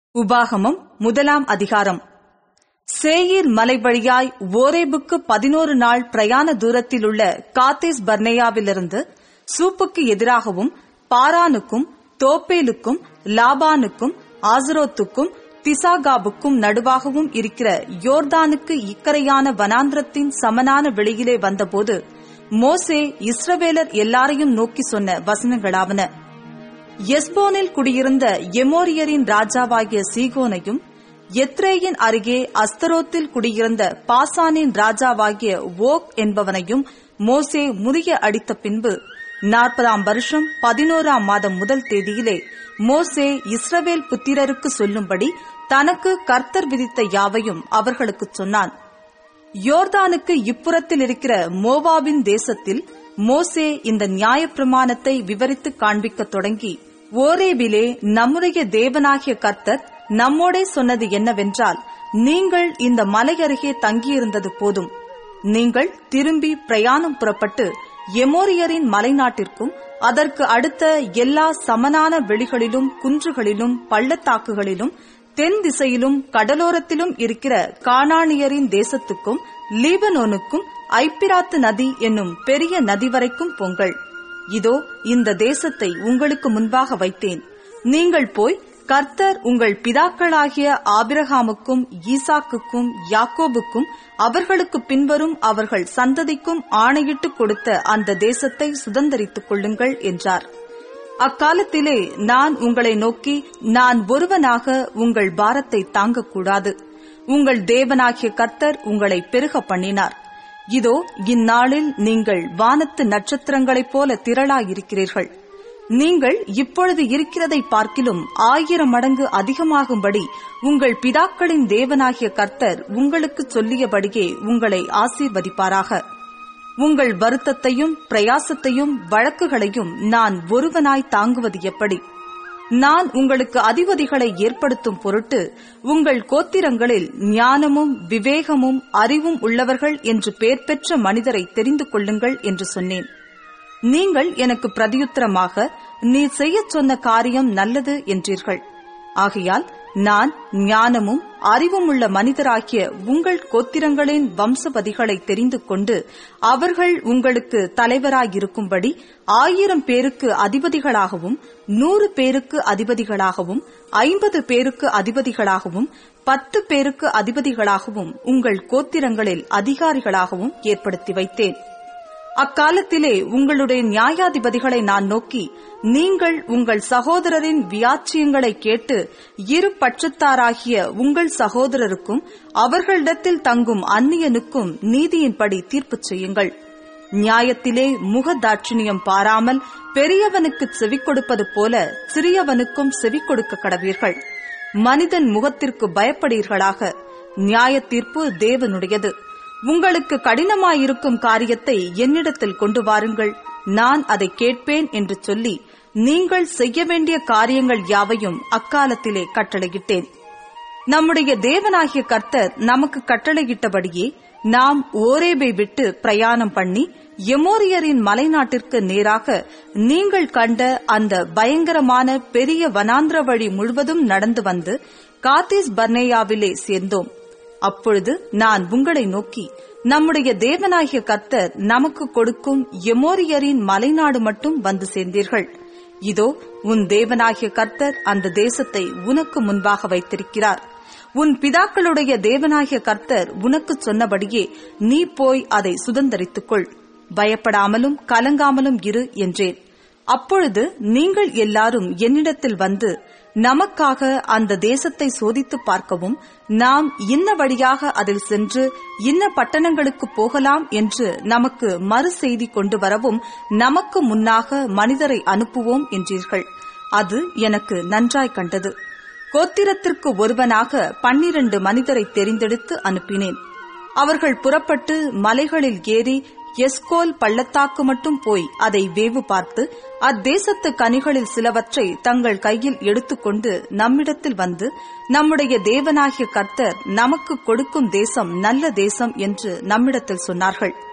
உபாகமம் முதலாம் அதிகாரம் சேயீர் மலை வழியாய் ஓரேபுக்கு பதினோரு நாள் பிரயாண தூரத்தில் உள்ள காத்தேஸ் பர்னேயாவிலிருந்து சூப்புக்கு எதிராகவும் பாரானுக்கும் தோப்பேலுக்கும் லாபானுக்கும் ஆசரோத்துக்கும் திசாகாபுக்கும் நடுவாகவும் இருக்கிற யோர்தானுக்கு இக்கரையான வனாந்திரத்தின் சமனான வெளியிலே வந்தபோது மோசே இஸ்ரவேலர் எல்லாரையும் நோக்கி சொன்ன வசனங்களாவன எஸ்போனில் குடியிருந்த எமோரியரின் ராஜாவாகிய சீகோனையும் எத்ரேயின் அருகே அஸ்தரோத்தில் குடியிருந்த பாசானின் ராஜாவாகிய ஓக் என்பவனையும் மோசே முறிய அடித்த பின்பு நாற்பதாம் வருஷம் பதினோராம் மாதம் முதல் தேதியிலே மோசே இஸ்ரவேல் புத்திரருக்கு சொல்லும்படி தனக்கு கர்த்தர் விதித்த யாவையும் அவர்களுக்கு சொன்னான் யோர்தானுக்கு இப்புறத்தில் இருக்கிற மோவாபின் தேசத்தில் மோசே இந்த நியாயப்பிரமாணத்தை விவரித்து காண்பிக்கத் தொடங்கி ஓரேபிலே நம்முடைய தேவனாகிய கர்த்தர் நம்மோடே சொன்னது என்னவென்றால் நீங்கள் இந்த மலை அருகே தங்கியிருந்தது போதும் நீங்கள் திரும்பி பிரயாணம் புறப்பட்டு எமோரியரின் மலைநாட்டிற்கும் அதற்கு அடுத்த எல்லா சமனான வெளிகளிலும் குன்றுகளிலும் பள்ளத்தாக்குகளிலும் தென் திசையிலும் கடலோரத்திலும் இருக்கிற கானானியரின் தேசத்துக்கும் லீபனோனுக்கும் ஐப்பிராத்து நதி என்னும் பெரிய நதி வரைக்கும் பொங்கல் இதோ இந்த தேசத்தை உங்களுக்கு முன்பாக வைத்தேன் நீங்கள் போய் கர்த்தர் உங்கள் பிதாக்களாகிய ஆபிரகாமுக்கும் ஈசாக்குக்கும் யாக்கோபுக்கும் அவர்களுக்கு பின்வரும் அவர்கள் சந்ததிக்கும் ஆணையிட்டுக் கொடுத்த அந்த தேசத்தை சுதந்தரித்துக் கொள்ளுங்கள் என்றார் அக்காலத்திலே நான் உங்களை நோக்கி நான் ஒருவனாக உங்கள் பாரத்தை தாங்கக்கூடாது உங்கள் தேவனாகிய கர்த்தர் உங்களை பெருக பண்ணினார் இதோ இந்நாளில் நீங்கள் வானத்து நட்சத்திரங்களைப் போல திரளாயிருக்கிறீர்கள் நீங்கள் இப்பொழுது இருக்கிறதை பார்க்கிலும் ஆயிரம் மடங்கு அதிகமாகும்படி உங்கள் பிதாக்களின் தேவனாகிய கர்த்தர் உங்களுக்கு சொல்லியபடியே உங்களை ஆசீர்வதிப்பாராக உங்கள் வருத்தத்தையும் பிரயாசத்தையும் வழக்குகளையும் நான் ஒருவனாய் தாங்குவது எப்படி நான் உங்களுக்கு அதிபதிகளை ஏற்படுத்தும் பொருட்டு உங்கள் கோத்திரங்களில் ஞானமும் விவேகமும் அறிவும் உள்ளவர்கள் என்று பெயர் பெற்ற மனிதரை தெரிந்து கொள்ளுங்கள் என்று சொன்னேன் நீங்கள் எனக்கு பிரதியுத்தரமாக நீ செய்யச் சொன்ன காரியம் நல்லது என்றீர்கள் ஆகையால் நான் ஞானமும் அறிவும் உள்ள மனிதராகிய உங்கள் கோத்திரங்களின் வம்சபதிகளை தெரிந்து கொண்டு அவர்கள் உங்களுக்கு தலைவராயிருக்கும்படி ஆயிரம் பேருக்கு அதிபதிகளாகவும் நூறு பேருக்கு அதிபதிகளாகவும் ஐம்பது பேருக்கு அதிபதிகளாகவும் பத்து பேருக்கு அதிபதிகளாகவும் உங்கள் கோத்திரங்களில் அதிகாரிகளாகவும் ஏற்படுத்தி வைத்தேன் அக்காலத்திலே உங்களுடைய நியாயாதிபதிகளை நான் நோக்கி நீங்கள் உங்கள் சகோதரரின் வியாச்சியங்களை கேட்டு இரு பட்சத்தாராகிய உங்கள் சகோதரருக்கும் அவர்களிடத்தில் தங்கும் அந்நியனுக்கும் நீதியின்படி தீர்ப்பு செய்யுங்கள் நியாயத்திலே முகதாட்சிணியம் பாராமல் பெரியவனுக்கு செவி கொடுப்பது போல சிறியவனுக்கும் செவி கொடுக்க கடவீர்கள் மனிதன் முகத்திற்கு பயப்படுவீர்களாக நியாய தீர்ப்பு தேவனுடையது உங்களுக்கு கடினமாயிருக்கும் காரியத்தை என்னிடத்தில் கொண்டு வாருங்கள் நான் அதை கேட்பேன் என்று சொல்லி நீங்கள் செய்ய வேண்டிய காரியங்கள் யாவையும் அக்காலத்திலே கட்டளையிட்டேன் நம்முடைய தேவனாகிய கர்த்தர் நமக்கு கட்டளையிட்டபடியே நாம் ஓரேபை விட்டு பிரயாணம் பண்ணி எமோரியரின் மலைநாட்டிற்கு நேராக நீங்கள் கண்ட அந்த பயங்கரமான பெரிய வனாந்திர வழி முழுவதும் நடந்து வந்து காத்தீஸ் பர்னேயாவிலே சேர்ந்தோம் அப்பொழுது நான் உங்களை நோக்கி நம்முடைய தேவனாகிய கர்த்தர் நமக்கு கொடுக்கும் எமோரியரின் மலைநாடு மட்டும் வந்து சேர்ந்தீர்கள் இதோ உன் தேவனாகிய கர்த்தர் அந்த தேசத்தை உனக்கு முன்பாக வைத்திருக்கிறார் உன் பிதாக்களுடைய தேவனாகிய கர்த்தர் உனக்கு சொன்னபடியே நீ போய் அதை சுதந்தரித்துக்கொள் பயப்படாமலும் கலங்காமலும் இரு என்றேன் அப்பொழுது நீங்கள் எல்லாரும் என்னிடத்தில் வந்து நமக்காக அந்த தேசத்தை சோதித்து பார்க்கவும் நாம் இன்ன வழியாக அதில் சென்று இன்ன பட்டணங்களுக்கு போகலாம் என்று நமக்கு மறு செய்தி கொண்டு வரவும் நமக்கு முன்னாக மனிதரை அனுப்புவோம் என்றீர்கள் அது எனக்கு நன்றாய் கண்டது கோத்திரத்திற்கு ஒருவனாக பன்னிரண்டு மனிதரை தெரிந்தெடுத்து அனுப்பினேன் அவர்கள் புறப்பட்டு மலைகளில் ஏறி எஸ்கோல் பள்ளத்தாக்கு மட்டும் போய் அதை வேவு பார்த்து அத்தேசத்து கனிகளில் சிலவற்றை தங்கள் கையில் எடுத்துக்கொண்டு நம்மிடத்தில் வந்து நம்முடைய தேவனாகிய கர்த்தர் நமக்கு கொடுக்கும் தேசம் நல்ல தேசம் என்று நம்மிடத்தில் சொன்னார்கள்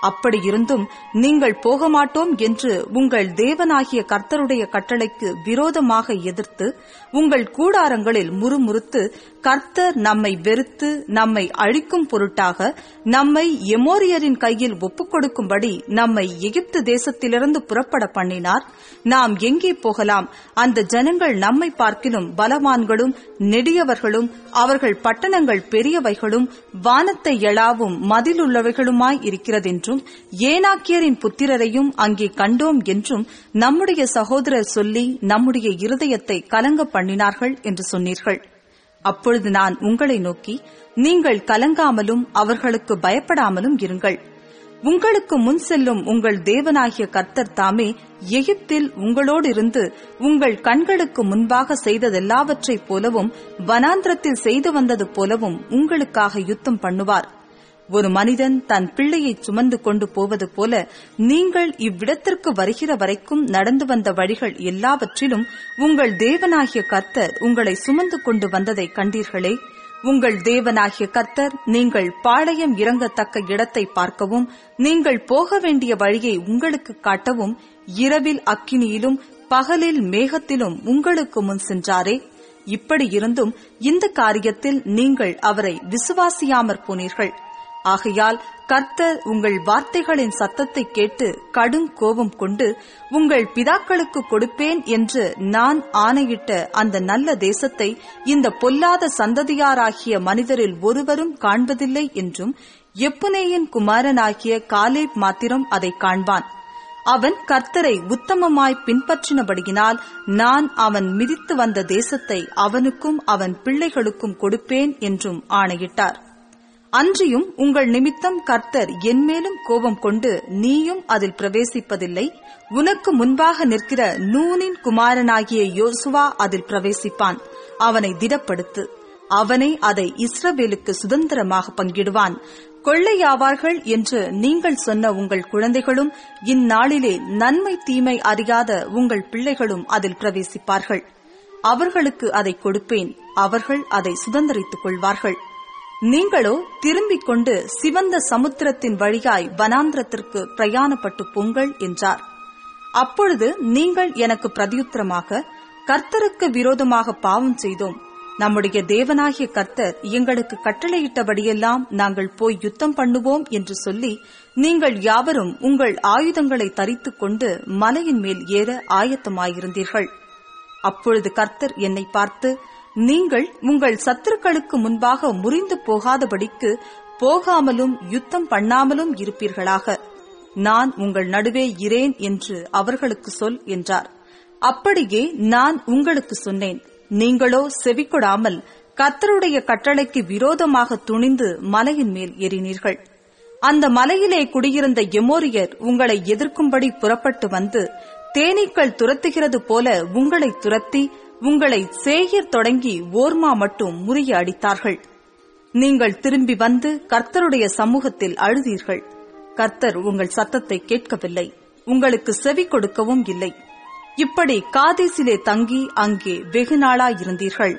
அப்படி இருந்தும் நீங்கள் போக மாட்டோம் என்று உங்கள் தேவனாகிய கர்த்தருடைய கட்டளைக்கு விரோதமாக எதிர்த்து உங்கள் கூடாரங்களில் முறுமுறுத்து கர்த்தர் நம்மை வெறுத்து நம்மை அழிக்கும் பொருட்டாக நம்மை எமோரியரின் கையில் ஒப்புக் கொடுக்கும்படி நம்மை எகிப்து தேசத்திலிருந்து புறப்பட பண்ணினார் நாம் எங்கே போகலாம் அந்த ஜனங்கள் நம்மை பார்க்கிலும் பலவான்களும் நெடியவர்களும் அவர்கள் பட்டணங்கள் பெரியவைகளும் வானத்தை எழாவும் மதிலுள்ளவைகளுமாய் இருக்கிறதென்றும் ஏனாக்கியரின் புத்திரரையும் அங்கே கண்டோம் என்றும் நம்முடைய சகோதரர் சொல்லி நம்முடைய இருதயத்தை கலங்க பண்ணினார்கள் என்று சொன்னீர்கள் அப்பொழுது நான் உங்களை நோக்கி நீங்கள் கலங்காமலும் அவர்களுக்கு பயப்படாமலும் இருங்கள் உங்களுக்கு முன் செல்லும் உங்கள் தேவனாகிய கர்த்தர் தாமே எகிப்தில் உங்களோடு இருந்து உங்கள் கண்களுக்கு முன்பாக செய்ததெல்லாவற்றைப் போலவும் வனாந்திரத்தில் செய்து வந்தது போலவும் உங்களுக்காக யுத்தம் பண்ணுவார் ஒரு மனிதன் தன் பிள்ளையை சுமந்து கொண்டு போவது போல நீங்கள் இவ்விடத்திற்கு வருகிற வரைக்கும் நடந்து வந்த வழிகள் எல்லாவற்றிலும் உங்கள் தேவனாகிய கர்த்தர் உங்களை சுமந்து கொண்டு வந்ததை கண்டீர்களே உங்கள் தேவனாகிய கர்த்தர் நீங்கள் பாளையம் இறங்கத்தக்க இடத்தை பார்க்கவும் நீங்கள் போக வேண்டிய வழியை உங்களுக்கு காட்டவும் இரவில் அக்கினியிலும் பகலில் மேகத்திலும் உங்களுக்கு முன் சென்றாரே இப்படி இருந்தும் இந்த காரியத்தில் நீங்கள் அவரை விசுவாசியாமற் போனீர்கள் ஆகையால் கர்த்தர் உங்கள் வார்த்தைகளின் சத்தத்தை கேட்டு கடும் கோபம் கொண்டு உங்கள் பிதாக்களுக்கு கொடுப்பேன் என்று நான் ஆணையிட்ட அந்த நல்ல தேசத்தை இந்த பொல்லாத சந்ததியாராகிய மனிதரில் ஒருவரும் காண்பதில்லை என்றும் எப்புனேயின் குமாரனாகிய காலேப் மாத்திரம் அதை காண்பான் அவன் கர்த்தரை உத்தமமாய் பின்பற்றினபடியினால் நான் அவன் மிதித்து வந்த தேசத்தை அவனுக்கும் அவன் பிள்ளைகளுக்கும் கொடுப்பேன் என்றும் ஆணையிட்டார் அன்றியும் உங்கள் நிமித்தம் கர்த்தர் என்மேலும் கோபம் கொண்டு நீயும் அதில் பிரவேசிப்பதில்லை உனக்கு முன்பாக நிற்கிற நூனின் குமாரனாகிய யோசுவா அதில் பிரவேசிப்பான் அவனை திடப்படுத்து அவனை அதை இஸ்ரவேலுக்கு சுதந்திரமாக பங்கிடுவான் கொள்ளையாவார்கள் என்று நீங்கள் சொன்ன உங்கள் குழந்தைகளும் இந்நாளிலே நன்மை தீமை அறியாத உங்கள் பிள்ளைகளும் அதில் பிரவேசிப்பார்கள் அவர்களுக்கு அதை கொடுப்பேன் அவர்கள் அதை சுதந்திரித்துக் கொள்வார்கள் நீங்களோ திரும்பிக் கொண்டு சிவந்த சமுத்திரத்தின் வழியாய் வனாந்திரத்திற்கு பிரயாணப்பட்டு பொங்கல் என்றார் அப்பொழுது நீங்கள் எனக்கு பிரதியுத்தரமாக கர்த்தருக்கு விரோதமாக பாவம் செய்தோம் நம்முடைய தேவனாகிய கர்த்தர் எங்களுக்கு கட்டளையிட்டபடியெல்லாம் நாங்கள் போய் யுத்தம் பண்ணுவோம் என்று சொல்லி நீங்கள் யாவரும் உங்கள் ஆயுதங்களை தரித்துக் கொண்டு மலையின் மேல் ஏற ஆயத்தமாயிருந்தீர்கள் அப்பொழுது கர்த்தர் என்னை பார்த்து நீங்கள் உங்கள் சத்துருக்களுக்கு முன்பாக முறிந்து போகாதபடிக்கு போகாமலும் யுத்தம் பண்ணாமலும் இருப்பீர்களாக நான் உங்கள் நடுவே இரேன் என்று அவர்களுக்கு சொல் என்றார் அப்படியே நான் உங்களுக்கு சொன்னேன் நீங்களோ செவிக்கொடாமல் கர்த்தருடைய கட்டளைக்கு விரோதமாக துணிந்து மலையின் மேல் ஏறினீர்கள் அந்த மலையிலே குடியிருந்த எமோரியர் உங்களை எதிர்க்கும்படி புறப்பட்டு வந்து தேனீக்கள் துரத்துகிறது போல உங்களை துரத்தி உங்களை சேயர் தொடங்கி ஓர்மா மட்டும் முறிய அடித்தார்கள் நீங்கள் திரும்பி வந்து கர்த்தருடைய சமூகத்தில் அழுதீர்கள் கர்த்தர் உங்கள் சத்தத்தை கேட்கவில்லை உங்களுக்கு செவி கொடுக்கவும் இல்லை இப்படி காதேசிலே தங்கி அங்கே வெகு நாளாயிருந்தீர்கள்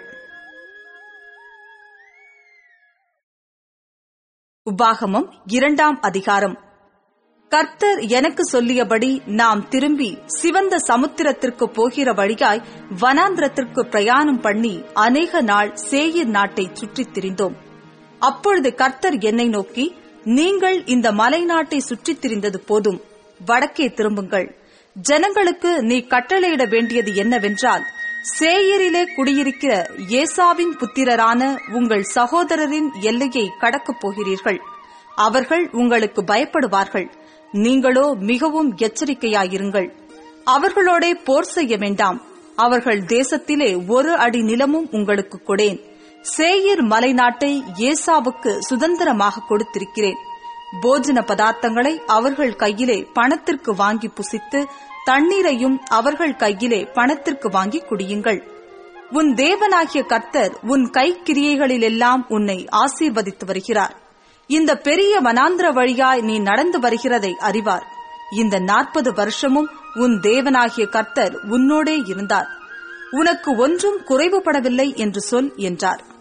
உபாகமம் இரண்டாம் அதிகாரம் கர்த்தர் எனக்கு சொல்லியபடி நாம் திரும்பி சிவந்த சமுத்திரத்திற்கு போகிற வழியாய் வனாந்திரத்திற்கு பிரயாணம் பண்ணி அநேக நாள் சேயிர் நாட்டை சுற்றித் திரிந்தோம் அப்பொழுது கர்த்தர் என்னை நோக்கி நீங்கள் இந்த மலை நாட்டை சுற்றித் திரிந்தது போதும் வடக்கே திரும்புங்கள் ஜனங்களுக்கு நீ கட்டளையிட வேண்டியது என்னவென்றால் சேயரிலே குடியிருக்கிற ஏசாவின் புத்திரரான உங்கள் சகோதரரின் எல்லையை கடக்கப் போகிறீர்கள் அவர்கள் உங்களுக்கு பயப்படுவார்கள் நீங்களோ மிகவும் எச்சரிக்கையாயிருங்கள் அவர்களோடே போர் செய்ய வேண்டாம் அவர்கள் தேசத்திலே ஒரு அடி நிலமும் உங்களுக்கு கொடேன் சேயர் மலை நாட்டை ஏசாவுக்கு சுதந்திரமாக கொடுத்திருக்கிறேன் போஜன பதார்த்தங்களை அவர்கள் கையிலே பணத்திற்கு வாங்கி புசித்து தண்ணீரையும் அவர்கள் கையிலே பணத்திற்கு வாங்கி குடியுங்கள் உன் தேவனாகிய கர்த்தர் உன் கைக்கிரியைகளிலெல்லாம் உன்னை ஆசீர்வதித்து வருகிறார் இந்த பெரிய வனாந்திர வழியாய் நீ நடந்து வருகிறதை அறிவார் இந்த நாற்பது வருஷமும் உன் தேவனாகிய கர்த்தர் உன்னோடே இருந்தார் உனக்கு ஒன்றும் குறைவுபடவில்லை என்று சொல் என்றார்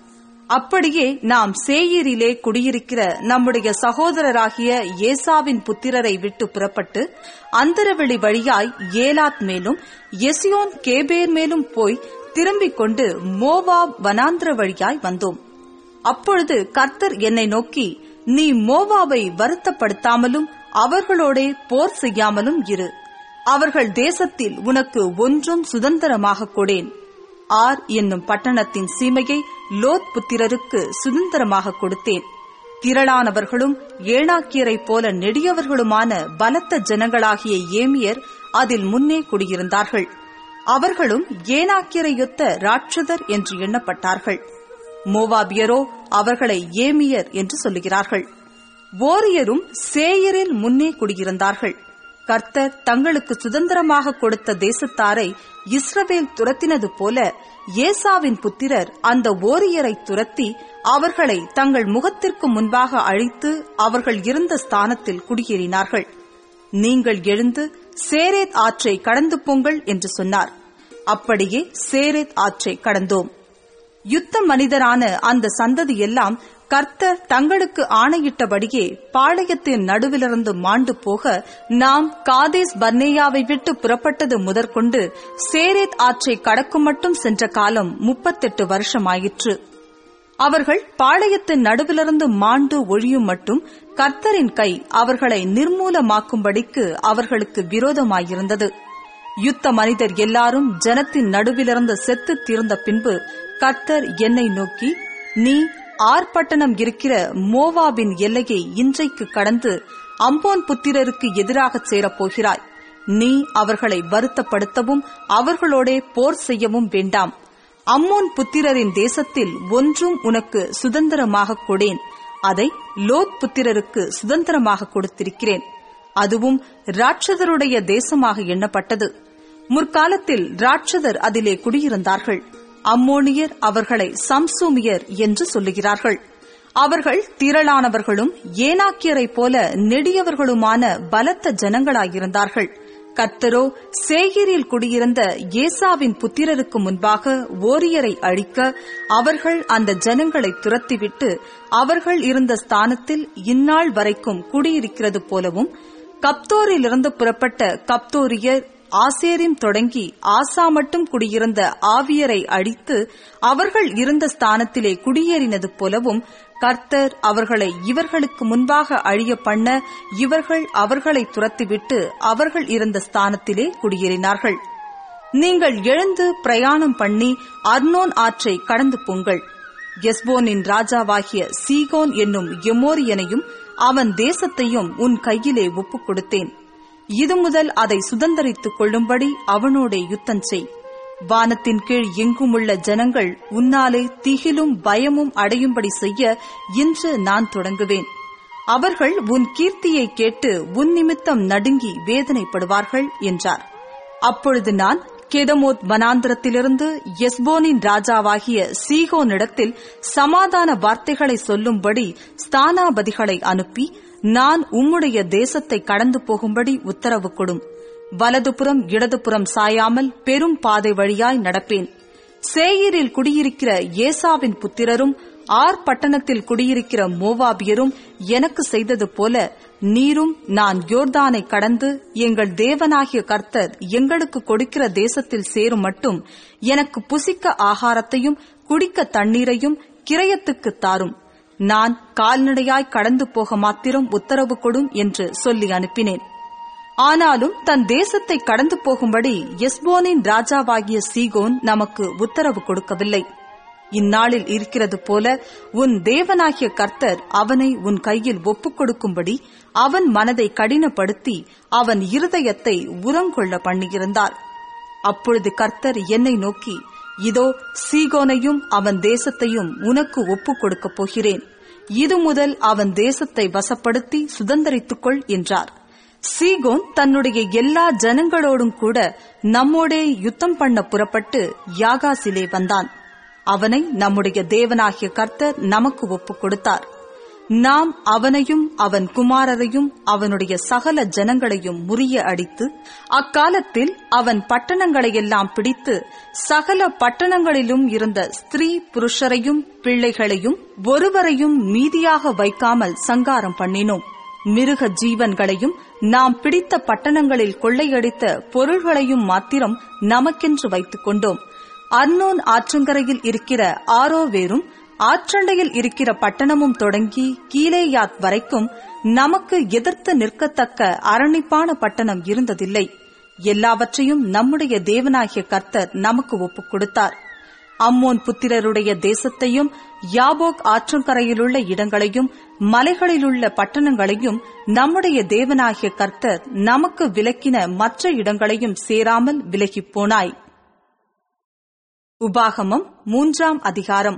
அப்படியே நாம் சேயீரிலே குடியிருக்கிற நம்முடைய சகோதரராகிய ஏசாவின் புத்திரரை விட்டு புறப்பட்டு அந்தரவெளி வழியாய் ஏலாத் மேலும் எசியோன் கேபேர் மேலும் போய் திரும்பிக் கொண்டு மோவாப் வனாந்திர வழியாய் வந்தோம் அப்பொழுது கர்த்தர் என்னை நோக்கி நீ மோவாவை வருத்தப்படுத்தாமலும் அவர்களோடே போர் செய்யாமலும் இரு அவர்கள் தேசத்தில் உனக்கு ஒன்றும் சுதந்திரமாக கொடேன் ஆர் என்னும் பட்டணத்தின் சீமையை லோத் புத்திரருக்கு சுதந்திரமாக கொடுத்தேன் திரளானவர்களும் ஏனாக்கியரைப் போல நெடியவர்களுமான பலத்த ஜனங்களாகிய ஏமியர் அதில் முன்னே குடியிருந்தார்கள் அவர்களும் ஏனாக்கியரையொத்த ராட்சதர் என்று எண்ணப்பட்டார்கள் மோவாபியரோ அவர்களை ஏமியர் என்று சொல்லுகிறார்கள் ஓரியரும் சேயரில் முன்னே குடியிருந்தார்கள் கர்த்தர் தங்களுக்கு சுதந்திரமாக கொடுத்த தேசத்தாரை இஸ்ரவேல் துரத்தினது போல ஏசாவின் புத்திரர் அந்த ஓரியரை துரத்தி அவர்களை தங்கள் முகத்திற்கு முன்பாக அழித்து அவர்கள் இருந்த ஸ்தானத்தில் குடியேறினார்கள் நீங்கள் எழுந்து சேரேத் ஆற்றை கடந்து போங்கள் என்று சொன்னார் அப்படியே சேரேத் ஆற்றை கடந்தோம் யுத்த மனிதரான அந்த சந்ததி எல்லாம் கர்த்தர் தங்களுக்கு ஆணையிட்டபடியே பாளையத்தின் நடுவிலிருந்து மாண்டு போக நாம் காதேஸ் பர்னேயாவை விட்டு புறப்பட்டது முதற்கொண்டு சேரேத் ஆற்றை கடக்கும் மட்டும் சென்ற காலம் முப்பத்தெட்டு வருஷமாயிற்று அவர்கள் பாளையத்தின் நடுவிலிருந்து மாண்டு ஒழியும் மட்டும் கர்த்தரின் கை அவர்களை நிர்மூலமாக்கும்படிக்கு அவர்களுக்கு விரோதமாயிருந்தது யுத்த மனிதர் எல்லாரும் ஜனத்தின் நடுவிலிருந்து செத்து தீர்ந்த பின்பு கர்த்தர் என்னை நோக்கி நீ ஆர்ப்பட்டணம் இருக்கிற மோவாபின் எல்லையை இன்றைக்கு கடந்து அம்போன் புத்திரருக்கு எதிராக சேரப்போகிறாய் நீ அவர்களை வருத்தப்படுத்தவும் அவர்களோடே போர் செய்யவும் வேண்டாம் அம்மோன் புத்திரரின் தேசத்தில் ஒன்றும் உனக்கு சுதந்திரமாக கொடேன் அதை லோத் புத்திரருக்கு சுதந்திரமாக கொடுத்திருக்கிறேன் அதுவும் ராட்சதருடைய தேசமாக எண்ணப்பட்டது முற்காலத்தில் ராட்சதர் அதிலே குடியிருந்தார்கள் அம்மோனியர் அவர்களை சம்சூமியர் என்று சொல்லுகிறார்கள் அவர்கள் திரளானவர்களும் ஏனாக்கியரைப் போல நெடியவர்களுமான பலத்த ஜனங்களாயிருந்தார்கள் கர்த்தரோ சேகிரில் குடியிருந்த ஏசாவின் புத்திரருக்கு முன்பாக ஓரியரை அழிக்க அவர்கள் அந்த ஜனங்களை துரத்திவிட்டு அவர்கள் இருந்த ஸ்தானத்தில் இந்நாள் வரைக்கும் குடியிருக்கிறது போலவும் கப்தோரிலிருந்து புறப்பட்ட கப்தோரியர் ஆசேரின் தொடங்கி ஆசா மட்டும் குடியிருந்த ஆவியரை அழித்து அவர்கள் இருந்த ஸ்தானத்திலே குடியேறினது போலவும் கர்த்தர் அவர்களை இவர்களுக்கு முன்பாக அழிய பண்ண இவர்கள் அவர்களை துரத்திவிட்டு அவர்கள் இருந்த ஸ்தானத்திலே குடியேறினார்கள் நீங்கள் எழுந்து பிரயாணம் பண்ணி அர்னோன் ஆற்றை கடந்து போங்கள் எஸ்போனின் ராஜாவாகிய சீகோன் என்னும் எமோரியனையும் அவன் தேசத்தையும் உன் கையிலே ஒப்புக் கொடுத்தேன் இது முதல் அதை சுதந்திரித்துக் கொள்ளும்படி அவனோடே யுத்தம் செய் வானத்தின் கீழ் எங்குமுள்ள ஜனங்கள் உன்னாலே திகிலும் பயமும் அடையும்படி செய்ய இன்று நான் தொடங்குவேன் அவர்கள் உன் கீர்த்தியை கேட்டு உன் நிமித்தம் நடுங்கி வேதனைப்படுவார்கள் என்றார் அப்பொழுது நான் கெதமோத் வனாந்திரத்திலிருந்து எஸ்போனின் ராஜாவாகிய சீகோனிடத்தில் சமாதான வார்த்தைகளை சொல்லும்படி ஸ்தானாபதிகளை அனுப்பி நான் உம்முடைய தேசத்தை கடந்து போகும்படி உத்தரவு கொடும் வலதுபுறம் இடதுபுறம் சாயாமல் பெரும் பாதை வழியாய் நடப்பேன் சேயரில் குடியிருக்கிற ஏசாவின் புத்திரரும் ஆர் பட்டணத்தில் குடியிருக்கிற மோவாபியரும் எனக்கு செய்தது போல நீரும் நான் யோர்தானை கடந்து எங்கள் தேவனாகிய கர்த்தர் எங்களுக்கு கொடுக்கிற தேசத்தில் சேரும் மட்டும் எனக்கு புசிக்க ஆகாரத்தையும் குடிக்க தண்ணீரையும் கிரயத்துக்கு தாரும் நான் கால்நடையாய் கடந்து போக மாத்திரம் உத்தரவு கொடும் என்று சொல்லி அனுப்பினேன் ஆனாலும் தன் தேசத்தை கடந்து போகும்படி எஸ்போனின் ராஜாவாகிய சீகோன் நமக்கு உத்தரவு கொடுக்கவில்லை இந்நாளில் இருக்கிறது போல உன் தேவனாகிய கர்த்தர் அவனை உன் கையில் ஒப்புக் கொடுக்கும்படி அவன் மனதை கடினப்படுத்தி அவன் இருதயத்தை உரங்கொள்ள பண்ணியிருந்தார் அப்பொழுது கர்த்தர் என்னை நோக்கி இதோ சீகோனையும் அவன் தேசத்தையும் உனக்கு ஒப்புக் கொடுக்கப் போகிறேன் இது முதல் அவன் தேசத்தை வசப்படுத்தி சுதந்திரித்துக்கொள் என்றார் சீகோன் தன்னுடைய எல்லா ஜனங்களோடும் கூட நம்மோடே யுத்தம் பண்ண புறப்பட்டு யாகாசிலே வந்தான் அவனை நம்முடைய தேவனாகிய கர்த்தர் நமக்கு ஒப்புக் கொடுத்தார் நாம் அவனையும் அவன் குமாரரையும் அவனுடைய சகல ஜனங்களையும் முறிய அடித்து அக்காலத்தில் அவன் பட்டணங்களையெல்லாம் பிடித்து சகல பட்டணங்களிலும் இருந்த ஸ்திரீ புருஷரையும் பிள்ளைகளையும் ஒருவரையும் மீதியாக வைக்காமல் சங்காரம் பண்ணினோம் மிருக ஜீவன்களையும் நாம் பிடித்த பட்டணங்களில் கொள்ளையடித்த பொருள்களையும் மாத்திரம் நமக்கென்று வைத்துக் கொண்டோம் அர்னோன் ஆற்றங்கரையில் இருக்கிற ஆரோவேரும் ஆற்றண்டையில் இருக்கிற பட்டணமும் தொடங்கி கீழேயாத் வரைக்கும் நமக்கு எதிர்த்து நிற்கத்தக்க அரணிப்பான பட்டணம் இருந்ததில்லை எல்லாவற்றையும் நம்முடைய தேவனாகிய கர்த்தர் நமக்கு ஒப்புக் கொடுத்தார் அம்மோன் புத்திரருடைய தேசத்தையும் யாபோக் ஆற்றங்கரையிலுள்ள இடங்களையும் மலைகளிலுள்ள பட்டணங்களையும் நம்முடைய தேவனாகிய கர்த்தர் நமக்கு விலக்கின மற்ற இடங்களையும் சேராமல் விலகிப் போனாய் உபாகமம் மூன்றாம் அதிகாரம்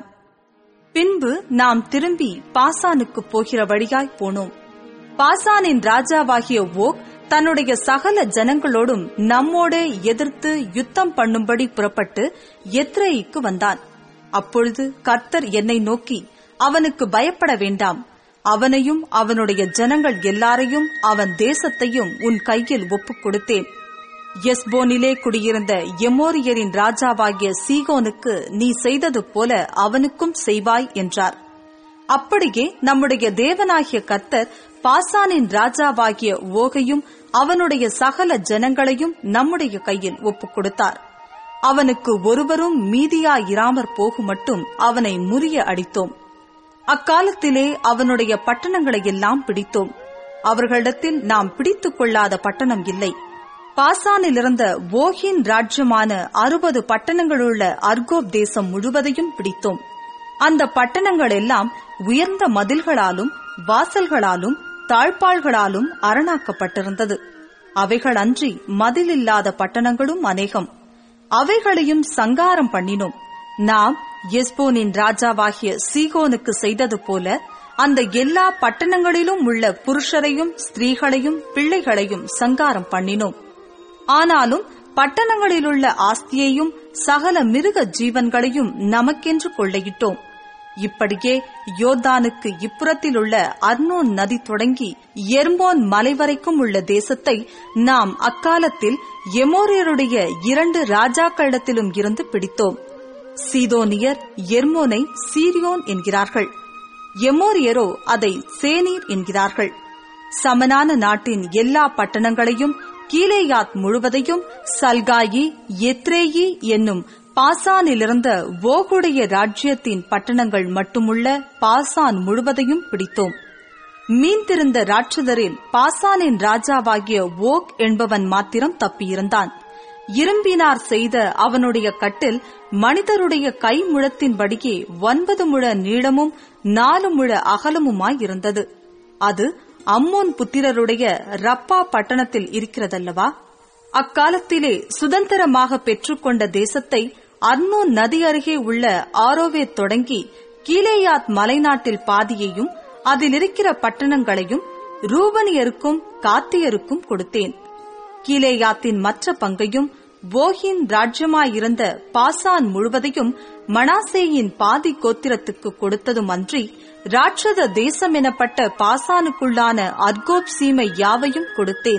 பின்பு நாம் திரும்பி பாசானுக்கு போகிற வழியாய் போனோம் பாசானின் ராஜாவாகிய ஓக் தன்னுடைய சகல ஜனங்களோடும் நம்மோடே எதிர்த்து யுத்தம் பண்ணும்படி புறப்பட்டு எத்ரேயிக்கு வந்தான் அப்பொழுது கர்த்தர் என்னை நோக்கி அவனுக்கு பயப்பட வேண்டாம் அவனையும் அவனுடைய ஜனங்கள் எல்லாரையும் அவன் தேசத்தையும் உன் கையில் ஒப்புக் கொடுத்தேன் எஸ்போனிலே குடியிருந்த எமோரியரின் ராஜாவாகிய சீகோனுக்கு நீ செய்தது போல அவனுக்கும் செய்வாய் என்றார் அப்படியே நம்முடைய தேவனாகிய கர்த்தர் பாசானின் ராஜாவாகிய ஓகையும் அவனுடைய சகல ஜனங்களையும் நம்முடைய கையில் ஒப்புக் கொடுத்தார் அவனுக்கு ஒருவரும் மீதியாயிராமற் போகும் மட்டும் அவனை முறிய அடித்தோம் அக்காலத்திலே அவனுடைய பட்டணங்களையெல்லாம் பிடித்தோம் அவர்களிடத்தில் நாம் பிடித்துக் கொள்ளாத பட்டணம் இல்லை பாசானிலிருந்த ஓகின் ராஜ்யமான அறுபது பட்டணங்களுள்ள அர்கோப் தேசம் முழுவதையும் பிடித்தோம் அந்த பட்டணங்கள் எல்லாம் உயர்ந்த மதில்களாலும் வாசல்களாலும் தாழ்பாள்களாலும் அரணாக்கப்பட்டிருந்தது அவைகள் அன்றி மதிலில்லாத பட்டணங்களும் அநேகம் அவைகளையும் சங்காரம் பண்ணினோம் நாம் எஸ்போனின் ராஜாவாகிய சீகோனுக்கு செய்தது போல அந்த எல்லா பட்டணங்களிலும் உள்ள புருஷரையும் ஸ்திரீகளையும் பிள்ளைகளையும் சங்காரம் பண்ணினோம் ஆனாலும் பட்டணங்களிலுள்ள ஆஸ்தியையும் சகல மிருக ஜீவன்களையும் நமக்கென்று கொள்ளையிட்டோம் இப்படியே யோர்தானுக்கு இப்புறத்தில் உள்ள அர்னோன் நதி தொடங்கி எர்மோன் மலை வரைக்கும் உள்ள தேசத்தை நாம் அக்காலத்தில் எமோரியருடைய இரண்டு ராஜாக்களிடத்திலும் இருந்து பிடித்தோம் சீதோனியர் எர்மோனை சீரியோன் என்கிறார்கள் எமோரியரோ அதை சேனீர் என்கிறார்கள் சமனான நாட்டின் எல்லா பட்டணங்களையும் கீலேயாத் முழுவதையும் சல்காயி எத்ரேயி என்னும் பாசானிலிருந்த ஓகுடைய ராஜ்யத்தின் பட்டணங்கள் மட்டுமுள்ள பாசான் முழுவதையும் பிடித்தோம் மீந்திருந்த ராட்சதரில் பாசானின் ராஜாவாகிய ஓக் என்பவன் மாத்திரம் தப்பியிருந்தான் இரும்பினார் செய்த அவனுடைய கட்டில் மனிதருடைய கை முழத்தின்படியே ஒன்பது முழ நீளமும் நாலு முழ அகலமுமாயிருந்தது அது அம்மோன் புத்திரருடைய ரப்பா பட்டணத்தில் இருக்கிறதல்லவா அக்காலத்திலே சுதந்திரமாக பெற்றுக்கொண்ட தேசத்தை அர்னோன் நதி அருகே உள்ள ஆரோவே தொடங்கி கீலேயாத் மலைநாட்டில் பாதியையும் அதில் இருக்கிற பட்டணங்களையும் ரூபனியருக்கும் காத்தியருக்கும் கொடுத்தேன் கீலேயாத்தின் மற்ற பங்கையும் போகின் ராஜ்யமாயிருந்த பாசான் முழுவதையும் மனாசேயின் பாதி கோத்திரத்துக்கு கொடுத்ததும் அன்றி ராட்சத தேசம் எனப்பட்ட பாசானுக்குள்ளான அர்கோப் சீமை யாவையும் கொடுத்தேன்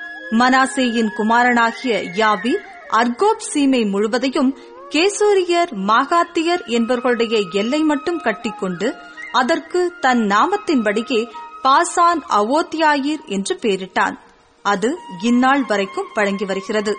மனாசேயின் குமாரனாகிய யாவி அர்கோப் சீமை முழுவதையும் கேசூரியர் மாகாத்தியர் என்பவர்களுடைய எல்லை மட்டும் கட்டிக்கொண்டு அதற்கு தன் நாமத்தின்படியே பாசான் அவோத்தியாயிர் என்று பெயரிட்டான் அது இந்நாள் வரைக்கும் வழங்கி வருகிறது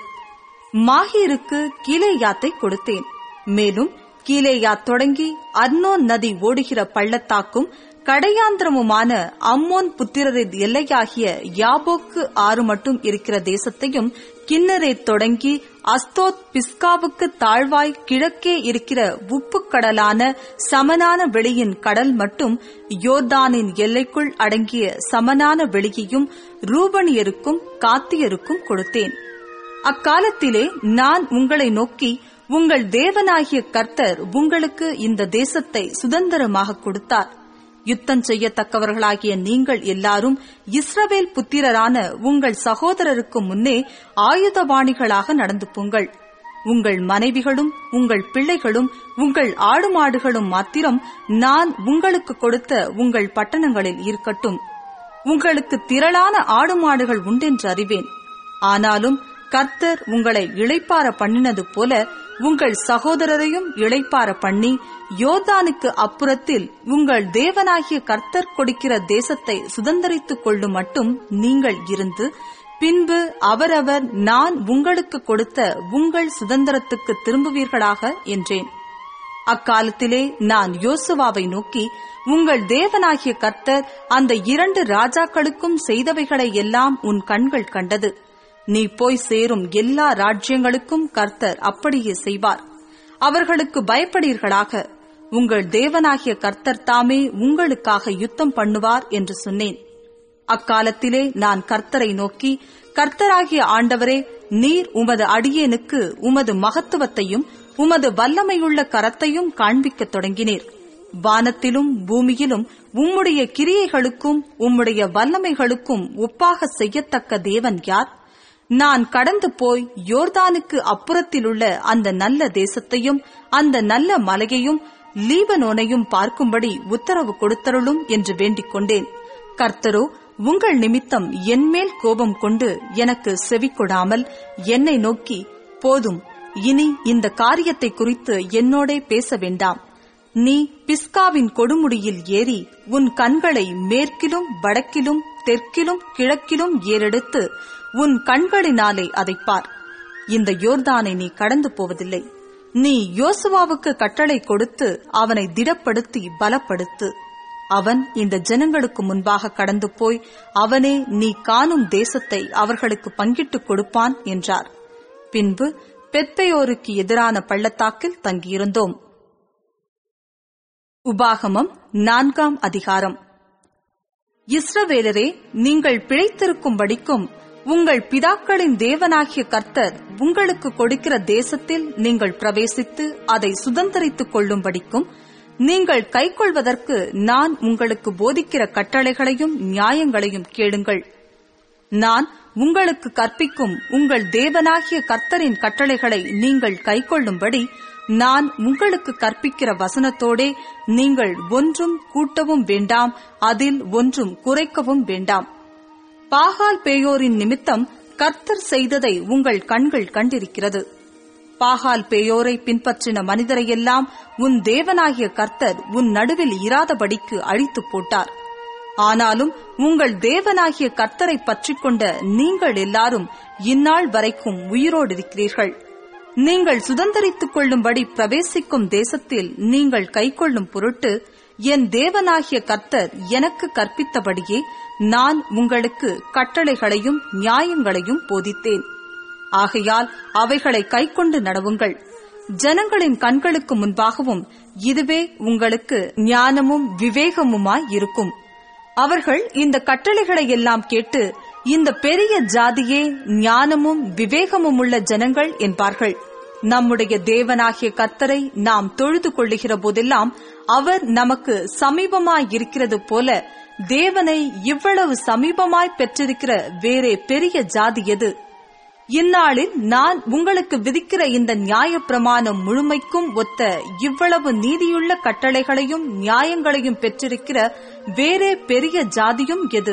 மாஹீருக்கு கீழேயாத்தை கொடுத்தேன் மேலும் கீழேயாத் தொடங்கி அர்னோன் நதி ஓடுகிற பள்ளத்தாக்கும் கடையாந்திரமுமான அம்மோன் புத்திரரின் எல்லையாகிய யாபோக்கு ஆறு மட்டும் இருக்கிற தேசத்தையும் கிண்ணரை தொடங்கி அஸ்தோத் பிஸ்காவுக்கு தாழ்வாய் கிழக்கே இருக்கிற உப்புக்கடலான சமனான வெளியின் கடல் மட்டும் யோர்தானின் எல்லைக்குள் அடங்கிய சமனான வெளியையும் ரூபனியருக்கும் காத்தியருக்கும் கொடுத்தேன் அக்காலத்திலே நான் உங்களை நோக்கி உங்கள் தேவனாகிய கர்த்தர் உங்களுக்கு இந்த தேசத்தை சுதந்திரமாக கொடுத்தார் யுத்தம் செய்யத்தக்கவர்களாகிய நீங்கள் எல்லாரும் இஸ்ரவேல் புத்திரரான உங்கள் சகோதரருக்கு முன்னே ஆயுதபாணிகளாக நடந்து போங்கள் உங்கள் மனைவிகளும் உங்கள் பிள்ளைகளும் உங்கள் ஆடு மாடுகளும் மாத்திரம் நான் உங்களுக்கு கொடுத்த உங்கள் பட்டணங்களில் இருக்கட்டும் உங்களுக்கு திரளான ஆடு மாடுகள் உண்டென்று அறிவேன் ஆனாலும் கர்த்தர் உங்களை இளைப்பார பண்ணினது போல உங்கள் சகோதரரையும் இளைப்பார பண்ணி யோர்தானுக்கு அப்புறத்தில் உங்கள் தேவனாகிய கர்த்தர் கொடுக்கிற தேசத்தை சுதந்தரித்துக் கொள்ளும் மட்டும் நீங்கள் இருந்து பின்பு அவரவர் நான் உங்களுக்கு கொடுத்த உங்கள் சுதந்திரத்துக்கு திரும்புவீர்களாக என்றேன் அக்காலத்திலே நான் யோசுவாவை நோக்கி உங்கள் தேவனாகிய கர்த்தர் அந்த இரண்டு ராஜாக்களுக்கும் செய்தவைகளை எல்லாம் உன் கண்கள் கண்டது நீ போய் சேரும் எல்லா ராஜ்யங்களுக்கும் கர்த்தர் அப்படியே செய்வார் அவர்களுக்கு பயப்படீர்களாக உங்கள் தேவனாகிய கர்த்தர் தாமே உங்களுக்காக யுத்தம் பண்ணுவார் என்று சொன்னேன் அக்காலத்திலே நான் கர்த்தரை நோக்கி கர்த்தராகிய ஆண்டவரே நீர் உமது அடியேனுக்கு உமது மகத்துவத்தையும் உமது வல்லமையுள்ள கரத்தையும் காண்பிக்கத் தொடங்கினீர் வானத்திலும் பூமியிலும் உம்முடைய கிரியைகளுக்கும் உம்முடைய வல்லமைகளுக்கும் ஒப்பாக செய்யத்தக்க தேவன் யார் நான் கடந்து போய் யோர்தானுக்கு அப்புறத்திலுள்ள அந்த நல்ல தேசத்தையும் அந்த நல்ல மலையையும் லீபனோனையும் பார்க்கும்படி உத்தரவு கொடுத்தருளும் என்று வேண்டிக் கொண்டேன் கர்த்தரோ உங்கள் நிமித்தம் என்மேல் கோபம் கொண்டு எனக்கு செவிக்கொடாமல் என்னை நோக்கி போதும் இனி இந்த காரியத்தை குறித்து என்னோடே பேச வேண்டாம் நீ பிஸ்காவின் கொடுமுடியில் ஏறி உன் கண்களை மேற்கிலும் வடக்கிலும் தெற்கிலும் கிழக்கிலும் ஏறெடுத்து உன் கண்களினாலே அதைப்பார் இந்த யோர்தானை நீ கடந்து போவதில்லை நீ யோசுவாவுக்கு கட்டளை கொடுத்து அவனை திடப்படுத்தி பலப்படுத்து அவன் இந்த ஜனங்களுக்கு முன்பாக கடந்து போய் அவனே நீ காணும் தேசத்தை அவர்களுக்கு பங்கிட்டுக் கொடுப்பான் என்றார் பின்பு பெத்பெயோருக்கு எதிரான பள்ளத்தாக்கில் தங்கியிருந்தோம் உபாகமம் நான்காம் அதிகாரம் இஸ்ரவேலரே நீங்கள் பிழைத்திருக்கும்படிக்கும் உங்கள் பிதாக்களின் தேவனாகிய கர்த்தர் உங்களுக்கு கொடுக்கிற தேசத்தில் நீங்கள் பிரவேசித்து அதை சுதந்திரித்துக் கொள்ளும்படிக்கும் நீங்கள் கைக்கொள்வதற்கு நான் உங்களுக்கு போதிக்கிற கட்டளைகளையும் நியாயங்களையும் கேளுங்கள் நான் உங்களுக்கு கற்பிக்கும் உங்கள் தேவனாகிய கர்த்தரின் கட்டளைகளை நீங்கள் கைக்கொள்ளும்படி நான் உங்களுக்கு கற்பிக்கிற வசனத்தோடே நீங்கள் ஒன்றும் கூட்டவும் வேண்டாம் அதில் ஒன்றும் குறைக்கவும் வேண்டாம் பாகால் பேயோரின் நிமித்தம் கர்த்தர் செய்ததை உங்கள் கண்கள் கண்டிருக்கிறது பாகால் பேயோரை பின்பற்றின மனிதரையெல்லாம் உன் தேவனாகிய கர்த்தர் உன் நடுவில் இராதபடிக்கு அழித்து போட்டார் ஆனாலும் உங்கள் தேவனாகிய கர்த்தரை பற்றிக் கொண்ட நீங்கள் எல்லாரும் இந்நாள் வரைக்கும் உயிரோடு இருக்கிறீர்கள் நீங்கள் சுதந்திரித்துக் கொள்ளும்படி பிரவேசிக்கும் தேசத்தில் நீங்கள் கைக்கொள்ளும் பொருட்டு என் தேவனாகிய கர்த்தர் எனக்கு கற்பித்தபடியே நான் உங்களுக்கு கட்டளைகளையும் நியாயங்களையும் போதித்தேன் ஆகையால் அவைகளை கைக்கொண்டு நடவுங்கள் ஜனங்களின் கண்களுக்கு முன்பாகவும் இதுவே உங்களுக்கு ஞானமும் விவேகமுமாய் இருக்கும் அவர்கள் இந்த கட்டளைகளை எல்லாம் கேட்டு இந்த பெரிய ஜாதியே ஞானமும் விவேகமும் உள்ள ஜனங்கள் என்பார்கள் நம்முடைய தேவனாகிய கர்த்தரை நாம் தொழுது கொள்ளுகிற போதெல்லாம் அவர் நமக்கு சமீபமாய் இருக்கிறது போல தேவனை இவ்வளவு சமீபமாய் பெற்றிருக்கிற வேறே பெரிய ஜாதி எது இந்நாளில் நான் உங்களுக்கு விதிக்கிற இந்த நியாய பிரமாணம் முழுமைக்கும் ஒத்த இவ்வளவு நீதியுள்ள கட்டளைகளையும் நியாயங்களையும் பெற்றிருக்கிற வேறே பெரிய ஜாதியும் எது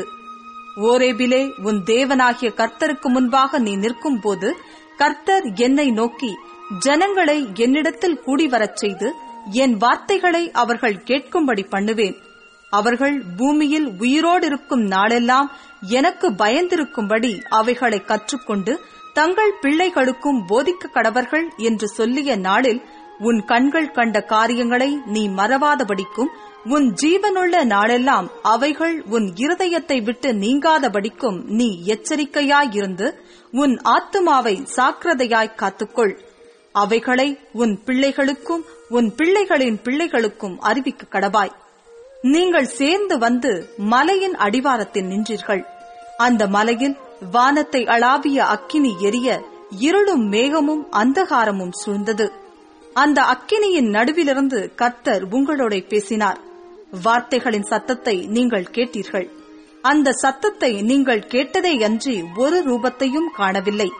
ஓரேபிலே உன் தேவனாகிய கர்த்தருக்கு முன்பாக நீ நிற்கும் போது கர்த்தர் என்னை நோக்கி ஜனங்களை என்னிடத்தில் கூடி வரச் செய்து என் வார்த்தைகளை அவர்கள் கேட்கும்படி பண்ணுவேன் அவர்கள் பூமியில் உயிரோடு இருக்கும் நாளெல்லாம் எனக்கு பயந்திருக்கும்படி அவைகளை கற்றுக்கொண்டு தங்கள் பிள்ளைகளுக்கும் போதிக்க கடவர்கள் என்று சொல்லிய நாளில் உன் கண்கள் கண்ட காரியங்களை நீ மறவாதபடிக்கும் உன் ஜீவனுள்ள நாளெல்லாம் அவைகள் உன் இருதயத்தை விட்டு நீங்காதபடிக்கும் நீ எச்சரிக்கையாயிருந்து உன் ஆத்துமாவை சாக்கிரதையாய் காத்துக்கொள் அவைகளை உன் பிள்ளைகளுக்கும் உன் பிள்ளைகளின் பிள்ளைகளுக்கும் அறிவிக்க கடவாய் நீங்கள் சேர்ந்து வந்து மலையின் அடிவாரத்தில் நின்றீர்கள் அந்த மலையில் வானத்தை அளாவிய அக்கினி எரிய இருளும் மேகமும் அந்தகாரமும் சூழ்ந்தது அந்த அக்கினியின் நடுவிலிருந்து கர்த்தர் உங்களோட பேசினார் வார்த்தைகளின் சத்தத்தை நீங்கள் கேட்டீர்கள் அந்த சத்தத்தை நீங்கள் கேட்டதே அன்றி ஒரு ரூபத்தையும் காணவில்லை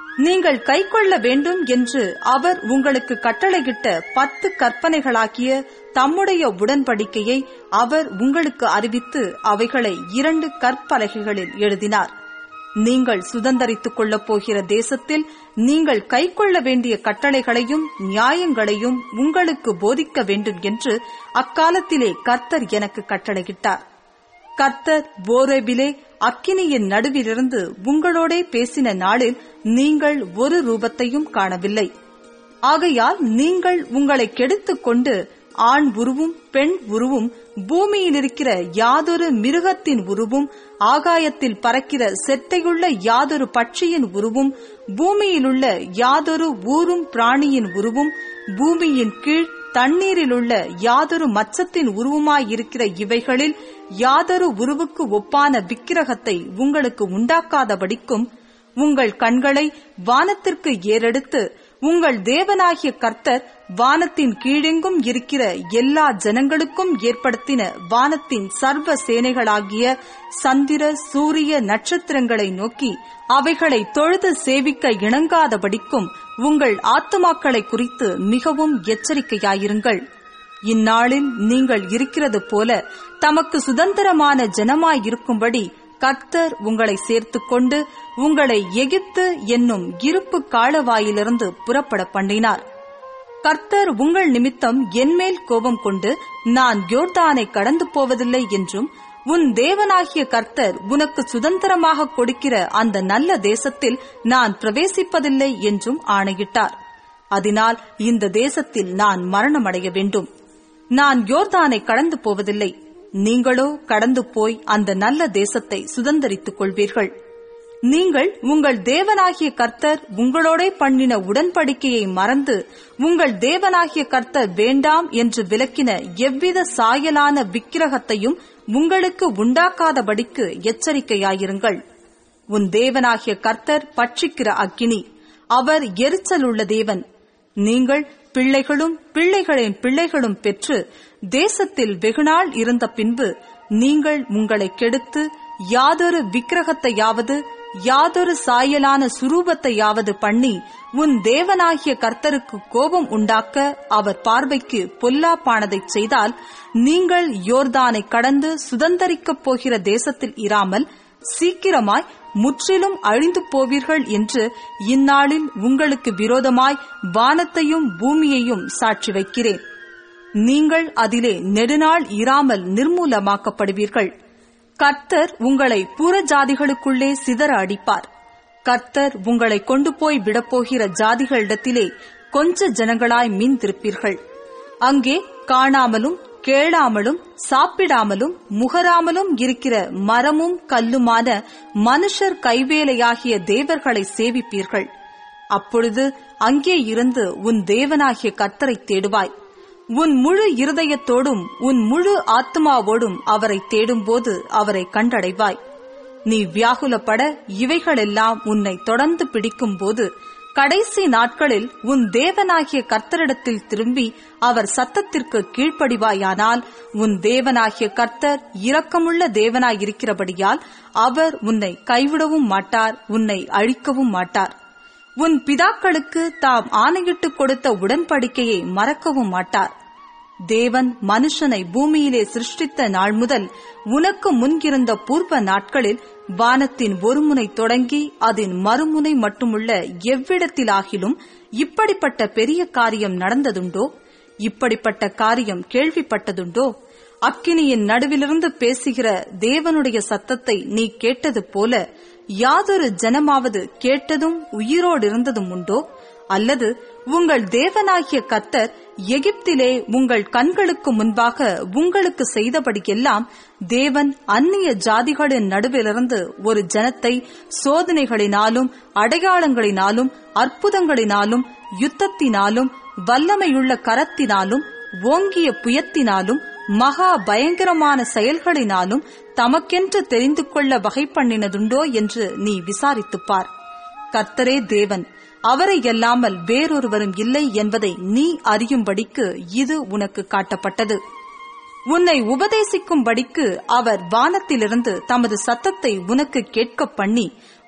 நீங்கள் கைக்கொள்ள வேண்டும் என்று அவர் உங்களுக்கு கட்டளையிட்ட பத்து கற்பனைகளாகிய தம்முடைய உடன்படிக்கையை அவர் உங்களுக்கு அறிவித்து அவைகளை இரண்டு கற்பலகைகளில் எழுதினார் நீங்கள் சுதந்தரித்துக் கொள்ளப் போகிற தேசத்தில் நீங்கள் கைக்கொள்ள வேண்டிய கட்டளைகளையும் நியாயங்களையும் உங்களுக்கு போதிக்க வேண்டும் என்று அக்காலத்திலே கர்த்தர் எனக்கு கட்டளையிட்டார் கர்த்தர் போரேபிலே அக்கினியின் நடுவிலிருந்து உங்களோடே பேசின நாளில் நீங்கள் ஒரு ரூபத்தையும் காணவில்லை ஆகையால் நீங்கள் உங்களை கெடுத்துக் கொண்டு ஆண் உருவும் பெண் உருவும் பூமியில் இருக்கிற யாதொரு மிருகத்தின் உருவும் ஆகாயத்தில் பறக்கிற செட்டையுள்ள யாதொரு பட்சியின் உருவும் பூமியிலுள்ள யாதொரு ஊரும் பிராணியின் உருவும் பூமியின் கீழ் தண்ணீரிலுள்ள யாதொரு மச்சத்தின் உருவமாயிருக்கிற இவைகளில் யாதொரு உருவுக்கு ஒப்பான விக்கிரகத்தை உங்களுக்கு உண்டாக்காதபடிக்கும் உங்கள் கண்களை வானத்திற்கு ஏறெடுத்து உங்கள் தேவனாகிய கர்த்தர் வானத்தின் கீழெங்கும் இருக்கிற எல்லா ஜனங்களுக்கும் ஏற்படுத்தின வானத்தின் சர்வ சேனைகளாகிய சந்திர சூரிய நட்சத்திரங்களை நோக்கி அவைகளை தொழுது சேவிக்க இணங்காதபடிக்கும் உங்கள் ஆத்துமாக்களை குறித்து மிகவும் எச்சரிக்கையாயிருங்கள் இந்நாளில் நீங்கள் இருக்கிறது போல தமக்கு சுதந்திரமான ஜனமாயிருக்கும்படி கர்த்தர் உங்களை சேர்த்துக்கொண்டு உங்களை எகிப்து என்னும் இருப்பு காலவாயிலிருந்து புறப்பட பண்ணினார் கர்த்தர் உங்கள் நிமித்தம் என்மேல் கோபம் கொண்டு நான் யோர்தானை கடந்து போவதில்லை என்றும் உன் தேவனாகிய கர்த்தர் உனக்கு சுதந்திரமாக கொடுக்கிற அந்த நல்ல தேசத்தில் நான் பிரவேசிப்பதில்லை என்றும் ஆணையிட்டார் அதனால் இந்த தேசத்தில் நான் மரணமடைய வேண்டும் நான் யோர்தானை கடந்து போவதில்லை நீங்களோ கடந்து போய் அந்த நல்ல தேசத்தை சுதந்தரித்துக் கொள்வீர்கள் நீங்கள் உங்கள் தேவனாகிய கர்த்தர் உங்களோட பண்ணின உடன்படிக்கையை மறந்து உங்கள் தேவனாகிய கர்த்தர் வேண்டாம் என்று விலக்கின எவ்வித சாயலான விக்கிரகத்தையும் உங்களுக்கு உண்டாக்காதபடிக்கு எச்சரிக்கையாயிருங்கள் உன் தேவனாகிய கர்த்தர் பட்சிக்கிற அக்கினி அவர் எரிச்சலுள்ள தேவன் நீங்கள் பிள்ளைகளும் பிள்ளைகளின் பிள்ளைகளும் பெற்று தேசத்தில் வெகுநாள் இருந்த பின்பு நீங்கள் உங்களை கெடுத்து யாதொரு விக்கிரகத்தையாவது யாதொரு சாயலான சுரூபத்தையாவது பண்ணி உன் தேவனாகிய கர்த்தருக்கு கோபம் உண்டாக்க அவர் பார்வைக்கு பொல்லாப்பானதைச் செய்தால் நீங்கள் யோர்தானை கடந்து சுதந்தரிக்கப் போகிற தேசத்தில் இராமல் சீக்கிரமாய் முற்றிலும் அழிந்து போவீர்கள் என்று இந்நாளில் உங்களுக்கு விரோதமாய் வானத்தையும் பூமியையும் சாட்சி வைக்கிறேன் நீங்கள் அதிலே நெடுநாள் இராமல் நிர்மூலமாக்கப்படுவீர்கள் கர்த்தர் உங்களை புறஜாதிகளுக்குள்ளே சிதற அடிப்பார் கர்த்தர் உங்களை கொண்டு போய் விடப்போகிற ஜாதிகளிடத்திலே கொஞ்ச ஜனங்களாய் மீன் திருப்பீர்கள் அங்கே காணாமலும் கேளாமலும் சாப்பிடாமலும் முகராமலும் இருக்கிற மரமும் கல்லுமான மனுஷர் கைவேலையாகிய தேவர்களை சேவிப்பீர்கள் அப்பொழுது அங்கே இருந்து உன் தேவனாகிய கர்த்தரை தேடுவாய் உன் முழு இருதயத்தோடும் உன் முழு ஆத்மாவோடும் அவரை தேடும்போது அவரை கண்டடைவாய் நீ வியாகுலப்பட இவைகளெல்லாம் உன்னை தொடர்ந்து பிடிக்கும்போது கடைசி நாட்களில் உன் தேவனாகிய கர்த்தரிடத்தில் திரும்பி அவர் சத்தத்திற்கு கீழ்ப்படிவாயானால் உன் தேவனாகிய கர்த்தர் இரக்கமுள்ள தேவனாயிருக்கிறபடியால் அவர் உன்னை கைவிடவும் மாட்டார் உன்னை அழிக்கவும் மாட்டார் உன் பிதாக்களுக்கு தாம் ஆணையிட்டுக் கொடுத்த உடன்படிக்கையை மறக்கவும் மாட்டார் தேவன் மனுஷனை பூமியிலே சிருஷ்டித்த நாள் முதல் உனக்கு முன்கிருந்த பூர்வ நாட்களில் வானத்தின் ஒரு முனை தொடங்கி அதன் மறுமுனை மட்டுமுள்ள எவ்விடத்திலாகிலும் இப்படிப்பட்ட பெரிய காரியம் நடந்ததுண்டோ இப்படிப்பட்ட காரியம் கேள்விப்பட்டதுண்டோ அக்கினியின் நடுவிலிருந்து பேசுகிற தேவனுடைய சத்தத்தை நீ கேட்டது போல யாதொரு ஜனமாவது கேட்டதும் உயிரோடு இருந்ததும் உண்டோ அல்லது உங்கள் தேவனாகிய கத்தர் எகிப்திலே உங்கள் கண்களுக்கு முன்பாக உங்களுக்கு செய்தபடியெல்லாம் தேவன் அந்நிய ஜாதிகளின் நடுவிலிருந்து ஒரு ஜனத்தை சோதனைகளினாலும் அடையாளங்களினாலும் அற்புதங்களினாலும் யுத்தத்தினாலும் வல்லமையுள்ள கரத்தினாலும் ஓங்கிய புயத்தினாலும் மகா பயங்கரமான செயல்களினாலும் தமக்கென்று தெரிந்து கொள்ள வகை பண்ணினதுண்டோ என்று நீ விசாரித்துப் பார் கர்த்தரே தேவன் அவரை அல்லாமல் வேறொருவரும் இல்லை என்பதை நீ அறியும்படிக்கு இது உனக்கு காட்டப்பட்டது உன்னை உபதேசிக்கும்படிக்கு அவர் வானத்திலிருந்து தமது சத்தத்தை உனக்கு கேட்கப் பண்ணி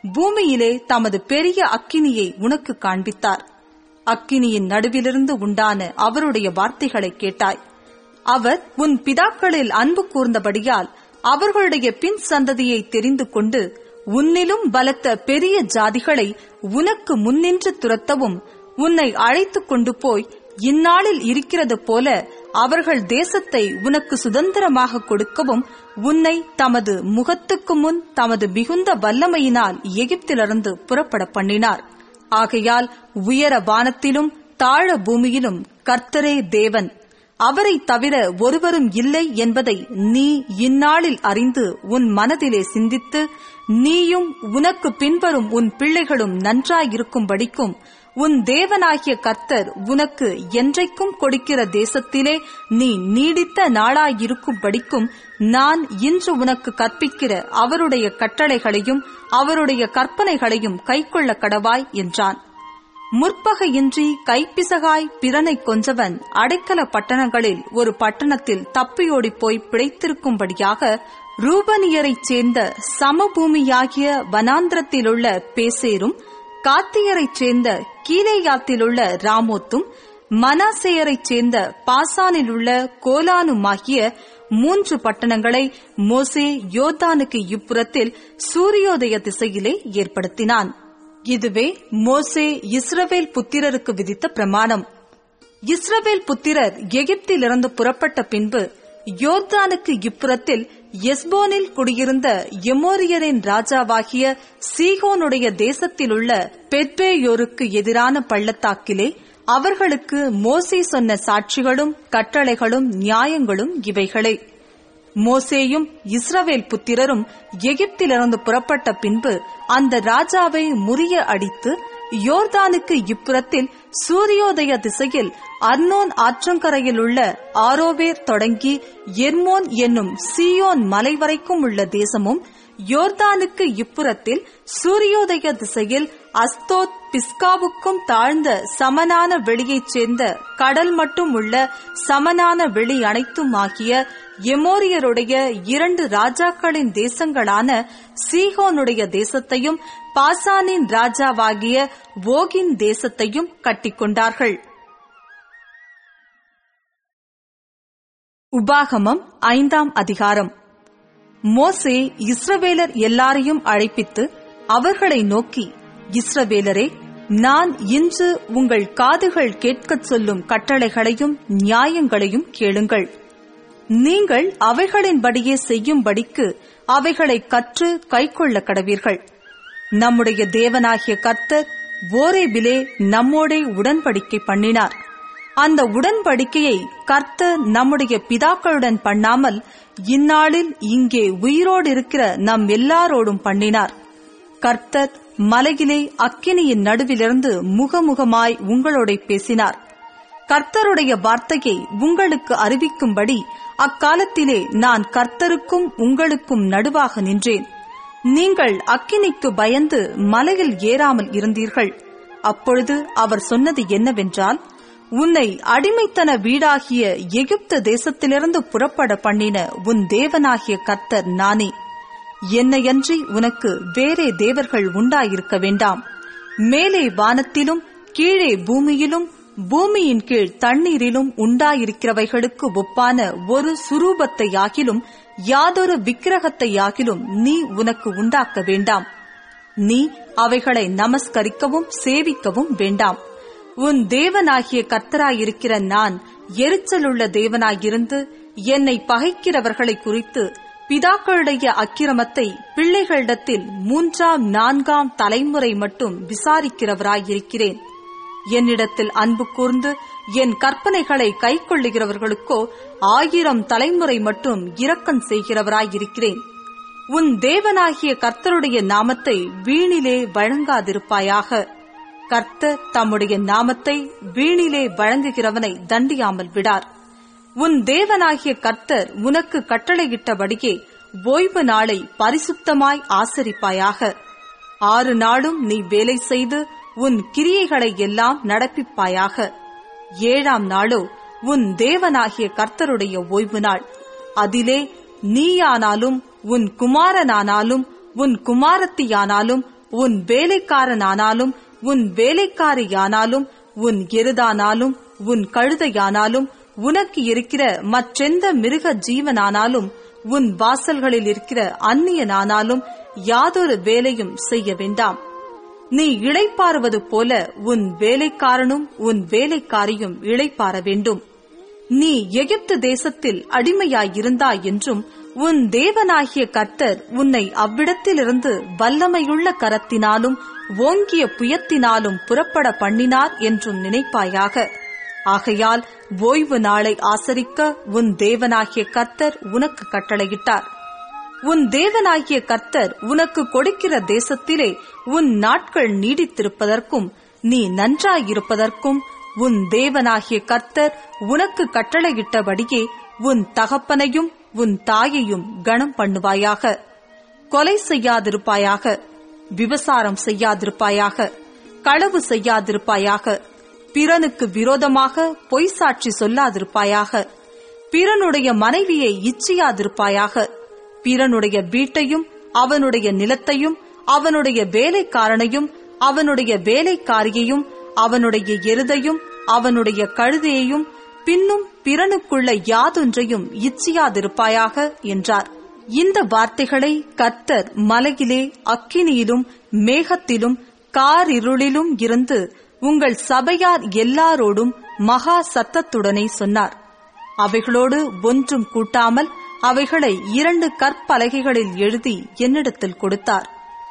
பூமியிலே தமது பெரிய அக்கினியை உனக்கு காண்பித்தார் அக்கினியின் நடுவிலிருந்து உண்டான அவருடைய வார்த்தைகளை கேட்டாய் அவர் உன் பிதாக்களில் அன்பு கூர்ந்தபடியால் அவர்களுடைய பின் சந்ததியை தெரிந்து கொண்டு உன்னிலும் பலத்த பெரிய ஜாதிகளை உனக்கு முன்னின்று துரத்தவும் உன்னை அழைத்துக் கொண்டு போய் இந்நாளில் இருக்கிறது போல அவர்கள் தேசத்தை உனக்கு சுதந்திரமாக கொடுக்கவும் உன்னை தமது முகத்துக்கு முன் தமது மிகுந்த வல்லமையினால் எகிப்திலிருந்து புறப்பட பண்ணினார் ஆகையால் உயர வானத்திலும் தாழ பூமியிலும் கர்த்தரே தேவன் அவரை தவிர ஒருவரும் இல்லை என்பதை நீ இந்நாளில் அறிந்து உன் மனதிலே சிந்தித்து நீயும் உனக்கு பின்வரும் உன் பிள்ளைகளும் நன்றாயிருக்கும்படிக்கும் உன் தேவனாகிய கர்த்தர் உனக்கு என்றைக்கும் கொடுக்கிற தேசத்திலே நீ நீடித்த நாளாயிருக்கும்படிக்கும் நான் இன்று உனக்கு கற்பிக்கிற அவருடைய கட்டளைகளையும் அவருடைய கற்பனைகளையும் கைக்கொள்ள கடவாய் என்றான் முற்பகையின்றி கைப்பிசகாய் பிறனை கொன்றவன் அடைக்கல பட்டணங்களில் ஒரு பட்டணத்தில் தப்பியோடி போய் பிழைத்திருக்கும்படியாக ரூபனியரைச் சேர்ந்த சமபூமியாகிய வனாந்திரத்திலுள்ள பேசேரும் காத்தியரைச் சேர்ந்த கீழேயாத்திலுள்ள ராமோத்தும் மனாசேயரைச் சேர்ந்த பாசானிலுள்ள கோலானுமாகிய மூன்று பட்டணங்களை மோசே யோர்தானுக்கு இப்புறத்தில் சூரியோதய திசையிலே ஏற்படுத்தினான் இதுவே மோசே இஸ்ரவேல் புத்திரருக்கு விதித்த பிரமாணம் இஸ்ரவேல் புத்திரர் எகிப்திலிருந்து புறப்பட்ட பின்பு யோர்தானுக்கு இப்புறத்தில் எஸ்போனில் குடியிருந்த எமோரியரின் ராஜாவாகிய சீகோனுடைய தேசத்திலுள்ள பெத்பேயோருக்கு எதிரான பள்ளத்தாக்கிலே அவர்களுக்கு மோசே சொன்ன சாட்சிகளும் கட்டளைகளும் நியாயங்களும் இவைகளே மோசேயும் இஸ்ரவேல் புத்திரரும் எகிப்திலிருந்து புறப்பட்ட பின்பு அந்த ராஜாவை முறிய அடித்து யோர்தானுக்கு இப்புறத்தில் சூரியோதய திசையில் அர்னோன் ஆற்றங்கரையில் உள்ள ஆரோவேர் தொடங்கி எர்மோன் என்னும் சீயோன் மலை வரைக்கும் உள்ள தேசமும் யோர்தானுக்கு இப்புறத்தில் சூரியோதய திசையில் அஸ்தோத் பிஸ்காவுக்கும் தாழ்ந்த சமனான வெளியைச் சேர்ந்த கடல் மட்டும் உள்ள சமனான வெளி அனைத்தும் ஆகிய எமோரியருடைய இரண்டு ராஜாக்களின் தேசங்களான சீகோனுடைய தேசத்தையும் பாசானின் ராஜாவாகிய ஓகின் தேசத்தையும் கட்டிக்கொண்டார்கள் உபாகமம் ஐந்தாம் அதிகாரம் மோசே இஸ்ரவேலர் எல்லாரையும் அழைப்பித்து அவர்களை நோக்கி இஸ்ரவேலரே நான் இன்று உங்கள் காதுகள் கேட்கச் சொல்லும் கட்டளைகளையும் நியாயங்களையும் கேளுங்கள் நீங்கள் அவைகளின்படியே செய்யும்படிக்கு அவைகளை கற்று கைக்கொள்ள கடவீர்கள் நம்முடைய தேவனாகிய கர்த்தர் ஓரேபிலே நம்மோடே உடன்படிக்கை பண்ணினார் அந்த உடன்படிக்கையை கர்த்தர் நம்முடைய பிதாக்களுடன் பண்ணாமல் இந்நாளில் இங்கே உயிரோடு இருக்கிற நம் எல்லாரோடும் பண்ணினார் கர்த்தர் மலையிலே அக்கினியின் நடுவிலிருந்து முகமுகமாய் உங்களோட பேசினார் கர்த்தருடைய வார்த்தையை உங்களுக்கு அறிவிக்கும்படி அக்காலத்திலே நான் கர்த்தருக்கும் உங்களுக்கும் நடுவாக நின்றேன் நீங்கள் அக்கினிக்கு பயந்து மலையில் ஏறாமல் இருந்தீர்கள் அப்பொழுது அவர் சொன்னது என்னவென்றால் உன்னை அடிமைத்தன வீடாகிய எகிப்து தேசத்திலிருந்து புறப்பட பண்ணின உன் தேவனாகிய கர்த்தர் நானே என்னையன்றி உனக்கு வேறே தேவர்கள் உண்டாயிருக்க வேண்டாம் மேலே வானத்திலும் கீழே பூமியிலும் பூமியின் கீழ் தண்ணீரிலும் உண்டாயிருக்கிறவைகளுக்கு ஒப்பான ஒரு சுரூபத்தையாகிலும் யாதொரு விக்கிரகத்தையாகிலும் நீ உனக்கு உண்டாக்க வேண்டாம் நீ அவைகளை நமஸ்கரிக்கவும் சேவிக்கவும் வேண்டாம் உன் தேவனாகிய கர்த்தராயிருக்கிற நான் எரிச்சலுள்ள தேவனாயிருந்து என்னை பகைக்கிறவர்களை குறித்து பிதாக்களுடைய அக்கிரமத்தை பிள்ளைகளிடத்தில் மூன்றாம் நான்காம் தலைமுறை மட்டும் விசாரிக்கிறவராயிருக்கிறேன் என்னிடத்தில் அன்பு கூர்ந்து என் கற்பனைகளை கைக்கொள்ளுகிறவர்களுக்கோ ஆயிரம் தலைமுறை மட்டும் இரக்கம் செய்கிறவராயிருக்கிறேன் உன் தேவனாகிய கர்த்தருடைய நாமத்தை வீணிலே வழங்காதிருப்பாயாக கர்த்தர் தம்முடைய நாமத்தை வீணிலே வழங்குகிறவனை தண்டியாமல் விடார் உன் தேவனாகிய கர்த்தர் உனக்கு கட்டளையிட்டபடியே ஓய்வு நாளை பரிசுத்தமாய் ஆசரிப்பாயாக ஆறு நாளும் நீ வேலை செய்து உன் கிரியைகளை எல்லாம் நடப்பிப்பாயாக ஏழாம் நாளோ உன் தேவனாகிய கர்த்தருடைய ஓய்வு நாள் அதிலே நீயானாலும் உன் குமாரனானாலும் உன் குமாரத்தியானாலும் உன் வேலைக்காரனானாலும் உன் வேலைக்காரியானாலும் உன் எருதானாலும் உன் கழுதையானாலும் உனக்கு இருக்கிற மற்றெந்த மிருக ஜீவனானாலும் உன் வாசல்களில் இருக்கிற அந்நியனானாலும் யாதொரு வேலையும் செய்ய வேண்டாம் நீ இளைப்பாறுவது போல உன் வேலைக்காரனும் உன் வேலைக்காரியும் இளைப்பாற வேண்டும் நீ எகிப்து தேசத்தில் அடிமையாயிருந்தாய் என்றும் உன் தேவனாகிய கர்த்தர் உன்னை அவ்விடத்திலிருந்து வல்லமையுள்ள கரத்தினாலும் ஓங்கிய புயத்தினாலும் புறப்பட பண்ணினார் என்றும் நினைப்பாயாக ஆகையால் ஓய்வு நாளை ஆசரிக்க உன் தேவனாகிய கர்த்தர் உனக்கு கட்டளையிட்டார் உன் தேவனாகிய கர்த்தர் உனக்கு கொடுக்கிற தேசத்திலே உன் நாட்கள் நீடித்திருப்பதற்கும் நீ நன்றாயிருப்பதற்கும் உன் தேவனாகிய கர்த்தர் உனக்கு கட்டளையிட்டபடியே உன் தகப்பனையும் உன் தாயையும் கனம் பண்ணுவாயாக கொலை செய்யாதிருப்பாயாக விபசாரம் செய்யாதிருப்பாயாக களவு செய்யாதிருப்பாயாக பிறனுக்கு விரோதமாக பொய் சாட்சி சொல்லாதிருப்பாயாக பிறனுடைய மனைவியை இச்சியாதிருப்பாயாக பிறனுடைய வீட்டையும் அவனுடைய நிலத்தையும் அவனுடைய வேலைக்காரனையும் அவனுடைய வேலைக்காரியையும் அவனுடைய எருதையும் அவனுடைய கழுதையையும் பின்னும் பிறனுக்குள்ள யாதொன்றையும் இச்சியாதிருப்பாயாக என்றார் இந்த வார்த்தைகளை கர்த்தர் மலையிலே அக்கினியிலும் மேகத்திலும் காரிருளிலும் இருந்து உங்கள் சபையார் எல்லாரோடும் மகா சத்தத்துடனே சொன்னார் அவைகளோடு ஒன்றும் கூட்டாமல் அவைகளை இரண்டு கற்பலகைகளில் எழுதி என்னிடத்தில் கொடுத்தார்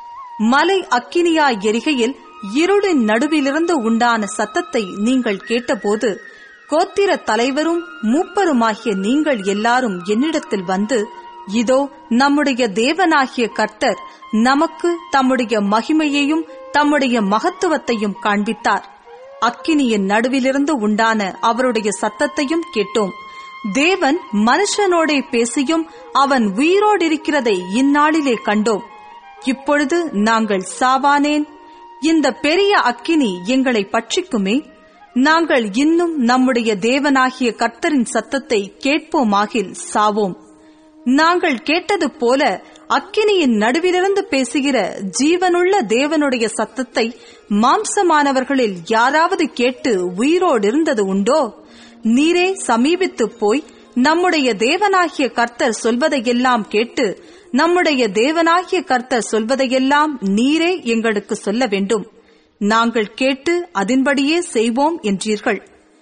மலை அக்கினியாய் எரிகையில் இருளின் நடுவிலிருந்து உண்டான சத்தத்தை நீங்கள் கேட்டபோது கோத்திர தலைவரும் மூப்பருமாகிய நீங்கள் எல்லாரும் என்னிடத்தில் வந்து இதோ நம்முடைய தேவனாகிய கர்த்தர் நமக்கு தம்முடைய மகிமையையும் தம்முடைய மகத்துவத்தையும் காண்பித்தார் அக்கினியின் நடுவிலிருந்து உண்டான அவருடைய சத்தத்தையும் கேட்டோம் தேவன் மனுஷனோடே பேசியும் அவன் உயிரோடிருக்கிறதை இந்நாளிலே கண்டோம் இப்பொழுது நாங்கள் சாவானேன் இந்த பெரிய அக்கினி எங்களை பட்சிக்குமே நாங்கள் இன்னும் நம்முடைய தேவனாகிய கர்த்தரின் சத்தத்தை கேட்போமாகில் சாவோம் நாங்கள் கேட்டது போல அக்கினியின் நடுவிலிருந்து பேசுகிற ஜீவனுள்ள தேவனுடைய சத்தத்தை மாம்சமானவர்களில் யாராவது கேட்டு உயிரோடு இருந்தது உண்டோ நீரே சமீபித்து போய் நம்முடைய தேவனாகிய கர்த்தர் சொல்வதையெல்லாம் கேட்டு நம்முடைய தேவனாகிய கர்த்தர் சொல்வதையெல்லாம் நீரே எங்களுக்கு சொல்ல வேண்டும் நாங்கள் கேட்டு அதன்படியே செய்வோம் என்றீர்கள்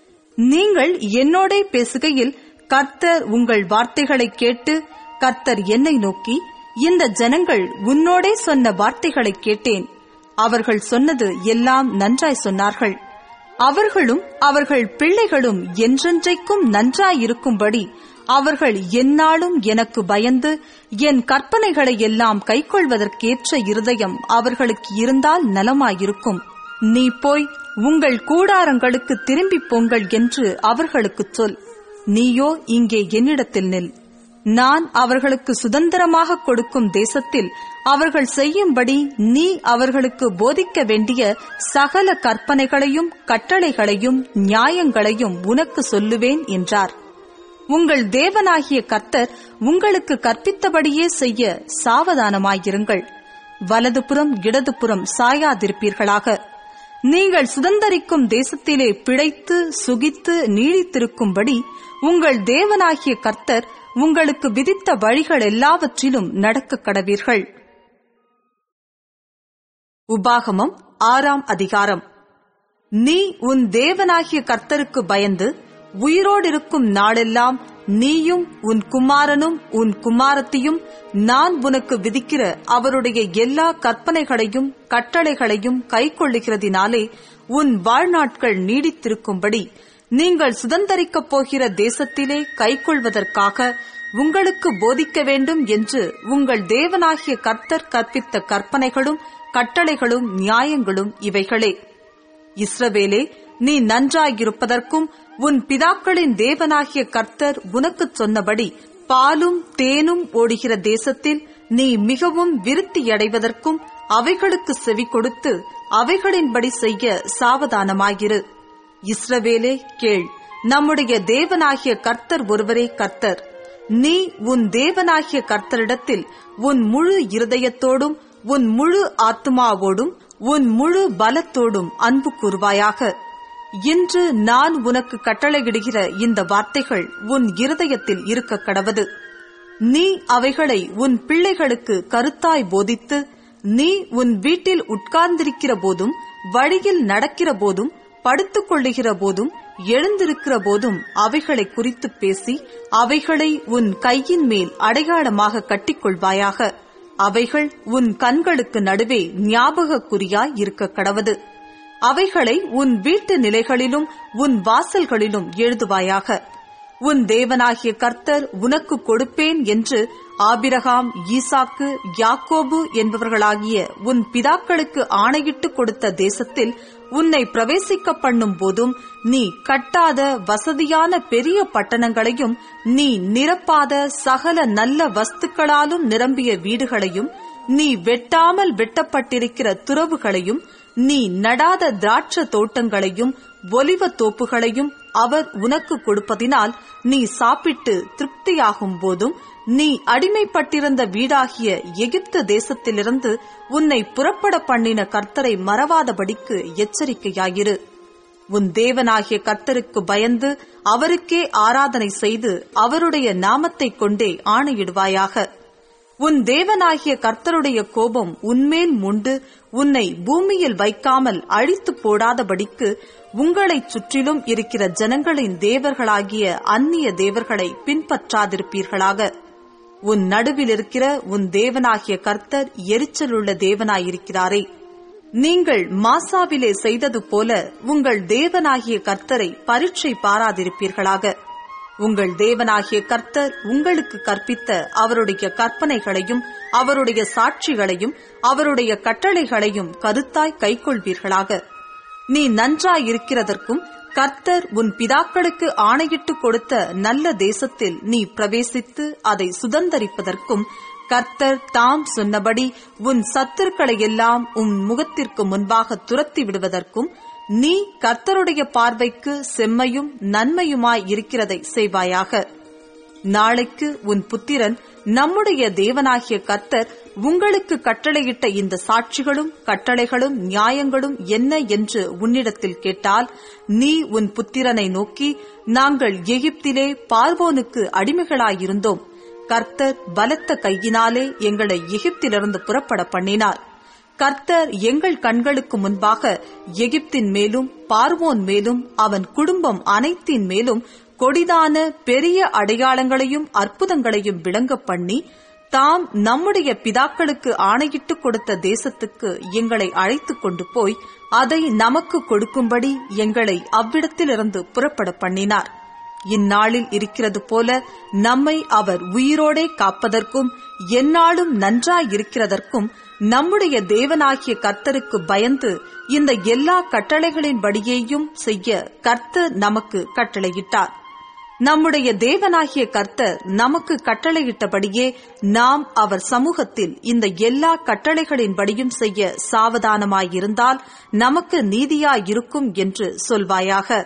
நீங்கள் என்னோடே பேசுகையில் கர்த்தர் உங்கள் வார்த்தைகளை கேட்டு கர்த்தர் என்னை நோக்கி இந்த ஜனங்கள் உன்னோடே சொன்ன வார்த்தைகளை கேட்டேன் அவர்கள் சொன்னது எல்லாம் நன்றாய் சொன்னார்கள் அவர்களும் அவர்கள் பிள்ளைகளும் என்றென்றைக்கும் நன்றாயிருக்கும்படி அவர்கள் எந்நாளும் எனக்கு பயந்து என் கற்பனைகளை எல்லாம் கைக்கொள்வதற்கேற்ற இருதயம் அவர்களுக்கு இருந்தால் நலமாயிருக்கும் நீ போய் உங்கள் கூடாரங்களுக்கு திரும்பிப் போங்கள் என்று அவர்களுக்குச் சொல் நீயோ இங்கே என்னிடத்தில் நில் நான் அவர்களுக்கு சுதந்திரமாக கொடுக்கும் தேசத்தில் அவர்கள் செய்யும்படி நீ அவர்களுக்கு போதிக்க வேண்டிய சகல கற்பனைகளையும் கட்டளைகளையும் நியாயங்களையும் உனக்கு சொல்லுவேன் என்றார் உங்கள் தேவனாகிய கர்த்தர் உங்களுக்கு கற்பித்தபடியே செய்ய சாவதானமாயிருங்கள் வலதுபுறம் இடதுபுறம் சாயாதிருப்பீர்களாக நீங்கள் சுதந்தரிக்கும் தேசத்திலே பிழைத்து சுகித்து நீடித்திருக்கும்படி உங்கள் தேவனாகிய கர்த்தர் உங்களுக்கு விதித்த வழிகள் எல்லாவற்றிலும் நடக்க கடவீர்கள் உபாகமம் ஆறாம் அதிகாரம் நீ உன் தேவனாகிய கர்த்தருக்கு பயந்து உயிரோடிருக்கும் நாளெல்லாம் நீயும் உன் குமாரனும் உன் குமாரத்தியும் நான் உனக்கு விதிக்கிற அவருடைய எல்லா கற்பனைகளையும் கட்டளைகளையும் கைக்கொள்ளுகிறதினாலே உன் வாழ்நாட்கள் நீடித்திருக்கும்படி நீங்கள் சுதந்தரிக்கப் போகிற தேசத்திலே கைக்கொள்வதற்காக உங்களுக்கு போதிக்க வேண்டும் என்று உங்கள் தேவனாகிய கர்த்தர் கற்பித்த கற்பனைகளும் கட்டளைகளும் நியாயங்களும் இவைகளே இஸ்ரவேலே நீ நன்றாயிருப்பதற்கும் உன் பிதாக்களின் தேவனாகிய கர்த்தர் உனக்குச் சொன்னபடி பாலும் தேனும் ஓடுகிற தேசத்தில் நீ மிகவும் விருத்தியடைவதற்கும் அவைகளுக்கு செவி கொடுத்து அவைகளின்படி செய்ய சாவதானமாயிரு இஸ்ரவேலே கேள் நம்முடைய தேவனாகிய கர்த்தர் ஒருவரே கர்த்தர் நீ உன் தேவனாகிய கர்த்தரிடத்தில் உன் முழு இருதயத்தோடும் உன் முழு ஆத்மாவோடும் உன் முழு பலத்தோடும் அன்பு கூறுவாயாக இன்று நான் உனக்கு கட்டளையிடுகிற இந்த வார்த்தைகள் உன் இருதயத்தில் இருக்க கடவது நீ அவைகளை உன் பிள்ளைகளுக்கு கருத்தாய் போதித்து நீ உன் வீட்டில் உட்கார்ந்திருக்கிற போதும் வழியில் நடக்கிற போதும் படுத்துக் கொள்ளுகிற போதும் எழுந்திருக்கிற போதும் அவைகளை குறித்து பேசி அவைகளை உன் கையின் மேல் அடையாளமாக கட்டிக்கொள்வாயாக அவைகள் உன் கண்களுக்கு நடுவே ஞாபக குறியாய் இருக்க கடவது அவைகளை உன் வீட்டு நிலைகளிலும் உன் வாசல்களிலும் எழுதுவாயாக உன் தேவனாகிய கர்த்தர் உனக்கு கொடுப்பேன் என்று ஆபிரகாம் ஈசாக்கு யாக்கோபு என்பவர்களாகிய உன் பிதாக்களுக்கு ஆணையிட்டு கொடுத்த தேசத்தில் உன்னை பிரவேசிக்க பண்ணும் போதும் நீ கட்டாத வசதியான பெரிய பட்டணங்களையும் நீ நிரப்பாத சகல நல்ல வஸ்துக்களாலும் நிரம்பிய வீடுகளையும் நீ வெட்டாமல் வெட்டப்பட்டிருக்கிற துறவுகளையும் நீ நடாத திராட்ச தோட்டங்களையும் ஒலிவ தோப்புகளையும் அவர் உனக்கு கொடுப்பதினால் நீ சாப்பிட்டு திருப்தியாகும் போதும் நீ அடிமைப்பட்டிருந்த வீடாகிய எகிப்து தேசத்திலிருந்து உன்னை புறப்பட பண்ணின கர்த்தரை மறவாதபடிக்கு எச்சரிக்கையாயிரு உன் தேவனாகிய கர்த்தருக்கு பயந்து அவருக்கே ஆராதனை செய்து அவருடைய நாமத்தைக் கொண்டே ஆணையிடுவாயாக உன் தேவனாகிய கர்த்தருடைய கோபம் உன்மேல் முண்டு உன்னை பூமியில் வைக்காமல் அழித்து போடாதபடிக்கு உங்களைச் சுற்றிலும் இருக்கிற ஜனங்களின் தேவர்களாகிய அந்நிய தேவர்களை பின்பற்றாதிருப்பீர்களாக உன் நடுவில் இருக்கிற உன் தேவனாகிய கர்த்தர் எரிச்சலுள்ள தேவனாயிருக்கிறாரே நீங்கள் மாசாவிலே செய்தது போல உங்கள் தேவனாகிய கர்த்தரை பரீட்சை பாராதிருப்பீர்களாக உங்கள் தேவனாகிய கர்த்தர் உங்களுக்கு கற்பித்த அவருடைய கற்பனைகளையும் அவருடைய சாட்சிகளையும் அவருடைய கட்டளைகளையும் கருத்தாய் கைக்கொள்வீர்களாக நீ நன்றாயிருக்கிறதற்கும் கர்த்தர் உன் பிதாக்களுக்கு ஆணையிட்டு கொடுத்த நல்ல தேசத்தில் நீ பிரவேசித்து அதை சுதந்தரிப்பதற்கும் கர்த்தர் தாம் சொன்னபடி உன் சத்துருக்களை எல்லாம் உன் முகத்திற்கு முன்பாக துரத்தி விடுவதற்கும் நீ கர்த்தருடைய பார்வைக்கு செம்மையும் நன்மையுமாய் இருக்கிறதை செய்வாயாக நாளைக்கு உன் புத்திரன் நம்முடைய தேவனாகிய கர்த்தர் உங்களுக்கு கட்டளையிட்ட இந்த சாட்சிகளும் கட்டளைகளும் நியாயங்களும் என்ன என்று உன்னிடத்தில் கேட்டால் நீ உன் புத்திரனை நோக்கி நாங்கள் எகிப்திலே பார்வோனுக்கு அடிமைகளாயிருந்தோம் கர்த்தர் பலத்த கையினாலே எங்களை எகிப்திலிருந்து புறப்பட பண்ணினார் கர்த்தர் எங்கள் கண்களுக்கு முன்பாக எகிப்தின் மேலும் பார்வோன் மேலும் அவன் குடும்பம் அனைத்தின் மேலும் கொடிதான பெரிய அடையாளங்களையும் அற்புதங்களையும் விளங்க பண்ணி தாம் நம்முடைய பிதாக்களுக்கு ஆணையிட்டு கொடுத்த தேசத்துக்கு எங்களை அழைத்துக் கொண்டு போய் அதை நமக்கு கொடுக்கும்படி எங்களை அவ்விடத்திலிருந்து புறப்பட பண்ணினார் இந்நாளில் இருக்கிறது போல நம்மை அவர் உயிரோடே காப்பதற்கும் எந்நாளும் நன்றாயிருக்கிறதற்கும் நம்முடைய தேவனாகிய கர்த்தருக்கு பயந்து இந்த எல்லா கட்டளைகளின்படியேயும் செய்ய கர்த்தர் நமக்கு கட்டளையிட்டார் நம்முடைய தேவனாகிய கர்த்தர் நமக்கு கட்டளையிட்டபடியே நாம் அவர் சமூகத்தில் இந்த எல்லா கட்டளைகளின்படியும் செய்ய சாவதானமாயிருந்தால் நமக்கு நீதியாயிருக்கும் என்று சொல்வாயாக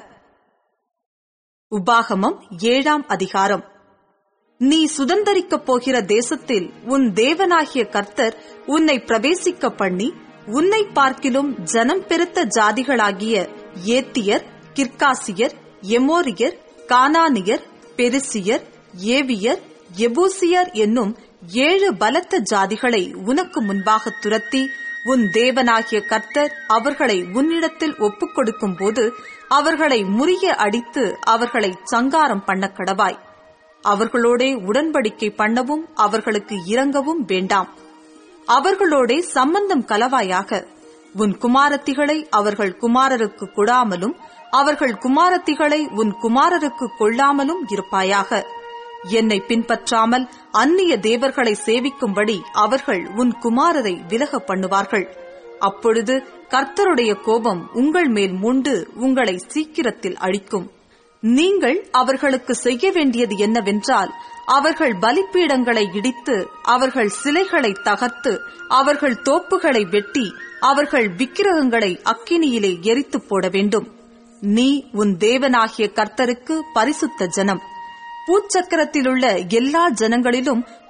உபாகமம் ஏழாம் அதிகாரம் நீ சுதந்தரிக்கப் போகிற தேசத்தில் உன் தேவனாகிய கர்த்தர் உன்னை பிரவேசிக்க பண்ணி உன்னை பார்க்கிலும் ஜனம் பெருத்த ஜாதிகளாகிய ஏத்தியர் கிர்காசியர் எமோரியர் கானானியர் பெருசியர் ஏவியர் எபூசியர் என்னும் ஏழு பலத்த ஜாதிகளை உனக்கு முன்பாக துரத்தி உன் தேவனாகிய கர்த்தர் அவர்களை உன்னிடத்தில் ஒப்புக் கொடுக்கும் போது அவர்களை முறிய அடித்து அவர்களை சங்காரம் பண்ண கடவாய் அவர்களோடே உடன்படிக்கை பண்ணவும் அவர்களுக்கு இறங்கவும் வேண்டாம் அவர்களோடே சம்பந்தம் கலவாயாக உன் குமாரத்திகளை அவர்கள் குமாரருக்கு கொடாமலும் அவர்கள் குமாரத்திகளை உன் குமாரருக்கு கொள்ளாமலும் இருப்பாயாக என்னை பின்பற்றாமல் அந்நிய தேவர்களை சேவிக்கும்படி அவர்கள் உன் குமாரரை விலக பண்ணுவார்கள் அப்பொழுது கர்த்தருடைய கோபம் உங்கள் மேல் மூண்டு உங்களை சீக்கிரத்தில் அழிக்கும் நீங்கள் அவர்களுக்கு செய்ய வேண்டியது என்னவென்றால் அவர்கள் பலிப்பீடங்களை இடித்து அவர்கள் சிலைகளை தகர்த்து அவர்கள் தோப்புகளை வெட்டி அவர்கள் விக்கிரகங்களை அக்கினியிலே எரித்து போட வேண்டும் நீ உன் தேவனாகிய கர்த்தருக்கு பரிசுத்த ஜனம் பூச்சக்கரத்திலுள்ள எல்லா ஜனங்களிலும்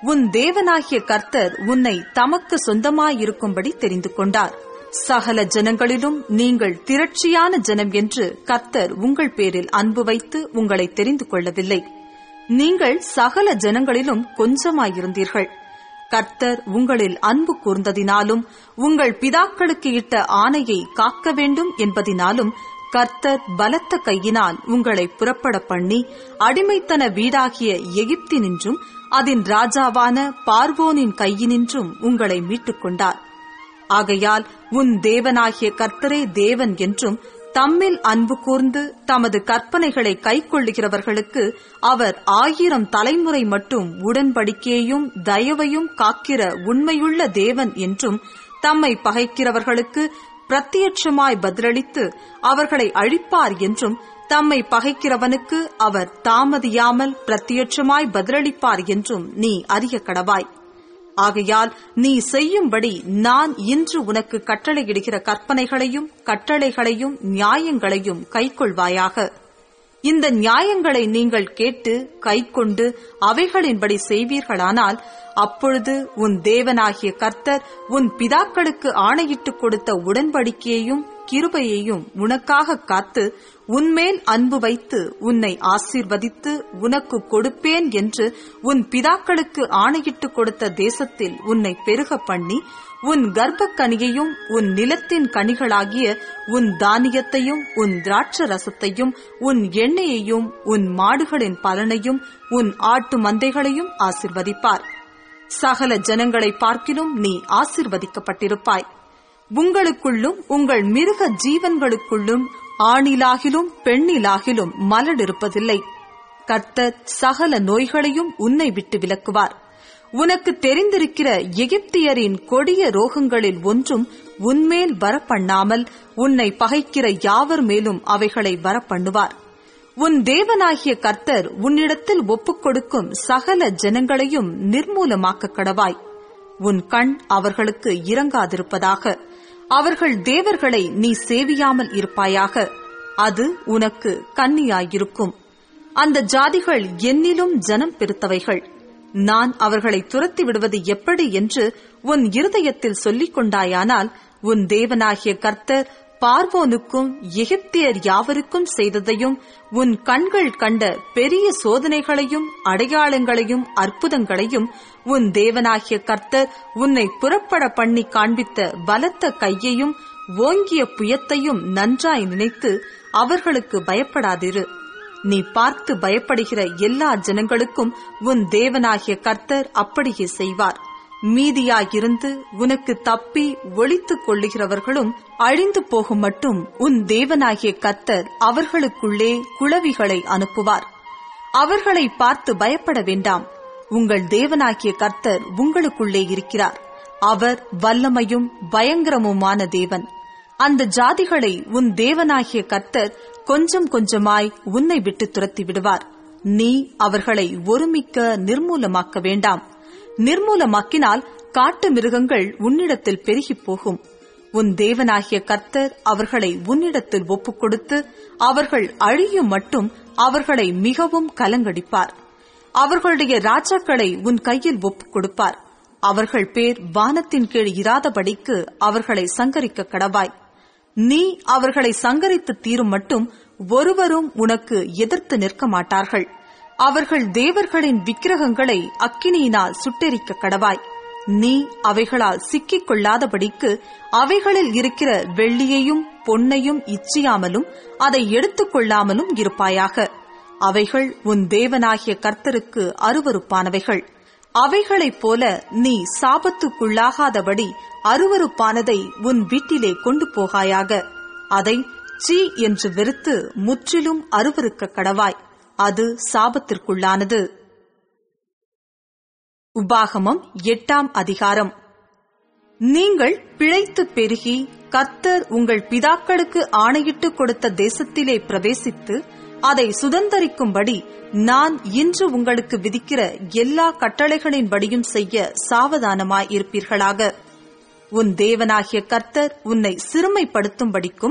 உன் தேவனாகிய கர்த்தர் உன்னை தமக்கு சொந்தமாயிருக்கும்படி தெரிந்து கொண்டார் சகல ஜனங்களிலும் நீங்கள் திரட்சியான ஜனம் என்று கர்த்தர் உங்கள் பேரில் அன்பு வைத்து உங்களை தெரிந்து கொள்ளவில்லை நீங்கள் சகல ஜனங்களிலும் கொஞ்சமாயிருந்தீர்கள் கர்த்தர் உங்களில் அன்பு கூர்ந்ததினாலும் உங்கள் பிதாக்களுக்கு இட்ட ஆணையை காக்க வேண்டும் என்பதினாலும் கர்த்தர் பலத்த கையினால் உங்களை புறப்பட பண்ணி அடிமைத்தன வீடாகிய எகிப்தினின்றும் அதன் ராஜாவான பார்வோனின் கையினின்றும் உங்களை மீட்டுக் கொண்டார் ஆகையால் உன் தேவனாகிய கர்த்தரே தேவன் என்றும் தம்மில் அன்பு கூர்ந்து தமது கற்பனைகளை கைக்கொள்ளுகிறவர்களுக்கு அவர் ஆயிரம் தலைமுறை மட்டும் உடன்படிக்கையையும் தயவையும் காக்கிற உண்மையுள்ள தேவன் என்றும் தம்மை பகைக்கிறவர்களுக்கு பிரத்யட்சமாய் பதிலளித்து அவர்களை அழிப்பார் என்றும் தம்மை பகைக்கிறவனுக்கு அவர் தாமதியாமல் பிரத்யட்சமாய் பதிலளிப்பார் என்றும் நீ அறிய கடவாய் ஆகையால் நீ செய்யும்படி நான் இன்று உனக்கு கட்டளையிடுகிற கற்பனைகளையும் கட்டளைகளையும் நியாயங்களையும் கைக்கொள்வாயாக இந்த நியாயங்களை நீங்கள் கேட்டு கைக்கொண்டு அவைகளின்படி செய்வீர்களானால் அப்பொழுது உன் தேவனாகிய கர்த்தர் உன் பிதாக்களுக்கு ஆணையிட்டுக் கொடுத்த உடன்படிக்கையையும் கிருபையையும் உனக்காக காத்து உன்மேல் அன்பு வைத்து உன்னை ஆசீர்வதித்து உனக்கு கொடுப்பேன் என்று உன் பிதாக்களுக்கு ஆணையிட்டுக் கொடுத்த தேசத்தில் உன்னை பெருக பண்ணி உன் கர்ப்பக்கனியையும் உன் நிலத்தின் கனிகளாகிய உன் தானியத்தையும் உன் திராட்ச ரசத்தையும் உன் எண்ணெயையும் உன் மாடுகளின் பலனையும் உன் ஆட்டு மந்தைகளையும் ஆசிர்வதிப்பார் சகல ஜனங்களை பார்க்கிலும் நீ ஆசிர்வதிக்கப்பட்டிருப்பாய் உங்களுக்குள்ளும் உங்கள் மிருக ஜீவன்களுக்குள்ளும் ஆணிலாகிலும் பெண்ணிலாகிலும் மலடிருப்பதில்லை கர்த்தர் சகல நோய்களையும் உன்னை விட்டு விலக்குவார் உனக்கு தெரிந்திருக்கிற எகிப்தியரின் கொடிய ரோகங்களில் ஒன்றும் உன்மேல் வரப்பண்ணாமல் உன்னை பகைக்கிற யாவர் மேலும் அவைகளை வரப்பண்ணுவார் உன் தேவனாகிய கர்த்தர் உன்னிடத்தில் ஒப்புக் கொடுக்கும் சகல ஜனங்களையும் நிர்மூலமாக்க கடவாய் உன் கண் அவர்களுக்கு இறங்காதிருப்பதாக அவர்கள் தேவர்களை நீ சேவியாமல் இருப்பாயாக அது உனக்கு கன்னியாயிருக்கும் அந்த ஜாதிகள் என்னிலும் ஜனம் பெருத்தவைகள் நான் அவர்களை துரத்தி விடுவது எப்படி என்று உன் இருதயத்தில் சொல்லிக் கொண்டாயானால் உன் தேவனாகிய கர்த்தர் பார்வோனுக்கும் எகிப்தியர் யாவருக்கும் செய்ததையும் உன் கண்கள் கண்ட பெரிய சோதனைகளையும் அடையாளங்களையும் அற்புதங்களையும் உன் தேவனாகிய கர்த்தர் உன்னை புறப்பட பண்ணி காண்பித்த பலத்த கையையும் ஓங்கிய புயத்தையும் நன்றாய் நினைத்து அவர்களுக்கு பயப்படாதிரு நீ பார்த்து பயப்படுகிற எல்லா ஜனங்களுக்கும் உன் தேவனாகிய கர்த்தர் அப்படியே செய்வார் மீதியாயிருந்து உனக்கு தப்பி ஒளித்துக் கொள்ளுகிறவர்களும் அழிந்து போகும் மட்டும் உன் தேவனாகிய கர்த்தர் அவர்களுக்குள்ளே குளவிகளை அனுப்புவார் அவர்களை பார்த்து பயப்பட வேண்டாம் உங்கள் தேவனாகிய கர்த்தர் உங்களுக்குள்ளே இருக்கிறார் அவர் வல்லமையும் பயங்கரமுமான தேவன் அந்த ஜாதிகளை உன் தேவனாகிய கர்த்தர் கொஞ்சம் கொஞ்சமாய் உன்னை விட்டு துரத்தி விடுவார் நீ அவர்களை ஒருமிக்க நிர்மூலமாக்க வேண்டாம் நிர்மூலமாக்கினால் காட்டு மிருகங்கள் உன்னிடத்தில் பெருகிப் போகும் உன் தேவனாகிய கர்த்தர் அவர்களை உன்னிடத்தில் ஒப்புக் கொடுத்து அவர்கள் அழியும் மட்டும் அவர்களை மிகவும் கலங்கடிப்பார் அவர்களுடைய ராஜாக்களை உன் கையில் ஒப்புக் கொடுப்பார் அவர்கள் பேர் வானத்தின் கீழ் இராதபடிக்கு அவர்களை சங்கரிக்க கடவாய் நீ அவர்களை சங்கரித்து தீரும் மட்டும் ஒருவரும் உனக்கு எதிர்த்து நிற்க மாட்டார்கள் அவர்கள் தேவர்களின் விக்கிரகங்களை அக்கினியினால் சுட்டெரிக்க கடவாய் நீ அவைகளால் சிக்கிக் கொள்ளாதபடிக்கு அவைகளில் இருக்கிற வெள்ளியையும் பொன்னையும் இச்சியாமலும் அதை எடுத்துக் கொள்ளாமலும் இருப்பாயாக அவைகள் உன் தேவனாகிய கர்த்தருக்கு அருவருப்பானவைகள் அவைகளைப் போல நீ சாபத்துக்குள்ளாகாதபடி அருவருப்பானதை உன் வீட்டிலே கொண்டு போகாயாக அதை சீ என்று வெறுத்து முற்றிலும் அருவருக்க கடவாய் அது சாபத்திற்குள்ளானது உபாகமம் எட்டாம் அதிகாரம் நீங்கள் பிழைத்து பெருகி கர்த்தர் உங்கள் பிதாக்களுக்கு ஆணையிட்டு கொடுத்த தேசத்திலே பிரவேசித்து அதை சுதந்தரிக்கும்படி நான் இன்று உங்களுக்கு விதிக்கிற எல்லா கட்டளைகளின்படியும் செய்ய சாவதானமாய் இருப்பீர்களாக உன் தேவனாகிய கர்த்தர் உன்னை சிறுமைப்படுத்தும்படிக்கும்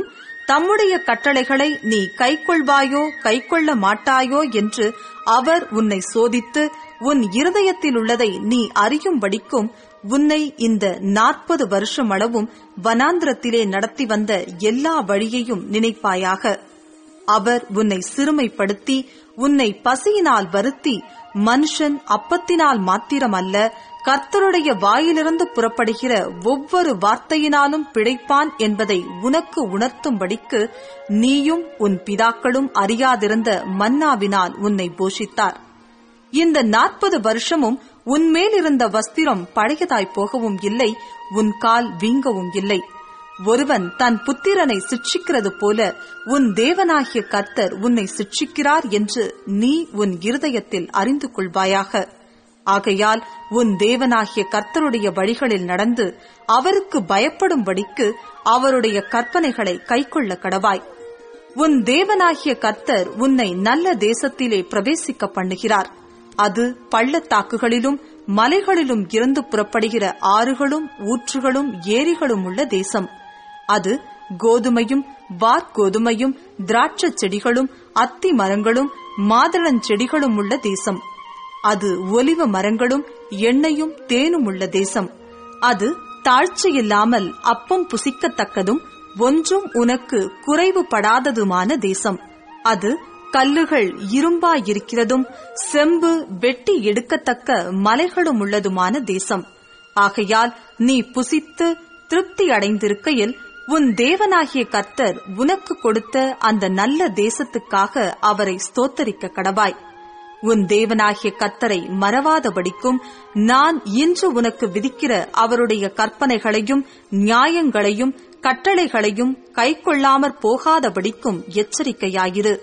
தம்முடைய கட்டளைகளை நீ கைக்கொள்வாயோ கைக்கொள்ள மாட்டாயோ என்று அவர் உன்னை சோதித்து உன் இருதயத்தில் உள்ளதை நீ அறியும்படிக்கும் உன்னை இந்த நாற்பது வருஷமளவும் வனாந்திரத்திலே நடத்தி வந்த எல்லா வழியையும் நினைப்பாயாக அவர் உன்னை சிறுமைப்படுத்தி உன்னை பசியினால் வருத்தி மனுஷன் அப்பத்தினால் மாத்திரமல்ல கர்த்தருடைய வாயிலிருந்து புறப்படுகிற ஒவ்வொரு வார்த்தையினாலும் பிழைப்பான் என்பதை உனக்கு உணர்த்தும்படிக்கு நீயும் உன் பிதாக்களும் அறியாதிருந்த மன்னாவினால் உன்னை போஷித்தார் இந்த நாற்பது வருஷமும் உன்மேல் இருந்த வஸ்திரம் பழையதாய் போகவும் இல்லை உன் கால் வீங்கவும் இல்லை ஒருவன் தன் புத்திரனை சிட்சிக்கிறது போல உன் தேவனாகிய கர்த்தர் உன்னை சிட்சிக்கிறார் என்று நீ உன் இருதயத்தில் அறிந்து கொள்வாயாக ஆகையால் உன் தேவனாகிய கர்த்தருடைய வழிகளில் நடந்து அவருக்கு பயப்படும்படிக்கு அவருடைய கற்பனைகளை கைக்கொள்ள கடவாய் உன் தேவனாகிய கர்த்தர் உன்னை நல்ல தேசத்திலே பிரவேசிக்க பண்ணுகிறார் அது பள்ளத்தாக்குகளிலும் மலைகளிலும் இருந்து புறப்படுகிற ஆறுகளும் ஊற்றுகளும் ஏரிகளும் உள்ள தேசம் அது கோதுமையும் வார்கோதுமையும் திராட்சை செடிகளும் அத்தி மரங்களும் மாதளஞ்செடிகளும் உள்ள தேசம் அது ஒலிவ மரங்களும் எண்ணெயும் தேனும் உள்ள தேசம் அது தாழ்ச்சியில்லாமல் அப்பம் புசிக்கத்தக்கதும் ஒன்றும் உனக்கு குறைவுபடாததுமான தேசம் அது கல்லுகள் இரும்பாயிருக்கிறதும் செம்பு வெட்டி எடுக்கத்தக்க மலைகளும் உள்ளதுமான தேசம் ஆகையால் நீ புசித்து திருப்தி அடைந்திருக்கையில் உன் தேவனாகிய கர்த்தர் உனக்கு கொடுத்த அந்த நல்ல தேசத்துக்காக அவரை ஸ்தோத்தரிக்க கடவாய் உன் தேவனாகிய கர்த்தரை மறவாதபடிக்கும் நான் இன்று உனக்கு விதிக்கிற அவருடைய கற்பனைகளையும் நியாயங்களையும் கட்டளைகளையும் கைக்கொள்ளாமற் போகாதபடிக்கும் எச்சரிக்கையாயிரு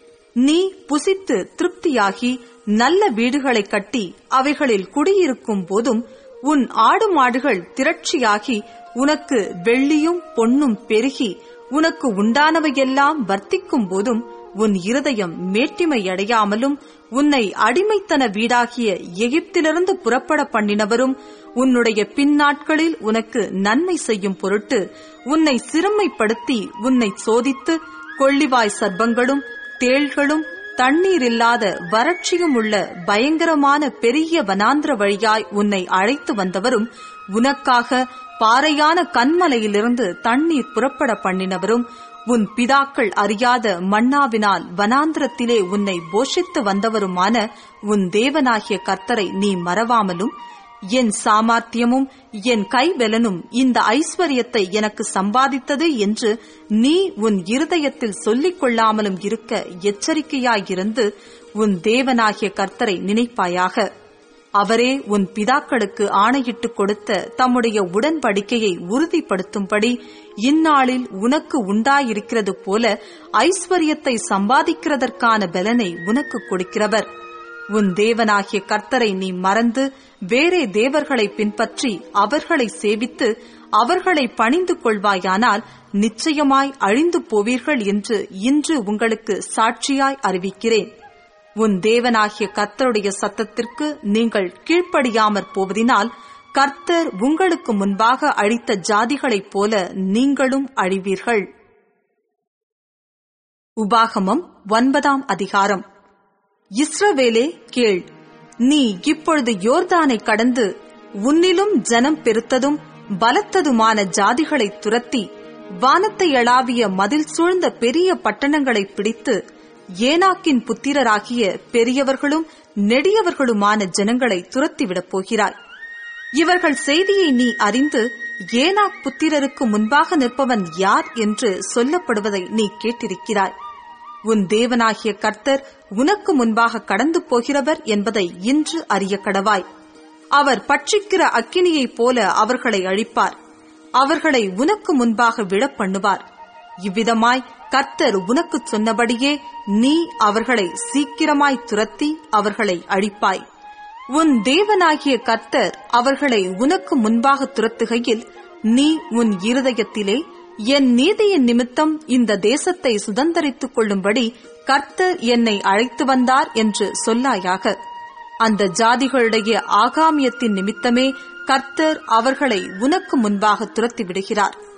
நீ புசித்து திருப்தியாகி நல்ல வீடுகளை கட்டி அவைகளில் குடியிருக்கும் போதும் உன் ஆடு மாடுகள் திரட்சியாகி உனக்கு வெள்ளியும் பொன்னும் பெருகி உனக்கு உண்டானவையெல்லாம் வர்த்திக்கும் போதும் உன் இருதயம் மேட்டிமை அடையாமலும் உன்னை அடிமைத்தன வீடாகிய எகிப்திலிருந்து புறப்பட பண்ணினவரும் உன்னுடைய பின்னாட்களில் உனக்கு நன்மை செய்யும் பொருட்டு உன்னை சிறுமைப்படுத்தி உன்னை சோதித்து கொள்ளிவாய் சர்ப்பங்களும் தேள்களும் தண்ணீர் இல்லாத வறட்சியும் உள்ள பயங்கரமான பெரிய வனாந்திர வழியாய் உன்னை அழைத்து வந்தவரும் உனக்காக பாறையான கண்மலையிலிருந்து தண்ணீர் புறப்பட பண்ணினவரும் உன் பிதாக்கள் அறியாத மன்னாவினால் வனாந்திரத்திலே உன்னை போஷித்து வந்தவருமான உன் தேவனாகிய கர்த்தரை நீ மறவாமலும் என் சாமர்த்தியமும் என் கைபெலனும் இந்த ஐஸ்வர்யத்தை எனக்கு சம்பாதித்தது என்று நீ உன் இருதயத்தில் சொல்லிக் கொள்ளாமலும் இருக்க எச்சரிக்கையாயிருந்து உன் தேவனாகிய கர்த்தரை நினைப்பாயாக அவரே உன் பிதாக்களுக்கு ஆணையிட்டு கொடுத்த தம்முடைய உடன்படிக்கையை உறுதிப்படுத்தும்படி இந்நாளில் உனக்கு உண்டாயிருக்கிறது போல ஐஸ்வர்யத்தை சம்பாதிக்கிறதற்கான பலனை உனக்கு கொடுக்கிறவர் உன் தேவனாகிய கர்த்தரை நீ மறந்து வேறே தேவர்களை பின்பற்றி அவர்களை சேவித்து அவர்களை பணிந்து கொள்வாயானால் நிச்சயமாய் அழிந்து போவீர்கள் என்று இன்று உங்களுக்கு சாட்சியாய் அறிவிக்கிறேன் உன் தேவனாகிய கர்த்தருடைய சத்தத்திற்கு நீங்கள் கீழ்ப்படியாமற் போவதினால் கர்த்தர் உங்களுக்கு முன்பாக அழித்த ஜாதிகளைப் போல நீங்களும் அழிவீர்கள் உபாகமம் ஒன்பதாம் அதிகாரம் இஸ்ரவேலே கேள் நீ இப்பொழுது யோர்தானை கடந்து உன்னிலும் ஜனம் பெருத்ததும் பலத்ததுமான ஜாதிகளை துரத்தி வானத்தை எழாவிய மதில் சூழ்ந்த பெரிய பட்டணங்களை பிடித்து ஏனாக்கின் புத்திரராகிய பெரியவர்களும் நெடியவர்களுமான ஜனங்களை துரத்திவிடப் போகிறாய் இவர்கள் செய்தியை நீ அறிந்து ஏனாக் புத்திரருக்கு முன்பாக நிற்பவன் யார் என்று சொல்லப்படுவதை நீ கேட்டிருக்கிறாய் உன் தேவனாகிய கர்த்தர் உனக்கு முன்பாக கடந்து போகிறவர் என்பதை இன்று அறிய கடவாய் அவர் பட்சிக்கிற அக்கினியைப் போல அவர்களை அழிப்பார் அவர்களை உனக்கு முன்பாக விழப் பண்ணுவார் இவ்விதமாய் கர்த்தர் உனக்கு சொன்னபடியே நீ அவர்களை சீக்கிரமாய் துரத்தி அவர்களை அழிப்பாய் உன் தேவனாகிய கர்த்தர் அவர்களை உனக்கு முன்பாக துரத்துகையில் நீ உன் இருதயத்திலே என் நீதியின் நிமித்தம் இந்த தேசத்தை சுதந்தரித்துக் கொள்ளும்படி கர்த்தர் என்னை அழைத்து வந்தார் என்று சொல்லாயாக அந்த ஜாதிகளுடைய ஆகாமியத்தின் நிமித்தமே கர்த்தர் அவர்களை உனக்கு முன்பாக துரத்தி விடுகிறார்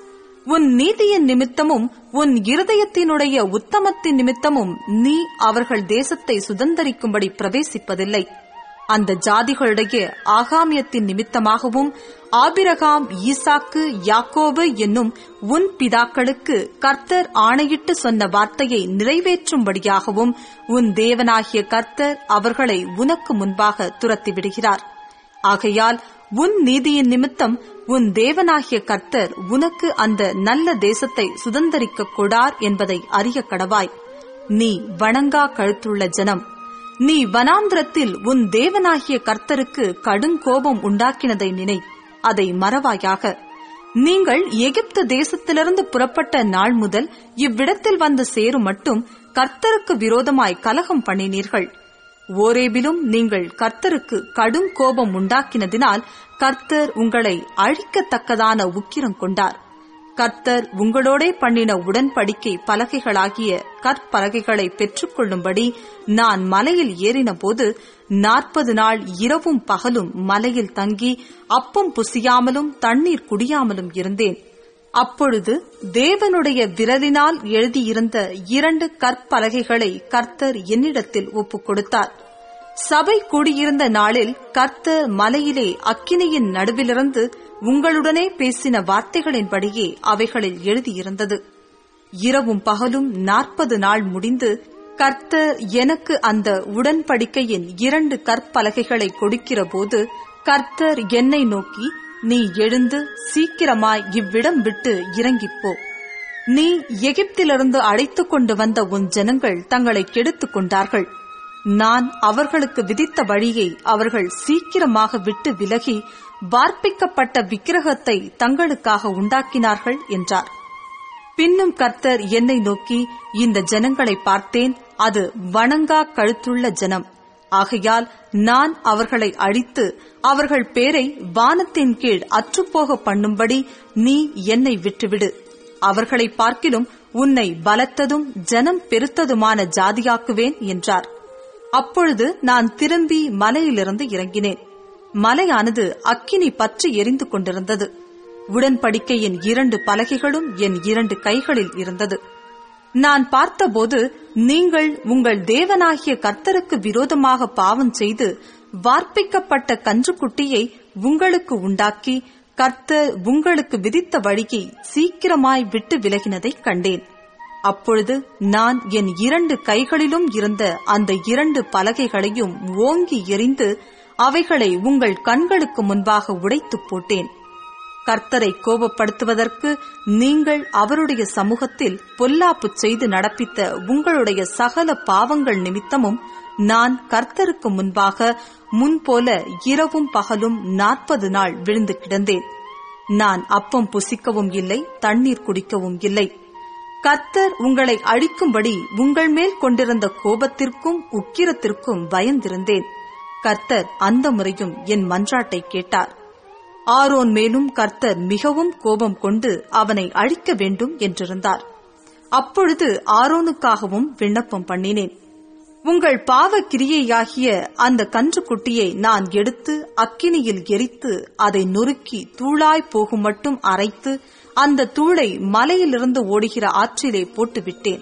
உன் நீதியின் நிமித்தமும் உன் இருதயத்தினுடைய உத்தமத்தின் நிமித்தமும் நீ அவர்கள் தேசத்தை சுதந்தரிக்கும்படி பிரவேசிப்பதில்லை அந்த ஜாதிகளுடைய ஆகாமியத்தின் நிமித்தமாகவும் ஆபிரகாம் ஈசாக்கு யாக்கோபு என்னும் உன் பிதாக்களுக்கு கர்த்தர் ஆணையிட்டு சொன்ன வார்த்தையை நிறைவேற்றும்படியாகவும் உன் தேவனாகிய கர்த்தர் அவர்களை உனக்கு முன்பாக துரத்திவிடுகிறார் ஆகையால் உன் நீதியின் நிமித்தம் உன் தேவனாகிய கர்த்தர் உனக்கு அந்த நல்ல தேசத்தை சுதந்தரிக்க கொடார் என்பதை அறிய கடவாய் நீ வணங்கா கழுத்துள்ள ஜனம் நீ வனாந்திரத்தில் உன் தேவனாகிய கர்த்தருக்கு கடுங்கோபம் உண்டாக்கினதை நினை அதை மறவாயாக நீங்கள் எகிப்து தேசத்திலிருந்து புறப்பட்ட நாள் முதல் இவ்விடத்தில் வந்து சேரும் மட்டும் கர்த்தருக்கு விரோதமாய் கலகம் பண்ணினீர்கள் ஓரேபிலும் நீங்கள் கர்த்தருக்கு கடும் கோபம் உண்டாக்கினதினால் கர்த்தர் உங்களை அழிக்கத்தக்கதான உக்கிரம் கொண்டார் கர்த்தர் உங்களோடே பண்ணின உடன்படிக்கை பலகைகளாகிய கற்பலகைகளை பெற்றுக்கொள்ளும்படி நான் மலையில் ஏறினபோது நாற்பது நாள் இரவும் பகலும் மலையில் தங்கி அப்பம் புசியாமலும் தண்ணீர் குடியாமலும் இருந்தேன் அப்பொழுது தேவனுடைய விரலினால் எழுதியிருந்த இரண்டு கற்பலகைகளை கர்த்தர் என்னிடத்தில் ஒப்புக் கொடுத்தார் சபை கூடியிருந்த நாளில் கர்த்தர் மலையிலே அக்கினியின் நடுவிலிருந்து உங்களுடனே பேசின வார்த்தைகளின்படியே அவைகளில் எழுதியிருந்தது இரவும் பகலும் நாற்பது நாள் முடிந்து கர்த்தர் எனக்கு அந்த உடன்படிக்கையின் இரண்டு கற்பலகைகளை கொடுக்கிறபோது கர்த்தர் என்னை நோக்கி நீ எழுந்து சீக்கிரமாய் இவ்விடம் விட்டு இறங்கிப்போ நீ எகிப்திலிருந்து அழைத்துக் கொண்டு வந்த உன் ஜனங்கள் தங்களை கெடுத்துக் கொண்டார்கள் நான் அவர்களுக்கு விதித்த வழியை அவர்கள் சீக்கிரமாக விட்டு விலகி வார்ப்பிக்கப்பட்ட விக்கிரகத்தை தங்களுக்காக உண்டாக்கினார்கள் என்றார் பின்னும் கர்த்தர் என்னை நோக்கி இந்த ஜனங்களை பார்த்தேன் அது வணங்கா கழுத்துள்ள ஜனம் ஆகையால் நான் அவர்களை அழித்து அவர்கள் பேரை வானத்தின் கீழ் அற்றுப்போக பண்ணும்படி நீ என்னை விட்டுவிடு அவர்களை பார்க்கிலும் உன்னை பலத்ததும் ஜனம் பெருத்ததுமான ஜாதியாக்குவேன் என்றார் அப்பொழுது நான் திரும்பி மலையிலிருந்து இறங்கினேன் மலையானது அக்கினி பற்றி எரிந்து கொண்டிருந்தது உடன்படிக்கையின் இரண்டு பலகைகளும் என் இரண்டு கைகளில் இருந்தது நான் பார்த்தபோது நீங்கள் உங்கள் தேவனாகிய கர்த்தருக்கு விரோதமாக பாவம் செய்து வார்ப்பிக்கப்பட்ட கன்றுக்குட்டியை உங்களுக்கு உண்டாக்கி கர்த்தர் உங்களுக்கு விதித்த வழியை சீக்கிரமாய் விட்டு விலகினதைக் கண்டேன் அப்பொழுது நான் என் இரண்டு கைகளிலும் இருந்த அந்த இரண்டு பலகைகளையும் ஓங்கி எறிந்து அவைகளை உங்கள் கண்களுக்கு முன்பாக உடைத்துப் போட்டேன் கர்த்தரை கோபப்படுத்துவதற்கு நீங்கள் அவருடைய சமூகத்தில் பொல்லாப்பு செய்து நடப்பித்த உங்களுடைய சகல பாவங்கள் நிமித்தமும் நான் கர்த்தருக்கு முன்பாக முன்போல இரவும் பகலும் நாற்பது நாள் விழுந்து கிடந்தேன் நான் அப்பம் புசிக்கவும் இல்லை தண்ணீர் குடிக்கவும் இல்லை கர்த்தர் உங்களை அழிக்கும்படி உங்கள் மேல் கொண்டிருந்த கோபத்திற்கும் உக்கிரத்திற்கும் பயந்திருந்தேன் கர்த்தர் அந்த முறையும் என் மன்றாட்டை கேட்டார் ஆரோன் மேலும் கர்த்தர் மிகவும் கோபம் கொண்டு அவனை அழிக்க வேண்டும் என்றிருந்தார் அப்பொழுது ஆரோனுக்காகவும் விண்ணப்பம் பண்ணினேன் உங்கள் பாவ கிரியையாகிய அந்த கன்றுக்குட்டியை நான் எடுத்து அக்கினியில் எரித்து அதை நொறுக்கி தூளாய் போகும் மட்டும் அரைத்து அந்த தூளை மலையிலிருந்து ஓடுகிற ஆற்றிலே போட்டுவிட்டேன்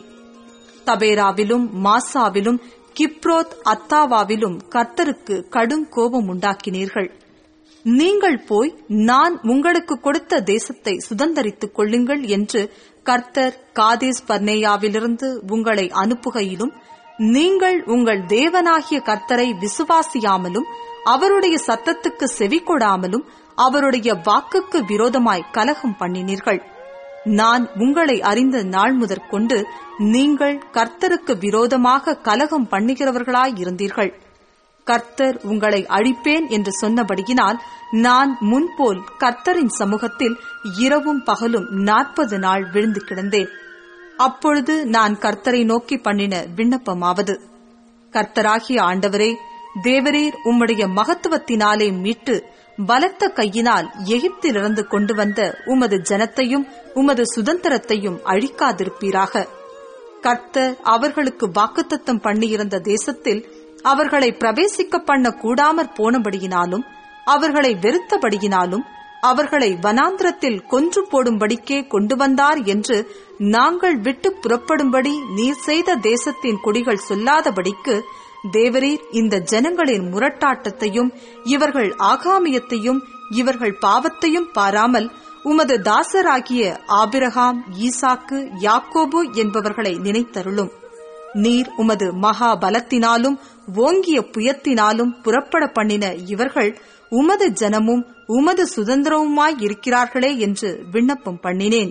தபேராவிலும் மாசாவிலும் கிப்ரோத் அத்தாவாவிலும் கர்த்தருக்கு கடும் கோபம் உண்டாக்கினீர்கள் நீங்கள் போய் நான் உங்களுக்கு கொடுத்த தேசத்தை சுதந்தரித்துக் கொள்ளுங்கள் என்று கர்த்தர் காதேஸ் பர்னேயாவிலிருந்து உங்களை அனுப்புகையிலும் நீங்கள் உங்கள் தேவனாகிய கர்த்தரை விசுவாசியாமலும் அவருடைய சத்தத்துக்கு செவி கொடாமலும் அவருடைய வாக்குக்கு விரோதமாய் கலகம் பண்ணினீர்கள் நான் உங்களை அறிந்த நாள் முதற்கொண்டு நீங்கள் கர்த்தருக்கு விரோதமாக கலகம் பண்ணுகிறவர்களாயிருந்தீர்கள் கர்த்தர் உங்களை அழிப்பேன் என்று சொன்னபடியினால் நான் முன்போல் கர்த்தரின் சமூகத்தில் இரவும் பகலும் நாற்பது நாள் விழுந்து கிடந்தேன் அப்பொழுது நான் கர்த்தரை நோக்கி பண்ணின விண்ணப்பமாவது கர்த்தராகிய ஆண்டவரே தேவரீர் உம்முடைய மகத்துவத்தினாலே மீட்டு பலத்த கையினால் எகிப்திலிருந்து கொண்டு வந்த உமது ஜனத்தையும் உமது சுதந்திரத்தையும் அழிக்காதிருப்பீராக கர்த்தர் அவர்களுக்கு வாக்குத்தத்தம் பண்ணியிருந்த தேசத்தில் அவர்களை பிரவேசிக்க பண்ண கூடாமற் போனபடியினாலும் அவர்களை வெறுத்தபடியினாலும் அவர்களை வனாந்திரத்தில் கொன்று போடும்படிக்கே கொண்டு வந்தார் என்று நாங்கள் விட்டு புறப்படும்படி நீர் செய்த தேசத்தின் குடிகள் சொல்லாதபடிக்கு தேவரீர் இந்த ஜனங்களின் முரட்டாட்டத்தையும் இவர்கள் ஆகாமியத்தையும் இவர்கள் பாவத்தையும் பாராமல் உமது தாசராகிய ஆபிரகாம் ஈசாக்கு யாக்கோபு என்பவர்களை நினைத்தருளும் நீர் உமது மகா பலத்தினாலும் ஓங்கிய புயத்தினாலும் புறப்பட பண்ணின இவர்கள் உமது ஜனமும் உமது சுதந்திரவுமாய் இருக்கிறார்களே என்று விண்ணப்பம் பண்ணினேன்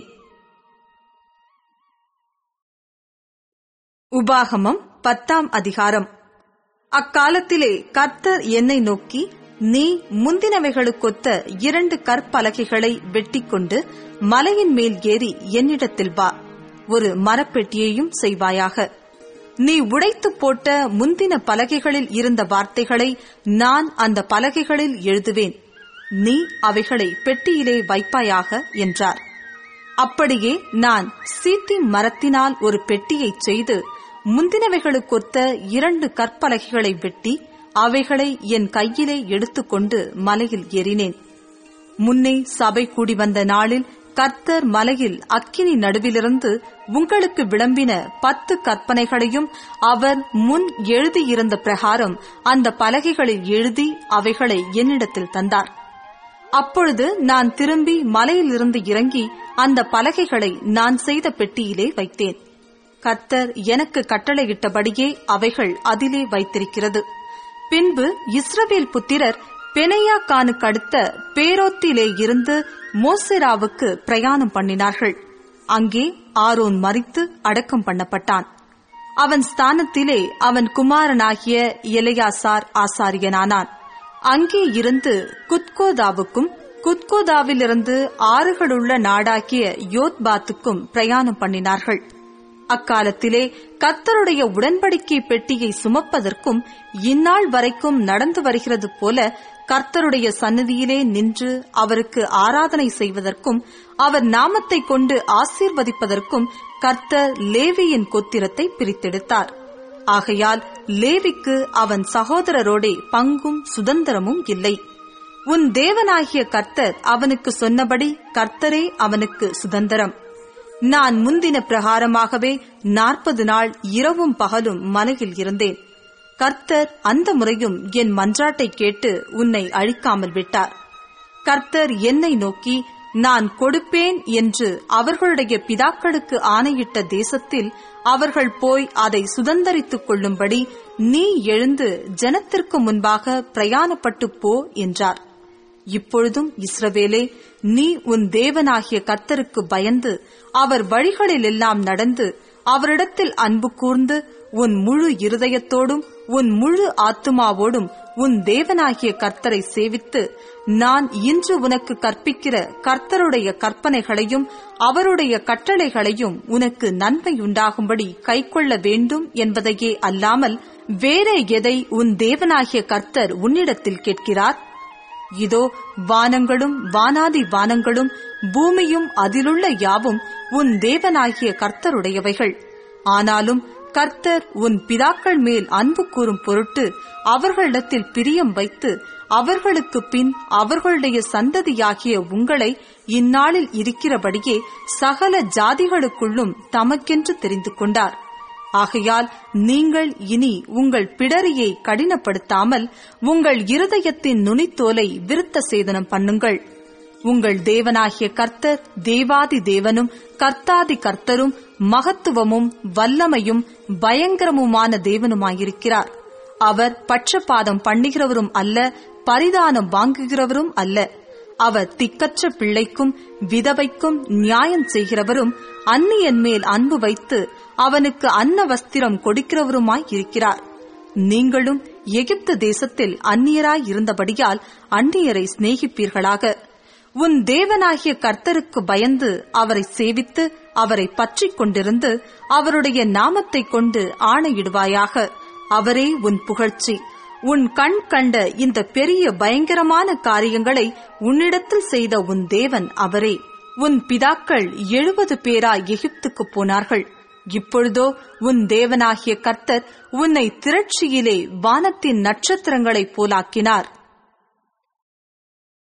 உபாகமம் பத்தாம் அதிகாரம் அக்காலத்திலே கர்த்தர் என்னை நோக்கி நீ முந்தினவைகளுக்கொத்த இரண்டு கற்பலகைகளை வெட்டிக்கொண்டு மலையின் மேல் ஏறி என்னிடத்தில் வா ஒரு மரப்பெட்டியையும் செய்வாயாக நீ உடைத்து போட்ட முந்தின பலகைகளில் இருந்த வார்த்தைகளை நான் அந்த பலகைகளில் எழுதுவேன் நீ அவைகளை பெட்டியிலே வைப்பாயாக என்றார் அப்படியே நான் சீத்தி மரத்தினால் ஒரு பெட்டியைச் செய்து முந்தினவைகளுக்கொத்த இரண்டு கற்பலகைகளை வெட்டி அவைகளை என் கையிலே எடுத்துக்கொண்டு மலையில் ஏறினேன் முன்னே சபை கூடி வந்த நாளில் கர்த்தர் மலையில் அக்கினி நடுவிலிருந்து உங்களுக்கு விளம்பின பத்து கற்பனைகளையும் அவர் முன் எழுதியிருந்த பிரகாரம் அந்த பலகைகளில் எழுதி அவைகளை என்னிடத்தில் தந்தார் அப்பொழுது நான் திரும்பி மலையிலிருந்து இறங்கி அந்த பலகைகளை நான் செய்த பெட்டியிலே வைத்தேன் கர்த்தர் எனக்கு கட்டளையிட்டபடியே அவைகள் அதிலே வைத்திருக்கிறது பின்பு இஸ்ரவேல் புத்திரர் பெனையாக்கானுக்கு அடுத்த பேரோத்திலே இருந்து மோசெராவுக்கு பிரயாணம் பண்ணினார்கள் அங்கே ஆரோன் மறித்து அடக்கம் பண்ணப்பட்டான் அவன் ஸ்தானத்திலே அவன் குமாரனாகிய எலையாசார் ஆசாரியனானான் அங்கே இருந்து குத்கோதாவுக்கும் குத்கோதாவிலிருந்து ஆறுகளுள்ள நாடாகிய யோத்பாத்துக்கும் பிரயாணம் பண்ணினார்கள் அக்காலத்திலே கத்தருடைய உடன்படிக்கை பெட்டியை சுமப்பதற்கும் இந்நாள் வரைக்கும் நடந்து வருகிறது போல கர்த்தருடைய சன்னதியிலே நின்று அவருக்கு ஆராதனை செய்வதற்கும் அவர் நாமத்தை கொண்டு ஆசீர்வதிப்பதற்கும் கர்த்தர் லேவியின் கொத்திரத்தை பிரித்தெடுத்தார் ஆகையால் லேவிக்கு அவன் சகோதரரோடே பங்கும் சுதந்திரமும் இல்லை உன் தேவனாகிய கர்த்தர் அவனுக்கு சொன்னபடி கர்த்தரே அவனுக்கு சுதந்திரம் நான் முந்தின பிரகாரமாகவே நாற்பது நாள் இரவும் பகலும் மலையில் இருந்தேன் கர்த்தர் அந்த முறையும் என் மன்றாட்டை கேட்டு உன்னை அழிக்காமல் விட்டார் கர்த்தர் என்னை நோக்கி நான் கொடுப்பேன் என்று அவர்களுடைய பிதாக்களுக்கு ஆணையிட்ட தேசத்தில் அவர்கள் போய் அதை சுதந்தரித்துக் கொள்ளும்படி நீ எழுந்து ஜனத்திற்கு முன்பாக பிரயாணப்பட்டு போ என்றார் இப்பொழுதும் இஸ்ரவேலே நீ உன் தேவனாகிய கர்த்தருக்கு பயந்து அவர் வழிகளிலெல்லாம் நடந்து அவரிடத்தில் அன்பு கூர்ந்து உன் முழு இருதயத்தோடும் உன் முழு ஆத்துமாவோடும் உன் தேவனாகிய கர்த்தரை சேவித்து நான் இன்று உனக்கு கற்பிக்கிற கர்த்தருடைய கற்பனைகளையும் அவருடைய கட்டளைகளையும் உனக்கு நன்மையுண்டாகும்படி கைக்கொள்ள வேண்டும் என்பதையே அல்லாமல் வேற எதை உன் தேவனாகிய கர்த்தர் உன்னிடத்தில் கேட்கிறார் இதோ வானங்களும் வானாதி வானங்களும் பூமியும் அதிலுள்ள யாவும் உன் தேவனாகிய கர்த்தருடையவைகள் ஆனாலும் கர்த்தர் உன் பிதாக்கள் மேல் அன்பு கூறும் பொருட்டு அவர்களிடத்தில் பிரியம் வைத்து அவர்களுக்கு பின் அவர்களுடைய சந்ததியாகிய உங்களை இந்நாளில் இருக்கிறபடியே சகல ஜாதிகளுக்குள்ளும் தமக்கென்று தெரிந்து கொண்டார் ஆகையால் நீங்கள் இனி உங்கள் பிடரியை கடினப்படுத்தாமல் உங்கள் இருதயத்தின் நுனித்தோலை விருத்த சேதனம் பண்ணுங்கள் உங்கள் தேவனாகிய கர்த்தர் தேவாதி தேவனும் கர்த்தாதி கர்த்தரும் மகத்துவமும் வல்லமையும் பயங்கரமுமான தேவனுமாயிருக்கிறார் அவர் பட்சபாதம் பண்ணுகிறவரும் அல்ல பரிதானம் வாங்குகிறவரும் அல்ல அவர் திக்கற்ற பிள்ளைக்கும் விதவைக்கும் நியாயம் செய்கிறவரும் அந்நியன் மேல் அன்பு வைத்து அவனுக்கு அன்ன வஸ்திரம் கொடுக்கிறவருமாய் இருக்கிறார் நீங்களும் எகிப்து தேசத்தில் அந்நியராய் இருந்தபடியால் அந்நியரை சிநேகிப்பீர்களாக உன் தேவனாகிய கர்த்தருக்கு பயந்து அவரை சேவித்து அவரை பற்றிக் கொண்டிருந்து அவருடைய நாமத்தை கொண்டு ஆணையிடுவாயாக அவரே உன் புகழ்ச்சி உன் கண் கண்ட இந்த பெரிய பயங்கரமான காரியங்களை உன்னிடத்தில் செய்த உன் தேவன் அவரே உன் பிதாக்கள் எழுபது பேரா எகிப்துக்கு போனார்கள் இப்பொழுதோ உன் தேவனாகிய கர்த்தர் உன்னை திரட்சியிலே வானத்தின் நட்சத்திரங்களைப் போலாக்கினார்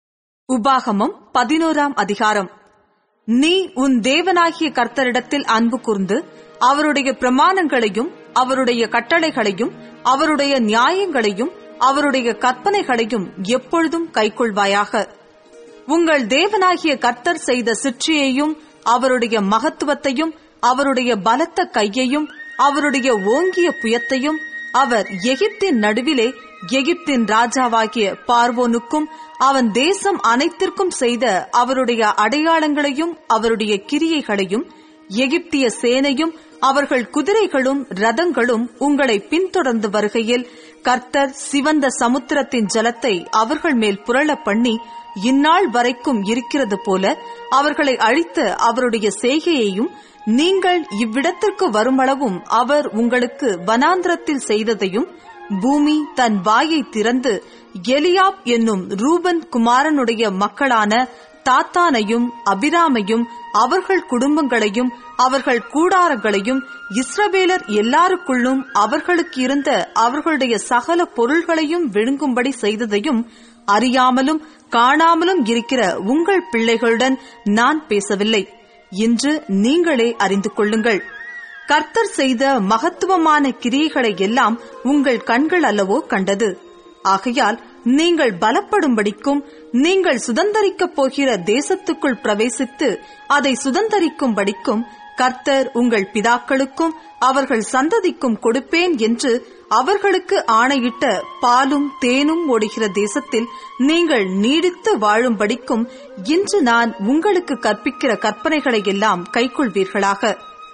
உபாகமம் பதினோராம் அதிகாரம் நீ உன் தேவனாகிய கர்த்தரிடத்தில் அன்பு கூர்ந்து அவருடைய பிரமாணங்களையும் அவருடைய கட்டளைகளையும் அவருடைய நியாயங்களையும் அவருடைய கற்பனைகளையும் எப்பொழுதும் கைக்கொள்வாயாக உங்கள் தேவனாகிய கர்த்தர் செய்த சிற்றியையும் அவருடைய மகத்துவத்தையும் அவருடைய பலத்த கையையும் அவருடைய ஓங்கிய புயத்தையும் அவர் எகிப்தின் நடுவிலே எகிப்தின் ராஜாவாகிய பார்வோனுக்கும் அவன் தேசம் அனைத்திற்கும் செய்த அவருடைய அடையாளங்களையும் அவருடைய கிரியைகளையும் எகிப்திய சேனையும் அவர்கள் குதிரைகளும் ரதங்களும் உங்களை பின்தொடர்ந்து வருகையில் கர்த்தர் சிவந்த சமுத்திரத்தின் ஜலத்தை அவர்கள் மேல் புரள பண்ணி இந்நாள் வரைக்கும் இருக்கிறது போல அவர்களை அழித்த அவருடைய செய்கையையும் நீங்கள் இவ்விடத்திற்கு வருமளவும் அவர் உங்களுக்கு வனாந்திரத்தில் செய்ததையும் பூமி தன் வாயை திறந்து எலியாப் என்னும் ரூபன் குமாரனுடைய மக்களான தாத்தானையும் அபிராமையும் அவர்கள் குடும்பங்களையும் அவர்கள் கூடாரங்களையும் இஸ்ரவேலர் எல்லாருக்குள்ளும் அவர்களுக்கு இருந்த அவர்களுடைய சகல பொருள்களையும் விழுங்கும்படி செய்ததையும் அறியாமலும் காணாமலும் இருக்கிற உங்கள் பிள்ளைகளுடன் நான் பேசவில்லை இன்று நீங்களே அறிந்து கொள்ளுங்கள் கர்த்தர் செய்த மகத்துவமான கிரியைகளை எல்லாம் உங்கள் கண்கள் அல்லவோ கண்டது ஆகையால் நீங்கள் பலப்படும்படிக்கும் நீங்கள் சுதந்தரிக்கப் போகிற தேசத்துக்குள் பிரவேசித்து அதை சுதந்தரிக்கும்படிக்கும் கர்த்தர் உங்கள் பிதாக்களுக்கும் அவர்கள் சந்ததிக்கும் கொடுப்பேன் என்று அவர்களுக்கு ஆணையிட்ட பாலும் தேனும் ஓடுகிற தேசத்தில் நீங்கள் நீடித்து வாழும்படிக்கும் இன்று நான் உங்களுக்கு கற்பிக்கிற கற்பனைகளை எல்லாம் கைக்கொள்வீர்களாக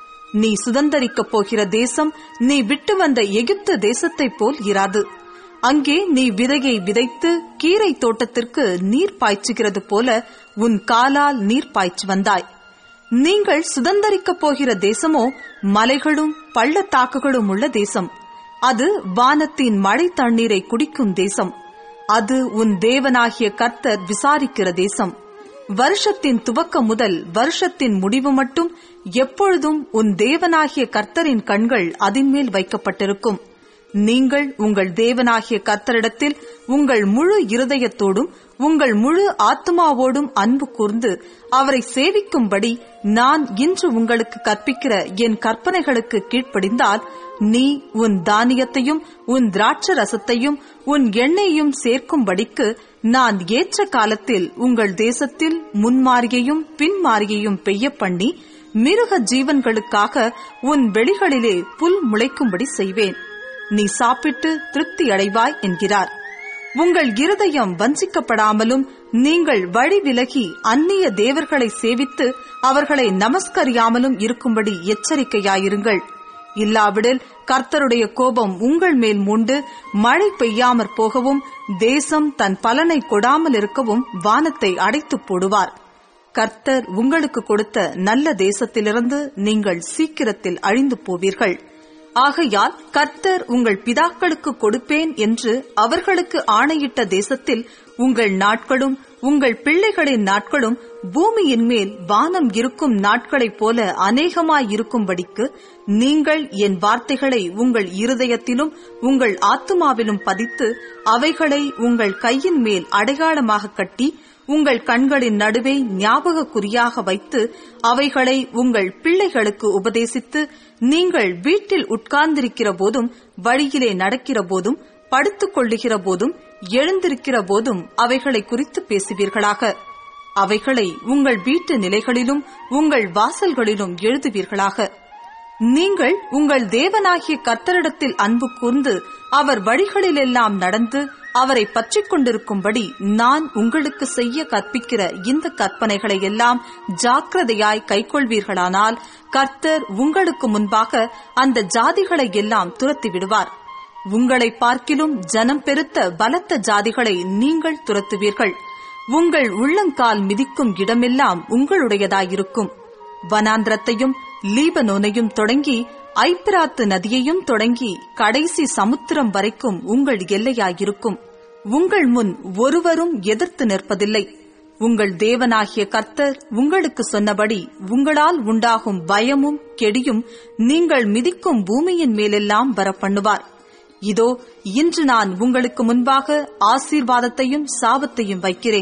நீ சுதந்தரிக்கப் போகிற தேசம் நீ விட்டு வந்த எகிப்து தேசத்தைப் போல் இராது அங்கே நீ விதையை விதைத்து கீரை தோட்டத்திற்கு நீர் பாய்ச்சுகிறது போல உன் காலால் நீர் பாய்ச்சி வந்தாய் நீங்கள் சுதந்தரிக்கப் போகிற தேசமோ மலைகளும் பள்ளத்தாக்குகளும் உள்ள தேசம் அது வானத்தின் மழை தண்ணீரை குடிக்கும் தேசம் அது உன் தேவனாகிய கர்த்தர் விசாரிக்கிற தேசம் வருஷத்தின் துவக்கம் முதல் வருஷத்தின் முடிவு மட்டும் எப்பொழுதும் உன் தேவனாகிய கர்த்தரின் கண்கள் அதின்மேல் வைக்கப்பட்டிருக்கும் நீங்கள் உங்கள் தேவனாகிய கர்த்தரிடத்தில் உங்கள் முழு இருதயத்தோடும் உங்கள் முழு ஆத்மாவோடும் அன்பு கூர்ந்து அவரை சேவிக்கும்படி நான் இன்று உங்களுக்கு கற்பிக்கிற என் கற்பனைகளுக்கு கீழ்ப்படிந்தால் நீ உன் தானியத்தையும் உன் திராட்ச ரசத்தையும் உன் எண்ணெயையும் சேர்க்கும்படிக்கு நான் ஏற்ற காலத்தில் உங்கள் தேசத்தில் முன்மாரியையும் பின்மாரியையும் பெய்ய பண்ணி மிருக ஜீவன்களுக்காக உன் வெளிகளிலே புல் முளைக்கும்படி செய்வேன் நீ சாப்பிட்டு திருப்தி அடைவாய் என்கிறார் உங்கள் இருதயம் வஞ்சிக்கப்படாமலும் நீங்கள் வழி விலகி அந்நிய தேவர்களை சேவித்து அவர்களை நமஸ்கரியாமலும் இருக்கும்படி எச்சரிக்கையாயிருங்கள் இல்லாவிடில் கர்த்தருடைய கோபம் உங்கள் மேல் மூண்டு மழை பெய்யாமற் போகவும் தேசம் தன் பலனை கொடாமல் இருக்கவும் வானத்தை அடைத்துப் போடுவார் கர்த்தர் உங்களுக்கு கொடுத்த நல்ல தேசத்திலிருந்து நீங்கள் சீக்கிரத்தில் அழிந்து போவீர்கள் ஆகையால் கர்த்தர் உங்கள் பிதாக்களுக்கு கொடுப்பேன் என்று அவர்களுக்கு ஆணையிட்ட தேசத்தில் உங்கள் நாட்களும் உங்கள் பிள்ளைகளின் நாட்களும் பூமியின் மேல் வானம் இருக்கும் நாட்களைப் போல அநேகமாயிருக்கும்படிக்கு நீங்கள் என் வார்த்தைகளை உங்கள் இருதயத்திலும் உங்கள் ஆத்துமாவிலும் பதித்து அவைகளை உங்கள் கையின் மேல் அடையாளமாக கட்டி உங்கள் கண்களின் நடுவே ஞாபக குறியாக வைத்து அவைகளை உங்கள் பிள்ளைகளுக்கு உபதேசித்து நீங்கள் வீட்டில் உட்கார்ந்திருக்கிற போதும் வழியிலே நடக்கிற போதும் படுத்துக் கொள்ளுகிற போதும் எழுந்திருக்கிற போதும் அவைகளை குறித்து பேசுவீர்களாக அவைகளை உங்கள் வீட்டு நிலைகளிலும் உங்கள் வாசல்களிலும் எழுதுவீர்களாக நீங்கள் உங்கள் தேவனாகிய கர்த்தரிடத்தில் அன்பு கூர்ந்து அவர் வழிகளிலெல்லாம் நடந்து அவரை பற்றிக் கொண்டிருக்கும்படி நான் உங்களுக்கு செய்ய கற்பிக்கிற இந்த கற்பனைகளை எல்லாம் ஜாக்கிரதையாய் கைக்கொள்வீர்களானால் கர்த்தர் உங்களுக்கு முன்பாக அந்த ஜாதிகளை எல்லாம் துரத்தி விடுவார் உங்களை பார்க்கிலும் ஜனம் பெருத்த பலத்த ஜாதிகளை நீங்கள் துரத்துவீர்கள் உங்கள் உள்ளங்கால் மிதிக்கும் இடமெல்லாம் உங்களுடையதாயிருக்கும் வனாந்திரத்தையும் லீபனோனையும் தொடங்கி ஐப்பிராத்து நதியையும் தொடங்கி கடைசி சமுத்திரம் வரைக்கும் உங்கள் எல்லையாயிருக்கும் உங்கள் முன் ஒருவரும் எதிர்த்து நிற்பதில்லை உங்கள் தேவனாகிய கர்த்தர் உங்களுக்கு சொன்னபடி உங்களால் உண்டாகும் பயமும் கெடியும் நீங்கள் மிதிக்கும் பூமியின் மேலெல்லாம் வரப்பண்ணுவார் இதோ இன்று நான் உங்களுக்கு முன்பாக ஆசீர்வாதத்தையும் சாபத்தையும் வைக்கிறேன்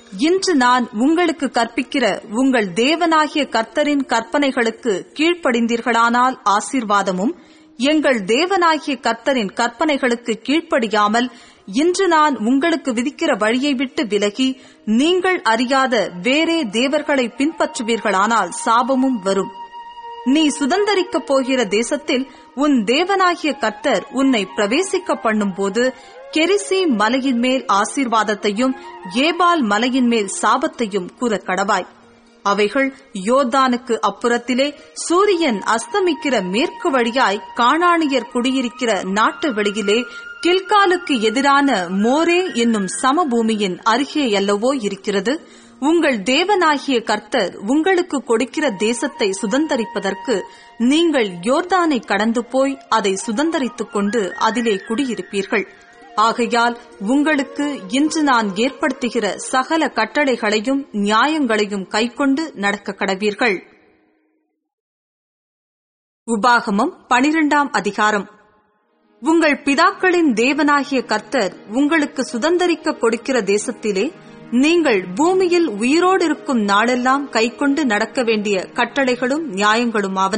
இன்று நான் உங்களுக்கு கற்பிக்கிற உங்கள் தேவனாகிய கர்த்தரின் கற்பனைகளுக்கு கீழ்ப்படிந்தீர்களானால் ஆசீர்வாதமும் எங்கள் தேவனாகிய கர்த்தரின் கற்பனைகளுக்கு கீழ்ப்படியாமல் இன்று நான் உங்களுக்கு விதிக்கிற வழியை விட்டு விலகி நீங்கள் அறியாத வேறே தேவர்களை பின்பற்றுவீர்களானால் சாபமும் வரும் நீ சுதந்தரிக்கப் போகிற தேசத்தில் உன் தேவனாகிய கர்த்தர் உன்னை பிரவேசிக்க பண்ணும்போது கெரிசி மலையின் மேல் ஆசீர்வாதத்தையும் ஏபால் மலையின் மேல் சாபத்தையும் கூற கடவாய் அவைகள் யோர்தானுக்கு அப்புறத்திலே சூரியன் அஸ்தமிக்கிற மேற்கு வழியாய் காணானியர் குடியிருக்கிற நாட்டு வெளியிலே கில்காலுக்கு எதிரான மோரே என்னும் சமபூமியின் அருகே அல்லவோ இருக்கிறது உங்கள் தேவனாகிய கர்த்தர் உங்களுக்கு கொடுக்கிற தேசத்தை சுதந்தரிப்பதற்கு நீங்கள் யோர்தானை கடந்து போய் அதை சுதந்தரித்துக் கொண்டு அதிலே குடியிருப்பீர்கள் ஆகையால் உங்களுக்கு இன்று நான் ஏற்படுத்துகிற சகல கட்டளைகளையும் நியாயங்களையும் கைக்கொண்டு நடக்க கடவீர்கள் உபாகமம் பனிரெண்டாம் அதிகாரம் உங்கள் பிதாக்களின் தேவனாகிய கர்த்தர் உங்களுக்கு சுதந்தரிக்க கொடுக்கிற தேசத்திலே நீங்கள் பூமியில் உயிரோடு இருக்கும் நாளெல்லாம் கைக்கொண்டு நடக்க வேண்டிய கட்டளைகளும் நியாயங்களுமாவன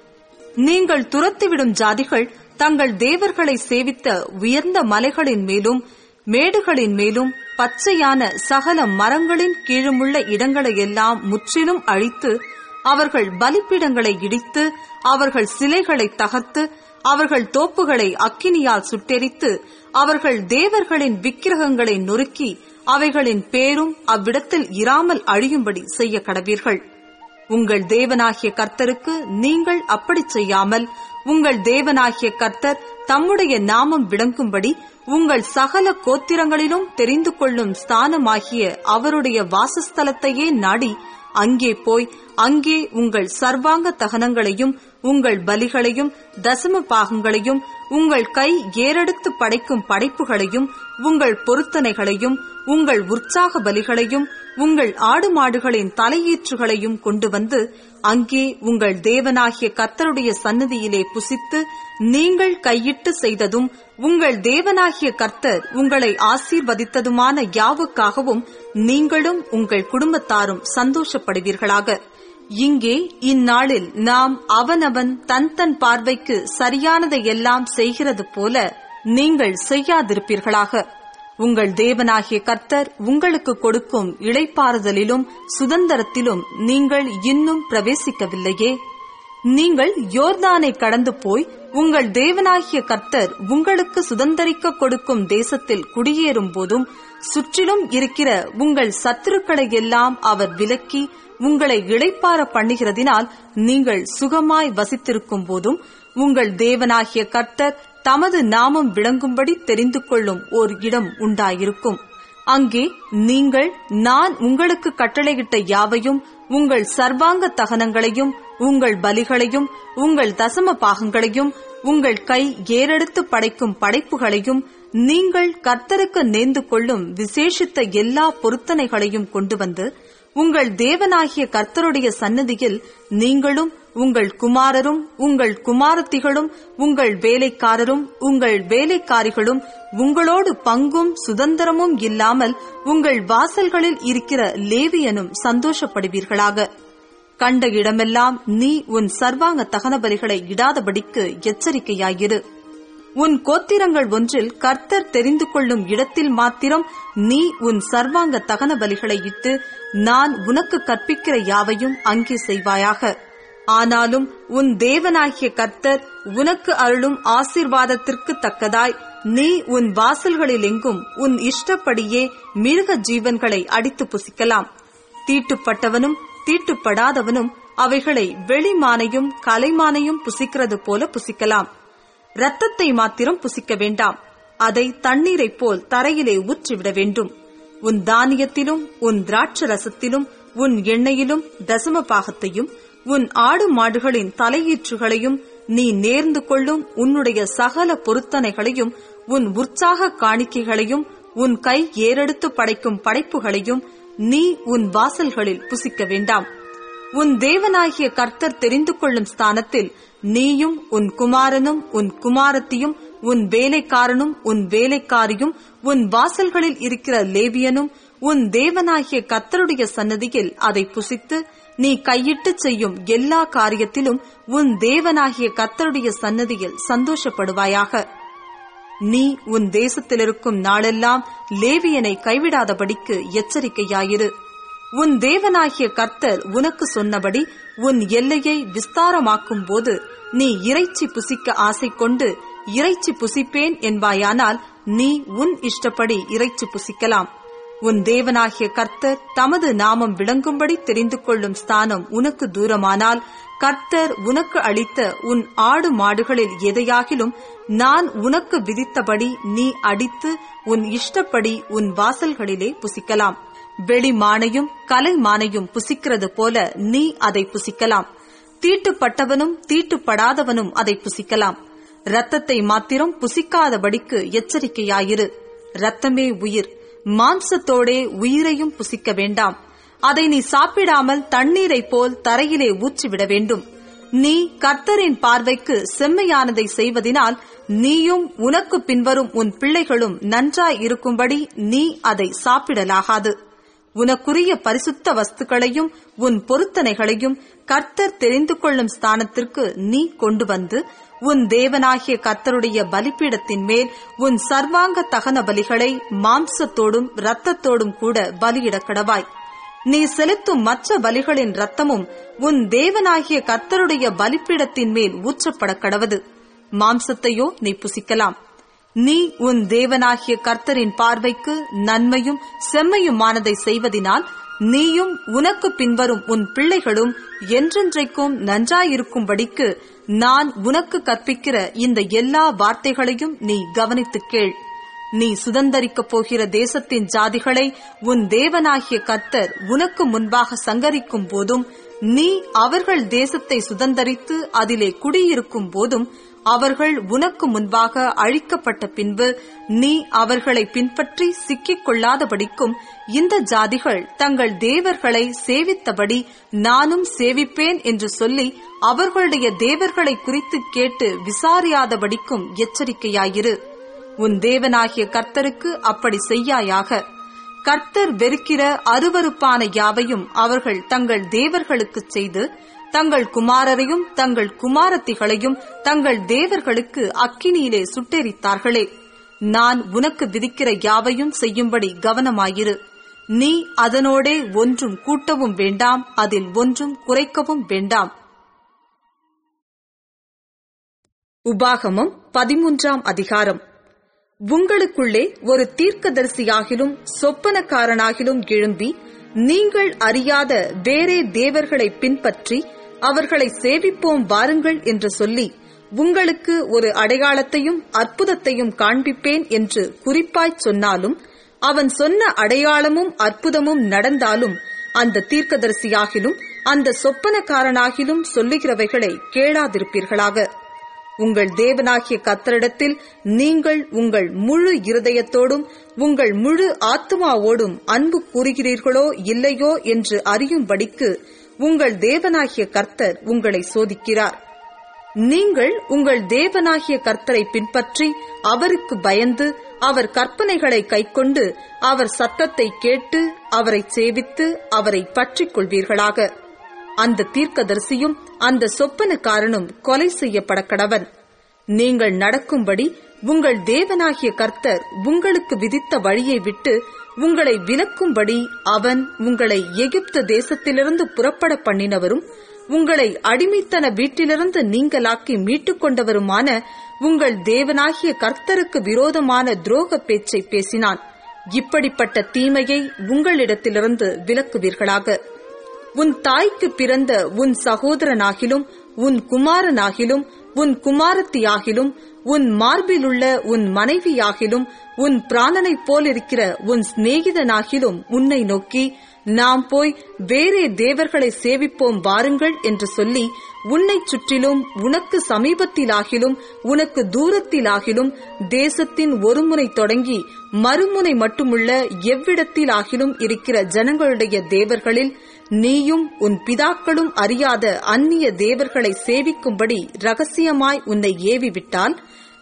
நீங்கள் துரத்திவிடும் ஜாதிகள் தங்கள் தேவர்களை சேவித்த உயர்ந்த மலைகளின் மேலும் மேடுகளின் மேலும் பச்சையான சகல மரங்களின் கீழுமுள்ள இடங்களையெல்லாம் முற்றிலும் அழித்து அவர்கள் பலிப்பீடங்களை இடித்து அவர்கள் சிலைகளை தகர்த்து அவர்கள் தோப்புகளை அக்கினியால் சுட்டெரித்து அவர்கள் தேவர்களின் விக்கிரகங்களை நொறுக்கி அவைகளின் பேரும் அவ்விடத்தில் இராமல் அழியும்படி செய்ய கடவீர்கள் உங்கள் தேவனாகிய கர்த்தருக்கு நீங்கள் அப்படி செய்யாமல் உங்கள் தேவனாகிய கர்த்தர் தம்முடைய நாமம் விளங்கும்படி உங்கள் சகல கோத்திரங்களிலும் தெரிந்து கொள்ளும் ஸ்தானமாகிய அவருடைய வாசஸ்தலத்தையே நாடி அங்கே போய் அங்கே உங்கள் சர்வாங்க தகனங்களையும் உங்கள் பலிகளையும் தசம பாகங்களையும் உங்கள் கை ஏறெடுத்து படைக்கும் படைப்புகளையும் உங்கள் பொருத்தனைகளையும் உங்கள் உற்சாக பலிகளையும் உங்கள் ஆடு மாடுகளின் தலையீற்றுகளையும் கொண்டு வந்து அங்கே உங்கள் தேவனாகிய கர்த்தருடைய சன்னதியிலே புசித்து நீங்கள் கையிட்டு செய்ததும் உங்கள் தேவனாகிய கர்த்தர் உங்களை ஆசீர்வதித்ததுமான யாவுக்காகவும் நீங்களும் உங்கள் குடும்பத்தாரும் சந்தோஷப்படுவீர்களாக இங்கே இந்நாளில் நாம் அவனவன் தன் தன் பார்வைக்கு சரியானதை எல்லாம் செய்கிறது போல நீங்கள் செய்யாதிருப்பீர்களாக உங்கள் தேவனாகிய கர்த்தர் உங்களுக்கு கொடுக்கும் இளைப்பாறுதலிலும் சுதந்திரத்திலும் நீங்கள் இன்னும் பிரவேசிக்கவில்லையே நீங்கள் யோர்தானை கடந்து போய் உங்கள் தேவனாகிய கர்த்தர் உங்களுக்கு சுதந்திரிக்க கொடுக்கும் தேசத்தில் குடியேறும் போதும் சுற்றிலும் இருக்கிற உங்கள் சத்துருக்களை எல்லாம் அவர் விலக்கி உங்களை இளைப்பார பண்ணுகிறதினால் நீங்கள் சுகமாய் வசித்திருக்கும் போதும் உங்கள் தேவனாகிய கர்த்தர் தமது நாமம் விளங்கும்படி தெரிந்து கொள்ளும் ஓர் இடம் உண்டாயிருக்கும் அங்கே நீங்கள் நான் உங்களுக்கு கட்டளையிட்ட யாவையும் உங்கள் சர்வாங்க தகனங்களையும் உங்கள் பலிகளையும் உங்கள் தசம பாகங்களையும் உங்கள் கை ஏறெடுத்து படைக்கும் படைப்புகளையும் நீங்கள் கர்த்தருக்கு நேர்ந்து கொள்ளும் விசேஷித்த எல்லா பொருத்தனைகளையும் கொண்டு வந்து உங்கள் தேவனாகிய கர்த்தருடைய சன்னதியில் நீங்களும் உங்கள் குமாரரும் உங்கள் குமாரத்திகளும் உங்கள் வேலைக்காரரும் உங்கள் வேலைக்காரிகளும் உங்களோடு பங்கும் சுதந்திரமும் இல்லாமல் உங்கள் வாசல்களில் இருக்கிற லேவியனும் சந்தோஷப்படுவீர்களாக கண்ட இடமெல்லாம் நீ உன் சர்வாங்க தகன பலிகளை இடாதபடிக்கு எச்சரிக்கையாயிரு உன் கோத்திரங்கள் ஒன்றில் கர்த்தர் தெரிந்து கொள்ளும் இடத்தில் மாத்திரம் நீ உன் சர்வாங்க தகன பலிகளை இட்டு நான் உனக்கு கற்பிக்கிற யாவையும் அங்கே செய்வாயாக ஆனாலும் உன் தேவனாகிய கர்த்தர் உனக்கு அருளும் ஆசீர்வாதத்திற்கு தக்கதாய் நீ உன் வாசல்களில் எங்கும் உன் இஷ்டப்படியே மிருக ஜீவன்களை அடித்து புசிக்கலாம் தீட்டுப்பட்டவனும் தீட்டுப்படாதவனும் அவைகளை வெளிமானையும் கலைமானையும் புசிக்கிறது போல புசிக்கலாம் இரத்தத்தை மாத்திரம் புசிக்க வேண்டாம் அதை தண்ணீரைப் போல் தரையிலே ஊற்றிவிட வேண்டும் உன் தானியத்திலும் உன் திராட்ச ரசத்திலும் உன் எண்ணெயிலும் தசம பாகத்தையும் உன் ஆடு மாடுகளின் தலையீற்றுகளையும் நீ நேர்ந்து கொள்ளும் உன்னுடைய சகல பொருத்தனைகளையும் உன் உற்சாக காணிக்கைகளையும் உன் கை ஏறெடுத்து படைக்கும் படைப்புகளையும் நீ உன் வாசல்களில் புசிக்க வேண்டாம் உன் தேவனாகிய கர்த்தர் தெரிந்து கொள்ளும் ஸ்தானத்தில் நீயும் உன் குமாரனும் உன் குமாரத்தியும் உன் வேலைக்காரனும் உன் வேலைக்காரியும் உன் வாசல்களில் இருக்கிற லேவியனும் உன் தேவனாகிய கர்த்தருடைய சன்னதியில் அதை புசித்து நீ கையிட்டு செய்யும் எல்லா காரியத்திலும் உன் தேவனாகிய கர்த்தருடைய சன்னதியில் சந்தோஷப்படுவாயாக நீ உன் தேசத்தில் இருக்கும் நாளெல்லாம் லேவியனை கைவிடாதபடிக்கு எச்சரிக்கையாயிரு உன் தேவனாகிய கர்த்தர் உனக்கு சொன்னபடி உன் எல்லையை விஸ்தாரமாக்கும் போது நீ இறைச்சி புசிக்க ஆசை கொண்டு இறைச்சி புசிப்பேன் என்பாயானால் நீ உன் இஷ்டப்படி இறைச்சி புசிக்கலாம் உன் தேவனாகிய கர்த்தர் தமது நாமம் விளங்கும்படி தெரிந்து கொள்ளும் ஸ்தானம் உனக்கு தூரமானால் கர்த்தர் உனக்கு அளித்த உன் ஆடு மாடுகளில் எதையாகிலும் நான் உனக்கு விதித்தபடி நீ அடித்து உன் இஷ்டப்படி உன் வாசல்களிலே புசிக்கலாம் வெளி மானையும் கலை மானையும் புசிக்கிறது போல நீ அதை புசிக்கலாம் தீட்டுப்பட்டவனும் தீட்டுப்படாதவனும் அதை புசிக்கலாம் ரத்தத்தை மாத்திரம் புசிக்காதபடிக்கு எச்சரிக்கையாயிரு ரத்தமே உயிர் மாம்சத்தோடே உயிரையும் புசிக்க வேண்டாம் அதை நீ சாப்பிடாமல் தண்ணீரை போல் தரையிலே ஊற்றிவிட வேண்டும் நீ கர்த்தரின் பார்வைக்கு செம்மையானதை செய்வதினால் நீயும் உனக்கு பின்வரும் உன் பிள்ளைகளும் நன்றாய் இருக்கும்படி நீ அதை சாப்பிடலாகாது உனக்குரிய பரிசுத்த வஸ்துக்களையும் உன் பொருத்தனைகளையும் கர்த்தர் தெரிந்து கொள்ளும் ஸ்தானத்திற்கு நீ கொண்டு வந்து உன் தேவனாகிய கர்த்தருடைய பலிப்பீடத்தின் மேல் உன் சர்வாங்க தகன பலிகளை மாம்சத்தோடும் இரத்தத்தோடும் கூட பலியிடக் கடவாய் நீ செலுத்தும் மற்ற பலிகளின் ரத்தமும் உன் தேவனாகிய கர்த்தருடைய பலிப்பீடத்தின் மேல் ஊற்றப்பட கடவது மாம்சத்தையோ நீ புசிக்கலாம் நீ உன் தேவனாகிய கர்த்தரின் பார்வைக்கு நன்மையும் செம்மையுமானதை செய்வதினால் நீயும் உனக்கு பின்வரும் உன் பிள்ளைகளும் என்றென்றைக்கும் நன்றாயிருக்கும்படிக்கு நான் உனக்கு கற்பிக்கிற இந்த எல்லா வார்த்தைகளையும் நீ கவனித்துக் கேள் நீ சுதந்தரிக்கப் போகிற தேசத்தின் ஜாதிகளை உன் தேவனாகிய கர்த்தர் உனக்கு முன்பாக சங்கரிக்கும் போதும் நீ அவர்கள் தேசத்தை சுதந்தரித்து அதிலே குடியிருக்கும் போதும் அவர்கள் உனக்கு முன்பாக அழிக்கப்பட்ட பின்பு நீ அவர்களை பின்பற்றி சிக்கிக் கொள்ளாதபடிக்கும் இந்த ஜாதிகள் தங்கள் தேவர்களை சேவித்தபடி நானும் சேவிப்பேன் என்று சொல்லி அவர்களுடைய தேவர்களை குறித்து கேட்டு விசாரியாதபடிக்கும் எச்சரிக்கையாயிரு உன் தேவனாகிய கர்த்தருக்கு அப்படி செய்யாயாக கர்த்தர் வெறுக்கிற அருவருப்பான யாவையும் அவர்கள் தங்கள் தேவர்களுக்குச் செய்து தங்கள் குமாரரையும் தங்கள் குமாரத்திகளையும் தங்கள் தேவர்களுக்கு அக்கினியிலே சுட்டெரித்தார்களே நான் உனக்கு விதிக்கிற யாவையும் செய்யும்படி கவனமாயிரு நீ அதனோடே ஒன்றும் கூட்டவும் வேண்டாம் அதில் ஒன்றும் குறைக்கவும் வேண்டாம் உபாகமம் பதிமூன்றாம் அதிகாரம் உங்களுக்குள்ளே ஒரு தீர்க்கதரிசியாகிலும் சொப்பனக்காரனாகிலும் எழும்பி நீங்கள் அறியாத வேறே தேவர்களை பின்பற்றி அவர்களை சேவிப்போம் வாருங்கள் என்று சொல்லி உங்களுக்கு ஒரு அடையாளத்தையும் அற்புதத்தையும் காண்பிப்பேன் என்று குறிப்பாய்ச் சொன்னாலும் அவன் சொன்ன அடையாளமும் அற்புதமும் நடந்தாலும் அந்த தீர்க்கதரிசியாகிலும் அந்த சொப்பனக்காரனாகிலும் சொல்லுகிறவைகளை கேளாதிருப்பீர்களாக உங்கள் தேவனாகிய கத்தரிடத்தில் நீங்கள் உங்கள் முழு இருதயத்தோடும் உங்கள் முழு ஆத்மாவோடும் அன்பு கூறுகிறீர்களோ இல்லையோ என்று அறியும்படிக்கு உங்கள் தேவனாகிய கர்த்தர் உங்களை சோதிக்கிறார் நீங்கள் உங்கள் தேவனாகிய கர்த்தரை பின்பற்றி அவருக்கு பயந்து அவர் கற்பனைகளை கைக்கொண்டு அவர் சத்தத்தை கேட்டு அவரை சேவித்து அவரை பற்றிக் கொள்வீர்களாக அந்த தீர்க்கதரிசியும் அந்த சொப்பனக்காரனும் கொலை செய்யப்பட கடவன் நீங்கள் நடக்கும்படி உங்கள் தேவனாகிய கர்த்தர் உங்களுக்கு விதித்த வழியை விட்டு உங்களை விலக்கும்படி அவன் உங்களை எகிப்து தேசத்திலிருந்து புறப்பட பண்ணினவரும் உங்களை அடிமைத்தன வீட்டிலிருந்து நீங்களாக்கி மீட்டுக் கொண்டவருமான உங்கள் தேவனாகிய கர்த்தருக்கு விரோதமான துரோக பேச்சை பேசினான் இப்படிப்பட்ட தீமையை உங்களிடத்திலிருந்து விலக்குவீர்களாக உன் தாய்க்கு பிறந்த உன் சகோதரனாகிலும் உன் குமாரனாகிலும் உன் குமாரத்தியாகிலும் உன் மார்பிலுள்ள உன் மனைவியாகிலும் உன் பிராணனைப் போலிருக்கிற உன் சிநேகிதனாகிலும் உன்னை நோக்கி நாம் போய் வேறே தேவர்களை சேவிப்போம் வாருங்கள் என்று சொல்லி உன்னைச் சுற்றிலும் உனக்கு சமீபத்திலாகிலும் உனக்கு தூரத்திலாகிலும் தேசத்தின் ஒருமுனை தொடங்கி மறுமுனை மட்டுமுள்ள எவ்விடத்திலாகிலும் இருக்கிற ஜனங்களுடைய தேவர்களில் நீயும் உன் பிதாக்களும் அறியாத அந்நிய தேவர்களை சேவிக்கும்படி ரகசியமாய் உன்னை ஏவிவிட்டால்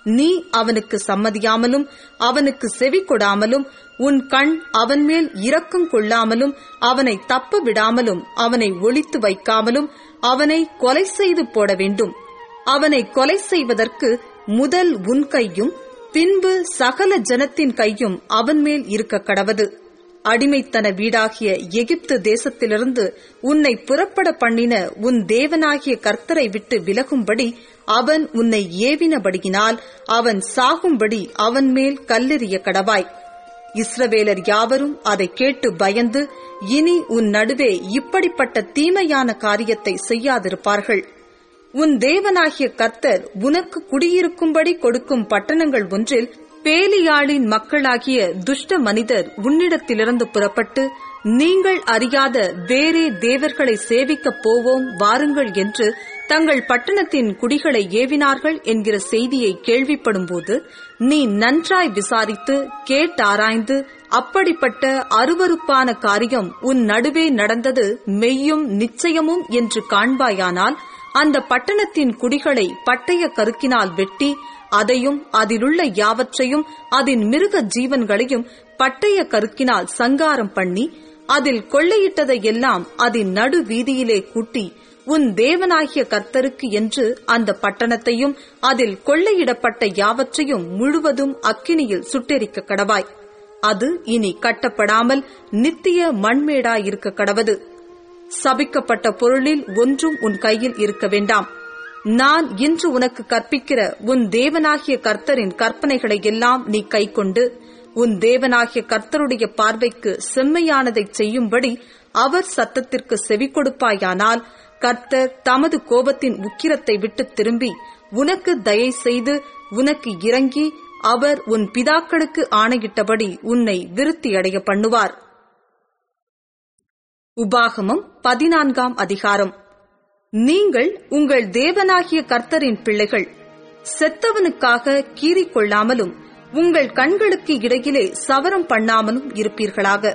நீ அவனுக்கு சம்மதியாமலும் அவனுக்கு செவி கொடாமலும் உன் கண் அவன் மேல் இரக்கம் கொள்ளாமலும் அவனை தப்ப விடாமலும் அவனை ஒளித்து வைக்காமலும் அவனை கொலை செய்து போட வேண்டும் அவனை கொலை செய்வதற்கு முதல் உன் கையும் பின்பு சகல ஜனத்தின் கையும் அவன் மேல் இருக்க கடவது அடிமைத்தன வீடாகிய எகிப்து தேசத்திலிருந்து உன்னை புறப்பட பண்ணின உன் தேவனாகிய கர்த்தரை விட்டு விலகும்படி அவன் உன்னை ஏவினபடியினால் அவன் சாகும்படி அவன் மேல் கல்லெறிய கடவாய் இஸ்ரவேலர் யாவரும் அதை கேட்டு பயந்து இனி உன் நடுவே இப்படிப்பட்ட தீமையான காரியத்தை செய்யாதிருப்பார்கள் உன் தேவனாகிய கர்த்தர் உனக்கு குடியிருக்கும்படி கொடுக்கும் பட்டணங்கள் ஒன்றில் பேலியாளின் மக்களாகிய துஷ்ட மனிதர் உன்னிடத்திலிருந்து புறப்பட்டு நீங்கள் அறியாத வேறே தேவர்களை சேவிக்கப் போவோம் வாருங்கள் என்று தங்கள் பட்டணத்தின் குடிகளை ஏவினார்கள் என்கிற செய்தியை கேள்விப்படும்போது நீ நன்றாய் விசாரித்து கேட்டாராய்ந்து அப்படிப்பட்ட அருவருப்பான காரியம் உன் நடுவே நடந்தது மெய்யும் நிச்சயமும் என்று காண்பாயானால் அந்த பட்டணத்தின் குடிகளை பட்டய கருக்கினால் வெட்டி அதையும் அதிலுள்ள யாவற்றையும் அதன் மிருக ஜீவன்களையும் பட்டய கருக்கினால் சங்காரம் பண்ணி அதில் கொள்ளையிட்டதை எல்லாம் அதன் நடு வீதியிலே கூட்டி உன் தேவனாகிய கர்த்தருக்கு என்று அந்த பட்டணத்தையும் அதில் கொள்ளையிடப்பட்ட யாவற்றையும் முழுவதும் அக்கினியில் சுட்டெரிக்க கடவாய் அது இனி கட்டப்படாமல் நித்திய மண்மேடாயிருக்க கடவது சபிக்கப்பட்ட பொருளில் ஒன்றும் உன் கையில் இருக்க வேண்டாம் நான் இன்று உனக்கு கற்பிக்கிற உன் தேவனாகிய கர்த்தரின் கற்பனைகளை எல்லாம் நீ கைக்கொண்டு உன் தேவனாகிய கர்த்தருடைய பார்வைக்கு செம்மையானதை செய்யும்படி அவர் சத்தத்திற்கு செவி கொடுப்பாயானால் கர்த்தர் தமது கோபத்தின் உக்கிரத்தை விட்டு திரும்பி உனக்கு தயை செய்து உனக்கு இறங்கி அவர் உன் பிதாக்களுக்கு ஆணையிட்டபடி உன்னை விருத்தியடைய பண்ணுவார் உபாகமம் பதினான்காம் அதிகாரம் நீங்கள் உங்கள் தேவனாகிய கர்த்தரின் பிள்ளைகள் செத்தவனுக்காக கீறிக் கொள்ளாமலும் உங்கள் கண்களுக்கு இடையிலே சவரம் பண்ணாமலும் இருப்பீர்களாக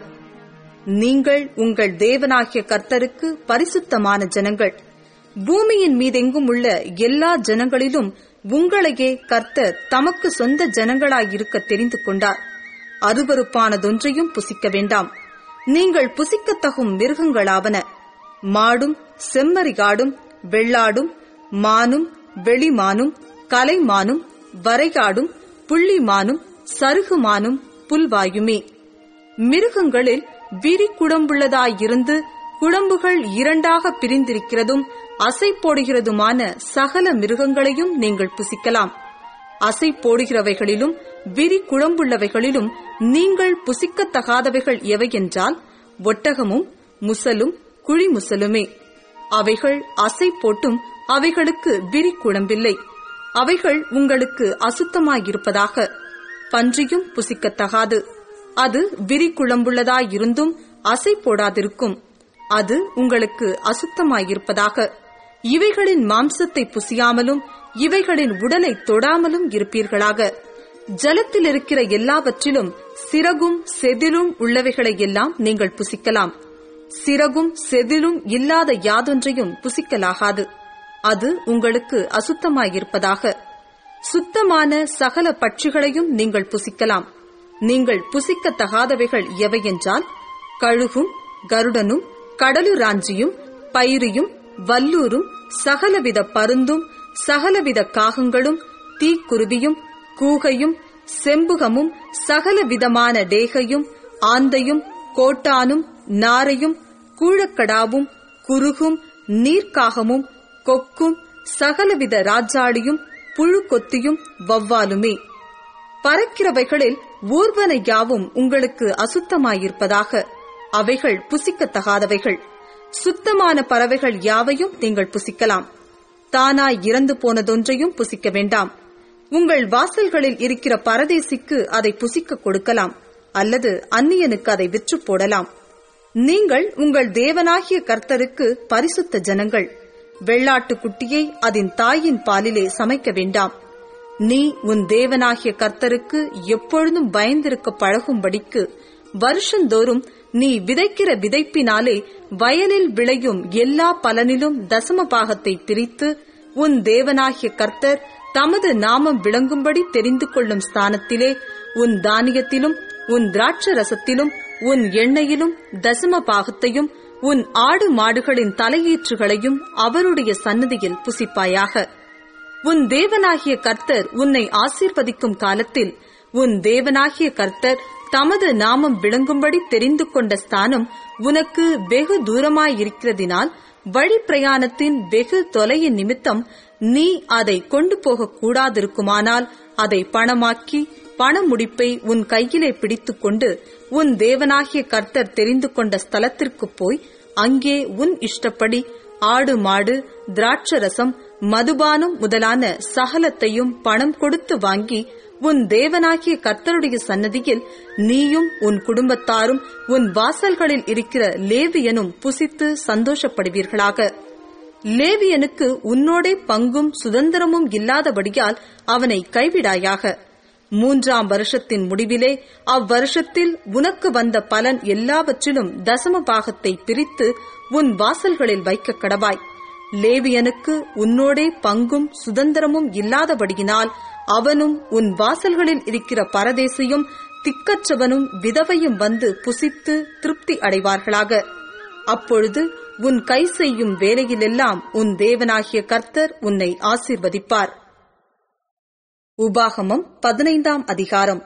நீங்கள் உங்கள் தேவனாகிய கர்த்தருக்கு பரிசுத்தமான ஜனங்கள் பூமியின் மீதெங்கும் உள்ள எல்லா ஜனங்களிலும் உங்களையே கர்த்தர் தமக்கு சொந்த ஜனங்களாயிருக்க தெரிந்து கொண்டார் அருவருப்பானதொன்றையும் புசிக்க வேண்டாம் நீங்கள் புசிக்கத்தகும் மிருகங்களாவன மாடும் செம்மறிகாடும் வெள்ளாடும் மானும் வெளிமானும் கலைமானும் வரைகாடும் புள்ளிமானும் சருகுமானும் புல்வாயுமே மிருகங்களில் விரி குடம்புள்ளதாயிருந்து குடம்புகள் இரண்டாக பிரிந்திருக்கிறதும் அசை போடுகிறதுமான சகல மிருகங்களையும் நீங்கள் புசிக்கலாம் அசை போடுகிறவைகளிலும் விரி குழம்புள்ளவைகளிலும் நீங்கள் புசிக்கத்தகாதவைகள் எவையென்றால் ஒட்டகமும் முசலும் குழிமுசலுமே அவைகள் அசை போட்டும் அவைகளுக்கு விரி குழம்பில்லை அவைகள் உங்களுக்கு அசுத்தமாயிருப்பதாக பன்றியும் புசிக்கத்தகாது அது விரி குழம்புள்ளதாயிருந்தும் அசை போடாதிருக்கும் அது உங்களுக்கு அசுத்தமாயிருப்பதாக இவைகளின் மாம்சத்தை புசியாமலும் இவைகளின் உடலை தொடாமலும் இருப்பீர்களாக ஜலத்தில் இருக்கிற எல்லாவற்றிலும் சிறகும் செதிலும் உள்ளவைகளை எல்லாம் நீங்கள் புசிக்கலாம் சிறகும் செதிலும் இல்லாத யாதொன்றையும் புசிக்கலாகாது அது உங்களுக்கு அசுத்தமாயிருப்பதாக சுத்தமான சகல பட்சிகளையும் நீங்கள் புசிக்கலாம் நீங்கள் புசிக்கத்தகாதவைகள் எவையென்றால் கழுகும் கருடனும் கடலுராஞ்சியும் பைரியும் வல்லூரும் சகலவித பருந்தும் சகலவித காகங்களும் தீக்குருவியும் கூகையும் செம்புகமும் சகலவிதமான டேகையும் ஆந்தையும் கோட்டானும் நாரையும் கூழக்கடாவும் குருகும் நீர்க்காகமும் கொக்கும் சகலவித ராஜாளியும் புழு கொத்தியும் வவ்வாலுமே பறக்கிறவைகளில் ஊர்வன யாவும் உங்களுக்கு அசுத்தமாயிருப்பதாக அவைகள் புசிக்கத்தகாதவைகள் சுத்தமான பறவைகள் யாவையும் நீங்கள் புசிக்கலாம் தானாய் இறந்து போனதொன்றையும் புசிக்க வேண்டாம் உங்கள் வாசல்களில் இருக்கிற பரதேசிக்கு அதை புசிக்க கொடுக்கலாம் அல்லது அந்நியனுக்கு அதை விற்று போடலாம் நீங்கள் உங்கள் தேவனாகிய கர்த்தருக்கு பரிசுத்த ஜனங்கள் வெள்ளாட்டு குட்டியை அதன் தாயின் பாலிலே சமைக்க வேண்டாம் நீ உன் தேவனாகிய கர்த்தருக்கு எப்பொழுதும் பயந்திருக்க பழகும்படிக்கு வருஷந்தோறும் நீ விதைக்கிற விதைப்பினாலே வயலில் விளையும் எல்லா பலனிலும் தசம பாகத்தை பிரித்து உன் தேவனாகிய கர்த்தர் தமது நாமம் விளங்கும்படி தெரிந்து கொள்ளும் ஸ்தானத்திலே உன் தானியத்திலும் உன் திராட்ச ரசத்திலும் உன் எண்ணெயிலும் தசம பாகத்தையும் உன் ஆடு மாடுகளின் தலையீற்றுகளையும் அவருடைய சன்னதியில் புசிப்பாயாக உன் தேவனாகிய கர்த்தர் உன்னை ஆசீர்வதிக்கும் காலத்தில் உன் தேவனாகிய கர்த்தர் தமது நாமம் விளங்கும்படி தெரிந்து கொண்ட ஸ்தானம் உனக்கு வெகு தூரமாயிருக்கிறதினால் வழி பிரயாணத்தின் வெகு தொலையின் நிமித்தம் நீ அதை கொண்டு போக கூடாதிருக்குமானால் அதை பணமாக்கி பண முடிப்பை உன் கையிலே பிடித்துக் கொண்டு உன் தேவனாகிய கர்த்தர் தெரிந்து கொண்ட ஸ்தலத்திற்கு போய் அங்கே உன் இஷ்டப்படி ஆடு மாடு திராட்சரசம் மதுபானம் முதலான சகலத்தையும் பணம் கொடுத்து வாங்கி உன் தேவனாகிய கர்த்தருடைய சன்னதியில் நீயும் உன் குடும்பத்தாரும் உன் வாசல்களில் இருக்கிற லேவியனும் புசித்து சந்தோஷப்படுவீர்களாக லேவியனுக்கு உன்னோடே பங்கும் சுதந்திரமும் இல்லாதபடியால் அவனை கைவிடாயாக மூன்றாம் வருஷத்தின் முடிவிலே அவ்வருஷத்தில் உனக்கு வந்த பலன் எல்லாவற்றிலும் தசம பாகத்தை பிரித்து உன் வாசல்களில் வைக்க கடவாய் லேவியனுக்கு உன்னோடே பங்கும் சுதந்திரமும் இல்லாதபடியினால் அவனும் உன் வாசல்களில் இருக்கிற பரதேசியும் திக்கற்றவனும் விதவையும் வந்து புசித்து திருப்தி அடைவார்களாக அப்பொழுது உன் கை செய்யும் வேலையிலெல்லாம் உன் தேவனாகிய கர்த்தர் உன்னை ஆசீர்வதிப்பார் உபாகமம் பதினைந்தாம் அதிகாரம்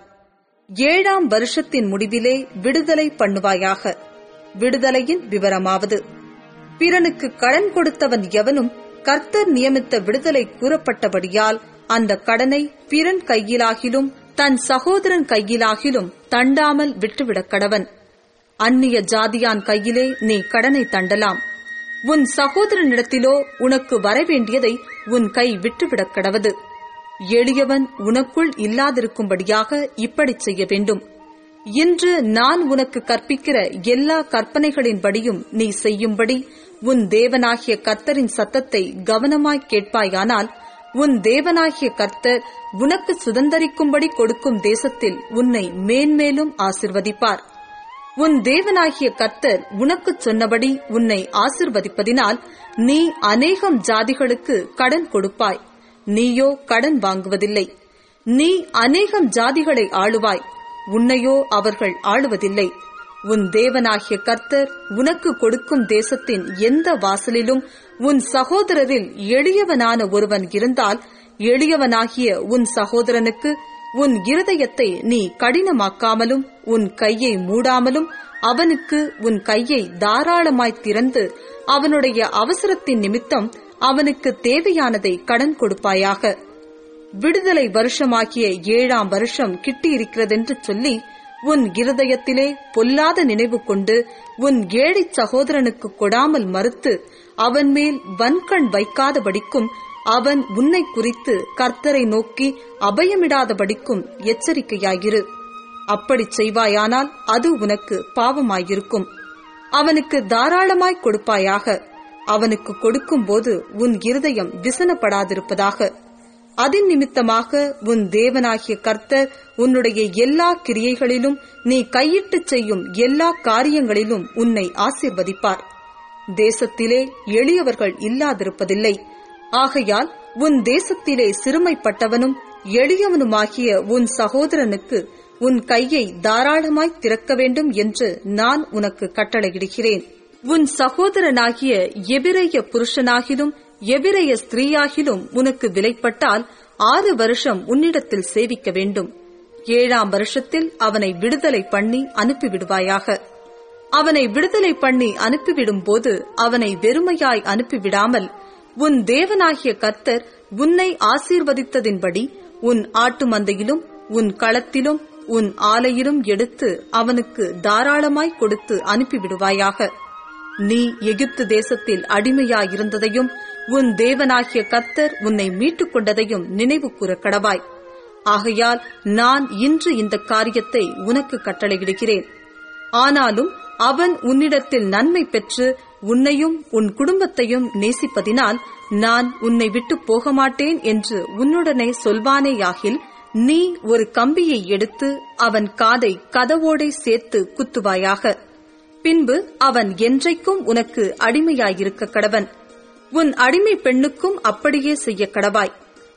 ஏழாம் வருஷத்தின் முடிவிலே விடுதலை பண்ணுவாயாக விடுதலையின் விவரமாவது பிறனுக்கு கடன் கொடுத்தவன் எவனும் கர்த்தர் நியமித்த விடுதலை கூறப்பட்டபடியால் அந்த கடனை பிறன் கையிலாகிலும் தன் சகோதரன் கையிலாகிலும் தண்டாமல் விட்டுவிடக் கடவன் அந்நிய ஜாதியான் கையிலே நீ கடனை தண்டலாம் உன் சகோதரனிடத்திலோ உனக்கு வரவேண்டியதை உன் கை விட்டுவிடக் கடவது எளியவன் உனக்குள் இல்லாதிருக்கும்படியாக இப்படி செய்ய வேண்டும் இன்று நான் உனக்கு கற்பிக்கிற எல்லா கற்பனைகளின்படியும் நீ செய்யும்படி உன் தேவனாகிய கர்த்தரின் சத்தத்தை கவனமாய் கேட்பாயானால் உன் தேவனாகிய கர்த்தர் உனக்கு சுதந்தரிக்கும்படி கொடுக்கும் தேசத்தில் உன்னை மேன்மேலும் ஆசிர்வதிப்பார் உன் தேவனாகிய கர்த்தர் உனக்குச் சொன்னபடி உன்னை ஆசிர்வதிப்பதினால் நீ அநேகம் ஜாதிகளுக்கு கடன் கொடுப்பாய் நீயோ கடன் வாங்குவதில்லை நீ அநேகம் ஜாதிகளை ஆளுவாய் உன்னையோ அவர்கள் ஆளுவதில்லை உன் தேவனாகிய கர்த்தர் உனக்கு கொடுக்கும் தேசத்தின் எந்த வாசலிலும் உன் சகோதரரில் எளியவனான ஒருவன் இருந்தால் எளியவனாகிய உன் சகோதரனுக்கு உன் இருதயத்தை நீ கடினமாக்காமலும் உன் கையை மூடாமலும் அவனுக்கு உன் கையை தாராளமாய் திறந்து அவனுடைய அவசரத்தின் நிமித்தம் அவனுக்கு தேவையானதை கடன் கொடுப்பாயாக விடுதலை வருஷமாகிய ஏழாம் வருஷம் கிட்டியிருக்கிறதென்று சொல்லி உன் இருதயத்திலே பொல்லாத நினைவு கொண்டு உன் ஏழை சகோதரனுக்கு கொடாமல் மறுத்து அவன் மேல் வன்கண் வைக்காதபடிக்கும் அவன் உன்னை குறித்து கர்த்தரை நோக்கி அபயமிடாதபடிக்கும் எச்சரிக்கையாயிரு அப்படி செய்வாயானால் அது உனக்கு பாவமாயிருக்கும் அவனுக்கு தாராளமாய் கொடுப்பாயாக அவனுக்கு கொடுக்கும்போது உன் இருதயம் விசனப்படாதிருப்பதாக அதன் நிமித்தமாக உன் தேவனாகிய கர்த்தர் உன்னுடைய எல்லா கிரியைகளிலும் நீ கையிட்டு செய்யும் எல்லா காரியங்களிலும் உன்னை ஆசிர்வதிப்பார் தேசத்திலே எளியவர்கள் இல்லாதிருப்பதில்லை ஆகையால் உன் தேசத்திலே சிறுமைப்பட்டவனும் எளியவனுமாகிய உன் சகோதரனுக்கு உன் கையை தாராளமாய் திறக்க வேண்டும் என்று நான் உனக்கு கட்டளையிடுகிறேன் உன் சகோதரனாகிய எபிரைய புருஷனாகிலும் எபிரைய ஸ்திரீயாகிலும் உனக்கு விலைப்பட்டால் ஆறு வருஷம் உன்னிடத்தில் சேவிக்க வேண்டும் ஏழாம் வருஷத்தில் அவனை விடுதலை பண்ணி அனுப்பிவிடுவாயாக அவனை விடுதலை பண்ணி அனுப்பிவிடும் போது அவனை வெறுமையாய் அனுப்பிவிடாமல் உன் தேவனாகிய கர்த்தர் உன்னை ஆசீர்வதித்ததின்படி உன் ஆட்டு மந்தையிலும் உன் களத்திலும் உன் ஆலையிலும் எடுத்து அவனுக்கு தாராளமாய் கொடுத்து அனுப்பிவிடுவாயாக நீ எகிப்து தேசத்தில் அடிமையாயிருந்ததையும் உன் தேவனாகிய கர்த்தர் உன்னை மீட்டுக் கொண்டதையும் நினைவு கூற கடவாய் ஆகையால் நான் இன்று இந்த காரியத்தை உனக்கு கட்டளையிடுகிறேன் ஆனாலும் அவன் உன்னிடத்தில் நன்மை பெற்று உன்னையும் உன் குடும்பத்தையும் நேசிப்பதினால் நான் உன்னை விட்டு போக மாட்டேன் என்று உன்னுடனே சொல்வானேயாகில் நீ ஒரு கம்பியை எடுத்து அவன் காதை கதவோடே சேர்த்து குத்துவாயாக பின்பு அவன் என்றைக்கும் உனக்கு அடிமையாயிருக்க கடவன் உன் அடிமை பெண்ணுக்கும் அப்படியே செய்ய கடவாய்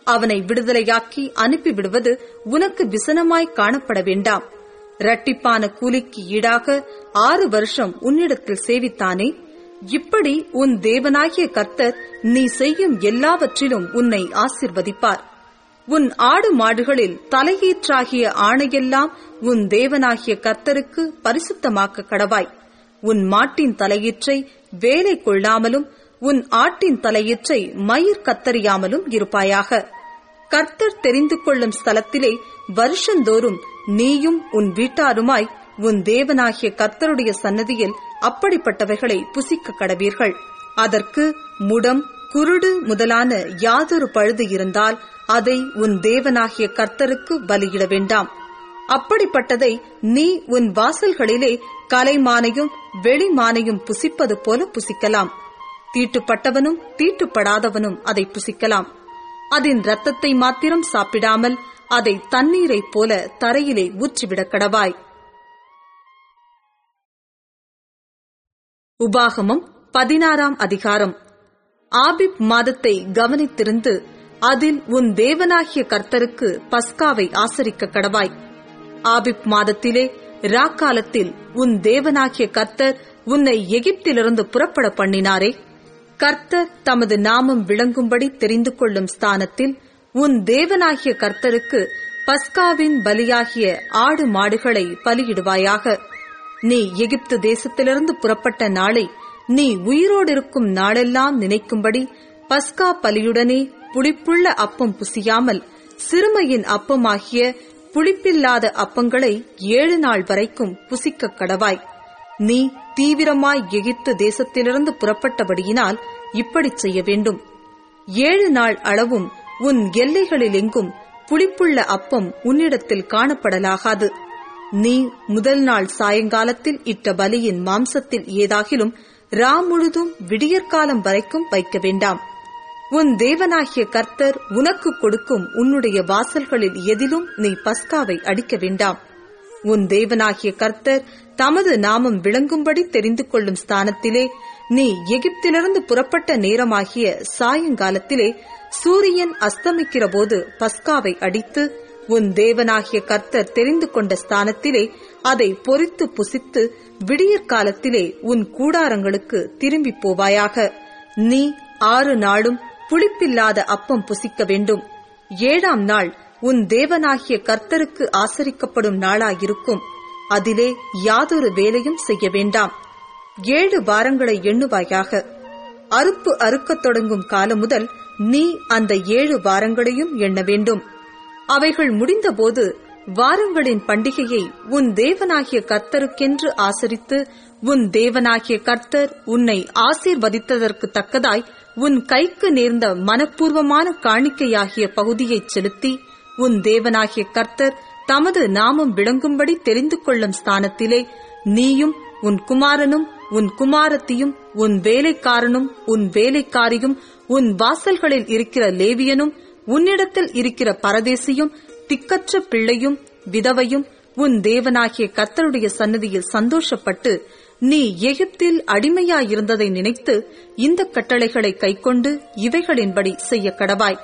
அவனை விடுதலையாக்கி அனுப்பிவிடுவது உனக்கு விசனமாய் காணப்பட வேண்டாம் இரட்டிப்பான கூலிக்கு ஈடாக ஆறு வருஷம் உன்னிடத்தில் சேவித்தானே இப்படி உன் தேவனாகிய கர்த்தர் நீ செய்யும் எல்லாவற்றிலும் உன்னை ஆசிர்வதிப்பார் உன் ஆடு மாடுகளில் தலையீற்றாகிய ஆணையெல்லாம் உன் தேவனாகிய கர்த்தருக்கு பரிசுத்தமாக்க கடவாய் உன் மாட்டின் தலையீற்றை வேலை கொள்ளாமலும் உன் ஆட்டின் தலையீற்றை மயிர் கத்தறியாமலும் இருப்பாயாக கர்த்தர் தெரிந்து கொள்ளும் ஸ்தலத்திலே வருஷந்தோறும் நீயும் உன் வீட்டாருமாய் உன் தேவனாகிய கர்த்தருடைய சன்னதியில் அப்படிப்பட்டவைகளை புசிக்க கடவீர்கள் அதற்கு முடம் குருடு முதலான யாதொரு பழுது இருந்தால் அதை உன் தேவனாகிய கர்த்தருக்கு பலியிட வேண்டாம் அப்படிப்பட்டதை நீ உன் வாசல்களிலே கலைமானையும் வெளிமானையும் புசிப்பது போல புசிக்கலாம் தீட்டுப்பட்டவனும் தீட்டுப்படாதவனும் அதை புசிக்கலாம் அதன் இரத்தத்தை மாத்திரம் சாப்பிடாமல் அதை தண்ணீரைப் போல தரையிலே ஊற்றிவிடக் கடவாய் உபாகமம் பதினாறாம் அதிகாரம் ஆபிப் மாதத்தை கவனித்திருந்து அதில் உன் தேவனாகிய கர்த்தருக்கு பஸ்காவை ஆசரிக்க கடவாய் ஆபிப் மாதத்திலே ராக்காலத்தில் உன் தேவனாகிய கர்த்தர் உன்னை எகிப்திலிருந்து புறப்பட பண்ணினாரே கர்த்தர் தமது நாமம் விளங்கும்படி தெரிந்து கொள்ளும் ஸ்தானத்தில் உன் தேவனாகிய கர்த்தருக்கு பஸ்காவின் பலியாகிய ஆடு மாடுகளை பலியிடுவாயாக நீ எகிப்து தேசத்திலிருந்து புறப்பட்ட நாளை நீ உயிரோடு இருக்கும் நாளெல்லாம் நினைக்கும்படி பஸ்கா பலியுடனே புளிப்புள்ள அப்பம் புசியாமல் சிறுமையின் அப்பமாகிய புளிப்பில்லாத அப்பங்களை ஏழு நாள் வரைக்கும் புசிக்க கடவாய் நீ தீவிரமாய் எகிப்து தேசத்திலிருந்து புறப்பட்டபடியினால் இப்படிச் செய்ய வேண்டும் ஏழு நாள் அளவும் உன் எல்லைகளில் எங்கும் புளிப்புள்ள அப்பம் உன்னிடத்தில் காணப்படலாகாது நீ முதல் நாள் சாயங்காலத்தில் இட்ட பலியின் மாம்சத்தில் ஏதாகிலும் ரா முழுதும் விடியற்காலம் வரைக்கும் வைக்க வேண்டாம் உன் தேவனாகிய கர்த்தர் உனக்கு கொடுக்கும் உன்னுடைய வாசல்களில் எதிலும் நீ பஸ்காவை அடிக்க வேண்டாம் உன் தேவனாகிய கர்த்தர் தமது நாமம் விளங்கும்படி தெரிந்து கொள்ளும் ஸ்தானத்திலே நீ எகிப்திலிருந்து புறப்பட்ட நேரமாகிய சாயங்காலத்திலே சூரியன் அஸ்தமிக்கிற போது பஸ்காவை அடித்து உன் தேவனாகிய கர்த்தர் தெரிந்து கொண்ட ஸ்தானத்திலே அதை பொறித்து புசித்து விடியற்காலத்திலே உன் கூடாரங்களுக்கு திரும்பி போவாயாக நீ ஆறு நாளும் புளிப்பில்லாத அப்பம் புசிக்க வேண்டும் ஏழாம் நாள் உன் தேவனாகிய கர்த்தருக்கு ஆசரிக்கப்படும் நாளாயிருக்கும் அதிலே யாதொரு வேலையும் செய்ய வேண்டாம் ஏழு வாரங்களை எண்ணுவாயாக அறுப்பு அறுக்கத் தொடங்கும் காலம் முதல் நீ அந்த ஏழு வாரங்களையும் எண்ண வேண்டும் அவைகள் முடிந்தபோது வாரங்களின் பண்டிகையை உன் தேவனாகிய கர்த்தருக்கென்று ஆசரித்து உன் தேவனாகிய கர்த்தர் உன்னை ஆசீர்வதித்ததற்கு தக்கதாய் உன் கைக்கு நேர்ந்த மனப்பூர்வமான காணிக்கையாகிய பகுதியைச் செலுத்தி உன் தேவனாகிய கர்த்தர் தமது நாமம் விளங்கும்படி தெரிந்து கொள்ளும் ஸ்தானத்திலே நீயும் உன் குமாரனும் உன் குமாரத்தியும் உன் வேலைக்காரனும் உன் வேலைக்காரியும் உன் வாசல்களில் இருக்கிற லேவியனும் உன்னிடத்தில் இருக்கிற பரதேசியும் திக்கற்ற பிள்ளையும் விதவையும் உன் தேவனாகிய கர்த்தருடைய சன்னதியில் சந்தோஷப்பட்டு நீ எகிப்தில் அடிமையாயிருந்ததை நினைத்து இந்த கட்டளைகளை கைக்கொண்டு இவைகளின்படி செய்ய கடவாய்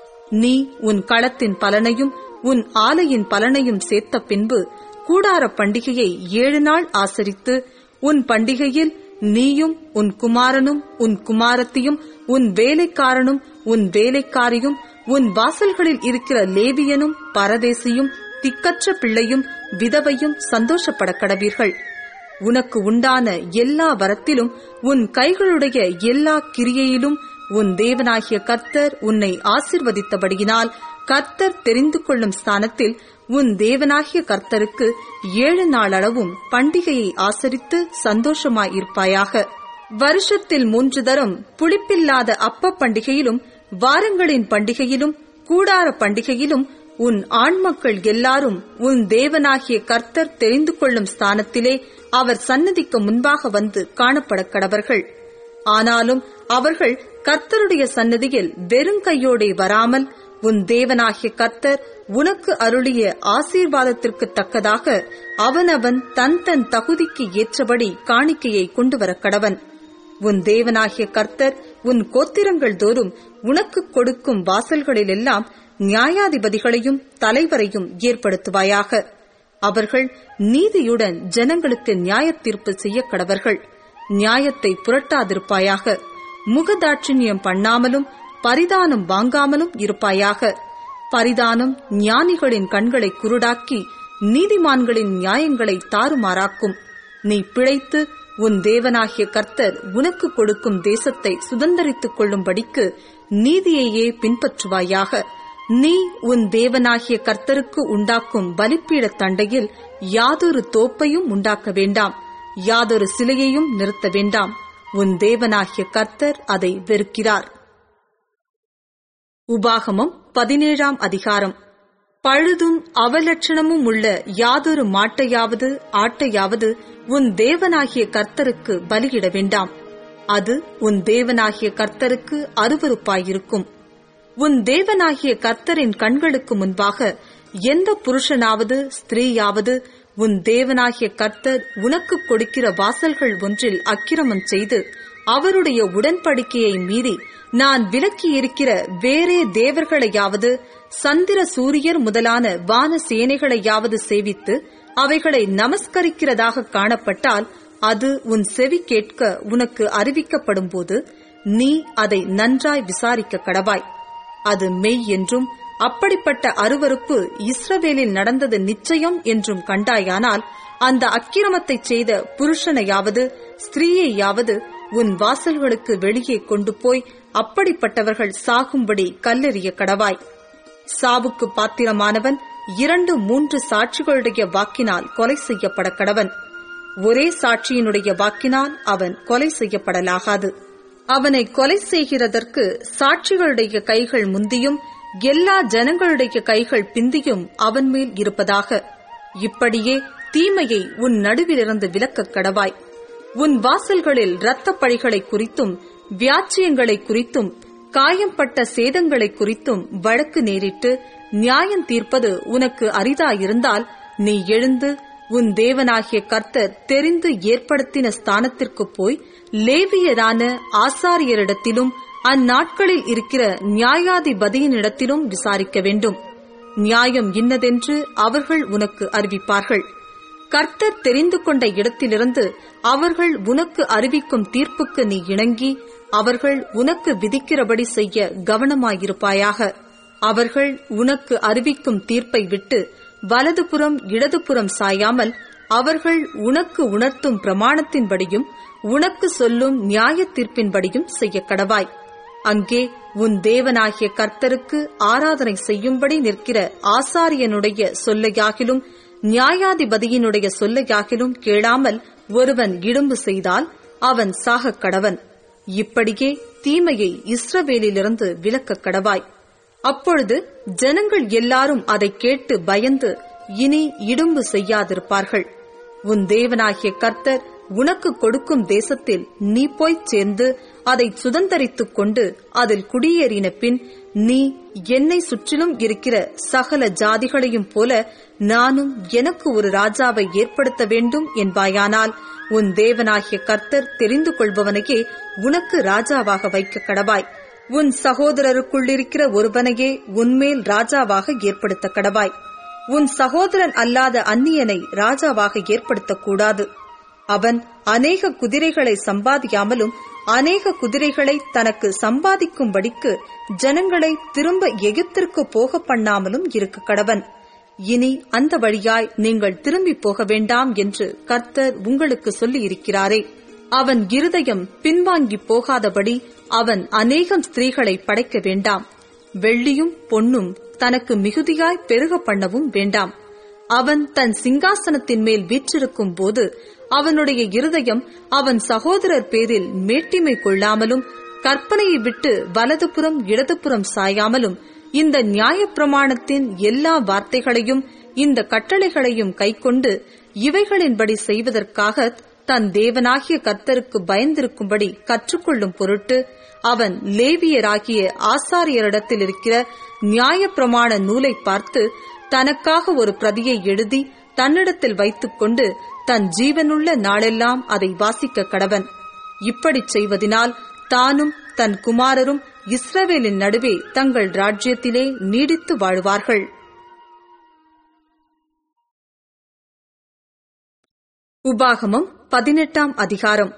நீ உன் களத்தின் பலனையும் உன் ஆலையின் பலனையும் சேர்த்த பின்பு கூடார பண்டிகையை ஏழு நாள் ஆசரித்து உன் பண்டிகையில் நீயும் உன் குமாரனும் உன் குமாரத்தியும் உன் வேலைக்காரனும் உன் வேலைக்காரியும் உன் வாசல்களில் இருக்கிற லேவியனும் பரதேசியும் திக்கற்ற பிள்ளையும் விதவையும் சந்தோஷப்பட கடவீர்கள் உனக்கு உண்டான எல்லா வரத்திலும் உன் கைகளுடைய எல்லா கிரியையிலும் உன் தேவனாகிய கர்த்தர் உன்னை ஆசிர்வதித்தபடியினால் கர்த்தர் தெரிந்து கொள்ளும் ஸ்தானத்தில் உன் தேவனாகிய கர்த்தருக்கு ஏழு நாளளவும் பண்டிகையை ஆசரித்து சந்தோஷமாயிருப்பாயாக வருஷத்தில் மூன்று தரம் புளிப்பில்லாத அப்ப பண்டிகையிலும் வாரங்களின் பண்டிகையிலும் கூடார பண்டிகையிலும் உன் ஆண்மக்கள் எல்லாரும் உன் தேவனாகிய கர்த்தர் தெரிந்து கொள்ளும் ஸ்தானத்திலே அவர் சன்னதிக்கு முன்பாக வந்து காணப்பட கடவர்கள் ஆனாலும் அவர்கள் கர்த்தருடைய சன்னதியில் வெறுங்கையோடே வராமல் உன் தேவனாகிய கர்த்தர் உனக்கு அருளிய ஆசீர்வாதத்திற்கு தக்கதாக அவனவன் தன் தன் தகுதிக்கு ஏற்றபடி காணிக்கையை கொண்டு வர கடவன் உன் தேவனாகிய கர்த்தர் உன் கோத்திரங்கள் தோறும் உனக்கு கொடுக்கும் வாசல்களிலெல்லாம் நியாயாதிபதிகளையும் தலைவரையும் ஏற்படுத்துவாயாக அவர்கள் நீதியுடன் ஜனங்களுக்கு நியாய தீர்ப்பு செய்ய கடவர்கள் நியாயத்தை புரட்டாதிருப்பாயாக முகதாட்சிணியம் பண்ணாமலும் பரிதானம் வாங்காமலும் இருப்பாயாக பரிதானம் ஞானிகளின் கண்களை குருடாக்கி நீதிமான்களின் நியாயங்களை தாறுமாறாக்கும் நீ பிழைத்து உன் தேவனாகிய கர்த்தர் உனக்கு கொடுக்கும் தேசத்தை சுதந்தரித்துக் கொள்ளும்படிக்கு நீதியையே பின்பற்றுவாயாக நீ உன் தேவனாகிய கர்த்தருக்கு உண்டாக்கும் பலிப்பீட தண்டையில் யாதொரு தோப்பையும் உண்டாக்க வேண்டாம் யாதொரு சிலையையும் நிறுத்த வேண்டாம் உன் தேவனாகிய கர்த்தர் அதை வெறுக்கிறார் உபாகமம் பதினேழாம் அதிகாரம் பழுதும் அவலட்சணமும் உள்ள யாதொரு மாட்டையாவது ஆட்டையாவது உன் தேவனாகிய கர்த்தருக்கு பலியிட வேண்டாம் அது உன் தேவனாகிய கர்த்தருக்கு அருவருப்பாயிருக்கும் உன் தேவனாகிய கர்த்தரின் கண்களுக்கு முன்பாக எந்த புருஷனாவது ஸ்திரீயாவது உன் தேவனாகிய கர்த்தர் உனக்கு கொடுக்கிற வாசல்கள் ஒன்றில் அக்கிரமம் செய்து அவருடைய உடன்படிக்கையை மீறி நான் விலக்கியிருக்கிற வேறே தேவர்களையாவது சந்திர சூரியர் முதலான வான சேனைகளையாவது சேவித்து அவைகளை நமஸ்கரிக்கிறதாக காணப்பட்டால் அது உன் செவி கேட்க உனக்கு அறிவிக்கப்படும்போது நீ அதை நன்றாய் விசாரிக்க கடவாய் அது மெய் என்றும் அப்படிப்பட்ட அருவருப்பு இஸ்ரவேலில் நடந்தது நிச்சயம் என்றும் கண்டாயானால் அந்த அக்கிரமத்தை செய்த புருஷனையாவது ஸ்திரீயையாவது உன் வாசல்களுக்கு வெளியே கொண்டு போய் அப்படிப்பட்டவர்கள் சாகும்படி கல்லெறிய கடவாய் சாவுக்கு பாத்திரமானவன் இரண்டு மூன்று சாட்சிகளுடைய வாக்கினால் கொலை செய்யப்பட கடவன் ஒரே சாட்சியினுடைய வாக்கினால் அவன் கொலை செய்யப்படலாகாது அவனை கொலை செய்கிறதற்கு சாட்சிகளுடைய கைகள் முந்தியும் எல்லா ஜனங்களுடைய கைகள் பிந்தியும் அவன் மேல் இருப்பதாக இப்படியே தீமையை உன் நடுவிலிருந்து விலக்கக் கடவாய் உன் வாசல்களில் இரத்தப் பழிகளை குறித்தும் வியாச்சியங்களை குறித்தும் காயம்பட்ட சேதங்களை குறித்தும் வழக்கு நேரிட்டு நியாயம் தீர்ப்பது உனக்கு அரிதாயிருந்தால் நீ எழுந்து உன் தேவனாகிய கர்த்தர் தெரிந்து ஏற்படுத்தின ஸ்தானத்திற்கு போய் லேவியரான ஆசாரியரிடத்திலும் அந்நாட்களில் இருக்கிற நியாயாதிபதியினிடத்திலும் விசாரிக்க வேண்டும் நியாயம் இன்னதென்று அவர்கள் உனக்கு அறிவிப்பார்கள் கர்த்தர் தெரிந்து கொண்ட இடத்திலிருந்து அவர்கள் உனக்கு அறிவிக்கும் தீர்ப்புக்கு நீ இணங்கி அவர்கள் உனக்கு விதிக்கிறபடி செய்ய கவனமாயிருப்பாயாக அவர்கள் உனக்கு அறிவிக்கும் தீர்ப்பை விட்டு வலதுபுறம் இடதுபுறம் சாயாமல் அவர்கள் உனக்கு உணர்த்தும் பிரமாணத்தின்படியும் உனக்கு சொல்லும் நியாய தீர்ப்பின்படியும் செய்ய கடவாய் அங்கே உன் தேவனாகிய கர்த்தருக்கு ஆராதனை செய்யும்படி நிற்கிற ஆசாரியனுடைய சொல்லையாகிலும் நியாயாதிபதியினுடைய சொல்லையாகிலும் கேளாமல் ஒருவன் இடும்பு செய்தால் அவன் சாகக் கடவன் இப்படியே தீமையை இஸ்ரவேலிலிருந்து விலக்கக் கடவாய் அப்பொழுது ஜனங்கள் எல்லாரும் அதை கேட்டு பயந்து இனி இடும்பு செய்யாதிருப்பார்கள் உன் தேவனாகிய கர்த்தர் உனக்கு கொடுக்கும் தேசத்தில் நீ போய்ச் சேர்ந்து அதை சுதந்தரித்துக் கொண்டு அதில் குடியேறின பின் நீ என்னை சுற்றிலும் இருக்கிற சகல ஜாதிகளையும் போல நானும் எனக்கு ஒரு ராஜாவை ஏற்படுத்த வேண்டும் என்பாயானால் உன் தேவனாகிய கர்த்தர் தெரிந்து கொள்பவனையே உனக்கு ராஜாவாக வைக்க கடவாய் உன் சகோதரருக்குள்ளிருக்கிற ஒருவனையே உன்மேல் ராஜாவாக ஏற்படுத்த கடவாய் உன் சகோதரன் அல்லாத அந்நியனை ராஜாவாக ஏற்படுத்தக்கூடாது அவன் அநேக குதிரைகளை சம்பாதியாமலும் அநேக குதிரைகளை தனக்கு சம்பாதிக்கும்படிக்கு ஜனங்களை திரும்ப எகிப்திற்கு போக பண்ணாமலும் இருக்க கடவன் இனி அந்த வழியாய் நீங்கள் திரும்பி போக வேண்டாம் என்று கர்த்தர் உங்களுக்கு சொல்லி இருக்கிறாரே அவன் இருதயம் பின்வாங்கி போகாதபடி அவன் அநேகம் ஸ்திரீகளை படைக்க வேண்டாம் வெள்ளியும் பொன்னும் தனக்கு மிகுதியாய் பெருக பண்ணவும் வேண்டாம் அவன் தன் சிங்காசனத்தின் மேல் வீற்றிருக்கும் போது அவனுடைய இருதயம் அவன் சகோதரர் பேரில் மேட்டிமை கொள்ளாமலும் கற்பனையை விட்டு வலதுபுறம் இடதுபுறம் சாயாமலும் இந்த நியாயப்பிரமாணத்தின் எல்லா வார்த்தைகளையும் இந்த கட்டளைகளையும் கைக்கொண்டு இவைகளின்படி செய்வதற்காக தன் தேவனாகிய கர்த்தருக்கு பயந்திருக்கும்படி கற்றுக்கொள்ளும் பொருட்டு அவன் லேவியராகிய ஆசாரியரிடத்தில் இருக்கிற நியாயப்பிரமாண நூலை பார்த்து தனக்காக ஒரு பிரதியை எழுதி தன்னிடத்தில் வைத்துக்கொண்டு தன் ஜீவனுள்ள நாளெல்லாம் அதை வாசிக்க கடவன் இப்படிச் செய்வதினால் தானும் தன் குமாரரும் இஸ்ரவேலின் நடுவே தங்கள் ராஜ்யத்திலே நீடித்து வாழ்வார்கள் உபாகமம் பதினெட்டாம் அதிகாரம்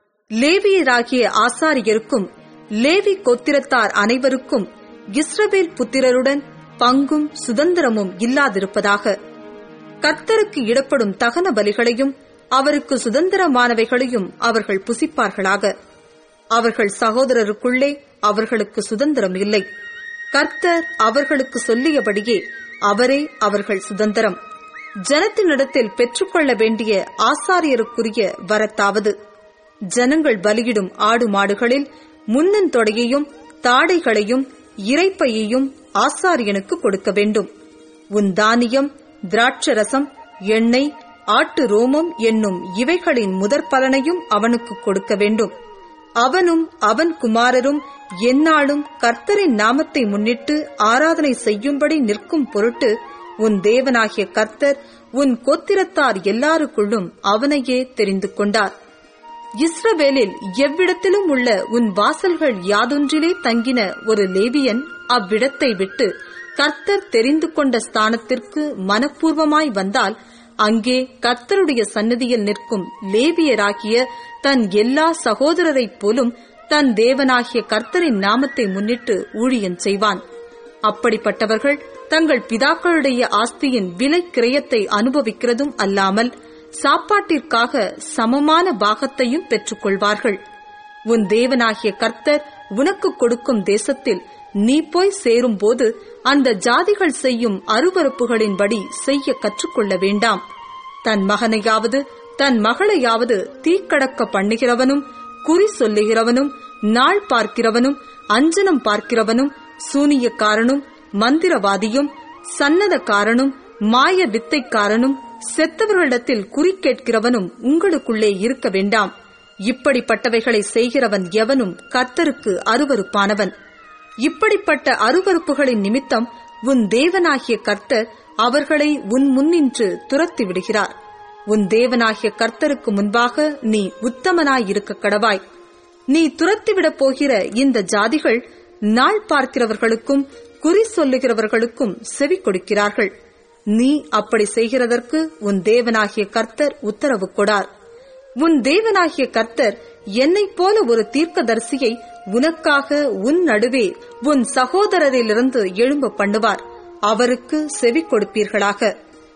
லேவியராகிய ஆசாரியருக்கும் லேவி கோத்திரத்தார் அனைவருக்கும் இஸ்ரவேல் புத்திரருடன் பங்கும் சுதந்திரமும் இல்லாதிருப்பதாக கர்த்தருக்கு இடப்படும் தகன பலிகளையும் அவருக்கு சுதந்திரமானவைகளையும் அவர்கள் புசிப்பார்களாக அவர்கள் சகோதரருக்குள்ளே அவர்களுக்கு சுதந்திரம் இல்லை கர்த்தர் அவர்களுக்கு சொல்லியபடியே அவரே அவர்கள் சுதந்திரம் ஜனத்தினிடத்தில் பெற்றுக்கொள்ள வேண்டிய ஆசாரியருக்குரிய வரத்தாவது ஜனங்கள் பலியிடும் ஆடு மாடுகளில் முன்னன் தொடையையும் தாடைகளையும் இறைப்பையையும் ஆசாரியனுக்கு கொடுக்க வேண்டும் உன் தானியம் திராட்சரசம் எண்ணெய் ஆட்டு ரோமம் என்னும் இவைகளின் முதற் பலனையும் அவனுக்கு கொடுக்க வேண்டும் அவனும் அவன் குமாரரும் எந்நாளும் கர்த்தரின் நாமத்தை முன்னிட்டு ஆராதனை செய்யும்படி நிற்கும் பொருட்டு உன் தேவனாகிய கர்த்தர் உன் கோத்திரத்தார் எல்லாருக்குள்ளும் அவனையே தெரிந்து கொண்டார் இஸ்ரவேலில் எவ்விடத்திலும் உள்ள உன் வாசல்கள் யாதொன்றிலே தங்கின ஒரு லேவியன் அவ்விடத்தை விட்டு கர்த்தர் தெரிந்து கொண்ட ஸ்தானத்திற்கு மனப்பூர்வமாய் வந்தால் அங்கே கர்த்தருடைய சன்னதியில் நிற்கும் லேவியராகிய தன் எல்லா சகோதரரைப் போலும் தன் தேவனாகிய கர்த்தரின் நாமத்தை முன்னிட்டு ஊழியன் செய்வான் அப்படிப்பட்டவர்கள் தங்கள் பிதாக்களுடைய ஆஸ்தியின் விலை கிரயத்தை அனுபவிக்கிறதும் அல்லாமல் சாப்பாட்டிற்காக சமமான பாகத்தையும் பெற்றுக்கொள்வார்கள் உன் தேவனாகிய கர்த்தர் உனக்கு கொடுக்கும் தேசத்தில் நீ போய் சேரும்போது அந்த ஜாதிகள் செய்யும் அருவறுப்புகளின்படி செய்ய கற்றுக்கொள்ள வேண்டாம் தன் மகனையாவது தன் மகளையாவது தீக்கடக்க பண்ணுகிறவனும் குறி சொல்லுகிறவனும் நாள் பார்க்கிறவனும் அஞ்சனம் பார்க்கிறவனும் சூனியக்காரனும் மந்திரவாதியும் சன்னதக்காரனும் மாய வித்தைக்காரனும் செத்தவர்களிடத்தில் குறி கேட்கிறவனும் உங்களுக்குள்ளே இருக்க வேண்டாம் இப்படிப்பட்டவைகளை செய்கிறவன் எவனும் கர்த்தருக்கு அருவருப்பானவன் இப்படிப்பட்ட அருவருப்புகளின் நிமித்தம் உன் தேவனாகிய கர்த்தர் அவர்களை உன் முன்னின்று துரத்தி விடுகிறார் உன் தேவனாகிய கர்த்தருக்கு முன்பாக நீ உத்தமனாயிருக்க கடவாய் நீ துரத்திவிடப் போகிற இந்த ஜாதிகள் நாள் பார்க்கிறவர்களுக்கும் குறி சொல்லுகிறவர்களுக்கும் செவி கொடுக்கிறார்கள் நீ அப்படி செய்கிறதற்கு உன் தேவனாகிய கர்த்தர் உத்தரவு கொடார் உன் தேவனாகிய கர்த்தர் என்னைப் போல ஒரு தீர்க்கதரிசியை உனக்காக உன் நடுவே உன் சகோதரரிலிருந்து எழும்ப பண்ணுவார் அவருக்கு செவி கொடுப்பீர்களாக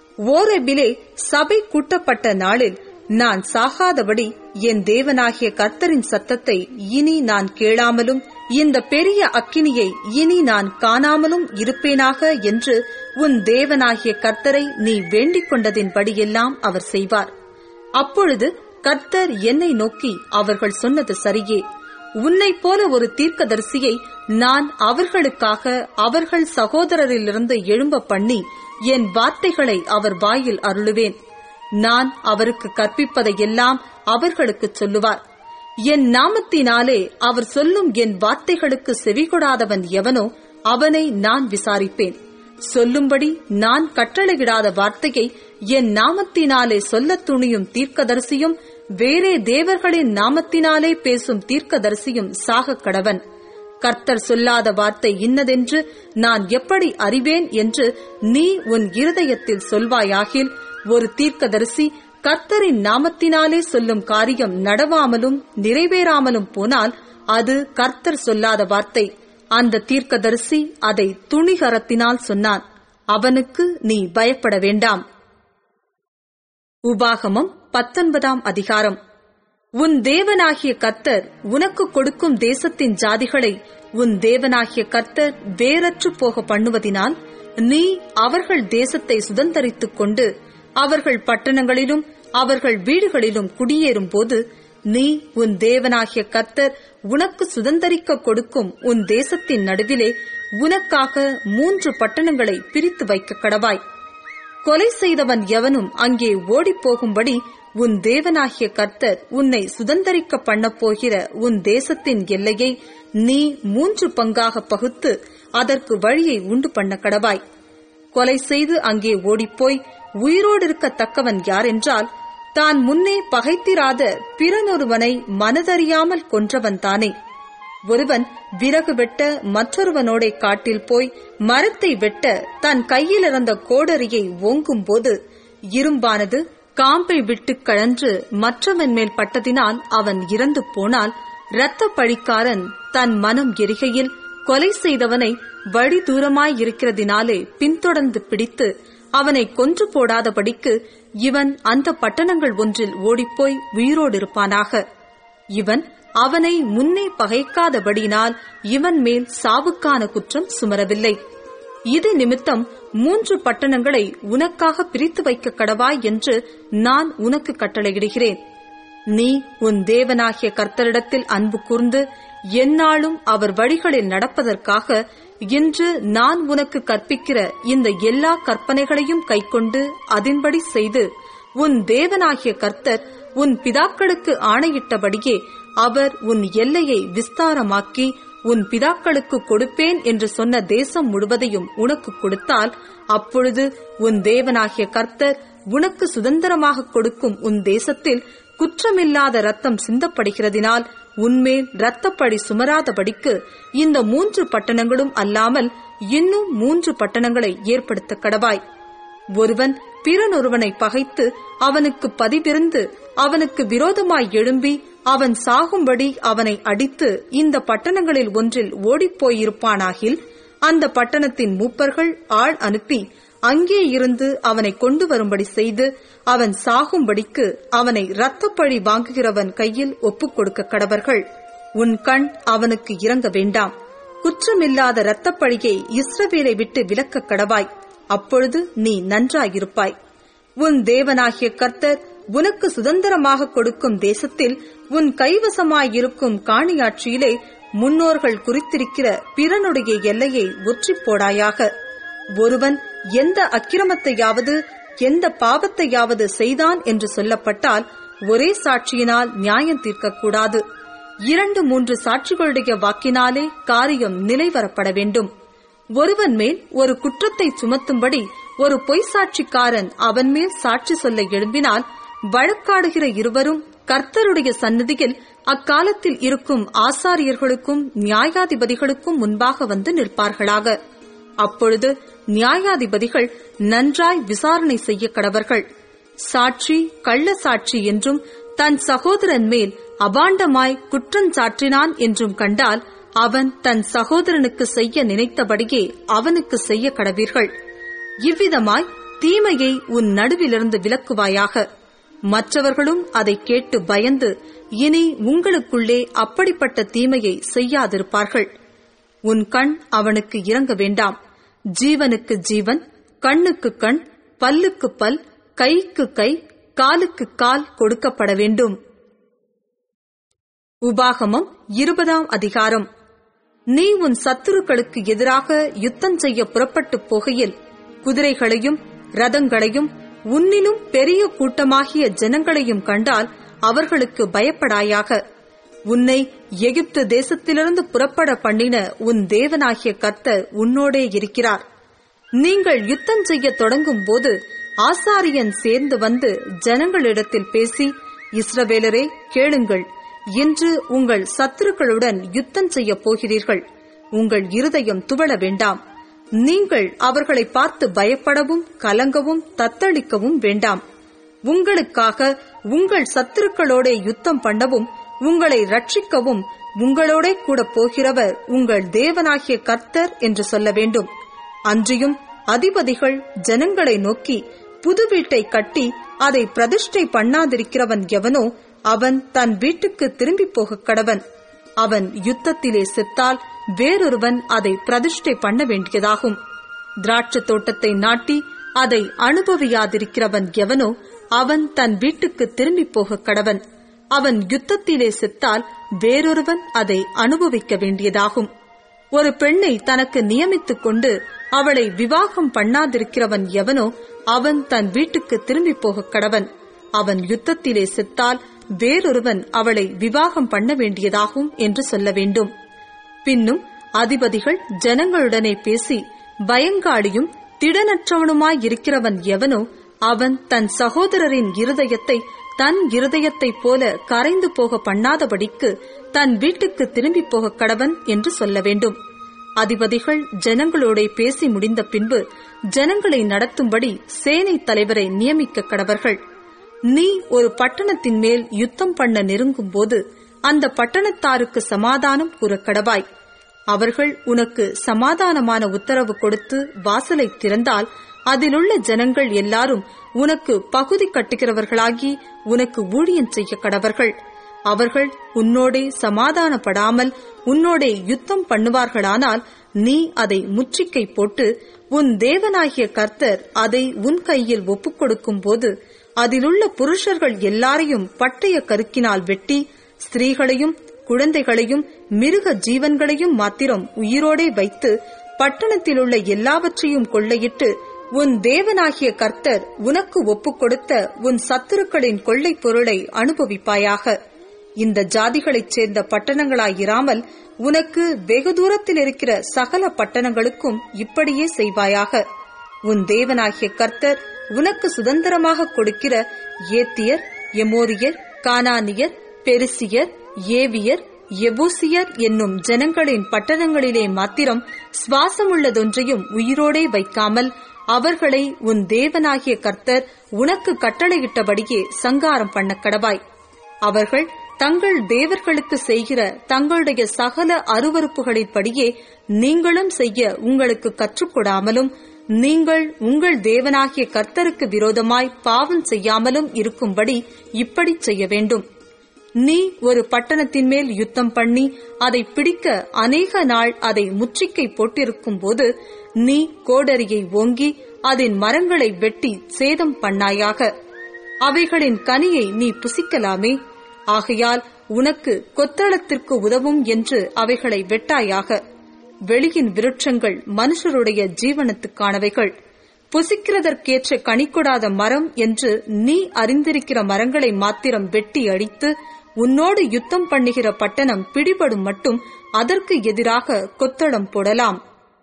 ஓரபிலே சபை கூட்டப்பட்ட நாளில் நான் சாகாதபடி என் தேவனாகிய கர்த்தரின் சத்தத்தை இனி நான் கேளாமலும் இந்த பெரிய அக்கினியை இனி நான் காணாமலும் இருப்பேனாக என்று உன் தேவனாகிய கர்த்தரை நீ வேண்டிக் கொண்டதின்படியெல்லாம் அவர் செய்வார் அப்பொழுது கர்த்தர் என்னை நோக்கி அவர்கள் சொன்னது சரியே உன்னைப் போல ஒரு தீர்க்கதரிசியை நான் அவர்களுக்காக அவர்கள் சகோதரரிலிருந்து எழும்ப பண்ணி என் வார்த்தைகளை அவர் வாயில் அருளுவேன் நான் அவருக்கு கற்பிப்பதையெல்லாம் அவர்களுக்கு சொல்லுவார் என் நாமத்தினாலே அவர் சொல்லும் என் வார்த்தைகளுக்கு செவிகொடாதவன் எவனோ அவனை நான் விசாரிப்பேன் சொல்லும்படி நான் கட்டளையிடாத வார்த்தையை என் நாமத்தினாலே சொல்லத் துணியும் தீர்க்கதரிசியும் வேறே தேவர்களின் நாமத்தினாலே பேசும் தீர்க்கதரிசியும் சாக கடவன் கர்த்தர் சொல்லாத வார்த்தை இன்னதென்று நான் எப்படி அறிவேன் என்று நீ உன் இருதயத்தில் சொல்வாயாகில் ஒரு தீர்க்கதரிசி கர்த்தரின் நாமத்தினாலே சொல்லும் காரியம் நடவாமலும் நிறைவேறாமலும் போனால் அது கர்த்தர் சொல்லாத வார்த்தை அந்த தீர்க்கதரிசி அதை துணிகரத்தினால் சொன்னான் அவனுக்கு நீ பயப்பட வேண்டாம் உபாகமம் பத்தொன்பதாம் அதிகாரம் உன் தேவனாகிய கர்த்தர் உனக்கு கொடுக்கும் தேசத்தின் ஜாதிகளை உன் தேவனாகிய கர்த்தர் வேறற்று போக பண்ணுவதினால் நீ அவர்கள் தேசத்தை சுதந்தரித்துக் கொண்டு அவர்கள் பட்டணங்களிலும் அவர்கள் வீடுகளிலும் குடியேறும் போது நீ உன் தேவனாகிய கர்த்தர் உனக்கு சுதந்தரிக்க கொடுக்கும் உன் தேசத்தின் நடுவிலே உனக்காக மூன்று பட்டணங்களை பிரித்து வைக்க கடவாய் கொலை செய்தவன் எவனும் அங்கே ஓடிப்போகும்படி உன் தேவனாகிய கர்த்தர் உன்னை சுதந்தரிக்க பண்ணப் போகிற உன் தேசத்தின் எல்லையை நீ மூன்று பங்காக பகுத்து அதற்கு வழியை உண்டு பண்ண கடவாய் கொலை செய்து அங்கே ஓடிப்போய் உயிரோடு இருக்கத்தக்கவன் யாரென்றால் தான் முன்னே பகைத்திராத பிறனொருவனை மனதறியாமல் கொன்றவன் தானே ஒருவன் விறகு வெட்ட மற்றொருவனோட காட்டில் போய் மரத்தை வெட்ட தன் கையில் இருந்த கோடரியை ஓங்கும் போது இரும்பானது காம்பை விட்டு கழன்று மற்றவன் மேல் பட்டதினால் அவன் இறந்து போனால் இரத்த பழிக்காரன் தன் மனம் எரிகையில் கொலை செய்தவனை வழி தூரமாயிருக்கிறதினாலே பின்தொடர்ந்து பிடித்து அவனை கொன்று போடாதபடிக்கு இவன் அந்த பட்டணங்கள் ஒன்றில் ஓடிப்போய் உயிரோடு இருப்பானாக இவன் அவனை முன்னே பகைக்காதபடியினால் இவன் மேல் சாவுக்கான குற்றம் சுமரவில்லை இது நிமித்தம் மூன்று பட்டணங்களை உனக்காக பிரித்து வைக்க கடவாய் என்று நான் உனக்கு கட்டளையிடுகிறேன் நீ உன் தேவனாகிய கர்த்தரிடத்தில் அன்பு கூர்ந்து எந்நாளும் அவர் வழிகளில் நடப்பதற்காக இன்று நான் உனக்கு கற்பிக்கிற இந்த எல்லா கற்பனைகளையும் கைக்கொண்டு அதின்படி செய்து உன் தேவனாகிய கர்த்தர் உன் பிதாக்களுக்கு ஆணையிட்டபடியே அவர் உன் எல்லையை விஸ்தாரமாக்கி உன் பிதாக்களுக்கு கொடுப்பேன் என்று சொன்ன தேசம் முழுவதையும் உனக்கு கொடுத்தால் அப்பொழுது உன் தேவனாகிய கர்த்தர் உனக்கு சுதந்திரமாக கொடுக்கும் உன் தேசத்தில் குற்றமில்லாத ரத்தம் சிந்தப்படுகிறதினால் உன்மேல் இரத்தப்பழி சுமராதபடிக்கு இந்த மூன்று பட்டணங்களும் அல்லாமல் இன்னும் மூன்று பட்டணங்களை ஏற்படுத்த கடவாய் ஒருவன் பிறனொருவனை பகைத்து அவனுக்கு பதிவிருந்து அவனுக்கு விரோதமாய் எழும்பி அவன் சாகும்படி அவனை அடித்து இந்த பட்டணங்களில் ஒன்றில் ஓடிப்போயிருப்பானாகில் அந்த பட்டணத்தின் மூப்பர்கள் ஆள் அனுப்பி அங்கே இருந்து அவனை கொண்டு வரும்படி செய்து அவன் சாகும்படிக்கு அவனை இரத்தப்பழி வாங்குகிறவன் கையில் ஒப்புக் கொடுக்க கடவர்கள் உன் கண் அவனுக்கு இறங்க வேண்டாம் குற்றமில்லாத இரத்தப்பழியை இஸ்ரவேலை விட்டு விலக்க கடவாய் அப்பொழுது நீ நன்றாயிருப்பாய் உன் தேவனாகிய கர்த்தர் உனக்கு சுதந்திரமாக கொடுக்கும் தேசத்தில் உன் கைவசமாயிருக்கும் காணியாட்சியிலே முன்னோர்கள் குறித்திருக்கிற பிறனுடைய எல்லையை ஒற்றிப் போடாயாக ஒருவன் எந்த அக்கிரமத்தையாவது எந்த பாவத்தையாவது செய்தான் என்று சொல்லப்பட்டால் ஒரே சாட்சியினால் நியாயம் தீர்க்கக்கூடாது இரண்டு மூன்று சாட்சிகளுடைய வாக்கினாலே காரியம் நிலைவரப்பட வேண்டும் ஒருவன் மேல் ஒரு குற்றத்தை சுமத்தும்படி ஒரு பொய் சாட்சிக்காரன் அவன் மேல் சாட்சி சொல்ல எழும்பினால் வழக்காடுகிற இருவரும் கர்த்தருடைய சந்நிதியில் அக்காலத்தில் இருக்கும் ஆசாரியர்களுக்கும் நியாயாதிபதிகளுக்கும் முன்பாக வந்து நிற்பார்களாக அப்பொழுது நியாயாதிபதிகள் நன்றாய் விசாரணை செய்ய கடவர்கள் சாட்சி கள்ள சாட்சி என்றும் தன் சகோதரன் மேல் அபாண்டமாய் குற்றஞ்சாற்றினான் என்றும் கண்டால் அவன் தன் சகோதரனுக்கு செய்ய நினைத்தபடியே அவனுக்கு செய்ய கடவீர்கள் இவ்விதமாய் தீமையை உன் நடுவிலிருந்து விலக்குவாயாக மற்றவர்களும் அதை கேட்டு பயந்து இனி உங்களுக்குள்ளே அப்படிப்பட்ட தீமையை செய்யாதிருப்பார்கள் உன் கண் அவனுக்கு இறங்க வேண்டாம் ஜீவனுக்கு ஜீவன் கண்ணுக்கு கண் பல்லுக்கு பல் கைக்கு கை காலுக்கு கால் கொடுக்கப்பட வேண்டும் உபாகமம் இருபதாம் அதிகாரம் நீ உன் சத்துருக்களுக்கு எதிராக யுத்தம் செய்ய புறப்பட்டு போகையில் குதிரைகளையும் ரதங்களையும் உன்னிலும் பெரிய கூட்டமாகிய ஜனங்களையும் கண்டால் அவர்களுக்கு பயப்படாயாக உன்னை எகிப்து தேசத்திலிருந்து புறப்பட பண்ணின உன் தேவனாகிய கர்த்தர் உன்னோடே இருக்கிறார் நீங்கள் யுத்தம் செய்ய தொடங்கும் போது ஆசாரியன் சேர்ந்து வந்து ஜனங்களிடத்தில் பேசி இஸ்ரவேலரே கேளுங்கள் இன்று உங்கள் சத்துருக்களுடன் யுத்தம் செய்ய போகிறீர்கள் உங்கள் இருதயம் துவள வேண்டாம் நீங்கள் அவர்களை பார்த்து பயப்படவும் கலங்கவும் தத்தளிக்கவும் வேண்டாம் உங்களுக்காக உங்கள் சத்துருக்களோட யுத்தம் பண்ணவும் உங்களை ரட்சிக்கவும் உங்களோட கூட போகிறவர் உங்கள் தேவனாகிய கர்த்தர் என்று சொல்ல வேண்டும் அன்றியும் அதிபதிகள் ஜனங்களை நோக்கி புது வீட்டை கட்டி அதை பிரதிஷ்டை பண்ணாதிருக்கிறவன் எவனோ அவன் தன் வீட்டுக்கு திரும்பி போக கடவன் அவன் யுத்தத்திலே செத்தால் வேறொருவன் அதை பிரதிஷ்டை பண்ண வேண்டியதாகும் திராட்சை தோட்டத்தை நாட்டி அதை அனுபவியாதிருக்கிறவன் எவனோ அவன் தன் வீட்டுக்கு திரும்பி போக கடவன் அவன் யுத்தத்திலே செத்தால் வேறொருவன் அதை அனுபவிக்க வேண்டியதாகும் ஒரு பெண்ணை தனக்கு நியமித்துக் கொண்டு அவளை விவாகம் பண்ணாதிருக்கிறவன் எவனோ அவன் தன் வீட்டுக்கு திரும்பி போக கடவன் அவன் யுத்தத்திலே செத்தால் வேறொருவன் அவளை விவாகம் பண்ண வேண்டியதாகும் என்று சொல்ல வேண்டும் பின்னும் அதிபதிகள் ஜனங்களுடனே பேசி பயங்காளியும் திடனற்றவனுமாயிருக்கிறவன் எவனோ அவன் தன் சகோதரரின் இருதயத்தை தன் இருதயத்தைப் போல கரைந்து போக பண்ணாதபடிக்கு தன் வீட்டுக்கு திரும்பி போக கடவன் என்று சொல்ல வேண்டும் அதிபதிகள் ஜனங்களோட பேசி முடிந்த பின்பு ஜனங்களை நடத்தும்படி சேனை தலைவரை நியமிக்க கடவர்கள் நீ ஒரு பட்டணத்தின் மேல் யுத்தம் பண்ண நெருங்கும் போது அந்த பட்டணத்தாருக்கு சமாதானம் கூற கடவாய் அவர்கள் உனக்கு சமாதானமான உத்தரவு கொடுத்து வாசலை திறந்தால் அதிலுள்ள ஜனங்கள் எல்லாரும் உனக்கு பகுதி கட்டுகிறவர்களாகி உனக்கு ஊழியம் செய்ய கடவர்கள் அவர்கள் உன்னோடே சமாதானப்படாமல் உன்னோடே யுத்தம் பண்ணுவார்களானால் நீ அதை முற்றிக்கை போட்டு உன் தேவனாகிய கர்த்தர் அதை உன் கையில் ஒப்புக் கொடுக்கும் போது அதிலுள்ள புருஷர்கள் எல்லாரையும் பட்டய கருக்கினால் வெட்டி ஸ்திரீகளையும் குழந்தைகளையும் மிருக ஜீவன்களையும் மாத்திரம் உயிரோடே வைத்து பட்டணத்திலுள்ள எல்லாவற்றையும் கொள்ளையிட்டு உன் தேவனாகிய கர்த்தர் உனக்கு ஒப்புக் கொடுத்த உன் சத்துருக்களின் கொள்ளைப் பொருளை அனுபவிப்பாயாக இந்த ஜாதிகளைச் சேர்ந்த பட்டணங்களாயிராமல் உனக்கு வெகு தூரத்தில் இருக்கிற சகல பட்டணங்களுக்கும் இப்படியே செய்வாயாக உன் தேவனாகிய கர்த்தர் உனக்கு சுதந்திரமாக கொடுக்கிற ஏத்தியர் எமோரியர் கானானியர் பெருசியர் ஏவியர் எபூசியர் என்னும் ஜனங்களின் பட்டணங்களிலே மாத்திரம் சுவாசமுள்ளதொன்றையும் உயிரோடே வைக்காமல் அவர்களை உன் தேவனாகிய கர்த்தர் உனக்கு கட்டளையிட்டபடியே சங்காரம் பண்ண கடவாய் அவர்கள் தங்கள் தேவர்களுக்கு செய்கிற தங்களுடைய சகல அருவறுப்புகளின்படியே நீங்களும் செய்ய உங்களுக்கு கற்றுக்கொடாமலும் நீங்கள் உங்கள் தேவனாகிய கர்த்தருக்கு விரோதமாய் பாவம் செய்யாமலும் இருக்கும்படி இப்படி செய்ய வேண்டும் நீ ஒரு பட்டணத்தின் மேல் யுத்தம் பண்ணி அதை பிடிக்க அநேக நாள் அதை முற்றிக்கை போட்டிருக்கும் போது நீ கோடரியை ஓங்கி அதன் மரங்களை வெட்டி சேதம் பண்ணாயாக அவைகளின் கனியை நீ புசிக்கலாமே ஆகையால் உனக்கு கொத்தளத்திற்கு உதவும் என்று அவைகளை வெட்டாயாக வெளியின் விருட்சங்கள் மனுஷருடைய ஜீவனத்துக்கானவைகள் புசிக்கிறதற்கேற்ற கனிக்கொடாத மரம் என்று நீ அறிந்திருக்கிற மரங்களை மாத்திரம் வெட்டி அடித்து உன்னோடு யுத்தம் பண்ணுகிற பட்டணம் பிடிபடும் மட்டும் அதற்கு எதிராக கொத்தளம் போடலாம்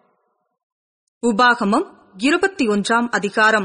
உபாகமம் இருபத்தி ஒன்றாம் அதிகாரம்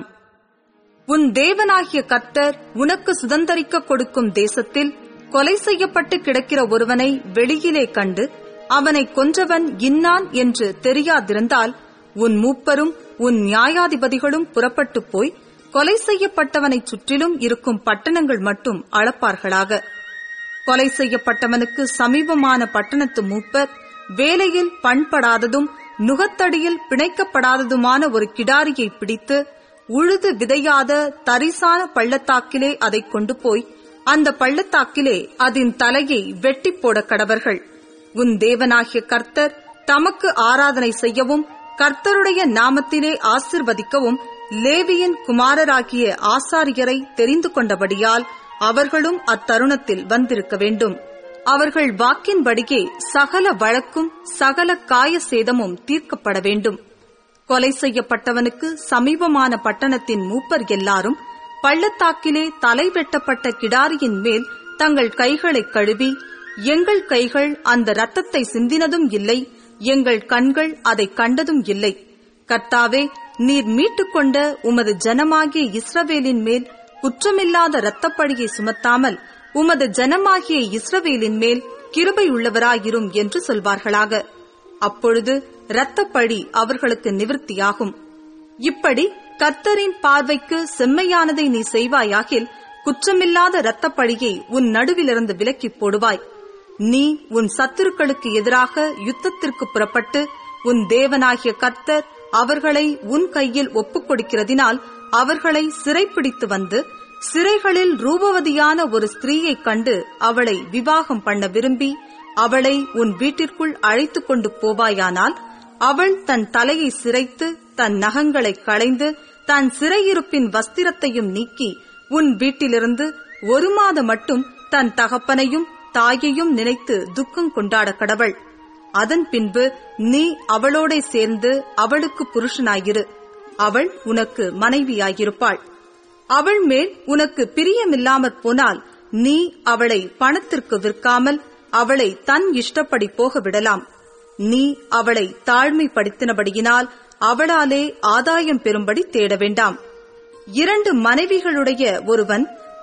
உன் தேவனாகிய கர்த்தர் உனக்கு சுதந்தரிக்க கொடுக்கும் தேசத்தில் கொலை செய்யப்பட்டு கிடக்கிற ஒருவனை வெளியிலே கண்டு அவனை கொன்றவன் இன்னான் என்று தெரியாதிருந்தால் உன் மூப்பரும் உன் நியாயாதிபதிகளும் புறப்பட்டு போய் கொலை செய்யப்பட்டவனைச் சுற்றிலும் இருக்கும் பட்டணங்கள் மட்டும் அளப்பார்களாக கொலை செய்யப்பட்டவனுக்கு சமீபமான பட்டணத்து மூப்பர் வேலையில் பண்படாததும் நுகத்தடியில் பிணைக்கப்படாததுமான ஒரு கிடாரியை பிடித்து உழுது விதையாத தரிசான பள்ளத்தாக்கிலே அதை கொண்டு போய் அந்த பள்ளத்தாக்கிலே அதன் தலையை வெட்டி போட கடவர்கள் உன் தேவனாகிய கர்த்தர் தமக்கு ஆராதனை செய்யவும் கர்த்தருடைய நாமத்திலே ஆசிர்வதிக்கவும் லேவியின் குமாரராகிய ஆசாரியரை தெரிந்து கொண்டபடியால் அவர்களும் அத்தருணத்தில் வந்திருக்க வேண்டும் அவர்கள் வாக்கின்படியே சகல வழக்கும் சகல காய சேதமும் தீர்க்கப்பட வேண்டும் கொலை செய்யப்பட்டவனுக்கு சமீபமான பட்டணத்தின் மூப்பர் எல்லாரும் பள்ளத்தாக்கிலே தலை வெட்டப்பட்ட கிடாரியின் மேல் தங்கள் கைகளை கழுவி எங்கள் கைகள் அந்த இரத்தத்தை சிந்தினதும் இல்லை எங்கள் கண்கள் அதை கண்டதும் இல்லை கர்த்தாவே நீர் மீட்டுக்கொண்ட உமது ஜனமாகிய இஸ்ரவேலின் மேல் குற்றமில்லாத இரத்தப்பழியை சுமத்தாமல் உமது ஜனமாகிய இஸ்ரவேலின் மேல் கிருபையுள்ளவராயிரும் என்று சொல்வார்களாக அப்பொழுது இரத்தப்பழி அவர்களுக்கு நிவிருத்தியாகும் இப்படி கர்த்தரின் பார்வைக்கு செம்மையானதை நீ செய்வாயாகில் குற்றமில்லாத இரத்தப்பழியை உன் நடுவிலிருந்து விலக்கிப் போடுவாய் நீ உன் சத்துருக்களுக்கு எதிராக யுத்தத்திற்கு புறப்பட்டு உன் தேவனாகிய கர்த்தர் அவர்களை உன் கையில் ஒப்புக் கொடுக்கிறதினால் அவர்களை சிறைப்பிடித்து வந்து சிறைகளில் ரூபவதியான ஒரு ஸ்திரீயைக் கண்டு அவளை விவாகம் பண்ண விரும்பி அவளை உன் வீட்டிற்குள் அழைத்துக் கொண்டு போவாயானால் அவள் தன் தலையை சிரைத்து தன் நகங்களை களைந்து தன் சிறையிருப்பின் வஸ்திரத்தையும் நீக்கி உன் வீட்டிலிருந்து ஒரு மாதம் மட்டும் தன் தகப்பனையும் தாயையும் நினைத்து துக்கம் கொண்டாட கடவள் அதன் பின்பு நீ அவளோடே சேர்ந்து அவளுக்கு புருஷனாயிரு அவள் உனக்கு மனைவியாயிருப்பாள் அவள் மேல் உனக்கு பிரியமில்லாமற் போனால் நீ அவளை பணத்திற்கு விற்காமல் அவளை தன் இஷ்டப்படி போக விடலாம் நீ அவளை தாழ்மைப்படுத்தினபடியினால் அவளாலே ஆதாயம் பெறும்படி தேட வேண்டாம் இரண்டு மனைவிகளுடைய ஒருவன்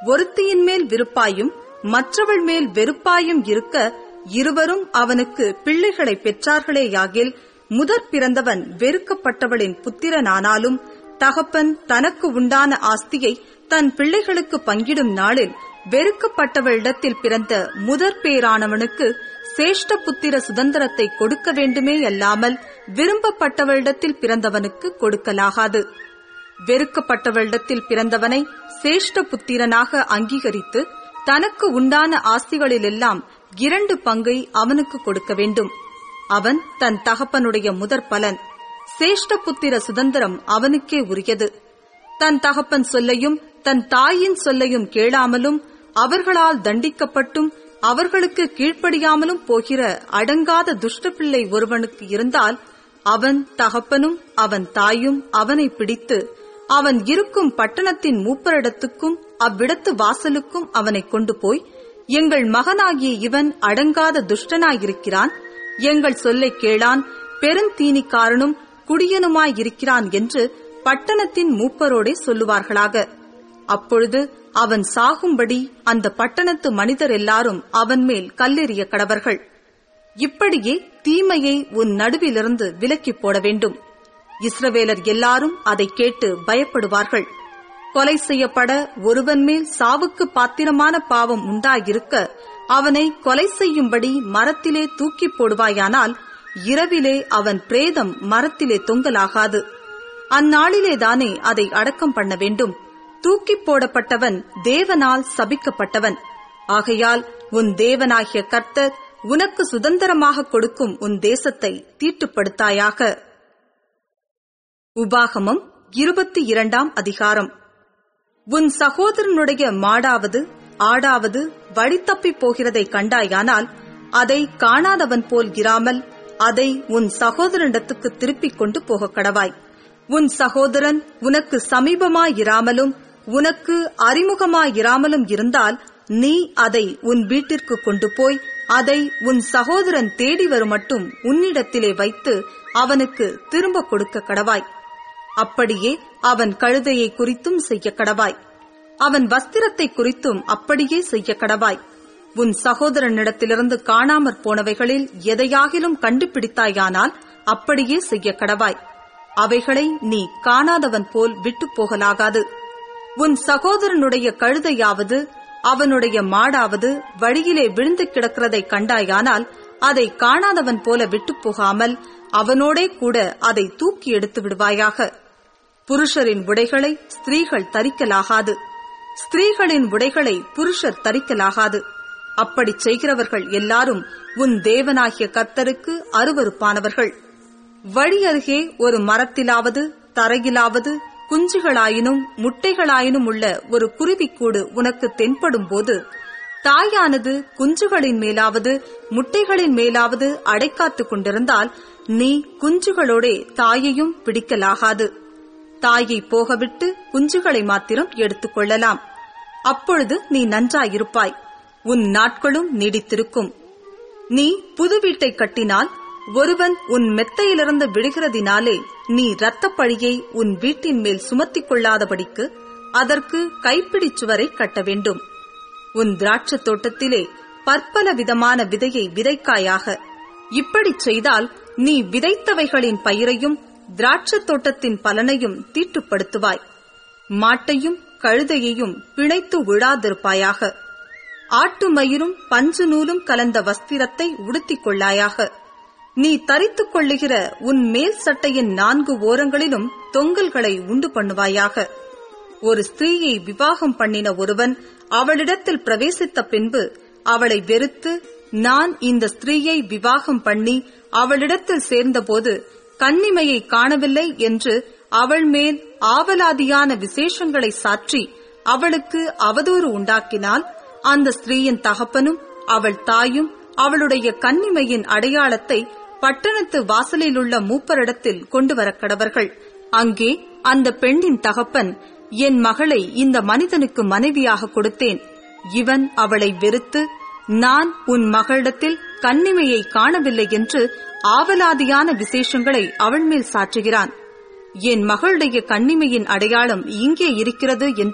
ஒருத்தியின் மேல் விருப்பாயும் மற்றவள் மேல் வெறுப்பாயும் இருக்க இருவரும் அவனுக்கு பிள்ளைகளை பெற்றார்களேயாகில் முதற் பிறந்தவன் வெறுக்கப்பட்டவளின் புத்திரனானாலும் தகப்பன் தனக்கு உண்டான ஆஸ்தியை தன் பிள்ளைகளுக்கு பங்கிடும் நாளில் வெறுக்கப்பட்டவளிடத்தில் பிறந்த முதற் பேரானவனுக்கு சேஷ்ட புத்திர சுதந்திரத்தை கொடுக்க வேண்டுமே அல்லாமல் விரும்பப்பட்டவளிடத்தில் பிறந்தவனுக்கு கொடுக்கலாகாது வெறுக்கப்பட்டவளிடத்தில் பிறந்தவனை சேஷ்ட புத்திரனாக அங்கீகரித்து தனக்கு உண்டான ஆஸ்திகளிலெல்லாம் இரண்டு பங்கை அவனுக்கு கொடுக்க வேண்டும் அவன் தன் தகப்பனுடைய முதற் பலன் சேஷ்ட புத்திர சுதந்திரம் அவனுக்கே உரியது தன் தகப்பன் சொல்லையும் தன் தாயின் சொல்லையும் கேளாமலும் அவர்களால் தண்டிக்கப்பட்டும் அவர்களுக்கு கீழ்ப்படியாமலும் போகிற அடங்காத துஷ்ட பிள்ளை ஒருவனுக்கு இருந்தால் அவன் தகப்பனும் அவன் தாயும் அவனை பிடித்து அவன் இருக்கும் பட்டணத்தின் மூப்பரிடத்துக்கும் அவ்விடத்து வாசலுக்கும் அவனை கொண்டு போய் எங்கள் மகனாகிய இவன் அடங்காத துஷ்டனாயிருக்கிறான் எங்கள் சொல்லை கேளான் பெருந்தீனிக்காரனும் குடியனுமாயிருக்கிறான் என்று பட்டணத்தின் மூப்பரோடே சொல்லுவார்களாக அப்பொழுது அவன் சாகும்படி அந்த பட்டணத்து மனிதர் எல்லாரும் அவன் மேல் கல்லெறிய கடவர்கள் இப்படியே தீமையை உன் நடுவிலிருந்து விலக்கிப் போட வேண்டும் இஸ்ரவேலர் எல்லாரும் அதை கேட்டு பயப்படுவார்கள் கொலை செய்யப்பட ஒருவன் மேல் சாவுக்கு பாத்திரமான பாவம் உண்டாயிருக்க அவனை கொலை செய்யும்படி மரத்திலே தூக்கி போடுவாயானால் இரவிலே அவன் பிரேதம் மரத்திலே தொங்கலாகாது அந்நாளிலேதானே அதை அடக்கம் பண்ண வேண்டும் தூக்கி போடப்பட்டவன் தேவனால் சபிக்கப்பட்டவன் ஆகையால் உன் தேவனாகிய கர்த்தர் உனக்கு சுதந்திரமாக கொடுக்கும் உன் தேசத்தை தீட்டுப்படுத்தாயாக உபாகமம் இருபத்தி இரண்டாம் அதிகாரம் உன் சகோதரனுடைய மாடாவது ஆடாவது வழி தப்பிப் போகிறதை கண்டாயானால் அதை காணாதவன் போல் இராமல் அதை உன் சகோதரனிடத்துக்கு திருப்பிக் கொண்டு போக கடவாய் உன் சகோதரன் உனக்கு சமீபமாயிராமலும் உனக்கு அறிமுகமாயிராமலும் இருந்தால் நீ அதை உன் வீட்டிற்கு கொண்டு போய் அதை உன் சகோதரன் தேடி வரும் மட்டும் உன்னிடத்திலே வைத்து அவனுக்கு திரும்ப கொடுக்க கடவாய் அப்படியே அவன் கழுதையை குறித்தும் செய்ய கடவாய் அவன் வஸ்திரத்தை குறித்தும் அப்படியே செய்ய கடவாய் உன் சகோதரனிடத்திலிருந்து காணாமற் போனவைகளில் எதையாகிலும் கண்டுபிடித்தாயானால் அப்படியே செய்ய கடவாய் அவைகளை நீ காணாதவன் போல் விட்டுப் போகலாகாது உன் சகோதரனுடைய கழுதையாவது அவனுடைய மாடாவது வழியிலே விழுந்து கிடக்கிறதை கண்டாயானால் அதை காணாதவன் போல விட்டுப் போகாமல் அவனோடே கூட அதை தூக்கி எடுத்து விடுவாயாக புருஷரின் உடைகளை ஸ்திரீகள் தரிக்கலாகாது ஸ்திரீகளின் உடைகளை புருஷர் தரிக்கலாகாது அப்படிச் செய்கிறவர்கள் எல்லாரும் உன் தேவனாகிய கர்த்தருக்கு அருவருப்பானவர்கள் வழி அருகே ஒரு மரத்திலாவது தரையிலாவது குஞ்சுகளாயினும் முட்டைகளாயினும் உள்ள ஒரு குருவிக்கூடு உனக்கு தென்படும் போது தாயானது குஞ்சுகளின் மேலாவது முட்டைகளின் மேலாவது அடைக்காத்துக் கொண்டிருந்தால் நீ குஞ்சுகளோடே தாயையும் பிடிக்கலாகாது தாயை போகவிட்டு குஞ்சுகளை மாத்திரம் எடுத்துக் கொள்ளலாம் அப்பொழுது நீ நன்றாயிருப்பாய் உன் நாட்களும் நீடித்திருக்கும் நீ புது வீட்டை கட்டினால் ஒருவன் உன் மெத்தையிலிருந்து விடுகிறதினாலே நீ இரத்தப் பழியை உன் வீட்டின் மேல் சுமத்திக் கொள்ளாதபடிக்கு அதற்கு கைப்பிடிச் சுவரை கட்ட வேண்டும் உன் திராட்சத் தோட்டத்திலே பற்பல விதமான விதையை விதைக்காயாக இப்படிச் செய்தால் நீ விதைத்தவைகளின் பயிரையும் திராட்சத் தோட்டத்தின் பலனையும் தீட்டுப்படுத்துவாய் மாட்டையும் கழுதையையும் பிணைத்து விழாதிருப்பாயாக ஆட்டு மயிரும் பஞ்சு நூலும் கலந்த வஸ்திரத்தை உடுத்திக் கொள்ளாயாக நீ தரித்துக் கொள்ளுகிற உன் மேல் சட்டையின் நான்கு ஓரங்களிலும் தொங்கல்களை உண்டு பண்ணுவாயாக ஒரு ஸ்திரீயை விவாகம் பண்ணின ஒருவன் அவளிடத்தில் பிரவேசித்த பின்பு அவளை வெறுத்து நான் இந்த ஸ்திரீயை விவாகம் பண்ணி அவளிடத்தில் சேர்ந்தபோது கன்னிமையை காணவில்லை என்று அவள் மேல் ஆவலாதியான விசேஷங்களை சாற்றி அவளுக்கு அவதூறு உண்டாக்கினால் அந்த ஸ்திரீயின் தகப்பனும் அவள் தாயும் அவளுடைய கன்னிமையின் அடையாளத்தை பட்டணத்து வாசலிலுள்ள மூப்பரிடத்தில் கொண்டு வர கடவர்கள் அங்கே அந்த பெண்ணின் தகப்பன் என் மகளை இந்த மனிதனுக்கு மனைவியாக கொடுத்தேன் இவன் அவளை வெறுத்து நான் உன் மகளிடத்தில் கன்னிமையை காணவில்லை என்று ஆவலாதியான விசேஷங்களை அவள் மேல் சாற்றுகிறான் என் மகளுடைய கன்னிமையின் அடையாளம் இங்கே இருக்கிறது என்று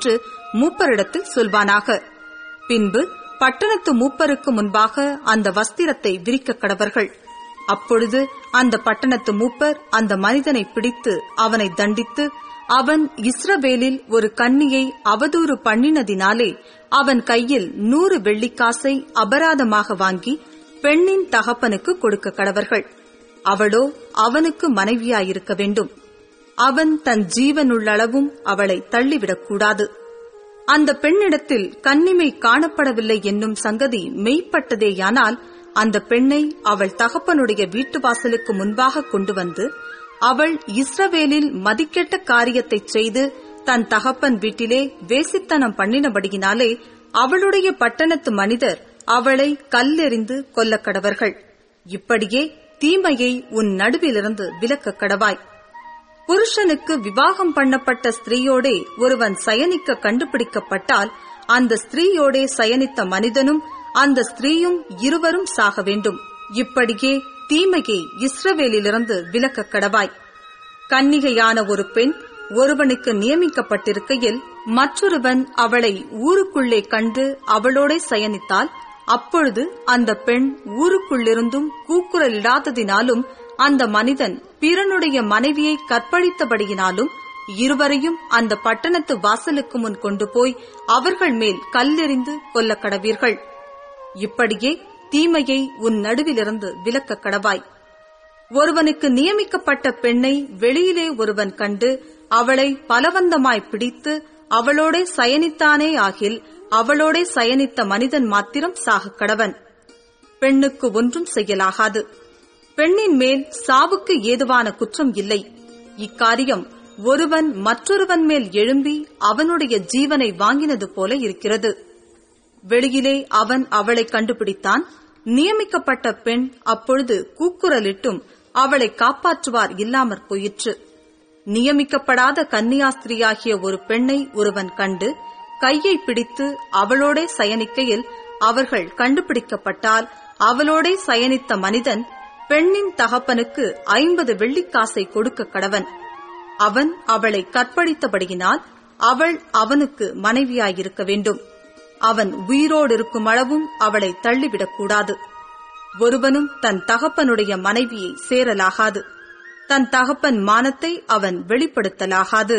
மூப்பரிடத்தில் சொல்வானாக பின்பு பட்டணத்து மூப்பருக்கு முன்பாக அந்த வஸ்திரத்தை விரிக்க கடவர்கள் அப்பொழுது அந்த பட்டணத்து மூப்பர் அந்த மனிதனை பிடித்து அவனை தண்டித்து அவன் இஸ்ரவேலில் ஒரு கன்னியை அவதூறு பண்ணினதினாலே அவன் கையில் நூறு வெள்ளிக்காசை அபராதமாக வாங்கி பெண்ணின் தகப்பனுக்கு கொடுக்க கடவர்கள் அவளோ அவனுக்கு மனைவியாயிருக்க வேண்டும் அவன் தன் ஜீவனுள்ளளவும் அவளை தள்ளிவிடக்கூடாது அந்த பெண்ணிடத்தில் கன்னிமை காணப்படவில்லை என்னும் சங்கதி மெய்ப்பட்டதேயானால் அந்த பெண்ணை அவள் தகப்பனுடைய வீட்டு வாசலுக்கு முன்பாக கொண்டு வந்து அவள் இஸ்ரவேலில் மதிக்கெட்ட காரியத்தைச் செய்து தன் தகப்பன் வீட்டிலே வேசித்தனம் பண்ணினபடியினாலே அவளுடைய பட்டணத்து மனிதர் அவளை கல்லெறிந்து கொல்லக் கடவர்கள் இப்படியே தீமையை உன் நடுவிலிருந்து விலக்கக் கடவாய் புருஷனுக்கு விவாகம் பண்ணப்பட்ட ஸ்திரீயோடே ஒருவன் சயனிக்க கண்டுபிடிக்கப்பட்டால் அந்த ஸ்திரீயோடே சயனித்த மனிதனும் அந்த ஸ்திரீயும் இருவரும் சாக வேண்டும் இப்படியே தீமையை இஸ்ரவேலிலிருந்து விலக்கக் கடவாய் கன்னிகையான ஒரு பெண் ஒருவனுக்கு நியமிக்கப்பட்டிருக்கையில் மற்றொருவன் அவளை ஊருக்குள்ளே கண்டு அவளோடே சயனித்தால் அப்பொழுது அந்த பெண் ஊருக்குள்ளிருந்தும் கூக்குரலிடாததினாலும் அந்த மனிதன் பிறனுடைய மனைவியை கற்பழித்தபடியினாலும் இருவரையும் அந்த பட்டணத்து வாசலுக்கு முன் கொண்டு போய் அவர்கள் மேல் கல்லெறிந்து கொல்லக் கடவீர்கள் இப்படியே தீமையை உன் நடுவிலிருந்து விலக்கக் கடவாய் ஒருவனுக்கு நியமிக்கப்பட்ட பெண்ணை வெளியிலே ஒருவன் கண்டு அவளை பலவந்தமாய் பிடித்து அவளோடே சயனித்தானே ஆகில் அவளோடே சயனித்த மனிதன் மாத்திரம் சாகக் கடவன் பெண்ணுக்கு ஒன்றும் செய்யலாகாது பெண்ணின் மேல் சாவுக்கு ஏதுவான குற்றம் இல்லை இக்காரியம் ஒருவன் மற்றொருவன் மேல் எழும்பி அவனுடைய ஜீவனை வாங்கினது போல இருக்கிறது வெளியிலே அவன் அவளை கண்டுபிடித்தான் நியமிக்கப்பட்ட பெண் அப்பொழுது கூக்குரலிட்டும் அவளை காப்பாற்றுவார் இல்லாமற் போயிற்று நியமிக்கப்படாத கன்னியாஸ்திரியாகிய ஒரு பெண்ணை ஒருவன் கண்டு கையை பிடித்து அவளோடே சயனிக்கையில் அவர்கள் கண்டுபிடிக்கப்பட்டால் அவளோடே சயனித்த மனிதன் பெண்ணின் தகப்பனுக்கு ஐம்பது வெள்ளிக்காசை கொடுக்க கடவன் அவன் அவளை கற்பழித்தபடியினால் அவள் அவனுக்கு மனைவியாயிருக்க வேண்டும் அவன் உயிரோடு இருக்கும் அளவும் அவளை தள்ளிவிடக்கூடாது ஒருவனும் தன் தகப்பனுடைய மனைவியை சேரலாகாது தன் தகப்பன் மானத்தை அவன் வெளிப்படுத்தலாகாது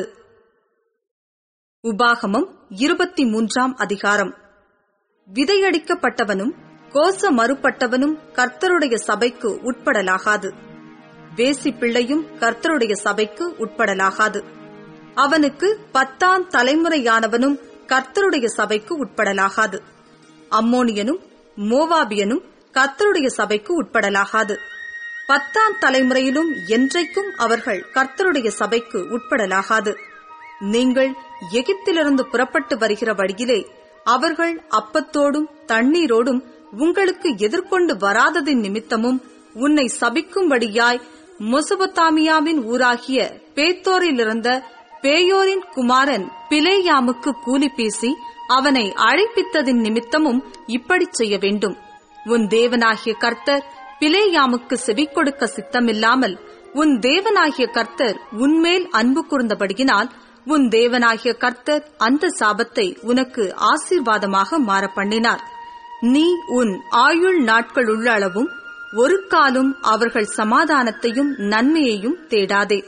உபாகமம் இருபத்தி மூன்றாம் அதிகாரம் விதையடிக்கப்பட்டவனும் கோச மறுப்பட்டவனும் கர்த்தருடைய சபைக்கு உட்படலாகாது வேசி பிள்ளையும் கர்த்தருடைய சபைக்கு உட்படலாகாது அவனுக்கு பத்தாம் தலைமுறையானவனும் கர்த்தருடைய சபைக்கு உட்படலாகாது அம்மோனியனும் மோவாபியனும் கர்த்தருடைய சபைக்கு உட்படலாகாது பத்தாம் தலைமுறையிலும் என்றைக்கும் அவர்கள் கர்த்தருடைய சபைக்கு உட்படலாகாது நீங்கள் எகிப்திலிருந்து புறப்பட்டு வருகிற வழியிலே அவர்கள் அப்பத்தோடும் தண்ணீரோடும் உங்களுக்கு எதிர்கொண்டு வராததின் நிமித்தமும் உன்னை சபிக்கும்படியாய் மொசபத்தாமியாவின் ஊராகிய பேத்தோரிலிருந்த பேயோரின் குமாரன் பிலேயாமுக்கு கூலி பேசி அவனை அழைப்பித்ததின் நிமித்தமும் இப்படிச் செய்ய வேண்டும் உன் தேவனாகிய கர்த்தர் பிலேயாமுக்கு செவிக் கொடுக்க சித்தமில்லாமல் உன் தேவனாகிய கர்த்தர் உன்மேல் அன்பு கூர்ந்தபடியினால் உன் தேவனாகிய கர்த்தர் அந்த சாபத்தை உனக்கு ஆசீர்வாதமாக மாற பண்ணினார் நீ உன் ஆயுள் நாட்கள் உள்ள அளவும் ஒரு காலும் அவர்கள் சமாதானத்தையும் நன்மையையும் தேடாதே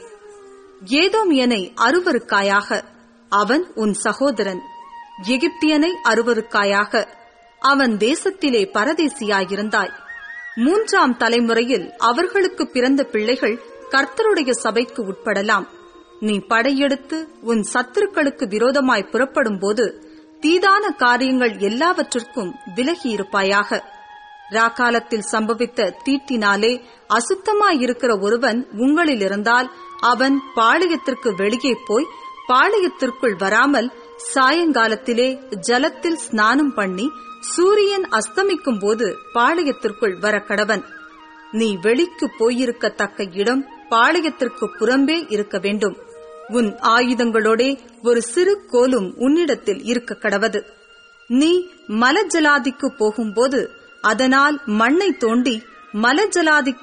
ஏதோமியனை அருவருக்காயாக அவன் உன் சகோதரன் எகிப்தியனை அருவருக்காயாக அவன் தேசத்திலே பரதேசியாயிருந்தாய் மூன்றாம் தலைமுறையில் அவர்களுக்கு பிறந்த பிள்ளைகள் கர்த்தருடைய சபைக்கு உட்படலாம் நீ படையெடுத்து உன் சத்துருக்களுக்கு விரோதமாய் புறப்படும்போது தீதான காரியங்கள் எல்லாவற்றிற்கும் விலகியிருப்பாயாக ராக்காலத்தில் சம்பவித்த தீட்டினாலே அசுத்தமாயிருக்கிற ஒருவன் உங்களில் இருந்தால் அவன் பாளையத்திற்கு வெளியே போய் பாளையத்திற்குள் வராமல் சாயங்காலத்திலே ஜலத்தில் ஸ்நானம் பண்ணி சூரியன் அஸ்தமிக்கும் போது பாளையத்திற்குள் வர கடவன் நீ வெளிக்கு போயிருக்கத்தக்க இடம் பாளையத்திற்கு புறம்பே இருக்க வேண்டும் உன் ஆயுதங்களோடே ஒரு சிறு கோலும் உன்னிடத்தில் இருக்க கடவது நீ மலஜலாதிக்கு போகும்போது அதனால் மண்ணை தோண்டி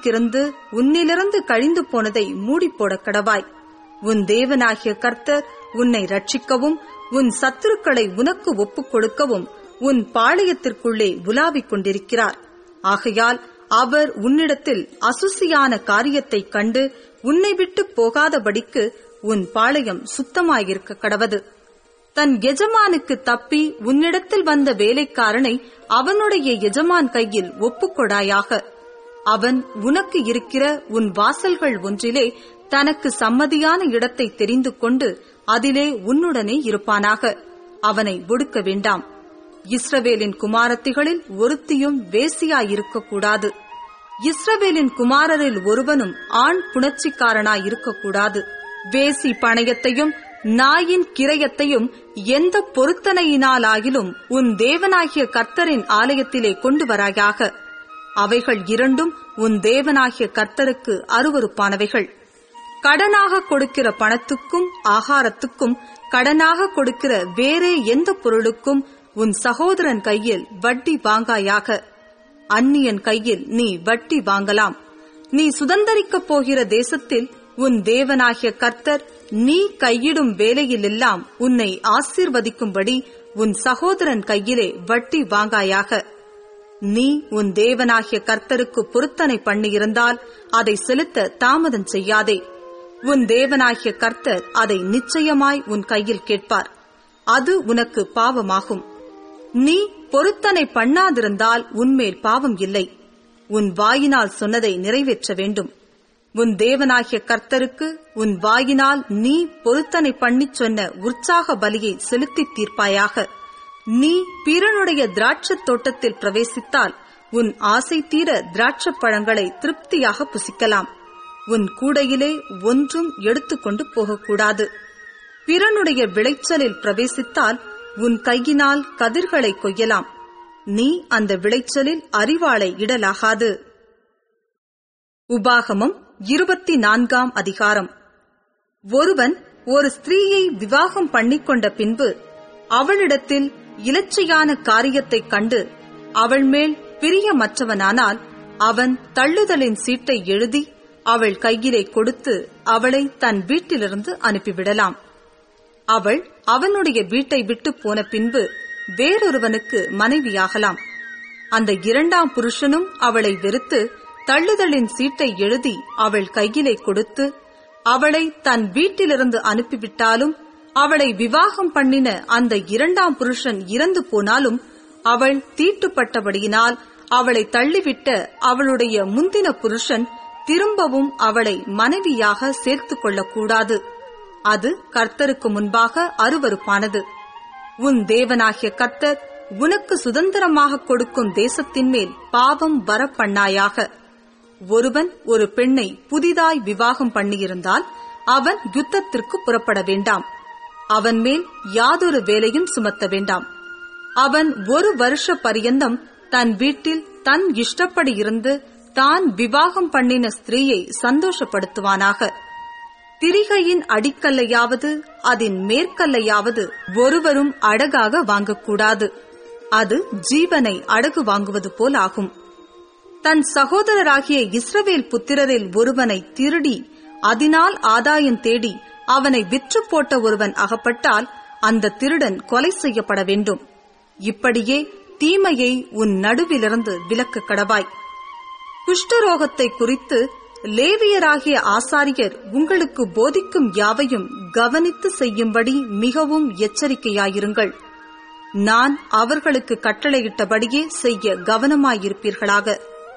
மலஜலாதிக்கிருந்து உன்னிலிருந்து கழிந்து போனதை மூடி போட கடவாய் உன் தேவனாகிய கர்த்தர் உன்னை ரட்சிக்கவும் உன் சத்துருக்களை உனக்கு ஒப்புக் கொடுக்கவும் உன் பாளையத்திற்குள்ளே உலாவிக் கொண்டிருக்கிறார் ஆகையால் அவர் உன்னிடத்தில் அசுசியான காரியத்தைக் கண்டு உன்னை விட்டு போகாதபடிக்கு உன் பாளையம் சுத்தமாயிருக்க கடவது தன் எஜமானுக்கு தப்பி உன்னிடத்தில் வந்த வேலைக்காரனை அவனுடைய எஜமான் கையில் ஒப்புக்கொடாயாக அவன் உனக்கு இருக்கிற உன் வாசல்கள் ஒன்றிலே தனக்கு சம்மதியான இடத்தை தெரிந்து கொண்டு அதிலே உன்னுடனே இருப்பானாக அவனை ஒடுக்க வேண்டாம் இஸ்ரவேலின் குமாரத்திகளில் ஒருத்தியும் வேசியாயிருக்கக்கூடாது இஸ்ரவேலின் குமாரரில் ஒருவனும் ஆண் புணர்ச்சிக்காரனாயிருக்கக்கூடாது வேசி பணயத்தையும் நாயின் கிரயத்தையும் எந்த பொருத்தனையினாலாகிலும் உன் தேவனாகிய கர்த்தரின் ஆலயத்திலே கொண்டு வராயாக அவைகள் இரண்டும் உன் தேவனாகிய கர்த்தருக்கு அருவருப்பானவைகள் கடனாக கொடுக்கிற பணத்துக்கும் ஆகாரத்துக்கும் கடனாக கொடுக்கிற வேறே எந்த பொருளுக்கும் உன் சகோதரன் கையில் வட்டி வாங்காயாக அந்நியன் கையில் நீ வட்டி வாங்கலாம் நீ சுதந்தரிக்கப் போகிற தேசத்தில் உன் தேவனாகிய கர்த்தர் நீ கையிடும் வேலையிலெல்லாம் உன்னை ஆசீர்வதிக்கும்படி உன் சகோதரன் கையிலே வட்டி வாங்காயாக நீ உன் தேவனாகிய கர்த்தருக்கு பொருத்தனை பண்ணியிருந்தால் அதை செலுத்த தாமதம் செய்யாதே உன் தேவனாகிய கர்த்தர் அதை நிச்சயமாய் உன் கையில் கேட்பார் அது உனக்கு பாவமாகும் நீ பொருத்தனை பண்ணாதிருந்தால் உன்மேல் பாவம் இல்லை உன் வாயினால் சொன்னதை நிறைவேற்ற வேண்டும் உன் தேவனாகிய கர்த்தருக்கு உன் வாயினால் நீ பொருத்தனை பண்ணிச் சொன்ன உற்சாக பலியை செலுத்தித் தீர்ப்பாயாக நீ பிறனுடைய திராட்சத் தோட்டத்தில் பிரவேசித்தால் உன் ஆசை தீர திராட்சப் பழங்களை திருப்தியாக புசிக்கலாம் உன் கூடையிலே ஒன்றும் எடுத்துக்கொண்டு போகக்கூடாது பிறனுடைய விளைச்சலில் பிரவேசித்தால் உன் கையினால் கதிர்களை கொய்யலாம் நீ அந்த விளைச்சலில் அறிவாளை இடலாகாது உபாகமம் இருபத்தி நான்காம் அதிகாரம் ஒருவன் ஒரு ஸ்திரீயை விவாகம் பண்ணிக்கொண்ட பின்பு அவளிடத்தில் இலச்சையான காரியத்தைக் கண்டு அவள் மேல் பிரியமற்றவனானால் அவன் தள்ளுதலின் சீட்டை எழுதி அவள் கையிலே கொடுத்து அவளை தன் வீட்டிலிருந்து அனுப்பிவிடலாம் அவள் அவனுடைய வீட்டை விட்டு போன பின்பு வேறொருவனுக்கு மனைவியாகலாம் அந்த இரண்டாம் புருஷனும் அவளை வெறுத்து தள்ளுதலின் சீட்டை எழுதி அவள் கையிலே கொடுத்து அவளை தன் வீட்டிலிருந்து அனுப்பிவிட்டாலும் அவளை விவாகம் பண்ணின அந்த இரண்டாம் புருஷன் இறந்து போனாலும் அவள் தீட்டுப்பட்டபடியினால் அவளை தள்ளிவிட்ட அவளுடைய முந்தின புருஷன் திரும்பவும் அவளை மனைவியாக சேர்த்துக் கொள்ளக்கூடாது அது கர்த்தருக்கு முன்பாக அருவருப்பானது உன் தேவனாகிய கர்த்தர் உனக்கு சுதந்திரமாக கொடுக்கும் தேசத்தின் மேல் பாவம் வரப்பண்ணாயாக ஒருவன் ஒரு பெண்ணை புதிதாய் விவாகம் பண்ணியிருந்தால் அவன் யுத்தத்திற்கு புறப்பட வேண்டாம் அவன் மேல் யாதொரு வேலையும் சுமத்த வேண்டாம் அவன் ஒரு வருஷ பரியந்தம் தன் வீட்டில் தன் இஷ்டப்படி இருந்து தான் விவாகம் பண்ணின ஸ்திரீயை சந்தோஷப்படுத்துவானாக திரிகையின் அடிக்கல்லையாவது அதன் மேற்கல்லையாவது ஒருவரும் அடகாக வாங்கக்கூடாது அது ஜீவனை அடகு வாங்குவது போல் ஆகும் தன் சகோதரராகிய இஸ்ரவேல் புத்திரரில் ஒருவனை திருடி அதனால் ஆதாயம் தேடி அவனை விற்று போட்ட ஒருவன் அகப்பட்டால் அந்த திருடன் கொலை செய்யப்பட வேண்டும் இப்படியே தீமையை உன் நடுவிலிருந்து விலக்க கடவாய் குஷ்டரோகத்தை குறித்து லேவியராகிய ஆசாரியர் உங்களுக்கு போதிக்கும் யாவையும் கவனித்து செய்யும்படி மிகவும் எச்சரிக்கையாயிருங்கள் நான் அவர்களுக்கு கட்டளையிட்டபடியே செய்ய கவனமாயிருப்பீர்களாக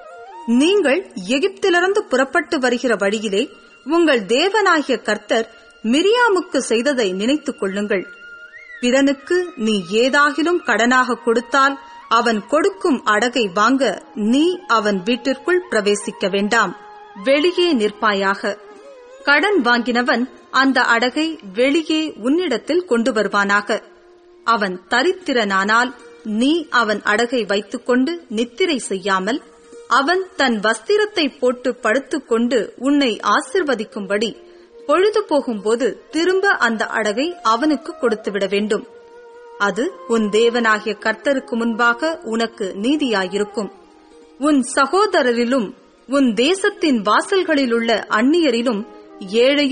நீங்கள் எகிப்திலிருந்து புறப்பட்டு வருகிற வழியிலே உங்கள் தேவனாகிய கர்த்தர் மிரியாமுக்கு செய்ததை நினைத்துக் கொள்ளுங்கள் பிறனுக்கு நீ ஏதாகிலும் கடனாக கொடுத்தால் அவன் கொடுக்கும் அடகை வாங்க நீ அவன் வீட்டிற்குள் பிரவேசிக்க வேண்டாம் வெளியே நிற்பாயாக கடன் வாங்கினவன் அந்த அடகை வெளியே உன்னிடத்தில் கொண்டு வருவானாக அவன் தரித்திரனானால் நீ அவன் அடகை வைத்துக்கொண்டு நித்திரை செய்யாமல் அவன் தன் வஸ்திரத்தை போட்டு படுத்துக்கொண்டு உன்னை ஆசிர்வதிக்கும்படி பொழுது போகும்போது திரும்ப அந்த அடகை அவனுக்கு கொடுத்துவிட வேண்டும் அது உன் தேவனாகிய கர்த்தருக்கு முன்பாக உனக்கு நீதியாயிருக்கும் உன் சகோதரரிலும் உன் தேசத்தின் வாசல்களிலுள்ள அந்நியரிலும் ஏழையும்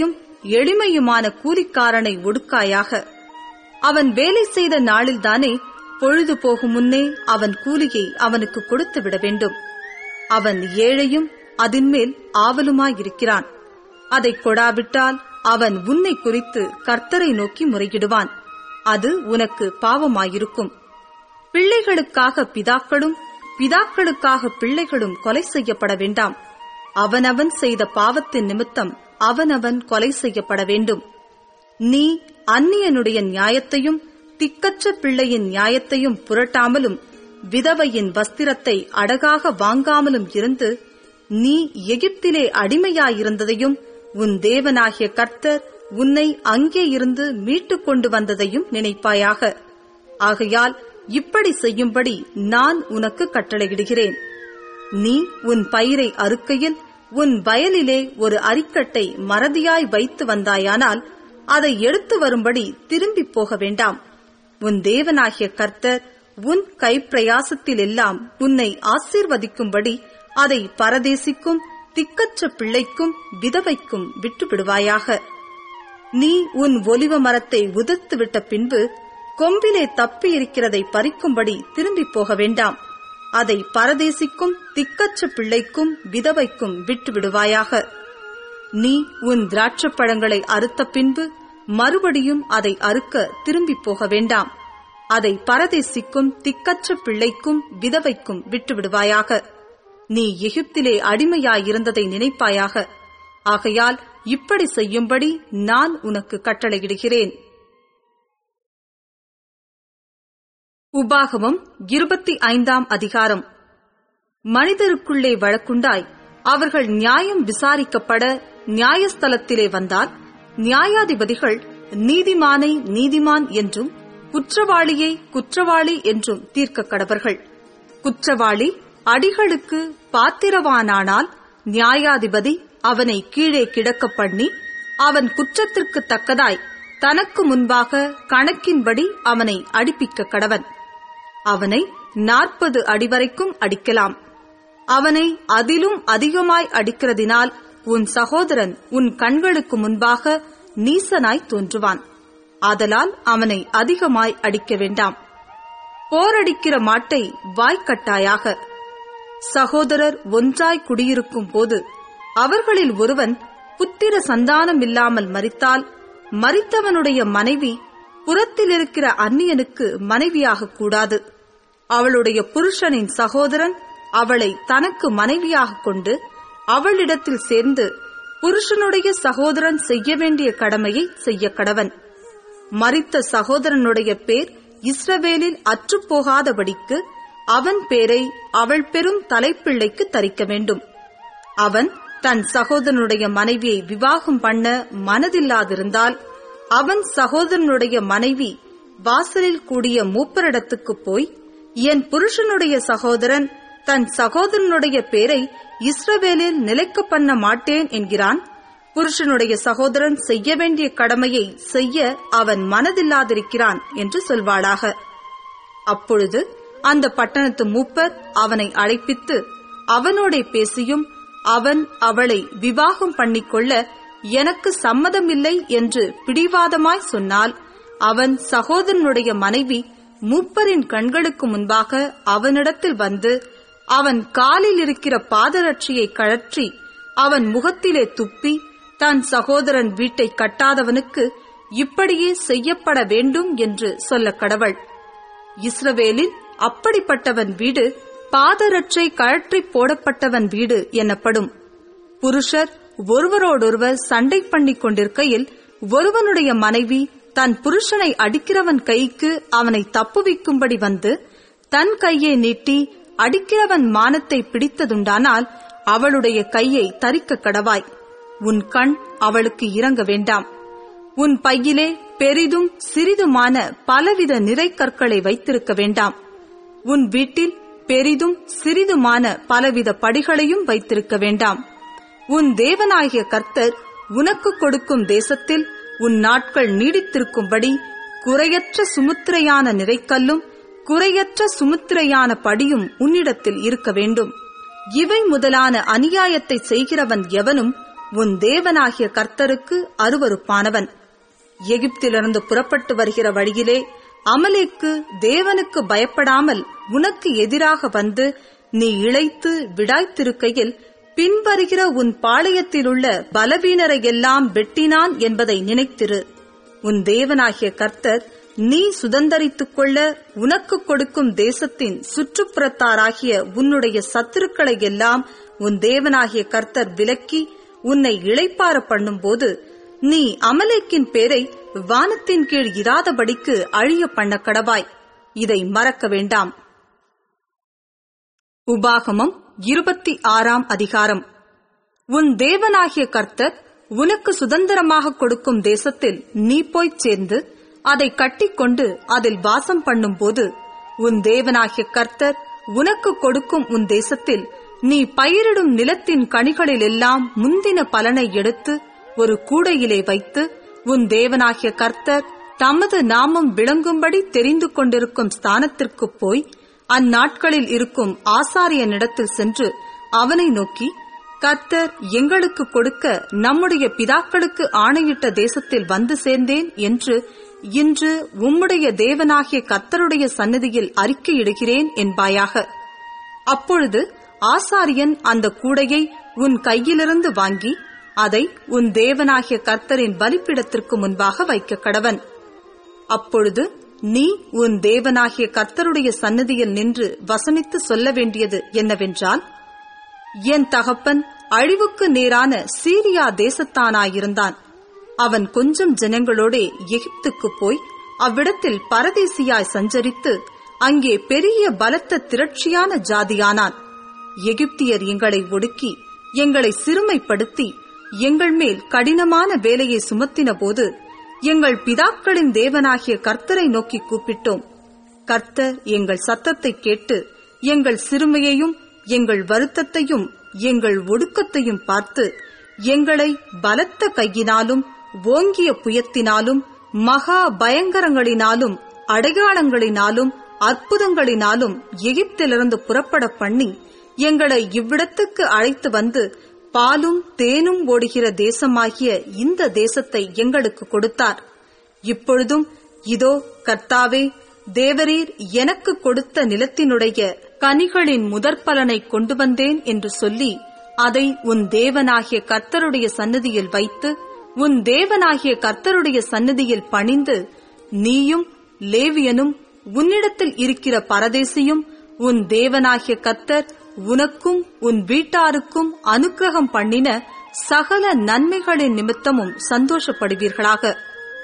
எளிமையுமான கூலிக்காரனை ஒடுக்காயாக அவன் வேலை செய்த நாளில்தானே பொழுது போகும் முன்னே அவன் கூலியை அவனுக்கு கொடுத்து விட வேண்டும் அவன் ஏழையும் அதின்மேல் ஆவலுமாயிருக்கிறான் அதைக் கொடாவிட்டால் அவன் உன்னை குறித்து கர்த்தரை நோக்கி முறையிடுவான் அது உனக்கு பாவமாயிருக்கும் பிள்ளைகளுக்காக பிதாக்களும் பிதாக்களுக்காக பிள்ளைகளும் கொலை செய்யப்பட வேண்டாம் அவனவன் செய்த பாவத்தின் நிமித்தம் அவனவன் கொலை செய்யப்பட வேண்டும் நீ அந்நியனுடைய நியாயத்தையும் திக்கற்ற பிள்ளையின் நியாயத்தையும் புரட்டாமலும் விதவையின் வஸ்திரத்தை அடகாக வாங்காமலும் இருந்து நீ எகிப்திலே அடிமையாயிருந்ததையும் உன் தேவனாகிய கர்த்தர் உன்னை அங்கே இருந்து மீட்டுக் கொண்டு வந்ததையும் நினைப்பாயாக ஆகையால் இப்படி செய்யும்படி நான் உனக்கு கட்டளையிடுகிறேன் நீ உன் பயிரை அறுக்கையில் உன் வயலிலே ஒரு அரிக்கட்டை மறதியாய் வைத்து வந்தாயானால் அதை எடுத்து வரும்படி திரும்பி போக வேண்டாம் உன் தேவனாகிய கர்த்தர் உன் கைப்பிரயாசத்தில் எல்லாம் உன்னை ஆசீர்வதிக்கும்படி அதை பரதேசிக்கும் திக்கற்ற பிள்ளைக்கும் விதவைக்கும் விட்டுவிடுவாயாக நீ உன் ஒலிவ மரத்தை உதிர்த்து விட்ட பின்பு கொம்பிலே தப்பி இருக்கிறதை பறிக்கும்படி திரும்பி போக வேண்டாம் அதை பரதேசிக்கும் திக்கற்ற பிள்ளைக்கும் விதவைக்கும் விட்டு விடுவாயாக நீ உன் திராட்சைப் பழங்களை அறுத்த பின்பு மறுபடியும் அதை அறுக்க திரும்பி போக வேண்டாம் அதை பரதேசிக்கும் திக்கற்ற பிள்ளைக்கும் விதவைக்கும் விட்டு விடுவாயாக நீ எகிப்திலே அடிமையாயிருந்ததை நினைப்பாயாக ஆகையால் இப்படி செய்யும்படி நான் உனக்கு கட்டளையிடுகிறேன் உபாகமம் இருபத்தி ஐந்தாம் அதிகாரம் மனிதருக்குள்ளே வழக்குண்டாய் அவர்கள் நியாயம் விசாரிக்கப்பட நியாயஸ்தலத்திலே வந்தால் நியாயாதிபதிகள் நீதிமானை நீதிமான் என்றும் குற்றவாளியை குற்றவாளி என்றும் தீர்க்க கடவர்கள் குற்றவாளி அடிகளுக்கு பாத்திரவானானால் நியாயாதிபதி அவனை கீழே கிடக்க பண்ணி அவன் குற்றத்திற்கு தக்கதாய் தனக்கு முன்பாக கணக்கின்படி அவனை அடிப்பிக்க கடவன் அவனை நாற்பது அடி வரைக்கும் அடிக்கலாம் அவனை அதிலும் அதிகமாய் அடிக்கிறதினால் உன் சகோதரன் உன் கண்களுக்கு முன்பாக நீசனாய் தோன்றுவான் ஆதலால் அவனை அதிகமாய் அடிக்க வேண்டாம் போரடிக்கிற மாட்டை வாய்க்கட்டாயாக சகோதரர் ஒன்றாய் குடியிருக்கும் போது அவர்களில் ஒருவன் புத்திர சந்தானம் இல்லாமல் மரித்தால் மரித்தவனுடைய மனைவி புறத்தில் இருக்கிற அந்நியனுக்கு மனைவியாக கூடாது அவளுடைய புருஷனின் சகோதரன் அவளை தனக்கு மனைவியாக கொண்டு அவளிடத்தில் சேர்ந்து புருஷனுடைய சகோதரன் செய்ய வேண்டிய கடமையை செய்ய கடவன் மரித்த சகோதரனுடைய பேர் இஸ்ரவேலில் அற்றுப்போகாதபடிக்கு அவன் பேரை அவள் பெரும் தலைப்பிள்ளைக்கு தரிக்க வேண்டும் அவன் தன் சகோதரனுடைய மனைவியை விவாகம் பண்ண மனதில்லாதிருந்தால் அவன் சகோதரனுடைய மனைவி வாசலில் கூடிய மூப்பரிடத்துக்கு போய் என் புருஷனுடைய சகோதரன் தன் சகோதரனுடைய பேரை இஸ்ரவேலில் நிலைக்க பண்ண மாட்டேன் என்கிறான் புருஷனுடைய சகோதரன் செய்ய வேண்டிய கடமையை செய்ய அவன் மனதில்லாதிருக்கிறான் என்று சொல்வாளாக அப்பொழுது அந்த பட்டணத்து மூப்பர் அவனை அழைப்பித்து அவனோடே பேசியும் அவன் அவளை விவாகம் பண்ணிக்கொள்ள எனக்கு சம்மதமில்லை என்று பிடிவாதமாய் சொன்னால் அவன் சகோதரனுடைய மனைவி மூப்பரின் கண்களுக்கு முன்பாக அவனிடத்தில் வந்து அவன் காலில் இருக்கிற பாதரட்சியை கழற்றி அவன் முகத்திலே துப்பி தன் சகோதரன் வீட்டை கட்டாதவனுக்கு இப்படியே செய்யப்பட வேண்டும் என்று சொல்ல கடவள் இஸ்ரவேலில் அப்படிப்பட்டவன் வீடு பாதரட்சை கழற்றி போடப்பட்டவன் வீடு எனப்படும் புருஷர் ஒருவரோடொருவர் சண்டை பண்ணிக் கொண்டிருக்கையில் ஒருவனுடைய மனைவி தன் புருஷனை அடிக்கிறவன் கைக்கு அவனை தப்புவிக்கும்படி வந்து தன் கையை நீட்டி அடிக்கிறவன் மானத்தை பிடித்ததுண்டானால் அவளுடைய கையை தரிக்க கடவாய் உன் கண் அவளுக்கு இறங்க வேண்டாம் உன் பையிலே பெரிதும் சிறிதுமான பலவித நிறைக்கற்களை வைத்திருக்க வேண்டாம் உன் வீட்டில் பெரிதும் சிறிதுமான பலவித படிகளையும் வைத்திருக்க வேண்டாம் உன் தேவனாகிய கர்த்தர் உனக்கு கொடுக்கும் தேசத்தில் உன் நாட்கள் நீடித்திருக்கும்படி குறையற்ற சுமுத்திரையான நிறைக்கல்லும் குறையற்ற சுமுத்திரையான படியும் உன்னிடத்தில் இருக்க வேண்டும் இவை முதலான அநியாயத்தை செய்கிறவன் எவனும் உன் தேவனாகிய கர்த்தருக்கு அருவருப்பானவன் எகிப்திலிருந்து புறப்பட்டு வருகிற வழியிலே அமலேக்கு தேவனுக்கு பயப்படாமல் உனக்கு எதிராக வந்து நீ இழைத்து விடாய்த்திருக்கையில் பின்வருகிற உன் பாளையத்திலுள்ள பலவீனரை எல்லாம் வெட்டினான் என்பதை நினைத்திரு உன் தேவனாகிய கர்த்தர் நீ சுதந்தரித்துக் கொள்ள உனக்கு கொடுக்கும் தேசத்தின் சுற்றுப்புறத்தாராகிய உன்னுடைய சத்துருக்களை எல்லாம் உன் தேவனாகிய கர்த்தர் விலக்கி உன்னை இளைப்பார பண்ணும்போது நீ அமலேக்கின் பேரை வானத்தின் கீழ் இராதபடிக்கு அழிய பண்ண கடவாய் இதை மறக்க வேண்டாம் உபாகமம் இருபத்தி ஆறாம் அதிகாரம் உன் தேவனாகிய கர்த்தர் உனக்கு சுதந்திரமாக கொடுக்கும் தேசத்தில் நீ போய்ச் சேர்ந்து அதை கட்டிக்கொண்டு அதில் வாசம் பண்ணும்போது உன் தேவனாகிய கர்த்தர் உனக்கு கொடுக்கும் உன் தேசத்தில் நீ பயிரிடும் நிலத்தின் கனிகளில் எல்லாம் முந்தின பலனை எடுத்து ஒரு கூடையிலே வைத்து உன் தேவனாகிய கர்த்தர் தமது நாமம் விளங்கும்படி தெரிந்து கொண்டிருக்கும் ஸ்தானத்திற்கு போய் அந்நாட்களில் இருக்கும் ஆசாரியனிடத்தில் சென்று அவனை நோக்கி கர்த்தர் எங்களுக்கு கொடுக்க நம்முடைய பிதாக்களுக்கு ஆணையிட்ட தேசத்தில் வந்து சேர்ந்தேன் என்று இன்று உம்முடைய தேவனாகிய கர்த்தருடைய சந்நிதியில் அறிக்கையிடுகிறேன் என்பாயாக அப்பொழுது ஆசாரியன் அந்த கூடையை உன் கையிலிருந்து வாங்கி அதை உன் தேவனாகிய கர்த்தரின் பலிப்பிடத்திற்கு முன்பாக வைக்க கடவன் அப்பொழுது நீ உன் தேவனாகிய கர்த்தருடைய சந்நிதியில் நின்று வசனித்து சொல்ல வேண்டியது என்னவென்றால் என் தகப்பன் அழிவுக்கு நேரான சீரியா தேசத்தானாயிருந்தான் அவன் கொஞ்சம் ஜனங்களோடே எகிப்துக்கு போய் அவ்விடத்தில் பரதேசியாய் சஞ்சரித்து அங்கே பெரிய பலத்த திரட்சியான ஜாதியானான் எகிப்தியர் எங்களை ஒடுக்கி எங்களை சிறுமைப்படுத்தி எங்கள் மேல் கடினமான வேலையை சுமத்தின போது எங்கள் பிதாக்களின் தேவனாகிய கர்த்தரை நோக்கி கூப்பிட்டோம் கர்த்தர் எங்கள் சத்தத்தை கேட்டு எங்கள் சிறுமையையும் எங்கள் வருத்தத்தையும் எங்கள் ஒடுக்கத்தையும் பார்த்து எங்களை பலத்த கையினாலும் ஓங்கிய புயத்தினாலும் மகா பயங்கரங்களினாலும் அடையாளங்களினாலும் அற்புதங்களினாலும் எகிப்திலிருந்து புறப்பட பண்ணி எங்களை இவ்விடத்துக்கு அழைத்து வந்து பாலும் தேனும் ஓடுகிற தேசமாகிய இந்த தேசத்தை எங்களுக்கு கொடுத்தார் இப்பொழுதும் இதோ கர்த்தாவே தேவரீர் எனக்கு கொடுத்த நிலத்தினுடைய கனிகளின் முதற்பலனை கொண்டு வந்தேன் என்று சொல்லி அதை உன் தேவனாகிய கர்த்தருடைய சந்நிதியில் வைத்து உன் தேவனாகிய கர்த்தருடைய சந்நிதியில் பணிந்து நீயும் லேவியனும் உன்னிடத்தில் இருக்கிற பரதேசியும் உன் தேவனாகிய கர்த்தர் உனக்கும் உன் வீட்டாருக்கும் அனுக்கிரகம் பண்ணின சகல நன்மைகளின் நிமித்தமும் சந்தோஷப்படுவீர்களாக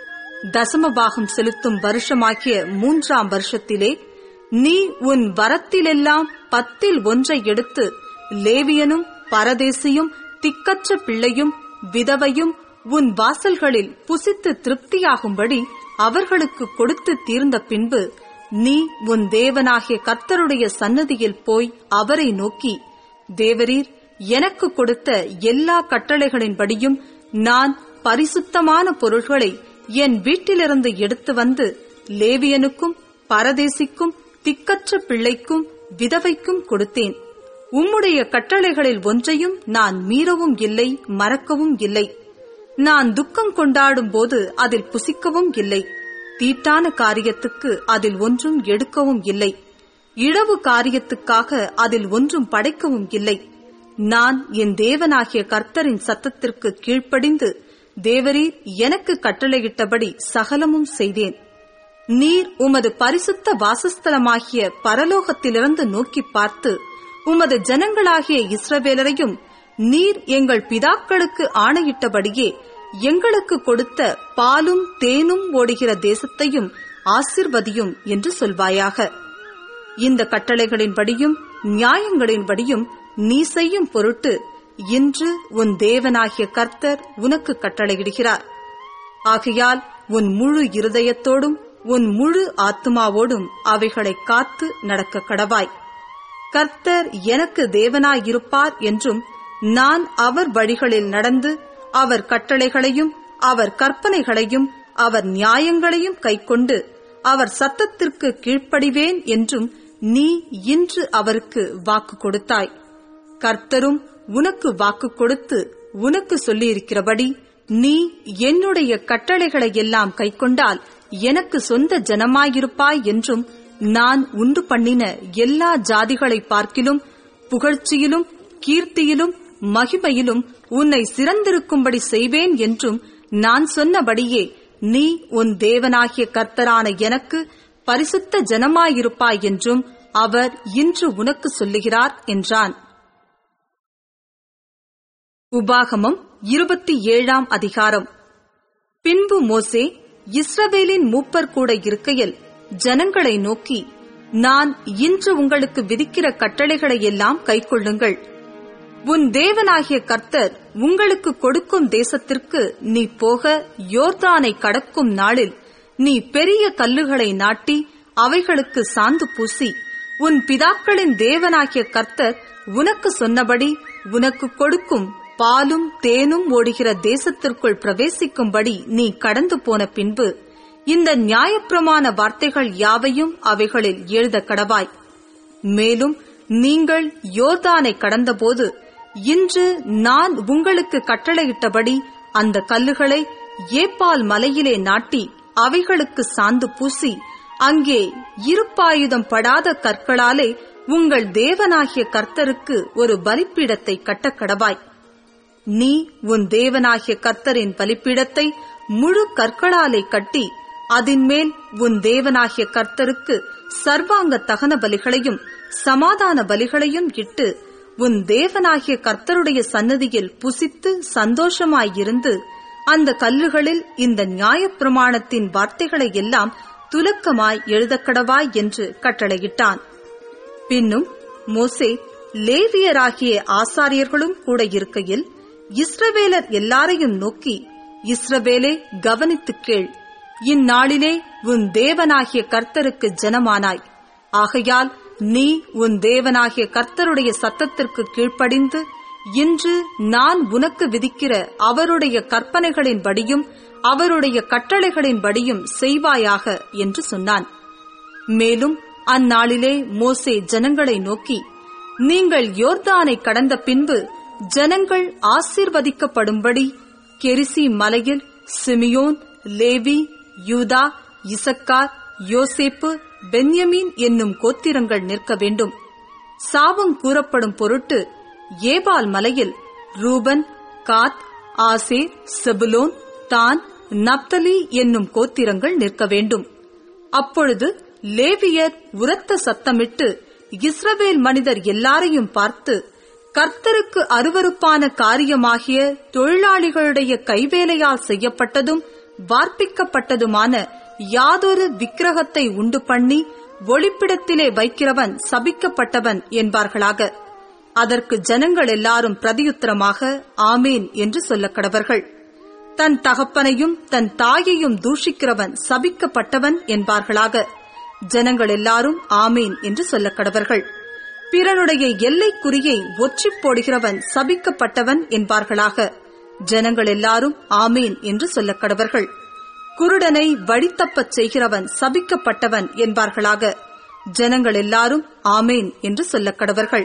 தசமபாகம் செலுத்தும் வருஷமாகிய மூன்றாம் வருஷத்திலே நீ உன் வரத்திலெல்லாம் பத்தில் ஒன்றை எடுத்து லேவியனும் பரதேசியும் திக்கற்ற பிள்ளையும் விதவையும் உன் வாசல்களில் புசித்து திருப்தியாகும்படி அவர்களுக்கு கொடுத்து தீர்ந்த பின்பு நீ உன் தேவனாகிய கர்த்தருடைய சன்னதியில் போய் அவரை நோக்கி தேவரீர் எனக்கு கொடுத்த எல்லா கட்டளைகளின்படியும் நான் பரிசுத்தமான பொருள்களை என் வீட்டிலிருந்து எடுத்து வந்து லேவியனுக்கும் பரதேசிக்கும் திக்கற்ற பிள்ளைக்கும் விதவைக்கும் கொடுத்தேன் உம்முடைய கட்டளைகளில் ஒன்றையும் நான் மீறவும் இல்லை மறக்கவும் இல்லை நான் துக்கம் கொண்டாடும் போது அதில் புசிக்கவும் இல்லை தீட்டான காரியத்துக்கு அதில் ஒன்றும் எடுக்கவும் இல்லை இழவு காரியத்துக்காக அதில் ஒன்றும் படைக்கவும் இல்லை நான் என் தேவனாகிய கர்த்தரின் சத்தத்திற்கு கீழ்ப்படிந்து தேவரீர் எனக்கு கட்டளையிட்டபடி சகலமும் செய்தேன் நீர் உமது பரிசுத்த வாசஸ்தலமாகிய பரலோகத்திலிருந்து நோக்கி பார்த்து உமது ஜனங்களாகிய இஸ்ரவேலரையும் நீர் எங்கள் பிதாக்களுக்கு ஆணையிட்டபடியே எங்களுக்கு கொடுத்த பாலும் தேனும் ஓடுகிற தேசத்தையும் ஆசிர்வதியும் என்று சொல்வாயாக இந்த கட்டளைகளின்படியும் நியாயங்களின்படியும் நீ செய்யும் பொருட்டு இன்று உன் தேவனாகிய கர்த்தர் உனக்கு கட்டளையிடுகிறார் ஆகையால் உன் முழு இருதயத்தோடும் உன் முழு ஆத்துமாவோடும் அவைகளை காத்து நடக்க கடவாய் கர்த்தர் எனக்கு தேவனாயிருப்பார் என்றும் நான் அவர் வழிகளில் நடந்து அவர் கட்டளைகளையும் அவர் கற்பனைகளையும் அவர் நியாயங்களையும் கைக்கொண்டு அவர் சத்தத்திற்கு கீழ்ப்படிவேன் என்றும் நீ இன்று அவருக்கு வாக்கு கொடுத்தாய் கர்த்தரும் உனக்கு வாக்கு கொடுத்து உனக்கு சொல்லியிருக்கிறபடி நீ என்னுடைய கட்டளைகளை எல்லாம் கைக்கொண்டால் எனக்கு சொந்த ஜனமாயிருப்பாய் என்றும் நான் உண்டு பண்ணின எல்லா ஜாதிகளை பார்க்கிலும் புகழ்ச்சியிலும் கீர்த்தியிலும் மகிமையிலும் உன்னை சிறந்திருக்கும்படி செய்வேன் என்றும் நான் சொன்னபடியே நீ உன் தேவனாகிய கர்த்தரான எனக்கு பரிசுத்த ஜனமாயிருப்பாய் என்றும் அவர் இன்று உனக்கு சொல்லுகிறார் என்றான் உபாகமம் இருபத்தி ஏழாம் அதிகாரம் பின்பு மோசே இஸ்ரவேலின் மூப்பர் கூட இருக்கையில் ஜனங்களை நோக்கி நான் இன்று உங்களுக்கு விதிக்கிற கட்டளைகளை எல்லாம் கைக்கொள்ளுங்கள் உன் தேவனாகிய கர்த்தர் உங்களுக்கு கொடுக்கும் தேசத்திற்கு நீ போக யோர்தானை கடக்கும் நாளில் நீ பெரிய கல்லுகளை நாட்டி அவைகளுக்கு சாந்து பூசி உன் பிதாக்களின் தேவனாகிய கர்த்தர் உனக்கு சொன்னபடி உனக்கு கொடுக்கும் பாலும் தேனும் ஓடுகிற தேசத்திற்குள் பிரவேசிக்கும்படி நீ கடந்து போன பின்பு இந்த நியாயப்பிரமாண வார்த்தைகள் யாவையும் அவைகளில் எழுத கடவாய் மேலும் நீங்கள் யோர்தானை கடந்தபோது இன்று நான் உங்களுக்கு கட்டளையிட்டபடி அந்த கல்லுகளை ஏப்பால் மலையிலே நாட்டி அவைகளுக்கு சாந்து பூசி அங்கே இருப்பாயுதம் படாத கற்களாலே உங்கள் தேவனாகிய கர்த்தருக்கு ஒரு பலிப்பீடத்தை கட்டக் கடவாய் நீ உன் தேவனாகிய கர்த்தரின் பலிப்பீடத்தை முழு கற்களாலே கட்டி அதின்மேல் உன் தேவனாகிய கர்த்தருக்கு சர்வாங்க தகன பலிகளையும் சமாதான பலிகளையும் இட்டு உன் தேவனாகிய கர்த்தருடைய சன்னதியில் புசித்து சந்தோஷமாயிருந்து அந்த கல்லுகளில் இந்த நியாயப்பிரமாணத்தின் வார்த்தைகளை எல்லாம் துலக்கமாய் எழுதக்கடவாய் என்று கட்டளையிட்டான் பின்னும் மோசே லேவியராகிய ஆசாரியர்களும் கூட இருக்கையில் இஸ்ரவேலர் எல்லாரையும் நோக்கி இஸ்ரவேலே கவனித்துக் கேள் இந்நாளிலே உன் தேவனாகிய கர்த்தருக்கு ஜனமானாய் ஆகையால் நீ உன் தேவனாகிய கர்த்தருடைய சத்தத்திற்கு கீழ்ப்படிந்து இன்று நான் உனக்கு விதிக்கிற அவருடைய கற்பனைகளின்படியும் அவருடைய கட்டளைகளின்படியும் செய்வாயாக என்று சொன்னான் மேலும் அந்நாளிலே மோசே ஜனங்களை நோக்கி நீங்கள் யோர்தானை கடந்த பின்பு ஜனங்கள் ஆசீர்வதிக்கப்படும்படி கெரிசி மலையில் சிமியோன் லேவி யூதா இசக்கார் யோசேப்பு பென்யமீன் என்னும் கோத்திரங்கள் நிற்க வேண்டும் சாபம் கூறப்படும் பொருட்டு ஏபால் மலையில் ரூபன் காத் ஆசேர் செபுலோன் தான் நப்தலி என்னும் கோத்திரங்கள் நிற்க வேண்டும் அப்பொழுது லேவியர் உரத்த சத்தமிட்டு இஸ்ரவேல் மனிதர் எல்லாரையும் பார்த்து கர்த்தருக்கு அருவருப்பான காரியமாகிய தொழிலாளிகளுடைய கைவேலையால் செய்யப்பட்டதும் வார்ப்பிக்கப்பட்டதுமான யாதொரு விக்கிரகத்தை உண்டு பண்ணி ஒளிப்பிடத்திலே வைக்கிறவன் சபிக்கப்பட்டவன் என்பார்களாக அதற்கு ஜனங்கள் எல்லாரும் பிரதியுத்தரமாக ஆமேன் என்று சொல்லக் கடவர்கள் தன் தகப்பனையும் தன் தாயையும் தூஷிக்கிறவன் சபிக்கப்பட்டவன் என்பார்களாக ஜனங்கள் எல்லாரும் ஆமேன் என்று சொல்லக் கடவர்கள் பிறனுடைய எல்லைக்குறியை ஒற்றிப் போடுகிறவன் சபிக்கப்பட்டவன் என்பார்களாக ஜனங்கள் எல்லாரும் ஆமேன் என்று சொல்லக் கடவர்கள் குருடனை வழித்தப்பச் செய்கிறவன் சபிக்கப்பட்டவன் என்பார்களாக ஜனங்கள் எல்லாரும் ஆமேன் என்று சொல்லக் கடவர்கள்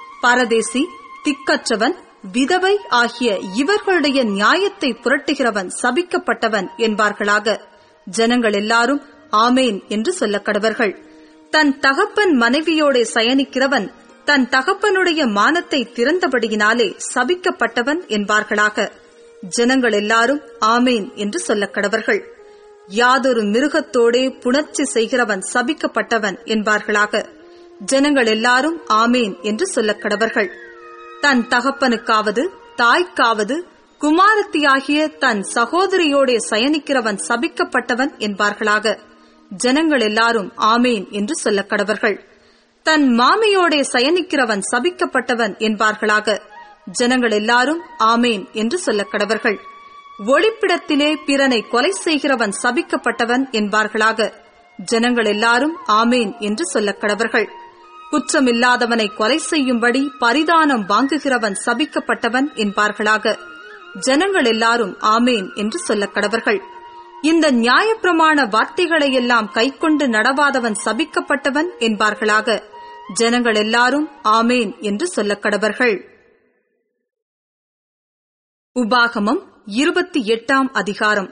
பரதேசி திக்கற்றவன் விதவை ஆகிய இவர்களுடைய நியாயத்தை புரட்டுகிறவன் சபிக்கப்பட்டவன் என்பார்களாக ஜனங்கள் எல்லாரும் ஆமேன் என்று சொல்லக் கடவர்கள் தன் தகப்பன் மனைவியோடே சயனிக்கிறவன் தன் தகப்பனுடைய மானத்தை திறந்தபடியினாலே சபிக்கப்பட்டவன் என்பார்களாக ஜனங்கள் எல்லாரும் ஆமேன் என்று சொல்லக் கடவர்கள் யாதொரு மிருகத்தோடே புணர்ச்சி செய்கிறவன் சபிக்கப்பட்டவன் என்பார்களாக ஜனங்கள் எல்லாரும் ஆமேன் என்று சொல்லக் கடவர்கள் தன் தகப்பனுக்காவது தாய்க்காவது குமாரத்தியாகிய தன் சகோதரியோடே சயனிக்கிறவன் சபிக்கப்பட்டவன் என்பார்களாக ஜனங்கள் எல்லாரும் ஆமேன் என்று சொல்லக் கடவர்கள் தன் மாமியோடே சயனிக்கிறவன் சபிக்கப்பட்டவன் என்பார்களாக ஜனங்கள் எல்லாரும் ஆமேன் என்று சொல்லக் கடவர்கள் ஒளிப்பிடத்திலே பிறனை கொலை செய்கிறவன் சபிக்கப்பட்டவன் என்பார்களாக ஜனங்கள் எல்லாரும் ஆமேன் என்று சொல்லக் கடவர்கள் குற்றமில்லாதவனை கொலை செய்யும்படி பரிதானம் வாங்குகிறவன் சபிக்கப்பட்டவன் என்பார்களாக ஜனங்கள் எல்லாரும் ஆமேன் என்று சொல்லக் கடவர்கள் இந்த நியாயப்பிரமாண வார்த்தைகளையெல்லாம் கைக்கொண்டு நடவாதவன் சபிக்கப்பட்டவன் என்பார்களாக ஜனங்கள் எல்லாரும் ஆமேன் என்று சொல்லக் கடவர்கள் உபாகமம் இருபத்தி எட்டாம் அதிகாரம்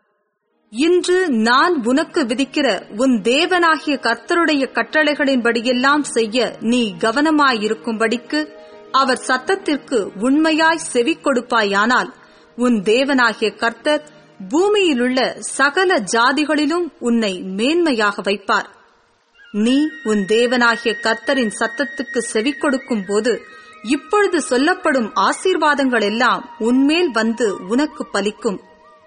இன்று நான் உனக்கு விதிக்கிற உன் தேவனாகிய கர்த்தருடைய கட்டளைகளின்படியெல்லாம் செய்ய நீ கவனமாயிருக்கும்படிக்கு அவர் சத்தத்திற்கு உண்மையாய் செவி கொடுப்பாயானால் உன் தேவனாகிய கர்த்தர் பூமியிலுள்ள சகல ஜாதிகளிலும் உன்னை மேன்மையாக வைப்பார் நீ உன் தேவனாகிய கர்த்தரின் சத்தத்துக்கு செவி கொடுக்கும் போது இப்பொழுது சொல்லப்படும் ஆசீர்வாதங்கள் எல்லாம் உன்மேல் வந்து உனக்கு பலிக்கும்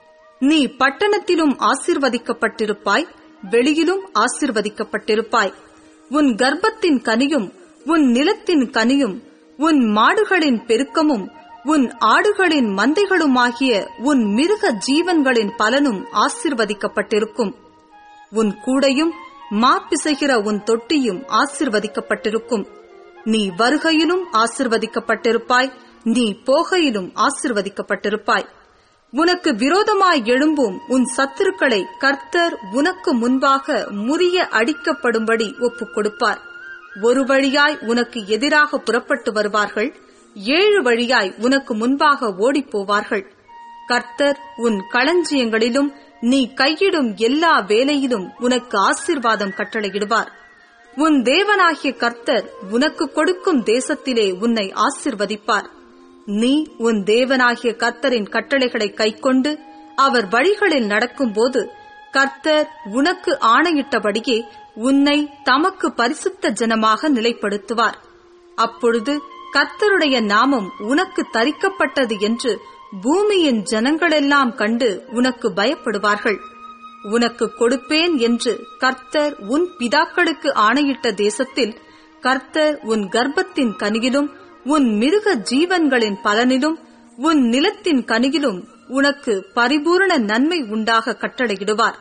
நீ பட்டணத்திலும் ஆசீர்வதிக்கப்பட்டிருப்பாய் வெளியிலும் ஆசீர்வதிக்கப்பட்டிருப்பாய் உன் கர்ப்பத்தின் கனியும் உன் நிலத்தின் கனியும் உன் மாடுகளின் பெருக்கமும் உன் ஆடுகளின் மந்தைகளுமாகிய உன் மிருக ஜீவன்களின் பலனும் ஆசிர்வதிக்கப்பட்டிருக்கும் உன் கூடையும் மா பிசைகிற உன் தொட்டியும் ஆசிர்வதிக்கப்பட்டிருக்கும் நீ வருகையிலும் ஆசிர்வதிக்கப்பட்டிருப்பாய் நீ போகையிலும் ஆசிர்வதிக்கப்பட்டிருப்பாய் உனக்கு விரோதமாய் எழும்பும் உன் சத்துருக்களை கர்த்தர் உனக்கு முன்பாக முறிய அடிக்கப்படும்படி ஒப்புக் கொடுப்பார் ஒரு வழியாய் உனக்கு எதிராக புறப்பட்டு வருவார்கள் ஏழு வழியாய் உனக்கு முன்பாக ஓடிப்போவார்கள் கர்த்தர் உன் களஞ்சியங்களிலும் நீ கையிடும் எல்லா வேலையிலும் உனக்கு ஆசீர்வாதம் கட்டளையிடுவார் உன் தேவனாகிய கர்த்தர் உனக்கு கொடுக்கும் தேசத்திலே உன்னை ஆசிர்வதிப்பார் நீ உன் தேவனாகிய கர்த்தரின் கட்டளைகளை கைக்கொண்டு அவர் வழிகளில் நடக்கும்போது கர்த்தர் உனக்கு ஆணையிட்டபடியே உன்னை தமக்கு பரிசுத்த ஜனமாக நிலைப்படுத்துவார் அப்பொழுது கர்த்தருடைய நாமம் உனக்கு தரிக்கப்பட்டது என்று பூமியின் ஜனங்களெல்லாம் கண்டு உனக்கு பயப்படுவார்கள் உனக்கு கொடுப்பேன் என்று கர்த்தர் உன் பிதாக்களுக்கு ஆணையிட்ட தேசத்தில் கர்த்தர் உன் கர்ப்பத்தின் கனியிலும் உன் மிருக ஜீவன்களின் பலனிலும் உன் நிலத்தின் கனியிலும் உனக்கு பரிபூரண நன்மை உண்டாக கட்டளையிடுவார்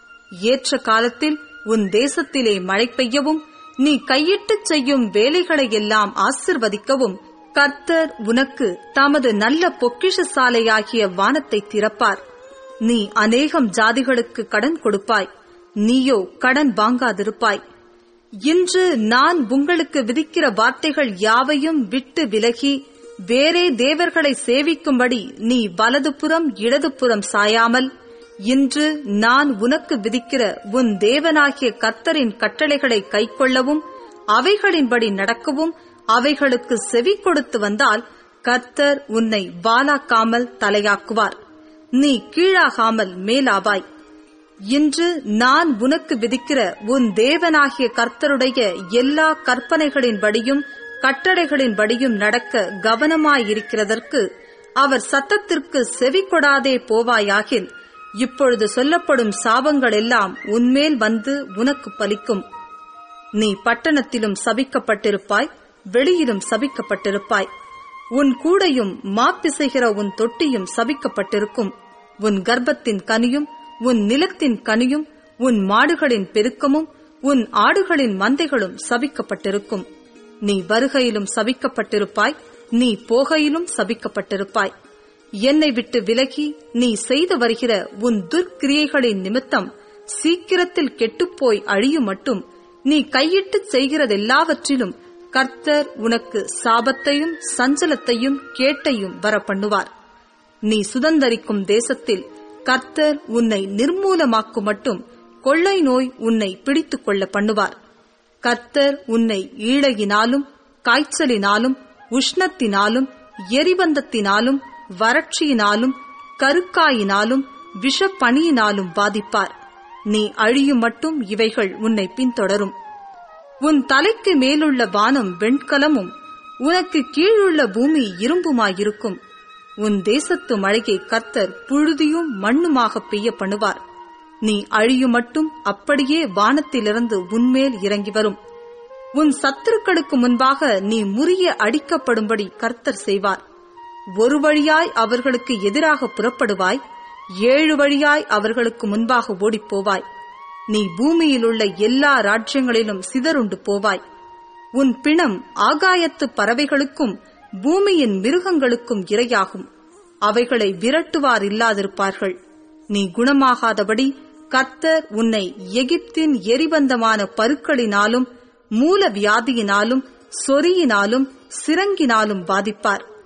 ஏற்ற காலத்தில் உன் தேசத்திலே மழை பெய்யவும் நீ கையிட்டுச் செய்யும் வேலைகளை எல்லாம் ஆசிர்வதிக்கவும் கர்த்தர் உனக்கு தமது நல்ல பொக்கிஷசாலையாகிய வானத்தை திறப்பார் நீ அநேகம் ஜாதிகளுக்கு கடன் கொடுப்பாய் நீயோ கடன் வாங்காதிருப்பாய் இன்று நான் உங்களுக்கு விதிக்கிற வார்த்தைகள் யாவையும் விட்டு விலகி வேறே தேவர்களை சேவிக்கும்படி நீ வலதுபுறம் இடதுபுறம் சாயாமல் இன்று நான் உனக்கு விதிக்கிற உன் தேவனாகிய கர்த்தரின் கட்டளைகளை கைக்கொள்ளவும் அவைகளின்படி நடக்கவும் அவைகளுக்கு செவி கொடுத்து வந்தால் கர்த்தர் உன்னை வாலாக்காமல் தலையாக்குவார் நீ கீழாகாமல் மேலாவாய் இன்று நான் உனக்கு விதிக்கிற உன் தேவனாகிய கர்த்தருடைய எல்லா கற்பனைகளின்படியும் கட்டளைகளின்படியும் நடக்க கவனமாயிருக்கிறதற்கு அவர் சத்தத்திற்கு செவி கொடாதே போவாயாகில் இப்பொழுது சொல்லப்படும் சாபங்கள் எல்லாம் உன்மேல் வந்து உனக்கு பலிக்கும் நீ பட்டணத்திலும் சபிக்கப்பட்டிருப்பாய் வெளியிலும் சபிக்கப்பட்டிருப்பாய் உன் கூடையும் மாப்பிசைகிற உன் தொட்டியும் சபிக்கப்பட்டிருக்கும் உன் கர்ப்பத்தின் கனியும் உன் நிலத்தின் கனியும் உன் மாடுகளின் பெருக்கமும் உன் ஆடுகளின் மந்தைகளும் சபிக்கப்பட்டிருக்கும் நீ வருகையிலும் சபிக்கப்பட்டிருப்பாய் நீ போகையிலும் சபிக்கப்பட்டிருப்பாய் என்னை விட்டு விலகி நீ செய்து வருகிற உன் துர்க்கிரியைகளின் நிமித்தம் சீக்கிரத்தில் கெட்டுப்போய் அழியும் மட்டும் நீ கையிட்டுச் செய்கிறதெல்லாவற்றிலும் கர்த்தர் உனக்கு சாபத்தையும் சஞ்சலத்தையும் கேட்டையும் வர பண்ணுவார் நீ சுதந்தரிக்கும் தேசத்தில் கர்த்தர் உன்னை நிர்மூலமாக்கும் மட்டும் கொள்ளை நோய் உன்னை பிடித்துக் கொள்ள பண்ணுவார் கர்த்தர் உன்னை ஈழையினாலும் காய்ச்சலினாலும் உஷ்ணத்தினாலும் எரிபந்தத்தினாலும் வறட்சியினாலும் கருக்காயினாலும் விஷப்பணியினாலும் பாதிப்பார் நீ அழியும் மட்டும் இவைகள் உன்னை பின்தொடரும் உன் தலைக்கு மேலுள்ள வானம் வெண்கலமும் உனக்கு கீழுள்ள பூமி இரும்புமாயிருக்கும் உன் தேசத்து மழையை கர்த்தர் புழுதியும் மண்ணுமாக பெய்ய பண்ணுவார் நீ அழியும் மட்டும் அப்படியே வானத்திலிருந்து உன்மேல் இறங்கி வரும் உன் சத்துருக்களுக்கு முன்பாக நீ முறிய அடிக்கப்படும்படி கர்த்தர் செய்வார் ஒரு வழியாய் அவர்களுக்கு எதிராக புறப்படுவாய் ஏழு வழியாய் அவர்களுக்கு முன்பாக ஓடிப்போவாய் நீ பூமியிலுள்ள எல்லா ராஜ்யங்களிலும் சிதறுண்டு போவாய் உன் பிணம் ஆகாயத்து பறவைகளுக்கும் பூமியின் மிருகங்களுக்கும் இரையாகும் அவைகளை விரட்டுவார் இல்லாதிருப்பார்கள் நீ குணமாகாதபடி கர்த்தர் உன்னை எகிப்தின் எரிபந்தமான பருக்களினாலும் மூல வியாதியினாலும் சொறியினாலும் சிறங்கினாலும் பாதிப்பார்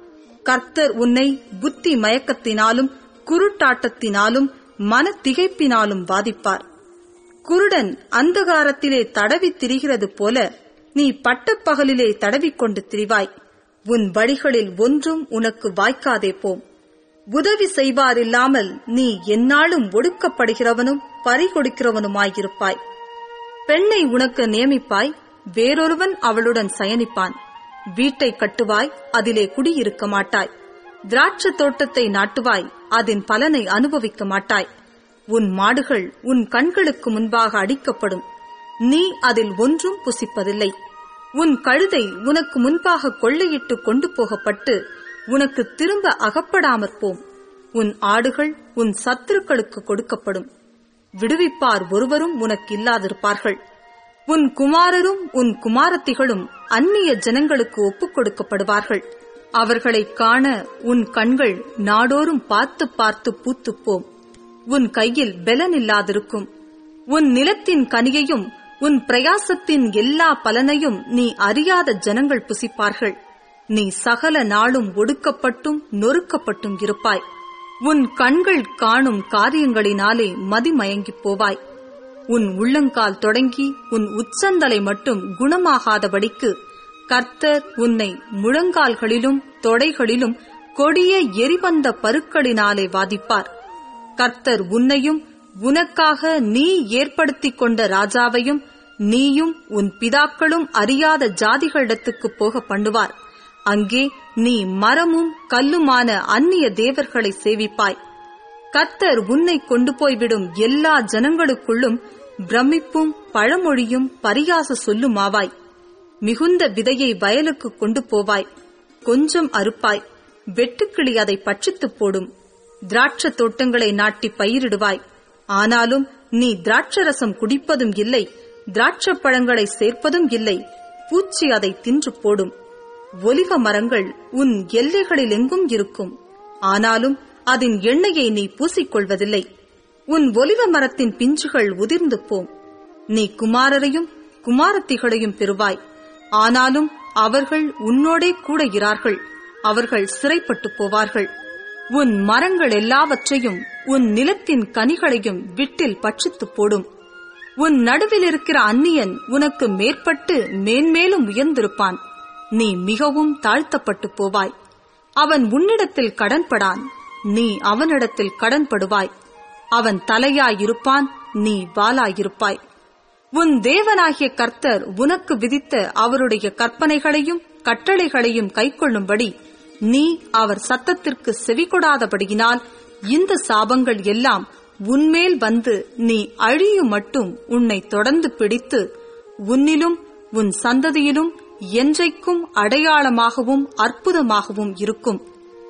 கர்த்தர் உன்னை புத்தி மயக்கத்தினாலும் குருட்டாட்டத்தினாலும் மன திகைப்பினாலும் பாதிப்பார் குருடன் அந்தகாரத்திலே தடவி திரிகிறது போல நீ பட்டப்பகலிலே தடவிக்கொண்டு திரிவாய் உன் வழிகளில் ஒன்றும் உனக்கு வாய்க்காதே போம் உதவி செய்வாரில்லாமல் நீ எந்நாளும் ஒடுக்கப்படுகிறவனும் பறிகொடுக்கிறவனுமாயிருப்பாய் பெண்ணை உனக்கு நியமிப்பாய் வேறொருவன் அவளுடன் சயனிப்பான் வீட்டை கட்டுவாய் அதிலே குடியிருக்க மாட்டாய் திராட்ச தோட்டத்தை நாட்டுவாய் அதன் பலனை அனுபவிக்க மாட்டாய் உன் மாடுகள் உன் கண்களுக்கு முன்பாக அடிக்கப்படும் நீ அதில் ஒன்றும் புசிப்பதில்லை உன் கழுதை உனக்கு முன்பாக கொள்ளையிட்டு கொண்டு போகப்பட்டு உனக்கு திரும்ப அகப்படாமற் போம் உன் ஆடுகள் உன் சத்துருக்களுக்கு கொடுக்கப்படும் விடுவிப்பார் ஒருவரும் உனக்கு இல்லாதிருப்பார்கள் உன் குமாரரும் உன் குமாரத்திகளும் அந்நிய ஜனங்களுக்கு ஒப்புக் கொடுக்கப்படுவார்கள் அவர்களைக் காண உன் கண்கள் நாடோறும் பார்த்து பார்த்து பூத்துப்போம் உன் கையில் பெலனில்லாதிருக்கும் உன் நிலத்தின் கனியையும் உன் பிரயாசத்தின் எல்லா பலனையும் நீ அறியாத ஜனங்கள் புசிப்பார்கள் நீ சகல நாளும் ஒடுக்கப்பட்டும் நொறுக்கப்பட்டும் இருப்பாய் உன் கண்கள் காணும் காரியங்களினாலே மதிமயங்கிப் போவாய் உன் உள்ளங்கால் தொடங்கி உன் உச்சந்தலை மட்டும் குணமாகாதபடிக்கு கர்த்தர் உன்னை முழங்கால்களிலும் தொடைகளிலும் கொடிய எரிவந்த பருக்களினாலே வாதிப்பார் கர்த்தர் உன்னையும் உனக்காக நீ ஏற்படுத்திக் கொண்ட ராஜாவையும் நீயும் உன் பிதாக்களும் அறியாத ஜாதிகளிடத்துக்கு போக பண்ணுவார் அங்கே நீ மரமும் கல்லுமான அந்நிய தேவர்களை சேவிப்பாய் கர்த்தர் உன்னை கொண்டு போய்விடும் எல்லா ஜனங்களுக்குள்ளும் பிரமிப்பும் பழமொழியும் பரியாச சொல்லுமாவாய் மிகுந்த விதையை வயலுக்கு கொண்டு போவாய் கொஞ்சம் அறுப்பாய் வெட்டுக்கிளி அதை பட்சித்துப் போடும் திராட்ச தோட்டங்களை நாட்டி பயிரிடுவாய் ஆனாலும் நீ திராட்சரசம் குடிப்பதும் இல்லை திராட்சப் பழங்களை சேர்ப்பதும் இல்லை பூச்சி அதை தின்று போடும் ஒலிவ மரங்கள் உன் எல்லைகளில் எங்கும் இருக்கும் ஆனாலும் அதன் எண்ணெயை நீ பூசிக்கொள்வதில்லை உன் ஒலிவ மரத்தின் பிஞ்சுகள் உதிர்ந்து போம் நீ குமாரரையும் குமாரத்திகளையும் பெறுவாய் ஆனாலும் அவர்கள் உன்னோடே கூட இரார்கள் அவர்கள் சிறைப்பட்டு போவார்கள் உன் மரங்கள் எல்லாவற்றையும் உன் நிலத்தின் கனிகளையும் விட்டில் பட்சித்துப் போடும் உன் நடுவில் இருக்கிற அந்நியன் உனக்கு மேற்பட்டு மேன்மேலும் உயர்ந்திருப்பான் நீ மிகவும் தாழ்த்தப்பட்டு போவாய் அவன் உன்னிடத்தில் கடன்படான் நீ அவனிடத்தில் கடன்படுவாய் அவன் தலையாயிருப்பான் நீ வாலாயிருப்பாய் உன் தேவனாகிய கர்த்தர் உனக்கு விதித்த அவருடைய கற்பனைகளையும் கட்டளைகளையும் கைக்கொள்ளும்படி நீ அவர் சத்தத்திற்கு செவிகொடாதபடியினால் இந்த சாபங்கள் எல்லாம் உன்மேல் வந்து நீ அழியும் மட்டும் உன்னை தொடர்ந்து பிடித்து உன்னிலும் உன் சந்ததியிலும் என்றைக்கும் அடையாளமாகவும் அற்புதமாகவும் இருக்கும்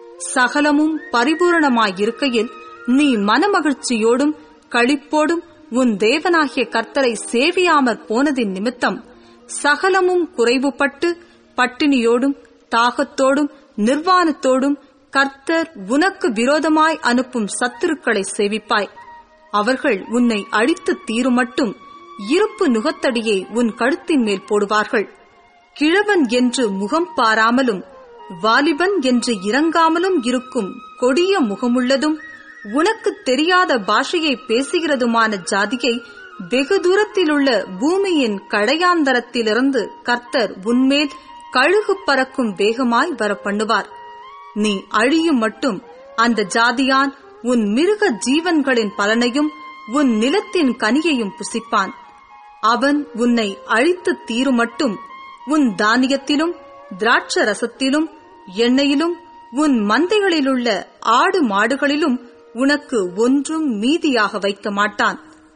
சகலமும் பரிபூரணமாயிருக்கையில் நீ மனமகிழ்ச்சியோடும் களிப்போடும் உன் தேவனாகிய கர்த்தரை சேவியாமற் போனதின் நிமித்தம் சகலமும் குறைவுபட்டு பட்டினியோடும் தாகத்தோடும் நிர்வாணத்தோடும் கர்த்தர் உனக்கு விரோதமாய் அனுப்பும் சத்துருக்களை சேவிப்பாய் அவர்கள் உன்னை அழித்து தீருமட்டும் இருப்பு நுகத்தடியை உன் கழுத்தின் மேல் போடுவார்கள் கிழவன் என்று முகம் பாராமலும் வாலிபன் என்று இறங்காமலும் இருக்கும் கொடிய முகமுள்ளதும் உனக்கு தெரியாத பாஷையை பேசுகிறதுமான ஜாதியை வெகு தூரத்திலுள்ள பூமியின் கடையாந்தரத்திலிருந்து கர்த்தர் உன்மேல் கழுகு பறக்கும் வேகமாய் வரப்பண்ணுவார் நீ அழியும் மட்டும் அந்த ஜாதியான் உன் மிருக ஜீவன்களின் பலனையும் உன் நிலத்தின் கனியையும் புசிப்பான் அவன் உன்னை அழித்து தீருமட்டும் உன் தானியத்திலும் திராட்ச ரசத்திலும் எண்ணெயிலும் உன் மந்தைகளிலுள்ள ஆடு மாடுகளிலும் உனக்கு ஒன்றும் மீதியாக வைக்க மாட்டான்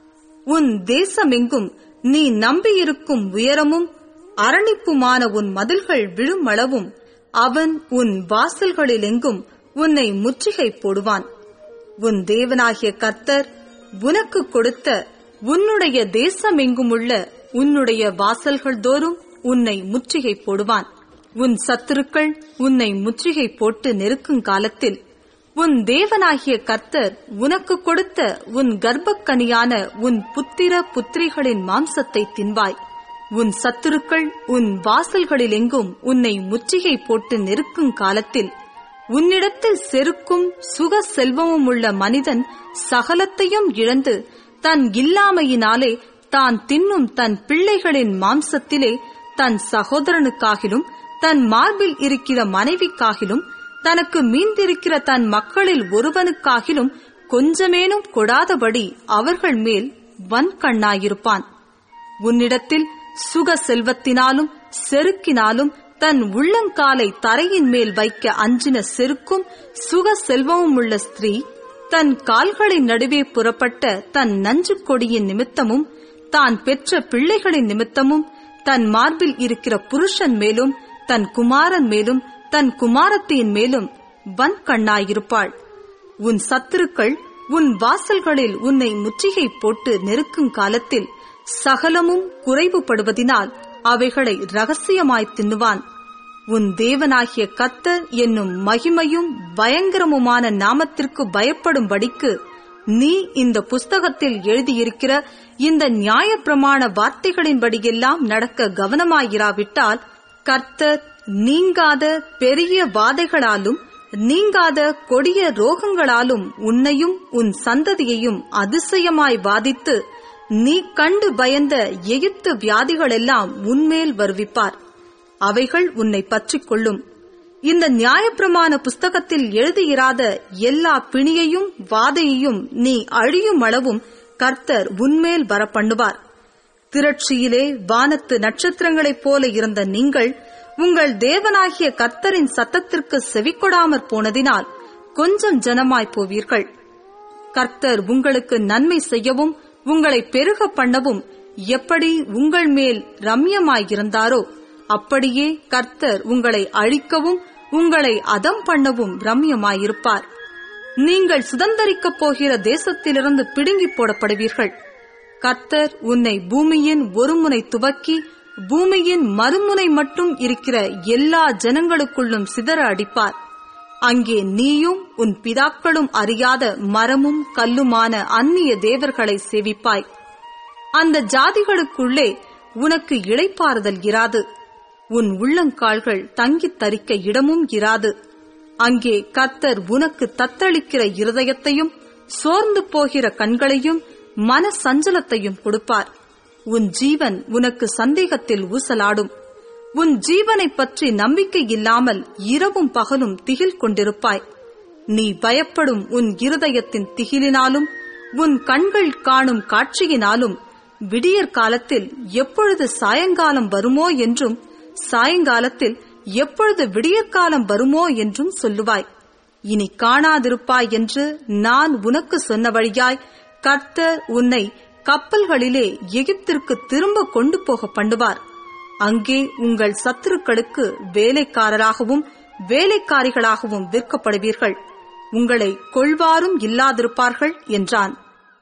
உன் தேசமெங்கும் நீ நம்பியிருக்கும் உயரமும் அரணிப்புமான உன் மதில்கள் விழுமளவும் அவன் உன் வாசல்களிலெங்கும் உன்னை முற்றுகை போடுவான் உன் தேவனாகிய கர்த்தர் உனக்கு கொடுத்த உன்னுடைய தேசமெங்குமுள்ள உன்னுடைய வாசல்கள் தோறும் உன்னை முற்றுகை போடுவான் உன் சத்துருக்கள் உன்னை முற்றுகை போட்டு நெருக்கும் காலத்தில் உன் தேவனாகிய கர்த்தர் உனக்கு கொடுத்த உன் கர்ப்பக்கனியான உன் புத்திர புத்திரிகளின் மாம்சத்தை தின்வாய் உன் சத்துருக்கள் உன் வாசல்களிலெங்கும் உன்னை முற்றுகை போட்டு நெருக்கும் காலத்தில் உன்னிடத்தில் செருக்கும் சுக செல்வமும் உள்ள மனிதன் சகலத்தையும் இழந்து தன் இல்லாமையினாலே தான் தின்னும் தன் பிள்ளைகளின் மாம்சத்திலே தன் சகோதரனுக்காகிலும் தன் மார்பில் இருக்கிற மனைவிக்காகிலும் தனக்கு மீந்திருக்கிற தன் மக்களில் ஒருவனுக்காகிலும் கொஞ்சமேனும் கொடாதபடி அவர்கள் மேல் வன்கண்ணாயிருப்பான் உன்னிடத்தில் சுக செல்வத்தினாலும் செருக்கினாலும் தன் உள்ளங்காலை தரையின் மேல் வைக்க அஞ்சின செருக்கும் சுக செல்வமும் உள்ள ஸ்திரீ தன் கால்களின் நடுவே புறப்பட்ட தன் நஞ்சு கொடியின் நிமித்தமும் தான் பெற்ற பிள்ளைகளின் நிமித்தமும் தன் மார்பில் இருக்கிற புருஷன் மேலும் தன் குமாரன் மேலும் தன் குமாரத்தியின் மேலும் வன்கண்ணாயிருப்பாள் உன் சத்துருக்கள் உன் வாசல்களில் உன்னை முற்றுகை போட்டு நெருக்கும் காலத்தில் சகலமும் குறைவுபடுவதினால் அவைகளை ரகசியமாய் தின்னுவான் உன் தேவனாகிய கத்தர் என்னும் மகிமையும் பயங்கரமுமான நாமத்திற்கு பயப்படும்படிக்கு நீ இந்த புஸ்தகத்தில் எழுதியிருக்கிற இந்த நியாயப்பிரமாண வார்த்தைகளின்படியெல்லாம் நடக்க கவனமாயிராவிட்டால் கர்த்தர் நீங்காத பெரிய வாதைகளாலும் நீங்காத கொடிய ரோகங்களாலும் உன்னையும் உன் சந்ததியையும் அதிசயமாய் வாதித்து நீ கண்டு பயந்த எகிப்து வியாதிகளெல்லாம் உன்மேல் வருவிப்பார் அவைகள் உன்னை பற்றிக் கொள்ளும் இந்த நியாயப்பிரமாண புஸ்தகத்தில் எழுதியிராத எல்லா பிணியையும் வாதையையும் நீ அழியும் அளவும் கர்த்தர் உன்மேல் வரப்பண்ணுவார் திரட்சியிலே வானத்து நட்சத்திரங்களைப் போல இருந்த நீங்கள் உங்கள் தேவனாகிய கர்த்தரின் சத்தத்திற்கு செவிக்கொடாமற் போனதினால் கொஞ்சம் ஜனமாய் போவீர்கள் கர்த்தர் உங்களுக்கு நன்மை செய்யவும் உங்களை பெருக பண்ணவும் எப்படி உங்கள் மேல் ரம்யமாயிருந்தாரோ அப்படியே கர்த்தர் உங்களை அழிக்கவும் உங்களை அதம் பண்ணவும் ரம்யமாயிருப்பார் நீங்கள் சுதந்தரிக்கப் போகிற தேசத்திலிருந்து பிடுங்கி போடப்படுவீர்கள் கர்த்தர் உன்னை பூமியின் ஒரு முனை துவக்கி பூமியின் மறுமுனை மட்டும் இருக்கிற எல்லா ஜனங்களுக்குள்ளும் சிதற அடிப்பார் அங்கே நீயும் உன் பிதாக்களும் அறியாத மரமும் கல்லுமான அந்நிய தேவர்களை சேவிப்பாய் அந்த ஜாதிகளுக்குள்ளே உனக்கு இளைப்பாறுதல் இராது உன் உள்ளங்கால்கள் தங்கித் தரிக்க இடமும் இராது அங்கே கத்தர் உனக்கு தத்தளிக்கிற இருதயத்தையும் சோர்ந்து போகிற கண்களையும் மன சஞ்சலத்தையும் கொடுப்பார் உன் ஜீவன் உனக்கு சந்தேகத்தில் ஊசலாடும் உன் ஜீவனைப் பற்றி நம்பிக்கை இல்லாமல் இரவும் பகலும் திகில் கொண்டிருப்பாய் நீ பயப்படும் உன் இருதயத்தின் திகிலினாலும் உன் கண்கள் காணும் காட்சியினாலும் விடியற் காலத்தில் எப்பொழுது சாயங்காலம் வருமோ என்றும் சாயங்காலத்தில் எப்பொழுது விடியற்காலம் வருமோ என்றும் சொல்லுவாய் இனி காணாதிருப்பாய் என்று நான் உனக்கு சொன்ன வழியாய் கர்த்தர் உன்னை கப்பல்களிலே எகிப்திற்கு திரும்ப கொண்டு போக பண்ணுவார் அங்கே உங்கள் சத்துருக்களுக்கு வேலைக்காரராகவும் வேலைக்காரிகளாகவும் விற்கப்படுவீர்கள் உங்களை கொள்வாரும் இல்லாதிருப்பார்கள் என்றான்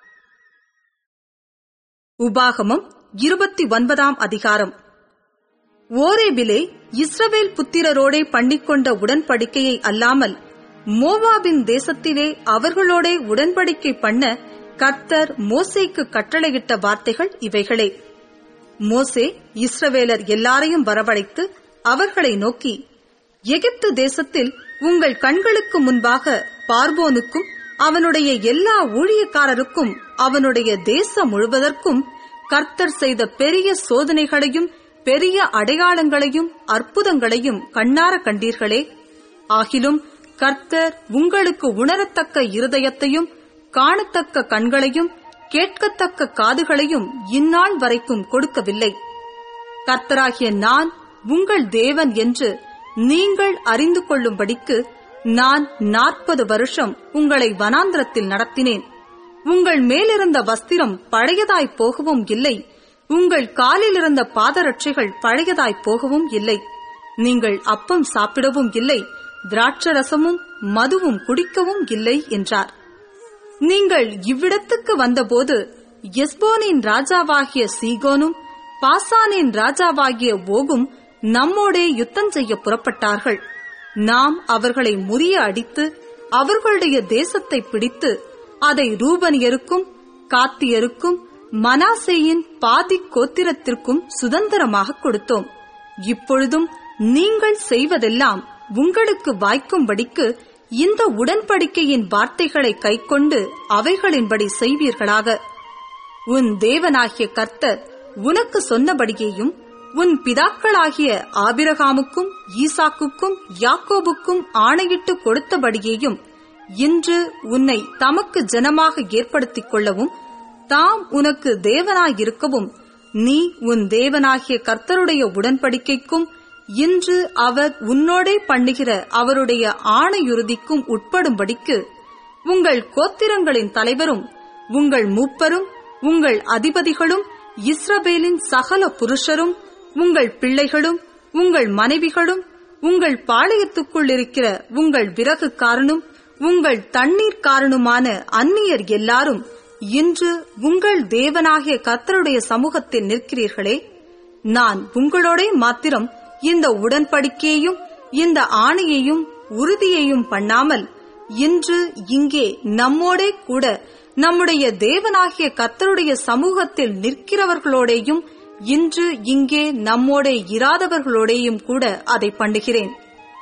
உபாகமம் இருபத்தி ஒன்பதாம் அதிகாரம் ஓரேபிலே இஸ்ரவேல் புத்திரரோடே பண்ணிக்கொண்ட உடன்படிக்கையை அல்லாமல் மோவாபின் தேசத்திலே அவர்களோடே உடன்படிக்கை பண்ண கர்த்தர் மோசேக்கு கட்டளையிட்ட வார்த்தைகள் இவைகளே மோசே இஸ்ரவேலர் எல்லாரையும் வரவழைத்து அவர்களை நோக்கி எகிப்து தேசத்தில் உங்கள் கண்களுக்கு முன்பாக பார்வோனுக்கும் அவனுடைய எல்லா ஊழியக்காரருக்கும் அவனுடைய தேசம் முழுவதற்கும் கர்த்தர் செய்த பெரிய சோதனைகளையும் பெரிய அடையாளங்களையும் அற்புதங்களையும் கண்ணார கண்டீர்களே ஆகிலும் கர்த்தர் உங்களுக்கு உணரத்தக்க இருதயத்தையும் காணத்தக்க கண்களையும் கேட்கத்தக்க காதுகளையும் இந்நாள் வரைக்கும் கொடுக்கவில்லை கர்த்தராகிய நான் உங்கள் தேவன் என்று நீங்கள் அறிந்து கொள்ளும்படிக்கு நான் நாற்பது வருஷம் உங்களை வனாந்திரத்தில் நடத்தினேன் உங்கள் மேலிருந்த வஸ்திரம் பழையதாய் போகவும் இல்லை உங்கள் காலில் இருந்த பாதரட்சைகள் பழையதாய் போகவும் இல்லை நீங்கள் அப்பம் சாப்பிடவும் இல்லை திராட்சரசமும் மதுவும் குடிக்கவும் இல்லை என்றார் நீங்கள் இவ்விடத்துக்கு வந்தபோது எஸ்போனின் ராஜாவாகிய சீகோனும் பாசானின் ராஜாவாகிய ஓகும் நம்மோடே யுத்தம் செய்ய புறப்பட்டார்கள் நாம் அவர்களை முறிய அடித்து அவர்களுடைய தேசத்தை பிடித்து அதை ரூபனியருக்கும் காத்தியருக்கும் மனாசேயின் பாதி கோத்திரத்திற்கும் சுதந்திரமாக கொடுத்தோம் இப்பொழுதும் நீங்கள் செய்வதெல்லாம் உங்களுக்கு வாய்க்கும்படிக்கு இந்த உடன்படிக்கையின் வார்த்தைகளை கைக்கொண்டு அவைகளின்படி செய்வீர்களாக உன் தேவனாகிய கர்த்தர் உனக்கு சொன்னபடியேயும் உன் பிதாக்களாகிய ஆபிரகாமுக்கும் ஈசாக்குக்கும் யாக்கோபுக்கும் ஆணையிட்டு கொடுத்தபடியேயும் இன்று உன்னை தமக்கு ஜனமாக ஏற்படுத்திக் கொள்ளவும் தாம் உனக்கு தேவனாயிருக்கவும் நீ உன் தேவனாகிய கர்த்தருடைய உடன்படிக்கைக்கும் இன்று அவர் உன்னோடே பண்ணுகிற அவருடைய ஆணையுறுதிக்கும் உட்படும்படிக்கு உங்கள் கோத்திரங்களின் தலைவரும் உங்கள் மூப்பரும் உங்கள் அதிபதிகளும் இஸ்ரவேலின் சகல புருஷரும் உங்கள் பிள்ளைகளும் உங்கள் மனைவிகளும் உங்கள் பாளையத்துக்குள் இருக்கிற உங்கள் விறகுக்காரனும் உங்கள் தண்ணீர்க்காரனுமான அந்நியர் எல்லாரும் இன்று உங்கள் தேவனாகிய கர்த்தருடைய சமூகத்தில் நிற்கிறீர்களே நான் உங்களோடே மாத்திரம் இந்த உடன்படிக்கையையும் இந்த ஆணையையும் உறுதியையும் பண்ணாமல் இன்று இங்கே நம்மோடே கூட நம்முடைய தேவனாகிய கர்த்தருடைய சமூகத்தில் நிற்கிறவர்களோடேயும் இன்று இங்கே நம்மோடே இராதவர்களோடேயும் கூட அதை பண்ணுகிறேன்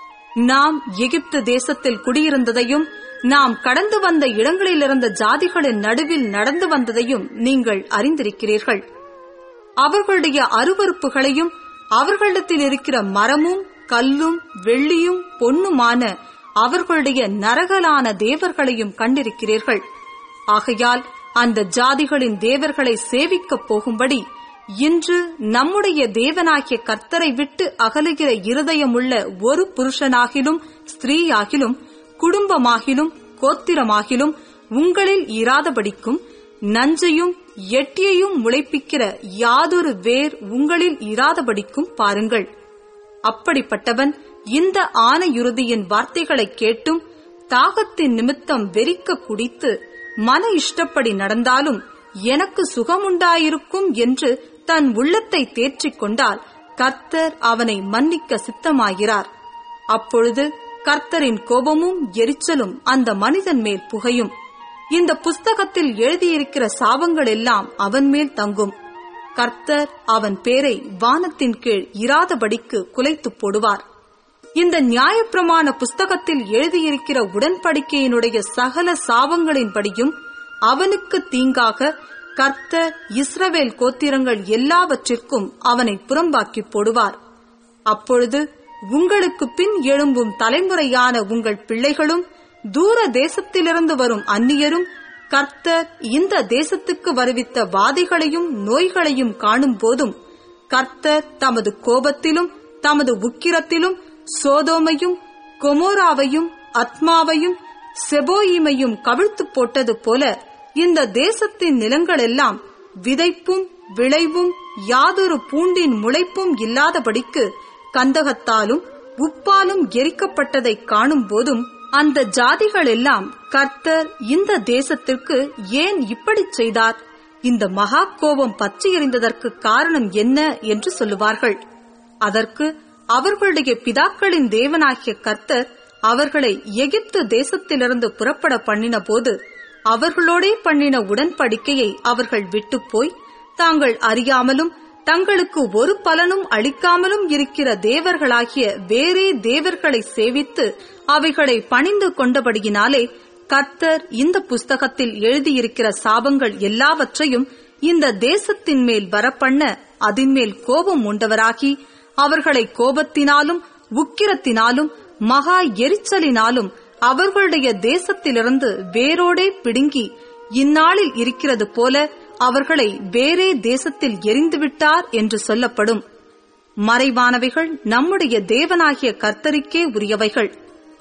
நாம் எகிப்து தேசத்தில் குடியிருந்ததையும் நாம் கடந்து வந்த இடங்களில் இருந்த ஜாதிகளின் நடுவில் நடந்து வந்ததையும் நீங்கள் அறிந்திருக்கிறீர்கள் அவர்களுடைய அருவறுப்புகளையும் அவர்களிடத்தில் இருக்கிற மரமும் கல்லும் வெள்ளியும் பொன்னுமான அவர்களுடைய நரகலான தேவர்களையும் கண்டிருக்கிறீர்கள் ஆகையால் அந்த ஜாதிகளின் தேவர்களை சேவிக்கப் போகும்படி இன்று நம்முடைய தேவனாகிய கர்த்தரை விட்டு அகலுகிற இருதயமுள்ள ஒரு புருஷனாகிலும் ஸ்திரீயாகிலும் குடும்பமாகிலும் கோத்திரமாகிலும் உங்களில் இராதபடிக்கும் நஞ்சையும் எட்டியையும் முளைப்பிக்கிற யாதொரு வேர் உங்களில் இராதபடிக்கும் பாருங்கள் அப்படிப்பட்டவன் இந்த ஆணையுறுதியின் வார்த்தைகளைக் கேட்டும் தாகத்தின் நிமித்தம் வெறிக்க குடித்து மன இஷ்டப்படி நடந்தாலும் எனக்கு சுகமுண்டாயிருக்கும் என்று தன் உள்ளத்தை தேற்றிக் கொண்டால் கர்த்தர் அவனை மன்னிக்க சித்தமாகிறார் அப்பொழுது கர்த்தரின் கோபமும் எரிச்சலும் அந்த மனிதன் மேல் புகையும் இந்த புஸ்தகத்தில் எழுதியிருக்கிற சாபங்கள் எல்லாம் அவன் மேல் தங்கும் கர்த்தர் அவன் பேரை வானத்தின் கீழ் இராதபடிக்கு குலைத்துப் போடுவார் இந்த நியாயப்பிரமாண புஸ்தகத்தில் எழுதியிருக்கிற உடன்படிக்கையினுடைய சகல சாபங்களின்படியும் அவனுக்கு தீங்காக கர்த்தர் இஸ்ரவேல் கோத்திரங்கள் எல்லாவற்றிற்கும் அவனை புறம்பாக்கி போடுவார் அப்பொழுது உங்களுக்கு பின் எழும்பும் தலைமுறையான உங்கள் பிள்ளைகளும் தூர தேசத்திலிருந்து வரும் அந்நியரும் கர்த்தர் இந்த தேசத்துக்கு வருவித்த வாதைகளையும் நோய்களையும் காணும் போதும் கர்த்தர் தமது கோபத்திலும் தமது உக்கிரத்திலும் சோதோமையும் கொமோராவையும் அத்மாவையும் செபோயிமையும் கவிழ்த்து போட்டது போல இந்த தேசத்தின் நிலங்களெல்லாம் விதைப்பும் விளைவும் யாதொரு பூண்டின் முளைப்பும் இல்லாதபடிக்கு கந்தகத்தாலும் உப்பாலும் எரிக்கப்பட்டதை காணும் போதும் அந்த ஜாதிகள் எல்லாம் கர்த்தர் இந்த தேசத்திற்கு ஏன் இப்படி செய்தார் இந்த மகா கோபம் பற்றி எறிந்ததற்கு காரணம் என்ன என்று சொல்லுவார்கள் அதற்கு அவர்களுடைய பிதாக்களின் தேவனாகிய கர்த்தர் அவர்களை எகிப்து தேசத்திலிருந்து புறப்பட பண்ணின போது அவர்களோடே பண்ணின உடன்படிக்கையை அவர்கள் விட்டுப்போய் தாங்கள் அறியாமலும் தங்களுக்கு ஒரு பலனும் அளிக்காமலும் இருக்கிற தேவர்களாகிய வேறே தேவர்களை சேவித்து அவைகளை பணிந்து கொண்டபடியினாலே கர்த்தர் இந்த புஸ்தகத்தில் எழுதியிருக்கிற சாபங்கள் எல்லாவற்றையும் இந்த தேசத்தின் மேல் வரப்பண்ண அதின்மேல் கோபம் உண்டவராகி அவர்களை கோபத்தினாலும் உக்கிரத்தினாலும் மகா எரிச்சலினாலும் அவர்களுடைய தேசத்திலிருந்து வேரோடே பிடுங்கி இந்நாளில் இருக்கிறது போல அவர்களை வேறே தேசத்தில் எரிந்துவிட்டார் என்று சொல்லப்படும் மறைவானவைகள் நம்முடைய தேவனாகிய கர்த்தருக்கே உரியவைகள்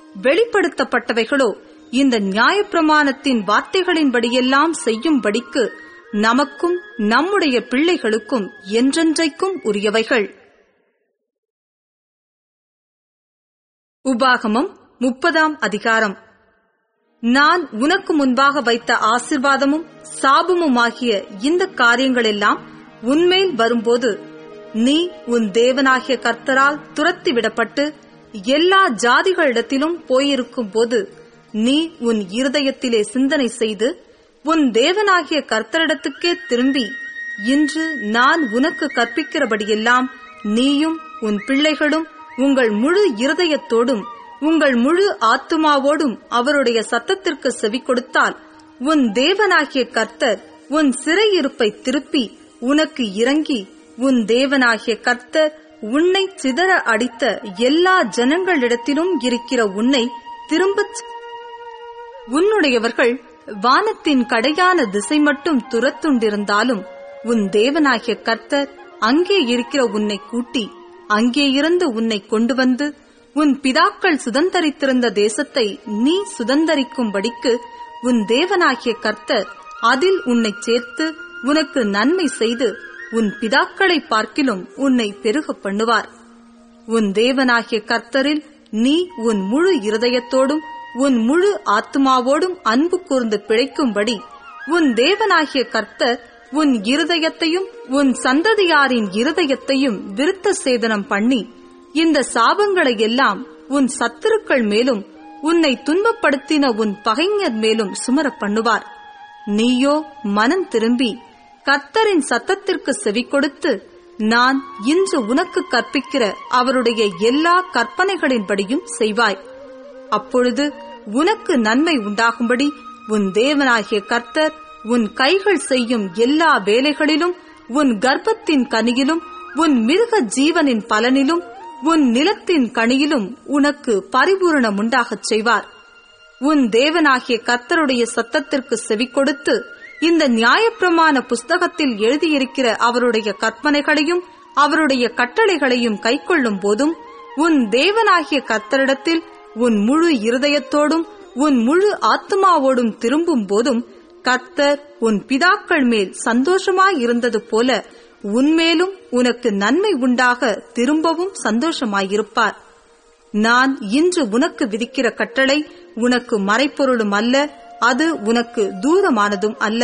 வெளிப்படுத்தப்பட்டவைகளோ இந்த நியாயப்பிரமாணத்தின் வார்த்தைகளின்படியெல்லாம் செய்யும்படிக்கு நமக்கும் நம்முடைய பிள்ளைகளுக்கும் என்றென்றைக்கும் உரியவைகள் உபாகமம் முப்பதாம் அதிகாரம் நான் உனக்கு முன்பாக வைத்த ஆசிர்வாதமும் சாபமுமாகிய இந்த காரியங்களெல்லாம் உன்மேல் வரும்போது நீ உன் தேவனாகிய கர்த்தரால் துரத்தி விடப்பட்டு எல்லா ஜாதிகளிடத்திலும் போயிருக்கும் போது நீ உன் இருதயத்திலே சிந்தனை செய்து உன் தேவனாகிய கர்த்தரிடத்துக்கே திரும்பி இன்று நான் உனக்கு கற்பிக்கிறபடியெல்லாம் நீயும் உன் பிள்ளைகளும் உங்கள் முழு இருதயத்தோடும் உங்கள் முழு ஆத்துமாவோடும் அவருடைய சத்தத்திற்கு செவி கொடுத்தால் உன் தேவனாகிய கர்த்தர் உன் சிறையிருப்பை திருப்பி உனக்கு இறங்கி உன் தேவனாகிய கர்த்தர் உன்னை சிதற அடித்த எல்லா ஜனங்களிடத்திலும் இருக்கிற உன்னை திரும்பச் உன்னுடையவர்கள் வானத்தின் கடையான திசை மட்டும் துரத்துண்டிருந்தாலும் உன் தேவனாகிய கர்த்தர் அங்கே இருக்கிற உன்னை கூட்டி அங்கே இருந்து உன்னை கொண்டு வந்து உன் பிதாக்கள் சுதந்தரித்திருந்த தேசத்தை நீ சுதந்தரிக்கும்படிக்கு உன் தேவனாகிய கர்த்தர் அதில் உன்னை சேர்த்து உனக்கு நன்மை செய்து உன் பிதாக்களை பார்க்கிலும் உன்னை பெருக பண்ணுவார் உன் தேவனாகிய கர்த்தரில் நீ உன் முழு இருதயத்தோடும் உன் முழு ஆத்மாவோடும் அன்பு கூர்ந்து பிழைக்கும்படி உன் தேவனாகிய கர்த்தர் உன் இருதயத்தையும் உன் சந்ததியாரின் இருதயத்தையும் விருத்த சேதனம் பண்ணி இந்த சாபங்களை எல்லாம் உன் சத்துருக்கள் மேலும் உன்னை துன்பப்படுத்தின உன் பகைஞர் மேலும் சுமரப் பண்ணுவார் நீயோ மனம் திரும்பி கர்த்தரின் சத்தத்திற்கு செவி கொடுத்து நான் இன்று உனக்கு கற்பிக்கிற அவருடைய எல்லா கற்பனைகளின்படியும் செய்வாய் அப்பொழுது உனக்கு நன்மை உண்டாகும்படி உன் தேவனாகிய கர்த்தர் உன் கைகள் செய்யும் எல்லா வேலைகளிலும் உன் கர்ப்பத்தின் கனியிலும் உன் மிருக ஜீவனின் பலனிலும் உன் நிலத்தின் கனியிலும் உனக்கு பரிபூரணம் உண்டாகச் செய்வார் உன் தேவனாகிய கர்த்தருடைய சத்தத்திற்கு செவி கொடுத்து இந்த நியாயப்பிரமாண புஸ்தகத்தில் எழுதியிருக்கிற அவருடைய கற்பனைகளையும் அவருடைய கட்டளைகளையும் கைக்கொள்ளும் போதும் உன் தேவனாகிய கர்த்தரிடத்தில் உன் முழு இருதயத்தோடும் உன் முழு ஆத்மாவோடும் திரும்பும் போதும் கர்த்தர் உன் பிதாக்கள் மேல் சந்தோஷமாயிருந்தது போல உன்மேலும் உனக்கு நன்மை உண்டாக திரும்பவும் சந்தோஷமாயிருப்பார் நான் இன்று உனக்கு விதிக்கிற கட்டளை உனக்கு மறைப்பொருளும் அல்ல அது உனக்கு தூரமானதும் அல்ல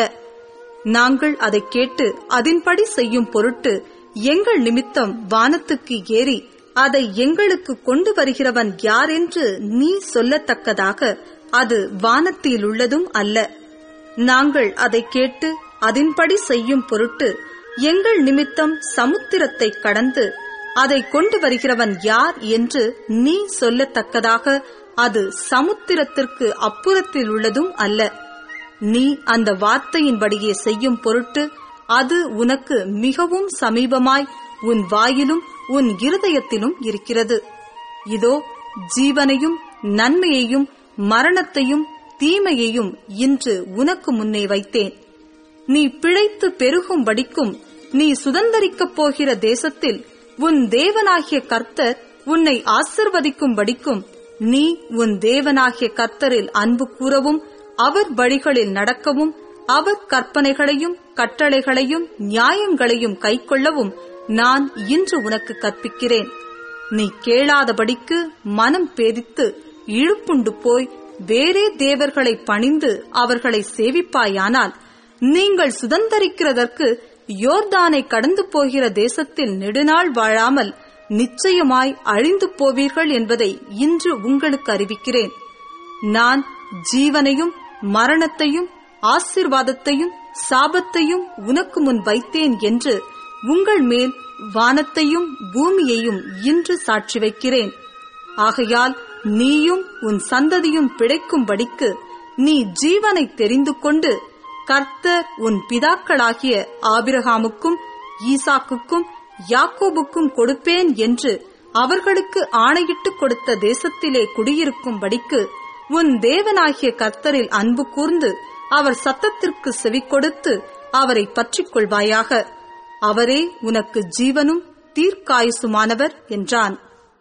நாங்கள் அதை கேட்டு அதன்படி செய்யும் பொருட்டு எங்கள் நிமித்தம் வானத்துக்கு ஏறி அதை எங்களுக்கு கொண்டு வருகிறவன் யார் என்று நீ சொல்லத்தக்கதாக அது வானத்தில் உள்ளதும் அல்ல நாங்கள் அதை கேட்டு அதன்படி செய்யும் பொருட்டு எங்கள் நிமித்தம் சமுத்திரத்தை கடந்து அதை கொண்டு வருகிறவன் யார் என்று நீ சொல்லத்தக்கதாக அது சமுத்திரத்திற்கு அப்புறத்தில் உள்ளதும் அல்ல நீ அந்த வார்த்தையின்படியே செய்யும் பொருட்டு அது உனக்கு மிகவும் சமீபமாய் உன் வாயிலும் உன் இருதயத்திலும் இருக்கிறது இதோ ஜீவனையும் நன்மையையும் மரணத்தையும் தீமையையும் இன்று உனக்கு முன்னே வைத்தேன் நீ பிழைத்து பெருகும்படிக்கும் நீ சுதந்தரிக்கப் போகிற தேசத்தில் உன் தேவனாகிய கர்த்தர் உன்னை ஆசிர்வதிக்கும்படிக்கும் நீ உன் தேவனாகிய கர்த்தரில் அன்பு கூறவும் அவர் வழிகளில் நடக்கவும் அவர் கற்பனைகளையும் கட்டளைகளையும் நியாயங்களையும் கைக்கொள்ளவும் நான் இன்று உனக்கு கற்பிக்கிறேன் நீ கேளாதபடிக்கு மனம் பேதித்து இழுப்புண்டு போய் வேறே தேவர்களை பணிந்து அவர்களை சேவிப்பாயானால் நீங்கள் சுதந்தரிக்கிறதற்கு யோர்தானை கடந்து போகிற தேசத்தில் நெடுநாள் வாழாமல் நிச்சயமாய் அழிந்து போவீர்கள் என்பதை இன்று உங்களுக்கு அறிவிக்கிறேன் நான் ஜீவனையும் மரணத்தையும் ஆசிர்வாதத்தையும் சாபத்தையும் உனக்கு முன் வைத்தேன் என்று உங்கள் மேல் வானத்தையும் பூமியையும் இன்று சாட்சி வைக்கிறேன் ஆகையால் நீயும் உன் சந்ததியும் பிழைக்கும்படிக்கு நீ ஜீவனை தெரிந்து கொண்டு கர்த்தர் உன் பிதாக்களாகிய ஆபிரகாமுக்கும் ஈசாக்குக்கும் யாக்கோபுக்கும் கொடுப்பேன் என்று அவர்களுக்கு ஆணையிட்டு கொடுத்த தேசத்திலே குடியிருக்கும்படிக்கு உன் தேவனாகிய கர்த்தரில் அன்பு கூர்ந்து அவர் சத்தத்திற்கு செவி கொடுத்து அவரை பற்றிக் கொள்வாயாக அவரே உனக்கு ஜீவனும் தீர்க்காயுசுமானவர் என்றான்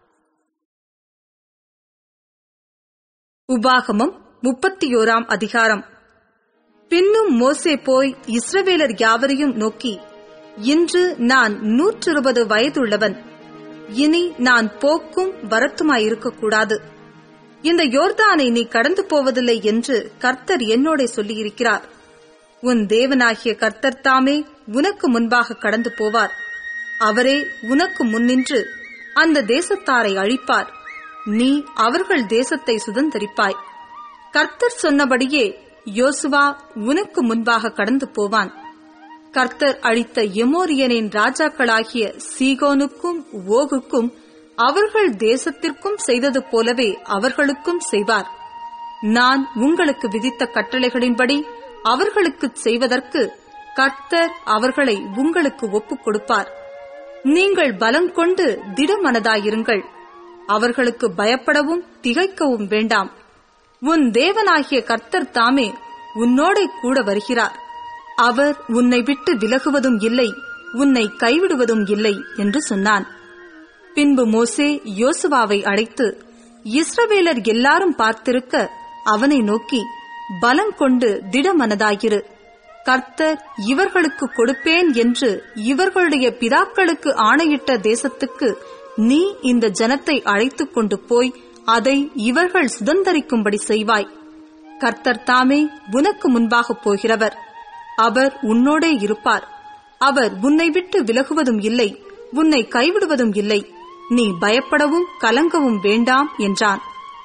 உபாகமம் முப்பத்தியோராம் அதிகாரம் பின்னும் மோசே போய் இஸ்ரவேலர் யாவரையும் நோக்கி இன்று நான் நூற்றிருபது வயதுள்ளவன் இனி நான் போக்கும் வரத்துமாயிருக்கக்கூடாது இந்த யோர்தானை நீ கடந்து போவதில்லை என்று கர்த்தர் என்னோட சொல்லியிருக்கிறார் உன் தேவனாகிய கர்த்தர் தாமே உனக்கு முன்பாக கடந்து போவார் அவரே உனக்கு முன்னின்று அந்த தேசத்தாரை அழிப்பார் நீ அவர்கள் தேசத்தை சுதந்தரிப்பாய் கர்த்தர் சொன்னபடியே யோசுவா உனக்கு முன்பாக கடந்து போவான் கர்த்தர் அழித்த எமோரியனின் ராஜாக்களாகிய சீகோனுக்கும் ஓகுக்கும் அவர்கள் தேசத்திற்கும் செய்தது போலவே அவர்களுக்கும் செய்வார் நான் உங்களுக்கு விதித்த கட்டளைகளின்படி அவர்களுக்கு செய்வதற்கு கர்த்தர் அவர்களை உங்களுக்கு ஒப்புக் கொடுப்பார் நீங்கள் பலம் கொண்டு திடமனதாயிருங்கள் அவர்களுக்கு பயப்படவும் திகைக்கவும் வேண்டாம் உன் தேவனாகிய கர்த்தர் தாமே உன்னோடே கூட வருகிறார் அவர் உன்னை விட்டு விலகுவதும் இல்லை உன்னை கைவிடுவதும் இல்லை என்று சொன்னான் பின்பு மோசே யோசுவாவை அழைத்து இஸ்ரவேலர் எல்லாரும் பார்த்திருக்க அவனை நோக்கி பலம் கொண்டு திடமனதாயிரு கர்த்தர் இவர்களுக்கு கொடுப்பேன் என்று இவர்களுடைய பிதாக்களுக்கு ஆணையிட்ட தேசத்துக்கு நீ இந்த ஜனத்தை அழைத்துக் கொண்டு போய் அதை இவர்கள் சுதந்தரிக்கும்படி செய்வாய் கர்த்தர் தாமே உனக்கு முன்பாக போகிறவர் அவர் உன்னோடே இருப்பார் அவர் உன்னை விட்டு விலகுவதும் இல்லை உன்னை கைவிடுவதும் இல்லை நீ பயப்படவும் கலங்கவும் வேண்டாம் என்றான்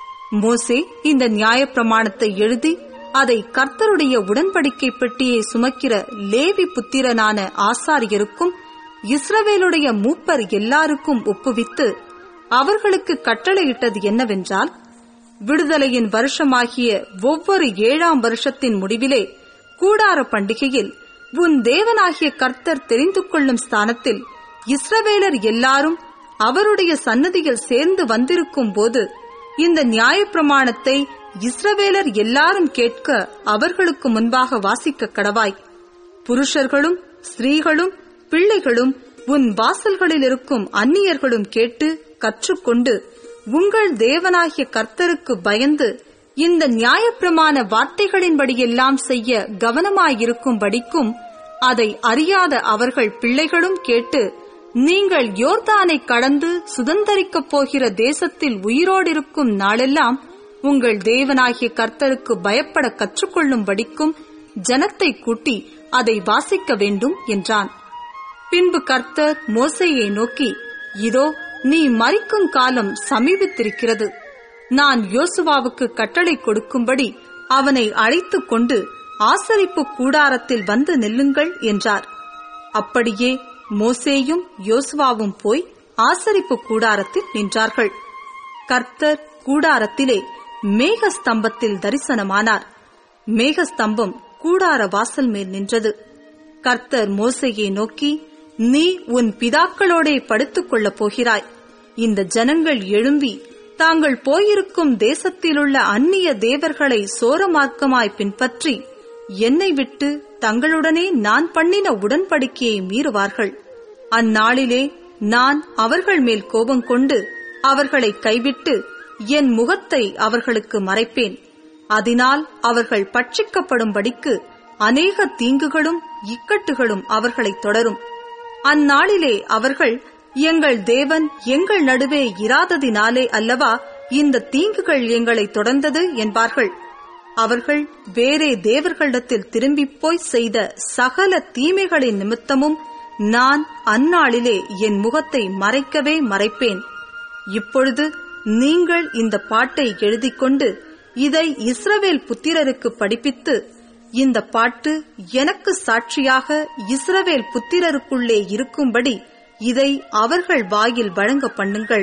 மோசே இந்த நியாயப்பிரமாணத்தை எழுதி அதை கர்த்தருடைய உடன்படிக்கை பெட்டியை சுமக்கிற லேவி புத்திரனான ஆசாரியருக்கும் இஸ்ரவேலுடைய மூப்பர் எல்லாருக்கும் ஒப்புவித்து அவர்களுக்கு கட்டளையிட்டது என்னவென்றால் விடுதலையின் வருஷமாகிய ஒவ்வொரு ஏழாம் வருஷத்தின் முடிவிலே கூடார பண்டிகையில் உன் தேவனாகிய கர்த்தர் தெரிந்து கொள்ளும் ஸ்தானத்தில் இஸ்ரவேலர் எல்லாரும் அவருடைய சன்னதியில் சேர்ந்து வந்திருக்கும் போது இந்த நியாயப்பிரமாணத்தை இஸ்ரவேலர் எல்லாரும் கேட்க அவர்களுக்கு முன்பாக வாசிக்க கடவாய் புருஷர்களும் ஸ்திரீகளும் பிள்ளைகளும் உன் வாசல்களில் இருக்கும் அந்நியர்களும் கேட்டு கற்றுக்கொண்டு உங்கள் தேவனாகிய கர்த்தருக்கு பயந்து இந்த நியாயப்பிரமாண வார்த்தைகளின்படியெல்லாம் செய்ய கவனமாயிருக்கும்படிக்கும் அதை அறியாத அவர்கள் பிள்ளைகளும் கேட்டு நீங்கள் யோர்தானை கடந்து சுதந்தரிக்கப் போகிற தேசத்தில் உயிரோடிருக்கும் நாளெல்லாம் உங்கள் தேவனாகிய கர்த்தருக்கு பயப்பட கற்றுக்கொள்ளும்படிக்கும் ஜனத்தை கூட்டி அதை வாசிக்க வேண்டும் என்றான் பின்பு கர்த்தர் மோசையை நோக்கி இதோ நீ மறிக்கும் காலம் சமீபித்திருக்கிறது நான் யோசுவாவுக்கு கட்டளை கொடுக்கும்படி அவனை அழைத்துக் கொண்டு ஆசரிப்பு கூடாரத்தில் வந்து நில்லுங்கள் என்றார் அப்படியே மோசேயும் யோசுவாவும் போய் ஆசரிப்பு கூடாரத்தில் நின்றார்கள் கர்த்தர் கூடாரத்திலே மேகஸ்தம்பத்தில் தரிசனமானார் மேகஸ்தம்பம் கூடார வாசல் மேல் நின்றது கர்த்தர் மோசையை நோக்கி நீ உன் பிதாக்களோடே படுத்துக் கொள்ளப் போகிறாய் இந்த ஜனங்கள் எழும்பி தாங்கள் போயிருக்கும் தேசத்திலுள்ள அந்நிய தேவர்களை சோரமார்க்கமாய் பின்பற்றி என்னை விட்டு தங்களுடனே நான் பண்ணின உடன்படிக்கையை மீறுவார்கள் அந்நாளிலே நான் அவர்கள் மேல் கோபம் கொண்டு அவர்களை கைவிட்டு என் முகத்தை அவர்களுக்கு மறைப்பேன் அதனால் அவர்கள் பட்சிக்கப்படும்படிக்கு அநேக தீங்குகளும் இக்கட்டுகளும் அவர்களை தொடரும் அந்நாளிலே அவர்கள் எங்கள் தேவன் எங்கள் நடுவே இராததினாலே அல்லவா இந்த தீங்குகள் எங்களை தொடர்ந்தது என்பார்கள் அவர்கள் வேறே தேவர்களிடத்தில் திரும்பிப் போய் செய்த சகல தீமைகளின் நிமித்தமும் நான் அந்நாளிலே என் முகத்தை மறைக்கவே மறைப்பேன் இப்பொழுது நீங்கள் இந்த பாட்டை எழுதிக் கொண்டு இதை இஸ்ரவேல் புத்திரருக்கு படிப்பித்து இந்த பாட்டு எனக்கு சாட்சியாக இஸ்ரவேல் புத்திரருக்குள்ளே இருக்கும்படி இதை அவர்கள் வாயில் வழங்க பண்ணுங்கள்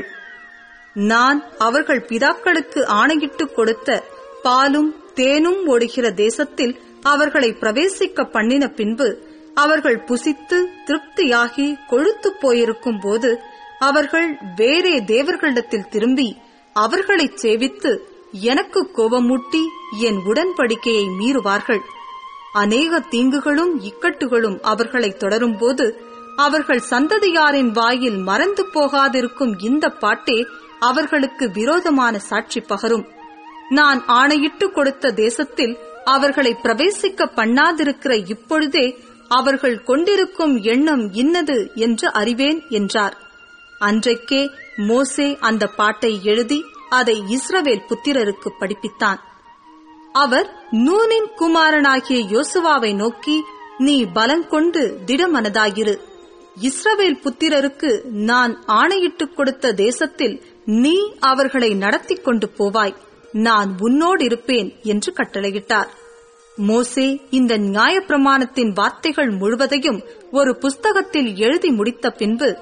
நான் அவர்கள் பிதாக்களுக்கு ஆணையிட்டுக் கொடுத்த பாலும் தேனும் ஓடுகிற தேசத்தில் அவர்களை பிரவேசிக்க பண்ணின பின்பு அவர்கள் புசித்து திருப்தியாகி கொழுத்துப் போயிருக்கும் போது அவர்கள் வேறே தேவர்களிடத்தில் திரும்பி அவர்களைச் சேவித்து எனக்கு கோபமூட்டி என் உடன்படிக்கையை மீறுவார்கள் அநேக தீங்குகளும் இக்கட்டுகளும் அவர்களை தொடரும்போது அவர்கள் சந்ததியாரின் வாயில் மறந்து போகாதிருக்கும் இந்த பாட்டே அவர்களுக்கு விரோதமான சாட்சி பகரும் நான் ஆணையிட்டு கொடுத்த தேசத்தில் அவர்களை பிரவேசிக்க பண்ணாதிருக்கிற இப்பொழுதே அவர்கள் கொண்டிருக்கும் எண்ணம் இன்னது என்று அறிவேன் என்றார் அன்றைக்கே மோசே அந்த பாட்டை எழுதி அதை இஸ்ரவேல் புத்திரருக்கு படிப்பித்தான் அவர் நூனின் குமாரனாகிய யோசுவாவை நோக்கி நீ பலங்கொண்டு திடமனதாயிரு இஸ்ரவேல் புத்திரருக்கு நான் ஆணையிட்டுக் கொடுத்த தேசத்தில் நீ அவர்களை நடத்திக் கொண்டு போவாய் நான் உன்னோடு இருப்பேன் என்று கட்டளையிட்டார் மோசே இந்த நியாயப்பிரமாணத்தின் வார்த்தைகள் முழுவதையும் ஒரு புஸ்தகத்தில் எழுதி முடித்த பின்பு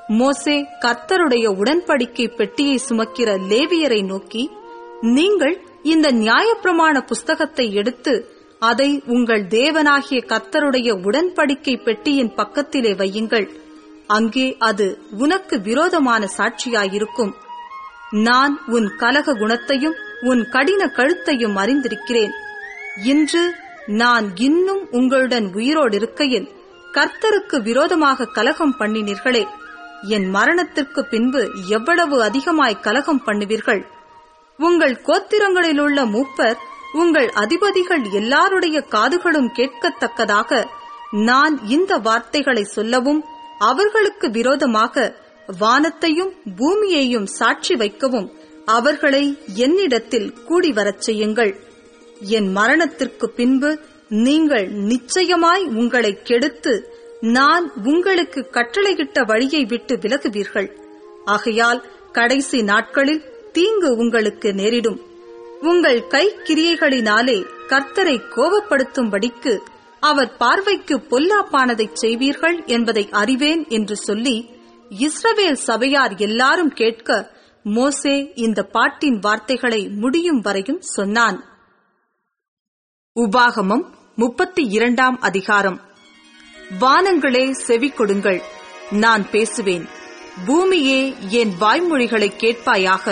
மோசே கர்த்தருடைய உடன்படிக்கை பெட்டியை சுமக்கிற லேவியரை நோக்கி நீங்கள் இந்த நியாயப்பிரமாண புஸ்தகத்தை எடுத்து அதை உங்கள் தேவனாகிய கர்த்தருடைய உடன்படிக்கை பெட்டியின் பக்கத்திலே வையுங்கள் அங்கே அது உனக்கு விரோதமான சாட்சியாயிருக்கும் நான் உன் கலக குணத்தையும் உன் கடின கழுத்தையும் அறிந்திருக்கிறேன் இன்று நான் இன்னும் உங்களுடன் உயிரோடு இருக்கையில் கர்த்தருக்கு விரோதமாக கலகம் பண்ணினீர்களே என் மரணத்திற்கு பின்பு எவ்வளவு அதிகமாய் கலகம் பண்ணுவீர்கள் உங்கள் கோத்திரங்களிலுள்ள மூப்பர் உங்கள் அதிபதிகள் எல்லாருடைய காதுகளும் கேட்கத்தக்கதாக நான் இந்த வார்த்தைகளை சொல்லவும் அவர்களுக்கு விரோதமாக வானத்தையும் பூமியையும் சாட்சி வைக்கவும் அவர்களை என்னிடத்தில் கூடி வரச் செய்யுங்கள் என் மரணத்திற்கு பின்பு நீங்கள் நிச்சயமாய் உங்களை கெடுத்து நான் உங்களுக்கு கட்டளையிட்ட வழியை விட்டு விலகுவீர்கள் ஆகையால் கடைசி நாட்களில் தீங்கு உங்களுக்கு நேரிடும் உங்கள் கைக்கிரியைகளினாலே கர்த்தரை கோபப்படுத்தும்படிக்கு அவர் பார்வைக்கு பொல்லாப்பானதைச் செய்வீர்கள் என்பதை அறிவேன் என்று சொல்லி இஸ்ரவேல் சபையார் எல்லாரும் கேட்க மோசே இந்த பாட்டின் வார்த்தைகளை முடியும் வரையும் சொன்னான் உபாகமம் முப்பத்தி இரண்டாம் அதிகாரம் வானங்களே செவி கொடுங்கள் நான் பேசுவேன் பூமியே என் வாய்மொழிகளை கேட்பாயாக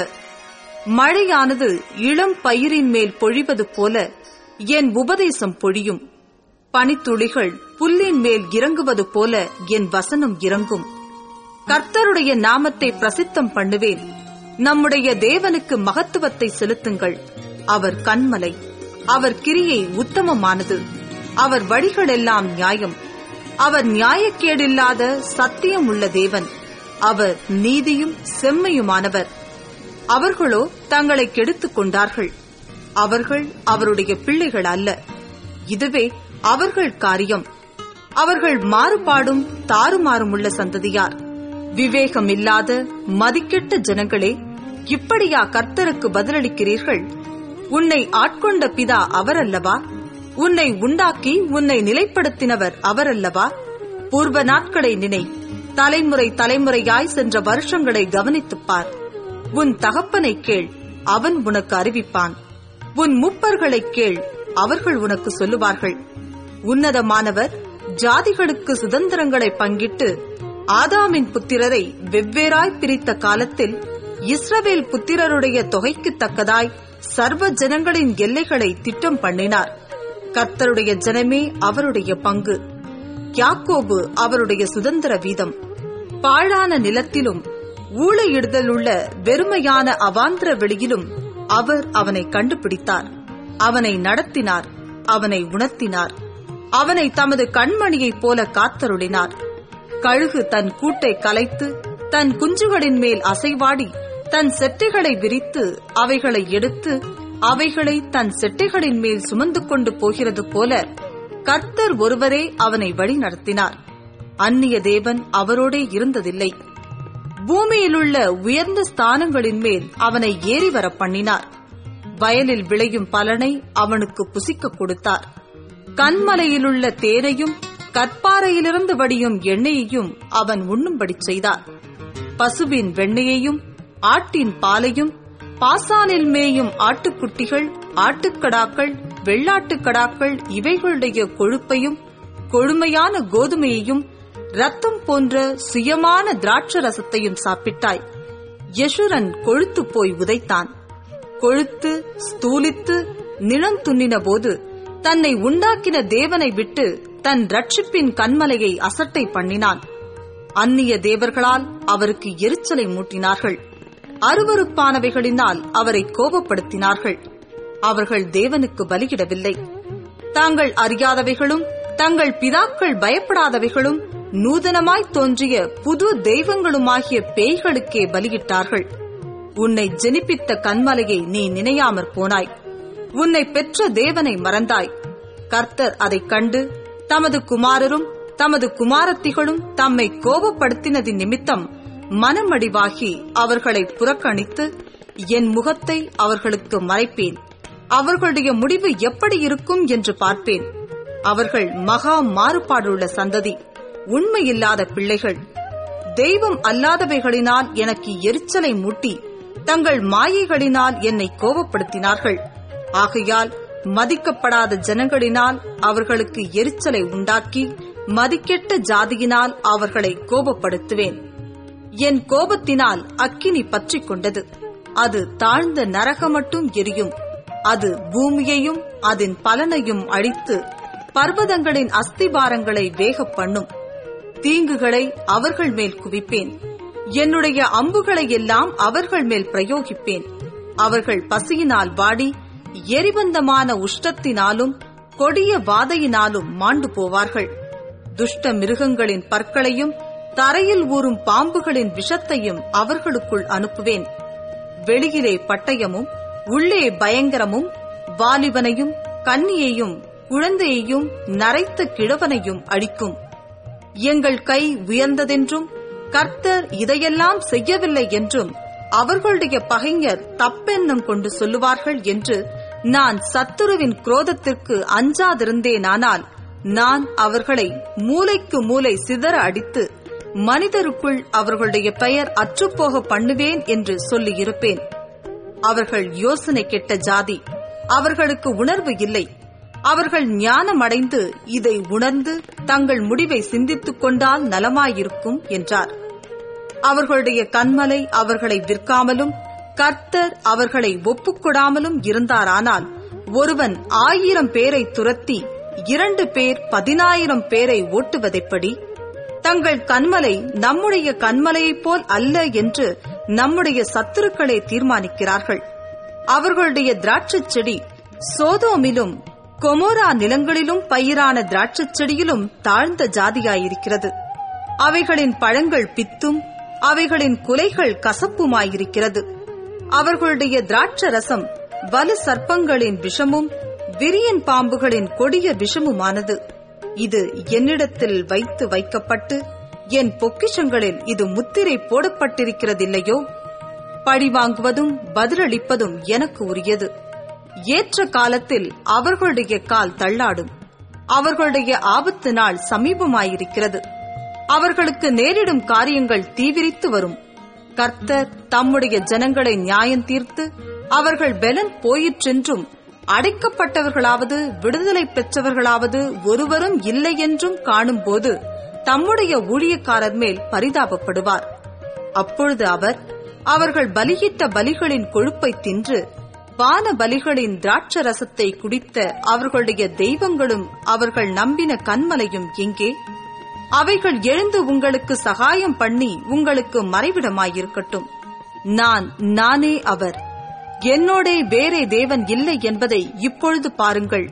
மழையானது இளம் பயிரின் மேல் பொழிவது போல என் உபதேசம் பொழியும் பனித்துளிகள் புல்லின் மேல் இறங்குவது போல என் வசனம் இறங்கும் கர்த்தருடைய நாமத்தை பிரசித்தம் பண்ணுவேன் நம்முடைய தேவனுக்கு மகத்துவத்தை செலுத்துங்கள் அவர் கண்மலை அவர் கிரியை உத்தமமானது அவர் வழிகளெல்லாம் நியாயம் அவர் நியாயக்கேடில்லாத சத்தியம் உள்ள தேவன் அவர் நீதியும் செம்மையுமானவர் அவர்களோ தங்களை கெடுத்துக் கொண்டார்கள் அவர்கள் அவருடைய பிள்ளைகள் அல்ல இதுவே அவர்கள் காரியம் அவர்கள் மாறுபாடும் தாறுமாறும் உள்ள சந்ததியார் விவேகம் இல்லாத மதிக்கெட்ட ஜனங்களே இப்படியா கர்த்தருக்கு பதிலளிக்கிறீர்கள் உன்னை ஆட்கொண்ட பிதா அவரல்லவா உன்னை உண்டாக்கி உன்னை நிலைப்படுத்தினவர் அவரல்லவா பூர்வ நாட்களை நினை தலைமுறை தலைமுறையாய் சென்ற வருஷங்களை கவனித்துப் பார் உன் தகப்பனை கேள் அவன் உனக்கு அறிவிப்பான் உன் முப்பர்களை கேள் அவர்கள் உனக்கு சொல்லுவார்கள் உன்னதமானவர் ஜாதிகளுக்கு சுதந்திரங்களை பங்கிட்டு ஆதாமின் புத்திரரை வெவ்வேறாய் பிரித்த காலத்தில் இஸ்ரவேல் புத்திரருடைய தொகைக்கு தக்கதாய் சர்வ ஜனங்களின் எல்லைகளை திட்டம் பண்ணினார் கர்த்தருடைய ஜனமே அவருடைய பங்கு யாக்கோபு அவருடைய சுதந்திர வீதம் பாழான நிலத்திலும் ஊழையிடுதலுள்ள வெறுமையான அவாந்திர வெளியிலும் அவர் அவனை கண்டுபிடித்தார் அவனை நடத்தினார் அவனை உணர்த்தினார் அவனை தமது கண்மணியைப் போல காத்தருளினார் கழுகு தன் கூட்டை கலைத்து தன் குஞ்சுகளின் மேல் அசைவாடி தன் செட்டைகளை விரித்து அவைகளை எடுத்து அவைகளை தன் செட்டைகளின் மேல் சுமந்து கொண்டு போகிறது போல கர்த்தர் ஒருவரே அவனை வழி நடத்தினார் அந்நிய தேவன் அவரோடே இருந்ததில்லை பூமியிலுள்ள உயர்ந்த ஸ்தானங்களின் மேல் அவனை ஏறி வர பண்ணினார் வயலில் விளையும் பலனை அவனுக்கு புசிக்க கொடுத்தார் கண்மலையிலுள்ள தேரையும் கற்பாறையிலிருந்து வடியும் எண்ணெயையும் அவன் உண்ணும்படி செய்தார் பசுவின் வெண்ணெயையும் ஆட்டின் பாலையும் பாசானில் மேயும் ஆட்டுக்குட்டிகள் ஆட்டுக்கடாக்கள் வெள்ளாட்டுக்கடாக்கள் இவைகளுடைய கொழுப்பையும் கொழுமையான கோதுமையையும் ரத்தம் போன்ற சுயமான திராட்ச ரசத்தையும் சாப்பிட்டாய் யசுரன் கொழுத்து போய் உதைத்தான் கொழுத்து ஸ்தூலித்து நிலம் துண்ணின போது தன்னை உண்டாக்கின தேவனை விட்டு தன் ரட்சிப்பின் கண்மலையை அசட்டை பண்ணினான் அந்நிய தேவர்களால் அவருக்கு எரிச்சலை மூட்டினார்கள் அருவருப்பானவைகளினால் அவரை கோபப்படுத்தினார்கள் அவர்கள் தேவனுக்கு பலியிடவில்லை தாங்கள் அறியாதவைகளும் தங்கள் பிதாக்கள் பயப்படாதவைகளும் நூதனமாய் தோன்றிய புது தெய்வங்களுமாகிய பேய்களுக்கே பலியிட்டார்கள் உன்னை ஜெனிப்பித்த கண்மலையை நீ நினையாமற் போனாய் உன்னை பெற்ற தேவனை மறந்தாய் கர்த்தர் அதைக் கண்டு தமது குமாரரும் தமது குமாரத்திகளும் தம்மை கோபப்படுத்தினதின் நிமித்தம் மனமடிவாகி அவர்களை புறக்கணித்து என் முகத்தை அவர்களுக்கு மறைப்பேன் அவர்களுடைய முடிவு எப்படி இருக்கும் என்று பார்ப்பேன் அவர்கள் மகா மாறுபாடுள்ள சந்ததி உண்மையில்லாத பிள்ளைகள் தெய்வம் அல்லாதவைகளினால் எனக்கு எரிச்சலை மூட்டி தங்கள் மாயைகளினால் என்னை கோபப்படுத்தினார்கள் ஆகையால் மதிக்கப்படாத ஜனங்களினால் அவர்களுக்கு எரிச்சலை உண்டாக்கி மதிக்கெட்ட ஜாதியினால் அவர்களை கோபப்படுத்துவேன் என் கோபத்தினால் அக்கினி பற்றிக் கொண்டது அது தாழ்ந்த நரக மட்டும் எரியும் அது பூமியையும் அதன் பலனையும் அழித்து பர்வதங்களின் அஸ்திபாரங்களை வேக பண்ணும் தீங்குகளை அவர்கள் மேல் குவிப்பேன் என்னுடைய அம்புகளை எல்லாம் அவர்கள் மேல் பிரயோகிப்பேன் அவர்கள் பசியினால் வாடி எரிபந்தமான உஷ்டத்தினாலும் கொடிய வாதையினாலும் மாண்டு போவார்கள் துஷ்ட மிருகங்களின் பற்களையும் தரையில் ஊறும் பாம்புகளின் விஷத்தையும் அவர்களுக்குள் அனுப்புவேன் வெளியிலே பட்டயமும் உள்ளே பயங்கரமும் வாலிபனையும் கன்னியையும் குழந்தையையும் நரைத்த கிழவனையும் அழிக்கும் எங்கள் கை உயர்ந்ததென்றும் கர்த்தர் இதையெல்லாம் செய்யவில்லை என்றும் அவர்களுடைய பகைஞர் தப்பெண்ணம் கொண்டு சொல்லுவார்கள் என்று நான் சத்துருவின் குரோதத்திற்கு அஞ்சாதிருந்தேனானால் நான் அவர்களை மூலைக்கு மூலை சிதற அடித்து மனிதருக்குள் அவர்களுடைய பெயர் அற்றுப்போக பண்ணுவேன் என்று சொல்லியிருப்பேன் அவர்கள் யோசனை கெட்ட ஜாதி அவர்களுக்கு உணர்வு இல்லை அவர்கள் ஞானமடைந்து இதை உணர்ந்து தங்கள் முடிவை சிந்தித்துக் கொண்டால் நலமாயிருக்கும் என்றார் அவர்களுடைய கண்மலை அவர்களை விற்காமலும் கர்த்தர் அவர்களை ஒப்புக்கொடாமலும் இருந்தாரானால் ஒருவன் ஆயிரம் பேரை துரத்தி இரண்டு பேர் பதினாயிரம் பேரை ஓட்டுவதைப்படி தங்கள் கண்மலை நம்முடைய கண்மலையைப் போல் அல்ல என்று நம்முடைய சத்துருக்களே தீர்மானிக்கிறார்கள் அவர்களுடைய திராட்சைச் செடி சோதோமிலும் கொமோரா நிலங்களிலும் பயிரான திராட்சைச் செடியிலும் தாழ்ந்த ஜாதியாயிருக்கிறது அவைகளின் பழங்கள் பித்தும் அவைகளின் குலைகள் கசப்புமாயிருக்கிறது அவர்களுடைய திராட்ச ரசம் வலு சர்ப்பங்களின் விஷமும் விரியன் பாம்புகளின் கொடிய விஷமுமானது இது என்னிடத்தில் வைத்து வைக்கப்பட்டு என் பொக்கிஷங்களில் இது முத்திரை போடப்பட்டிருக்கிறதில்லையோ பழி வாங்குவதும் பதிலளிப்பதும் எனக்கு உரியது ஏற்ற காலத்தில் அவர்களுடைய கால் தள்ளாடும் அவர்களுடைய ஆபத்து நாள் சமீபமாயிருக்கிறது அவர்களுக்கு நேரிடும் காரியங்கள் தீவிரித்து வரும் கர்த்தர் தம்முடைய ஜனங்களை நியாயம் தீர்த்து அவர்கள் பெலன் போயிற்றென்றும் அடைக்கப்பட்டவர்களாவது விடுதலை பெற்றவர்களாவது ஒருவரும் இல்லை என்றும் காணும்போது தம்முடைய ஊழியக்காரர் மேல் பரிதாபப்படுவார் அப்பொழுது அவர் அவர்கள் பலியிட்ட பலிகளின் கொழுப்பை தின்று வான பலிகளின் திராட்ச ரசத்தை குடித்த அவர்களுடைய தெய்வங்களும் அவர்கள் நம்பின கண்மலையும் எங்கே அவைகள் எழுந்து உங்களுக்கு சகாயம் பண்ணி உங்களுக்கு மறைவிடமாயிருக்கட்டும் நான் நானே அவர் என்னோடே வேறே தேவன் இல்லை என்பதை இப்பொழுது பாருங்கள்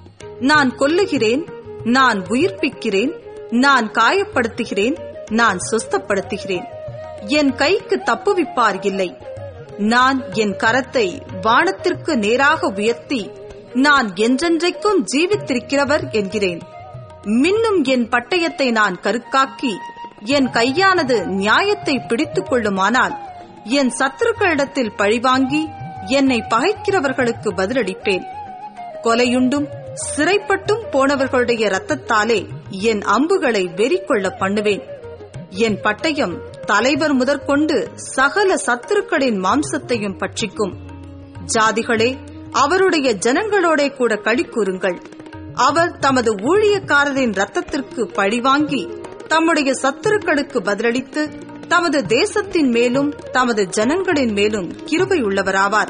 நான் கொல்லுகிறேன் நான் உயிர்ப்பிக்கிறேன் நான் காயப்படுத்துகிறேன் நான் சொஸ்தப்படுத்துகிறேன் என் கைக்கு தப்புவிப்பார் இல்லை நான் என் கரத்தை வானத்திற்கு நேராக உயர்த்தி நான் என்றென்றைக்கும் ஜீவித்திருக்கிறவர் என்கிறேன் மின்னும் என் பட்டயத்தை நான் கருக்காக்கி என் கையானது நியாயத்தை பிடித்துக் கொள்ளுமானால் என் சத்துருக்களிடத்தில் பழிவாங்கி என்னை பகைக்கிறவர்களுக்கு பதிலளிப்பேன் கொலையுண்டும் சிறைப்பட்டும் போனவர்களுடைய இரத்தத்தாலே என் அம்புகளை வெறிக்கொள்ள பண்ணுவேன் என் பட்டயம் தலைவர் முதற்கொண்டு சகல சத்துருக்களின் மாம்சத்தையும் பட்சிக்கும் ஜாதிகளே அவருடைய ஜனங்களோடே கூட களி கூறுங்கள் அவர் தமது ஊழியக்காரரின் ரத்தத்திற்கு பழிவாங்கி தம்முடைய சத்துருக்களுக்கு பதிலளித்து தமது தேசத்தின் மேலும் தமது ஜனங்களின் மேலும் கிருபையுள்ளவராவார்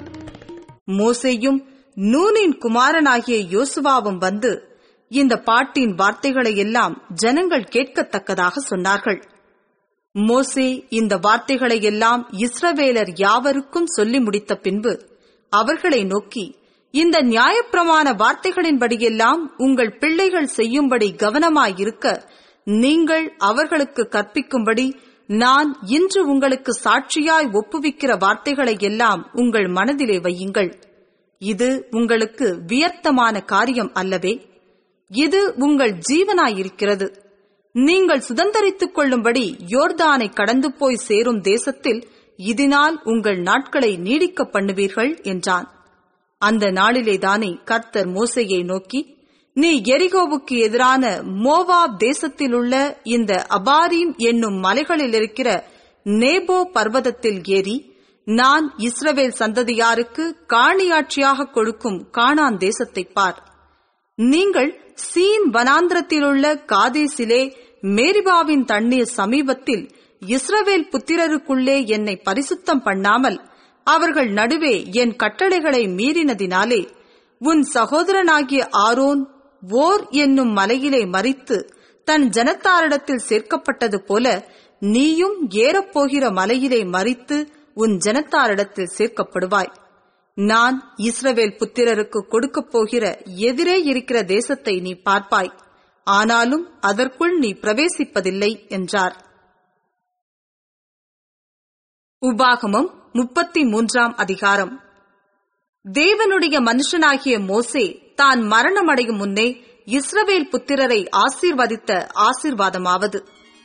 மோசேயும் நூனின் குமாரனாகிய யோசுவாவும் வந்து இந்த பாட்டின் வார்த்தைகளை எல்லாம் ஜனங்கள் கேட்கத்தக்கதாக சொன்னார்கள் மோசே இந்த வார்த்தைகளை எல்லாம் இஸ்ரவேலர் யாவருக்கும் சொல்லி முடித்த பின்பு அவர்களை நோக்கி இந்த நியாயப்பிரமாண வார்த்தைகளின்படியெல்லாம் உங்கள் பிள்ளைகள் செய்யும்படி கவனமாயிருக்க நீங்கள் அவர்களுக்கு கற்பிக்கும்படி நான் இன்று உங்களுக்கு சாட்சியாய் ஒப்புவிக்கிற வார்த்தைகளை எல்லாம் உங்கள் மனதிலே வையுங்கள் இது உங்களுக்கு வியர்த்தமான காரியம் அல்லவே இது உங்கள் ஜீவனாயிருக்கிறது நீங்கள் சுதந்தரித்துக் கொள்ளும்படி யோர்தானை கடந்து போய் சேரும் தேசத்தில் இதனால் உங்கள் நாட்களை நீடிக்க பண்ணுவீர்கள் என்றான் அந்த நாளிலேதானே கர்த்தர் மோசையை நோக்கி நீ எரிகோவுக்கு எதிரான மோவாப் தேசத்திலுள்ள இந்த அபாரீம் என்னும் மலைகளில் இருக்கிற நேபோ பர்வதத்தில் ஏறி நான் இஸ்ரவேல் சந்ததியாருக்கு காணியாட்சியாக கொடுக்கும் கானான் தேசத்தை பார் நீங்கள் சீன் வனாந்திரத்திலுள்ள காதேசிலே மேரிபாவின் தண்ணீர் சமீபத்தில் இஸ்ரவேல் புத்திரருக்குள்ளே என்னை பரிசுத்தம் பண்ணாமல் அவர்கள் நடுவே என் கட்டளைகளை மீறினதினாலே உன் சகோதரனாகிய ஆரோன் ஓர் என்னும் மலையிலே மறித்து தன் ஜனத்தாரிடத்தில் சேர்க்கப்பட்டது போல நீயும் ஏறப்போகிற மலையிலே மறித்து உன் ஜனத்தாரிடத்தில் சேர்க்கப்படுவாய் நான் இஸ்ரவேல் புத்திரருக்கு கொடுக்கப் போகிற எதிரே இருக்கிற தேசத்தை நீ பார்ப்பாய் ஆனாலும் அதற்குள் நீ பிரவேசிப்பதில்லை என்றார் உபாகமம் முப்பத்தி மூன்றாம் அதிகாரம் தேவனுடைய மனுஷனாகிய மோசே தான் மரணமடையும் முன்னே இஸ்ரவேல் புத்திரரை ஆசீர்வதித்த ஆசீர்வாதமாவது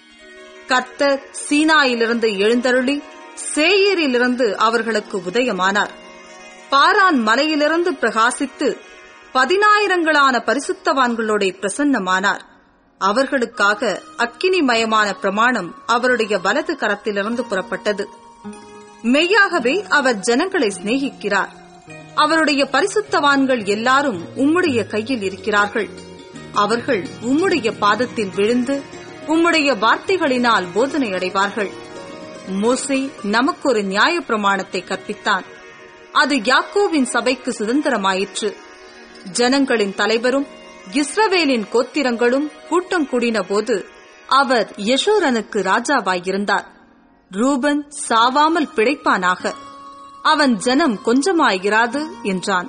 கர்த்தர் சீனாயிலிருந்து எழுந்தருளி சேயரிலிருந்து அவர்களுக்கு உதயமானார் பாரான் மலையிலிருந்து பிரகாசித்து பதினாயிரங்களான பரிசுத்தவான்களோட பிரசன்னமானார் அவர்களுக்காக அக்கினிமயமான பிரமாணம் அவருடைய வலது கரத்திலிருந்து புறப்பட்டது மெய்யாகவே அவர் ஜனங்களை சிநேகிக்கிறார் அவருடைய பரிசுத்தவான்கள் எல்லாரும் உம்முடைய கையில் இருக்கிறார்கள் அவர்கள் உம்முடைய பாதத்தில் விழுந்து உம்முடைய வார்த்தைகளினால் போதனை அடைவார்கள் மோசே நமக்கு ஒரு நியாய பிரமாணத்தை கற்பித்தான் அது யாக்கோவின் சபைக்கு சுதந்திரமாயிற்று ஜனங்களின் தலைவரும் இஸ்ரவேலின் கோத்திரங்களும் கூட்டம் கூடின போது அவர் யசோரனுக்கு ராஜாவாயிருந்தார் ரூபன் சாவாமல் பிழைப்பானாக அவன் ஜனம் கொஞ்சமாயிராது என்றான்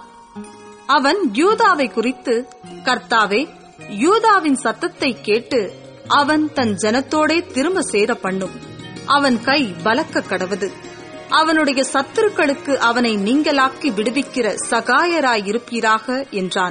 அவன் யூதாவை குறித்து கர்த்தாவே யூதாவின் சத்தத்தை கேட்டு அவன் தன் ஜனத்தோடே திரும்ப சேர பண்ணும் அவன் கை பலக்க கடவது அவனுடைய சத்துருக்களுக்கு அவனை நீங்களாக்கி விடுவிக்கிற சகாயராயிருப்பீராக என்றான்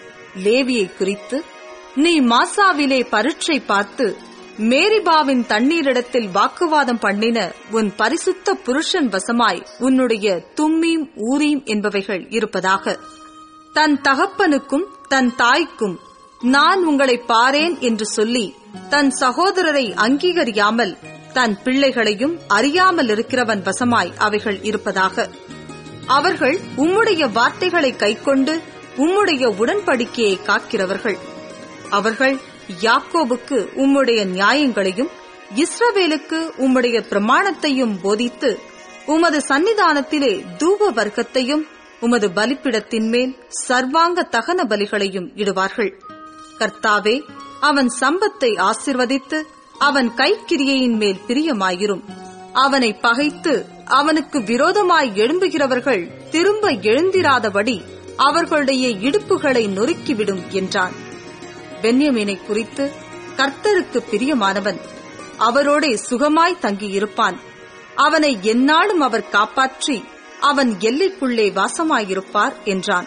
லேவியை குறித்து நீ மாசாவிலே பரீட்சை பார்த்து மேரிபாவின் தண்ணீரிடத்தில் வாக்குவாதம் பண்ணின உன் பரிசுத்த புருஷன் வசமாய் உன்னுடைய தும்மீம் ஊரீம் என்பவைகள் இருப்பதாக தன் தகப்பனுக்கும் தன் தாய்க்கும் நான் உங்களை பாரேன் என்று சொல்லி தன் சகோதரரை அங்கீகரியாமல் தன் பிள்ளைகளையும் அறியாமல் இருக்கிறவன் வசமாய் அவைகள் இருப்பதாக அவர்கள் உம்முடைய வார்த்தைகளை கைக்கொண்டு உம்முடைய உடன்படிக்கையை காக்கிறவர்கள் அவர்கள் யாக்கோபுக்கு உம்முடைய நியாயங்களையும் இஸ்ரவேலுக்கு உம்முடைய பிரமாணத்தையும் போதித்து உமது சன்னிதானத்திலே தூப வர்க்கத்தையும் உமது பலிப்பிடத்தின் மேல் சர்வாங்க தகன பலிகளையும் இடுவார்கள் கர்த்தாவே அவன் சம்பத்தை ஆசிர்வதித்து அவன் கைக்கிரியையின் மேல் பிரியமாயிரும் அவனை பகைத்து அவனுக்கு விரோதமாய் எழும்புகிறவர்கள் திரும்ப எழுந்திராதபடி அவர்களுடைய இடுப்புகளை நொறுக்கிவிடும் என்றான் பென்யமீனை குறித்து கர்த்தருக்கு பிரியமானவன் அவரோடே சுகமாய் தங்கியிருப்பான் அவனை எந்நாளும் அவர் காப்பாற்றி அவன் எல்லைக்குள்ளே வாசமாயிருப்பார் என்றான்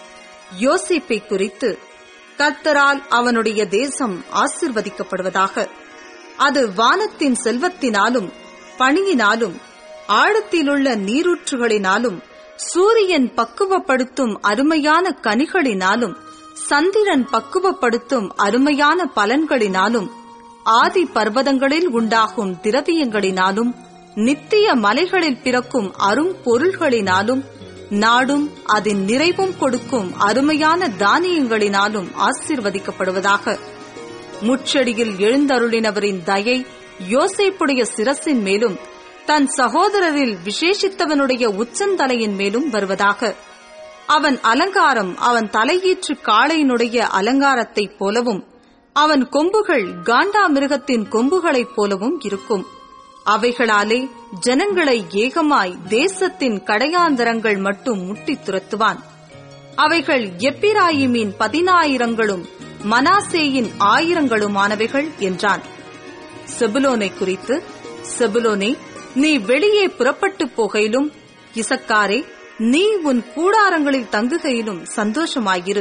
யோசிப்பை குறித்து கர்த்தரால் அவனுடைய தேசம் ஆசிர்வதிக்கப்படுவதாக அது வானத்தின் செல்வத்தினாலும் பணியினாலும் ஆழத்திலுள்ள நீரூற்றுகளினாலும் சூரியன் பக்குவப்படுத்தும் அருமையான கனிகளினாலும் சந்திரன் பக்குவப்படுத்தும் அருமையான பலன்களினாலும் ஆதி பர்வதங்களில் உண்டாகும் திரவியங்களினாலும் நித்திய மலைகளில் பிறக்கும் அரும் பொருள்களினாலும் நாடும் அதன் நிறைவும் கொடுக்கும் அருமையான தானியங்களினாலும் ஆசீர்வதிக்கப்படுவதாக முச்செடியில் எழுந்தருளினவரின் தயை யோசேப்புடைய சிரசின் மேலும் தன் சகோதரரில் விசேஷித்தவனுடைய உச்சந்தலையின் மேலும் வருவதாக அவன் அலங்காரம் அவன் தலையீற்று காளையினுடைய அலங்காரத்தைப் போலவும் அவன் கொம்புகள் காண்டா மிருகத்தின் கொம்புகளைப் போலவும் இருக்கும் அவைகளாலே ஜனங்களை ஏகமாய் தேசத்தின் கடையாந்தரங்கள் மட்டும் முட்டித் துரத்துவான் அவைகள் எப்பிராயிமின் பதினாயிரங்களும் மனாசேயின் ஆயிரங்களுமானவைகள் என்றான் செபுலோனை குறித்து செபுலோனே நீ வெளியே புறப்பட்டு போகையிலும் இசக்காரே நீ உன் கூடாரங்களில் தங்குகையிலும் சந்தோஷமாயிரு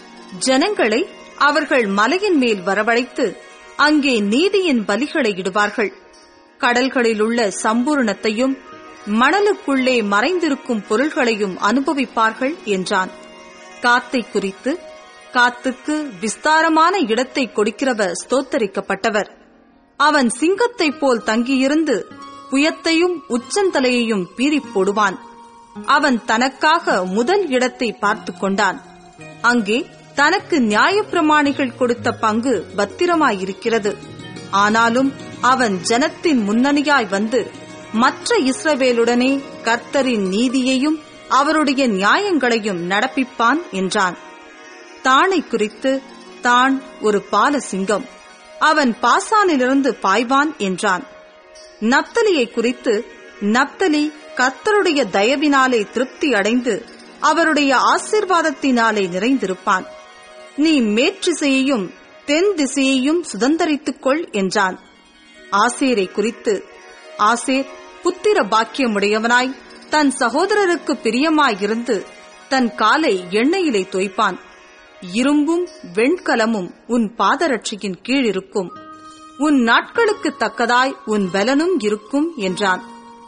ஜனங்களை அவர்கள் மலையின் மேல் வரவழைத்து அங்கே நீதியின் பலிகளை இடுவார்கள் கடல்களிலுள்ள சம்பூரணத்தையும் மணலுக்குள்ளே மறைந்திருக்கும் பொருள்களையும் அனுபவிப்பார்கள் என்றான் காத்தை குறித்து காத்துக்கு விஸ்தாரமான இடத்தை கொடுக்கிறவர் ஸ்தோத்தரிக்கப்பட்டவர் அவன் சிங்கத்தைப் போல் தங்கியிருந்து புயத்தையும் உச்சந்தலையையும் பீறிப் போடுவான் அவன் தனக்காக முதல் இடத்தை பார்த்து கொண்டான் அங்கே தனக்கு நியாயப்பிரமாணிகள் கொடுத்த பங்கு பத்திரமாயிருக்கிறது ஆனாலும் அவன் ஜனத்தின் முன்னணியாய் வந்து மற்ற இஸ்ரவேலுடனே கர்த்தரின் நீதியையும் அவருடைய நியாயங்களையும் நடப்பிப்பான் என்றான் தானை குறித்து தான் ஒரு பாலசிங்கம் அவன் பாசானிலிருந்து பாய்வான் என்றான் நப்தலியை குறித்து நப்தலி கர்த்தருடைய தயவினாலே திருப்தி அடைந்து அவருடைய ஆசிர்வாதத்தினாலே நிறைந்திருப்பான் நீ மேற்றிசையையும் தென் திசையையும் சுதந்தரித்துக் கொள் என்றான் ஆசேரை குறித்து ஆசேர் புத்திர பாக்கியமுடையவனாய் தன் சகோதரருக்கு பிரியமாயிருந்து தன் காலை எண்ணெயிலே தோய்ப்பான் இரும்பும் வெண்கலமும் உன் பாதரட்சியின் கீழ் இருக்கும் உன் நாட்களுக்கு தக்கதாய் உன் பலனும் இருக்கும் என்றான்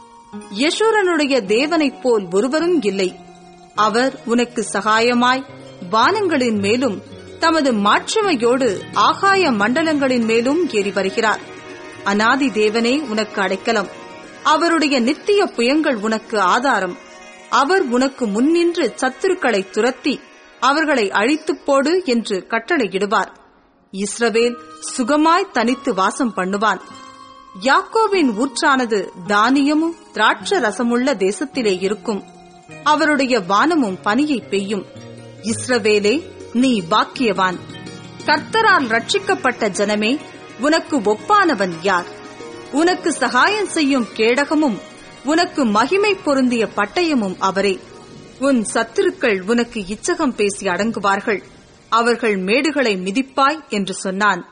யசூரனுடைய தேவனைப் போல் ஒருவரும் இல்லை அவர் உனக்கு சகாயமாய் வானங்களின் மேலும் தமது மாட்சிமையோடு ஆகாய மண்டலங்களின் மேலும் ஏறி வருகிறார் அனாதி தேவனே உனக்கு அடைக்கலம் அவருடைய நித்திய புயங்கள் உனக்கு ஆதாரம் அவர் உனக்கு முன்னின்று சத்துருக்களை துரத்தி அவர்களை அழித்துப் போடு என்று கட்டளையிடுவார் இஸ்ரவேல் சுகமாய் தனித்து வாசம் பண்ணுவான் யாக்கோவின் ஊற்றானது தானியமும் திராட்ச ரசமுள்ள தேசத்திலே இருக்கும் அவருடைய வானமும் பனியை பெய்யும் இஸ்ரவேலே நீ பாக்கியவான் கர்த்தரால் ரட்சிக்கப்பட்ட ஜனமே உனக்கு ஒப்பானவன் யார் உனக்கு சகாயம் செய்யும் கேடகமும் உனக்கு மகிமை பொருந்திய பட்டயமும் அவரே உன் சத்துருக்கள் உனக்கு இச்சகம் பேசி அடங்குவார்கள் அவர்கள் மேடுகளை மிதிப்பாய் என்று சொன்னான்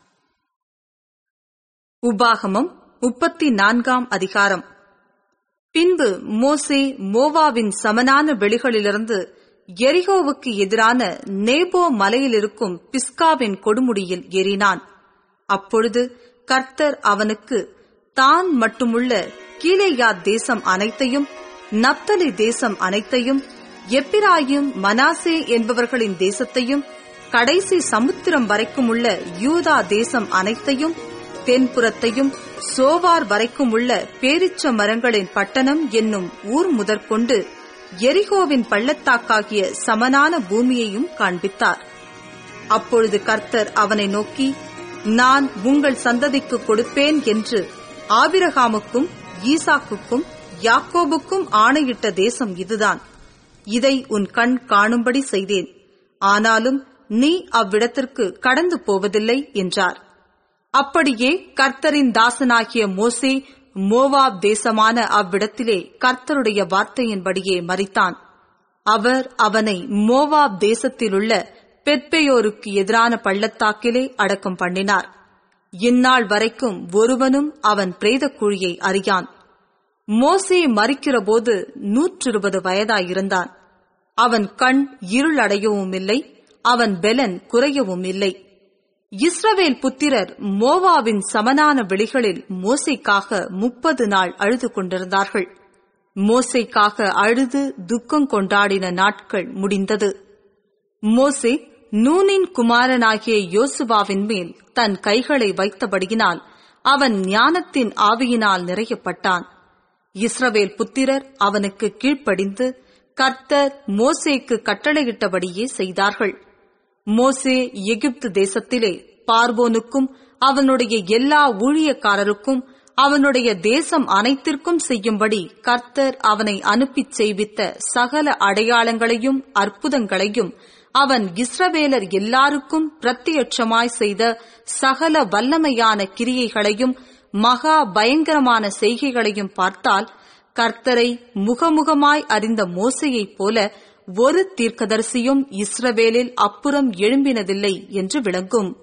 உபாகமம் முப்பத்தி நான்காம் அதிகாரம் பின்பு மோசே மோவாவின் சமனான வெளிகளிலிருந்து எரிகோவுக்கு எதிரான நேபோ மலையில் இருக்கும் பிஸ்காவின் கொடுமுடியில் ஏறினான் அப்பொழுது கர்த்தர் அவனுக்கு தான் மட்டுமுள்ள கீழேயாத் தேசம் அனைத்தையும் நப்தலி தேசம் அனைத்தையும் எப்பிராயும் மனாசே என்பவர்களின் தேசத்தையும் கடைசி சமுத்திரம் வரைக்கும் உள்ள யூதா தேசம் அனைத்தையும் தென்புறத்தையும் சோவார் வரைக்கும் உள்ள பேரிச்ச மரங்களின் பட்டணம் என்னும் ஊர் முதற்கொண்டு எரிகோவின் பள்ளத்தாக்காகிய சமனான பூமியையும் காண்பித்தார் அப்பொழுது கர்த்தர் அவனை நோக்கி நான் உங்கள் சந்ததிக்கு கொடுப்பேன் என்று ஆபிரகாமுக்கும் ஈசாக்குக்கும் யாக்கோபுக்கும் ஆணையிட்ட தேசம் இதுதான் இதை உன் கண் காணும்படி செய்தேன் ஆனாலும் நீ அவ்விடத்திற்கு கடந்து போவதில்லை என்றார் அப்படியே கர்த்தரின் தாசனாகிய மோசே மோவாப் தேசமான அவ்விடத்திலே கர்த்தருடைய வார்த்தையின்படியே மறித்தான் அவர் அவனை மோவாப் தேசத்திலுள்ள பெத்பெயோருக்கு எதிரான பள்ளத்தாக்கிலே அடக்கம் பண்ணினார் இந்நாள் வரைக்கும் ஒருவனும் அவன் பிரேத குழியை அறியான் மோசே மறிக்கிறபோது நூற்றிருபது வயதாயிருந்தான் அவன் கண் இருளடையவும் இல்லை அவன் பெலன் குறையவும் இல்லை இஸ்ரவேல் புத்திரர் மோவாவின் சமனான வெளிகளில் மோசைக்காக முப்பது நாள் அழுது கொண்டிருந்தார்கள் மோசைக்காக அழுது துக்கம் கொண்டாடின நாட்கள் முடிந்தது மோசே நூனின் குமாரனாகிய யோசுவாவின் மேல் தன் கைகளை வைத்தபடியினால் அவன் ஞானத்தின் ஆவியினால் நிறையப்பட்டான் இஸ்ரவேல் புத்திரர் அவனுக்கு கீழ்ப்படிந்து கர்த்தர் மோசேக்கு கட்டளையிட்டபடியே செய்தார்கள் மோசே எகிப்து தேசத்திலே பார்வோனுக்கும் அவனுடைய எல்லா ஊழியக்காரருக்கும் அவனுடைய தேசம் அனைத்திற்கும் செய்யும்படி கர்த்தர் அவனை அனுப்பிச் செய்வித்த சகல அடையாளங்களையும் அற்புதங்களையும் அவன் இஸ்ரவேலர் எல்லாருக்கும் பிரத்யட்சமாய் செய்த சகல வல்லமையான கிரியைகளையும் மகா பயங்கரமான செய்கைகளையும் பார்த்தால் கர்த்தரை முகமுகமாய் அறிந்த மோசையைப் போல ஒரு தீர்க்கதரிசியும் இஸ்ரவேலில் அப்புறம் எழும்பினதில்லை என்று விளங்கும்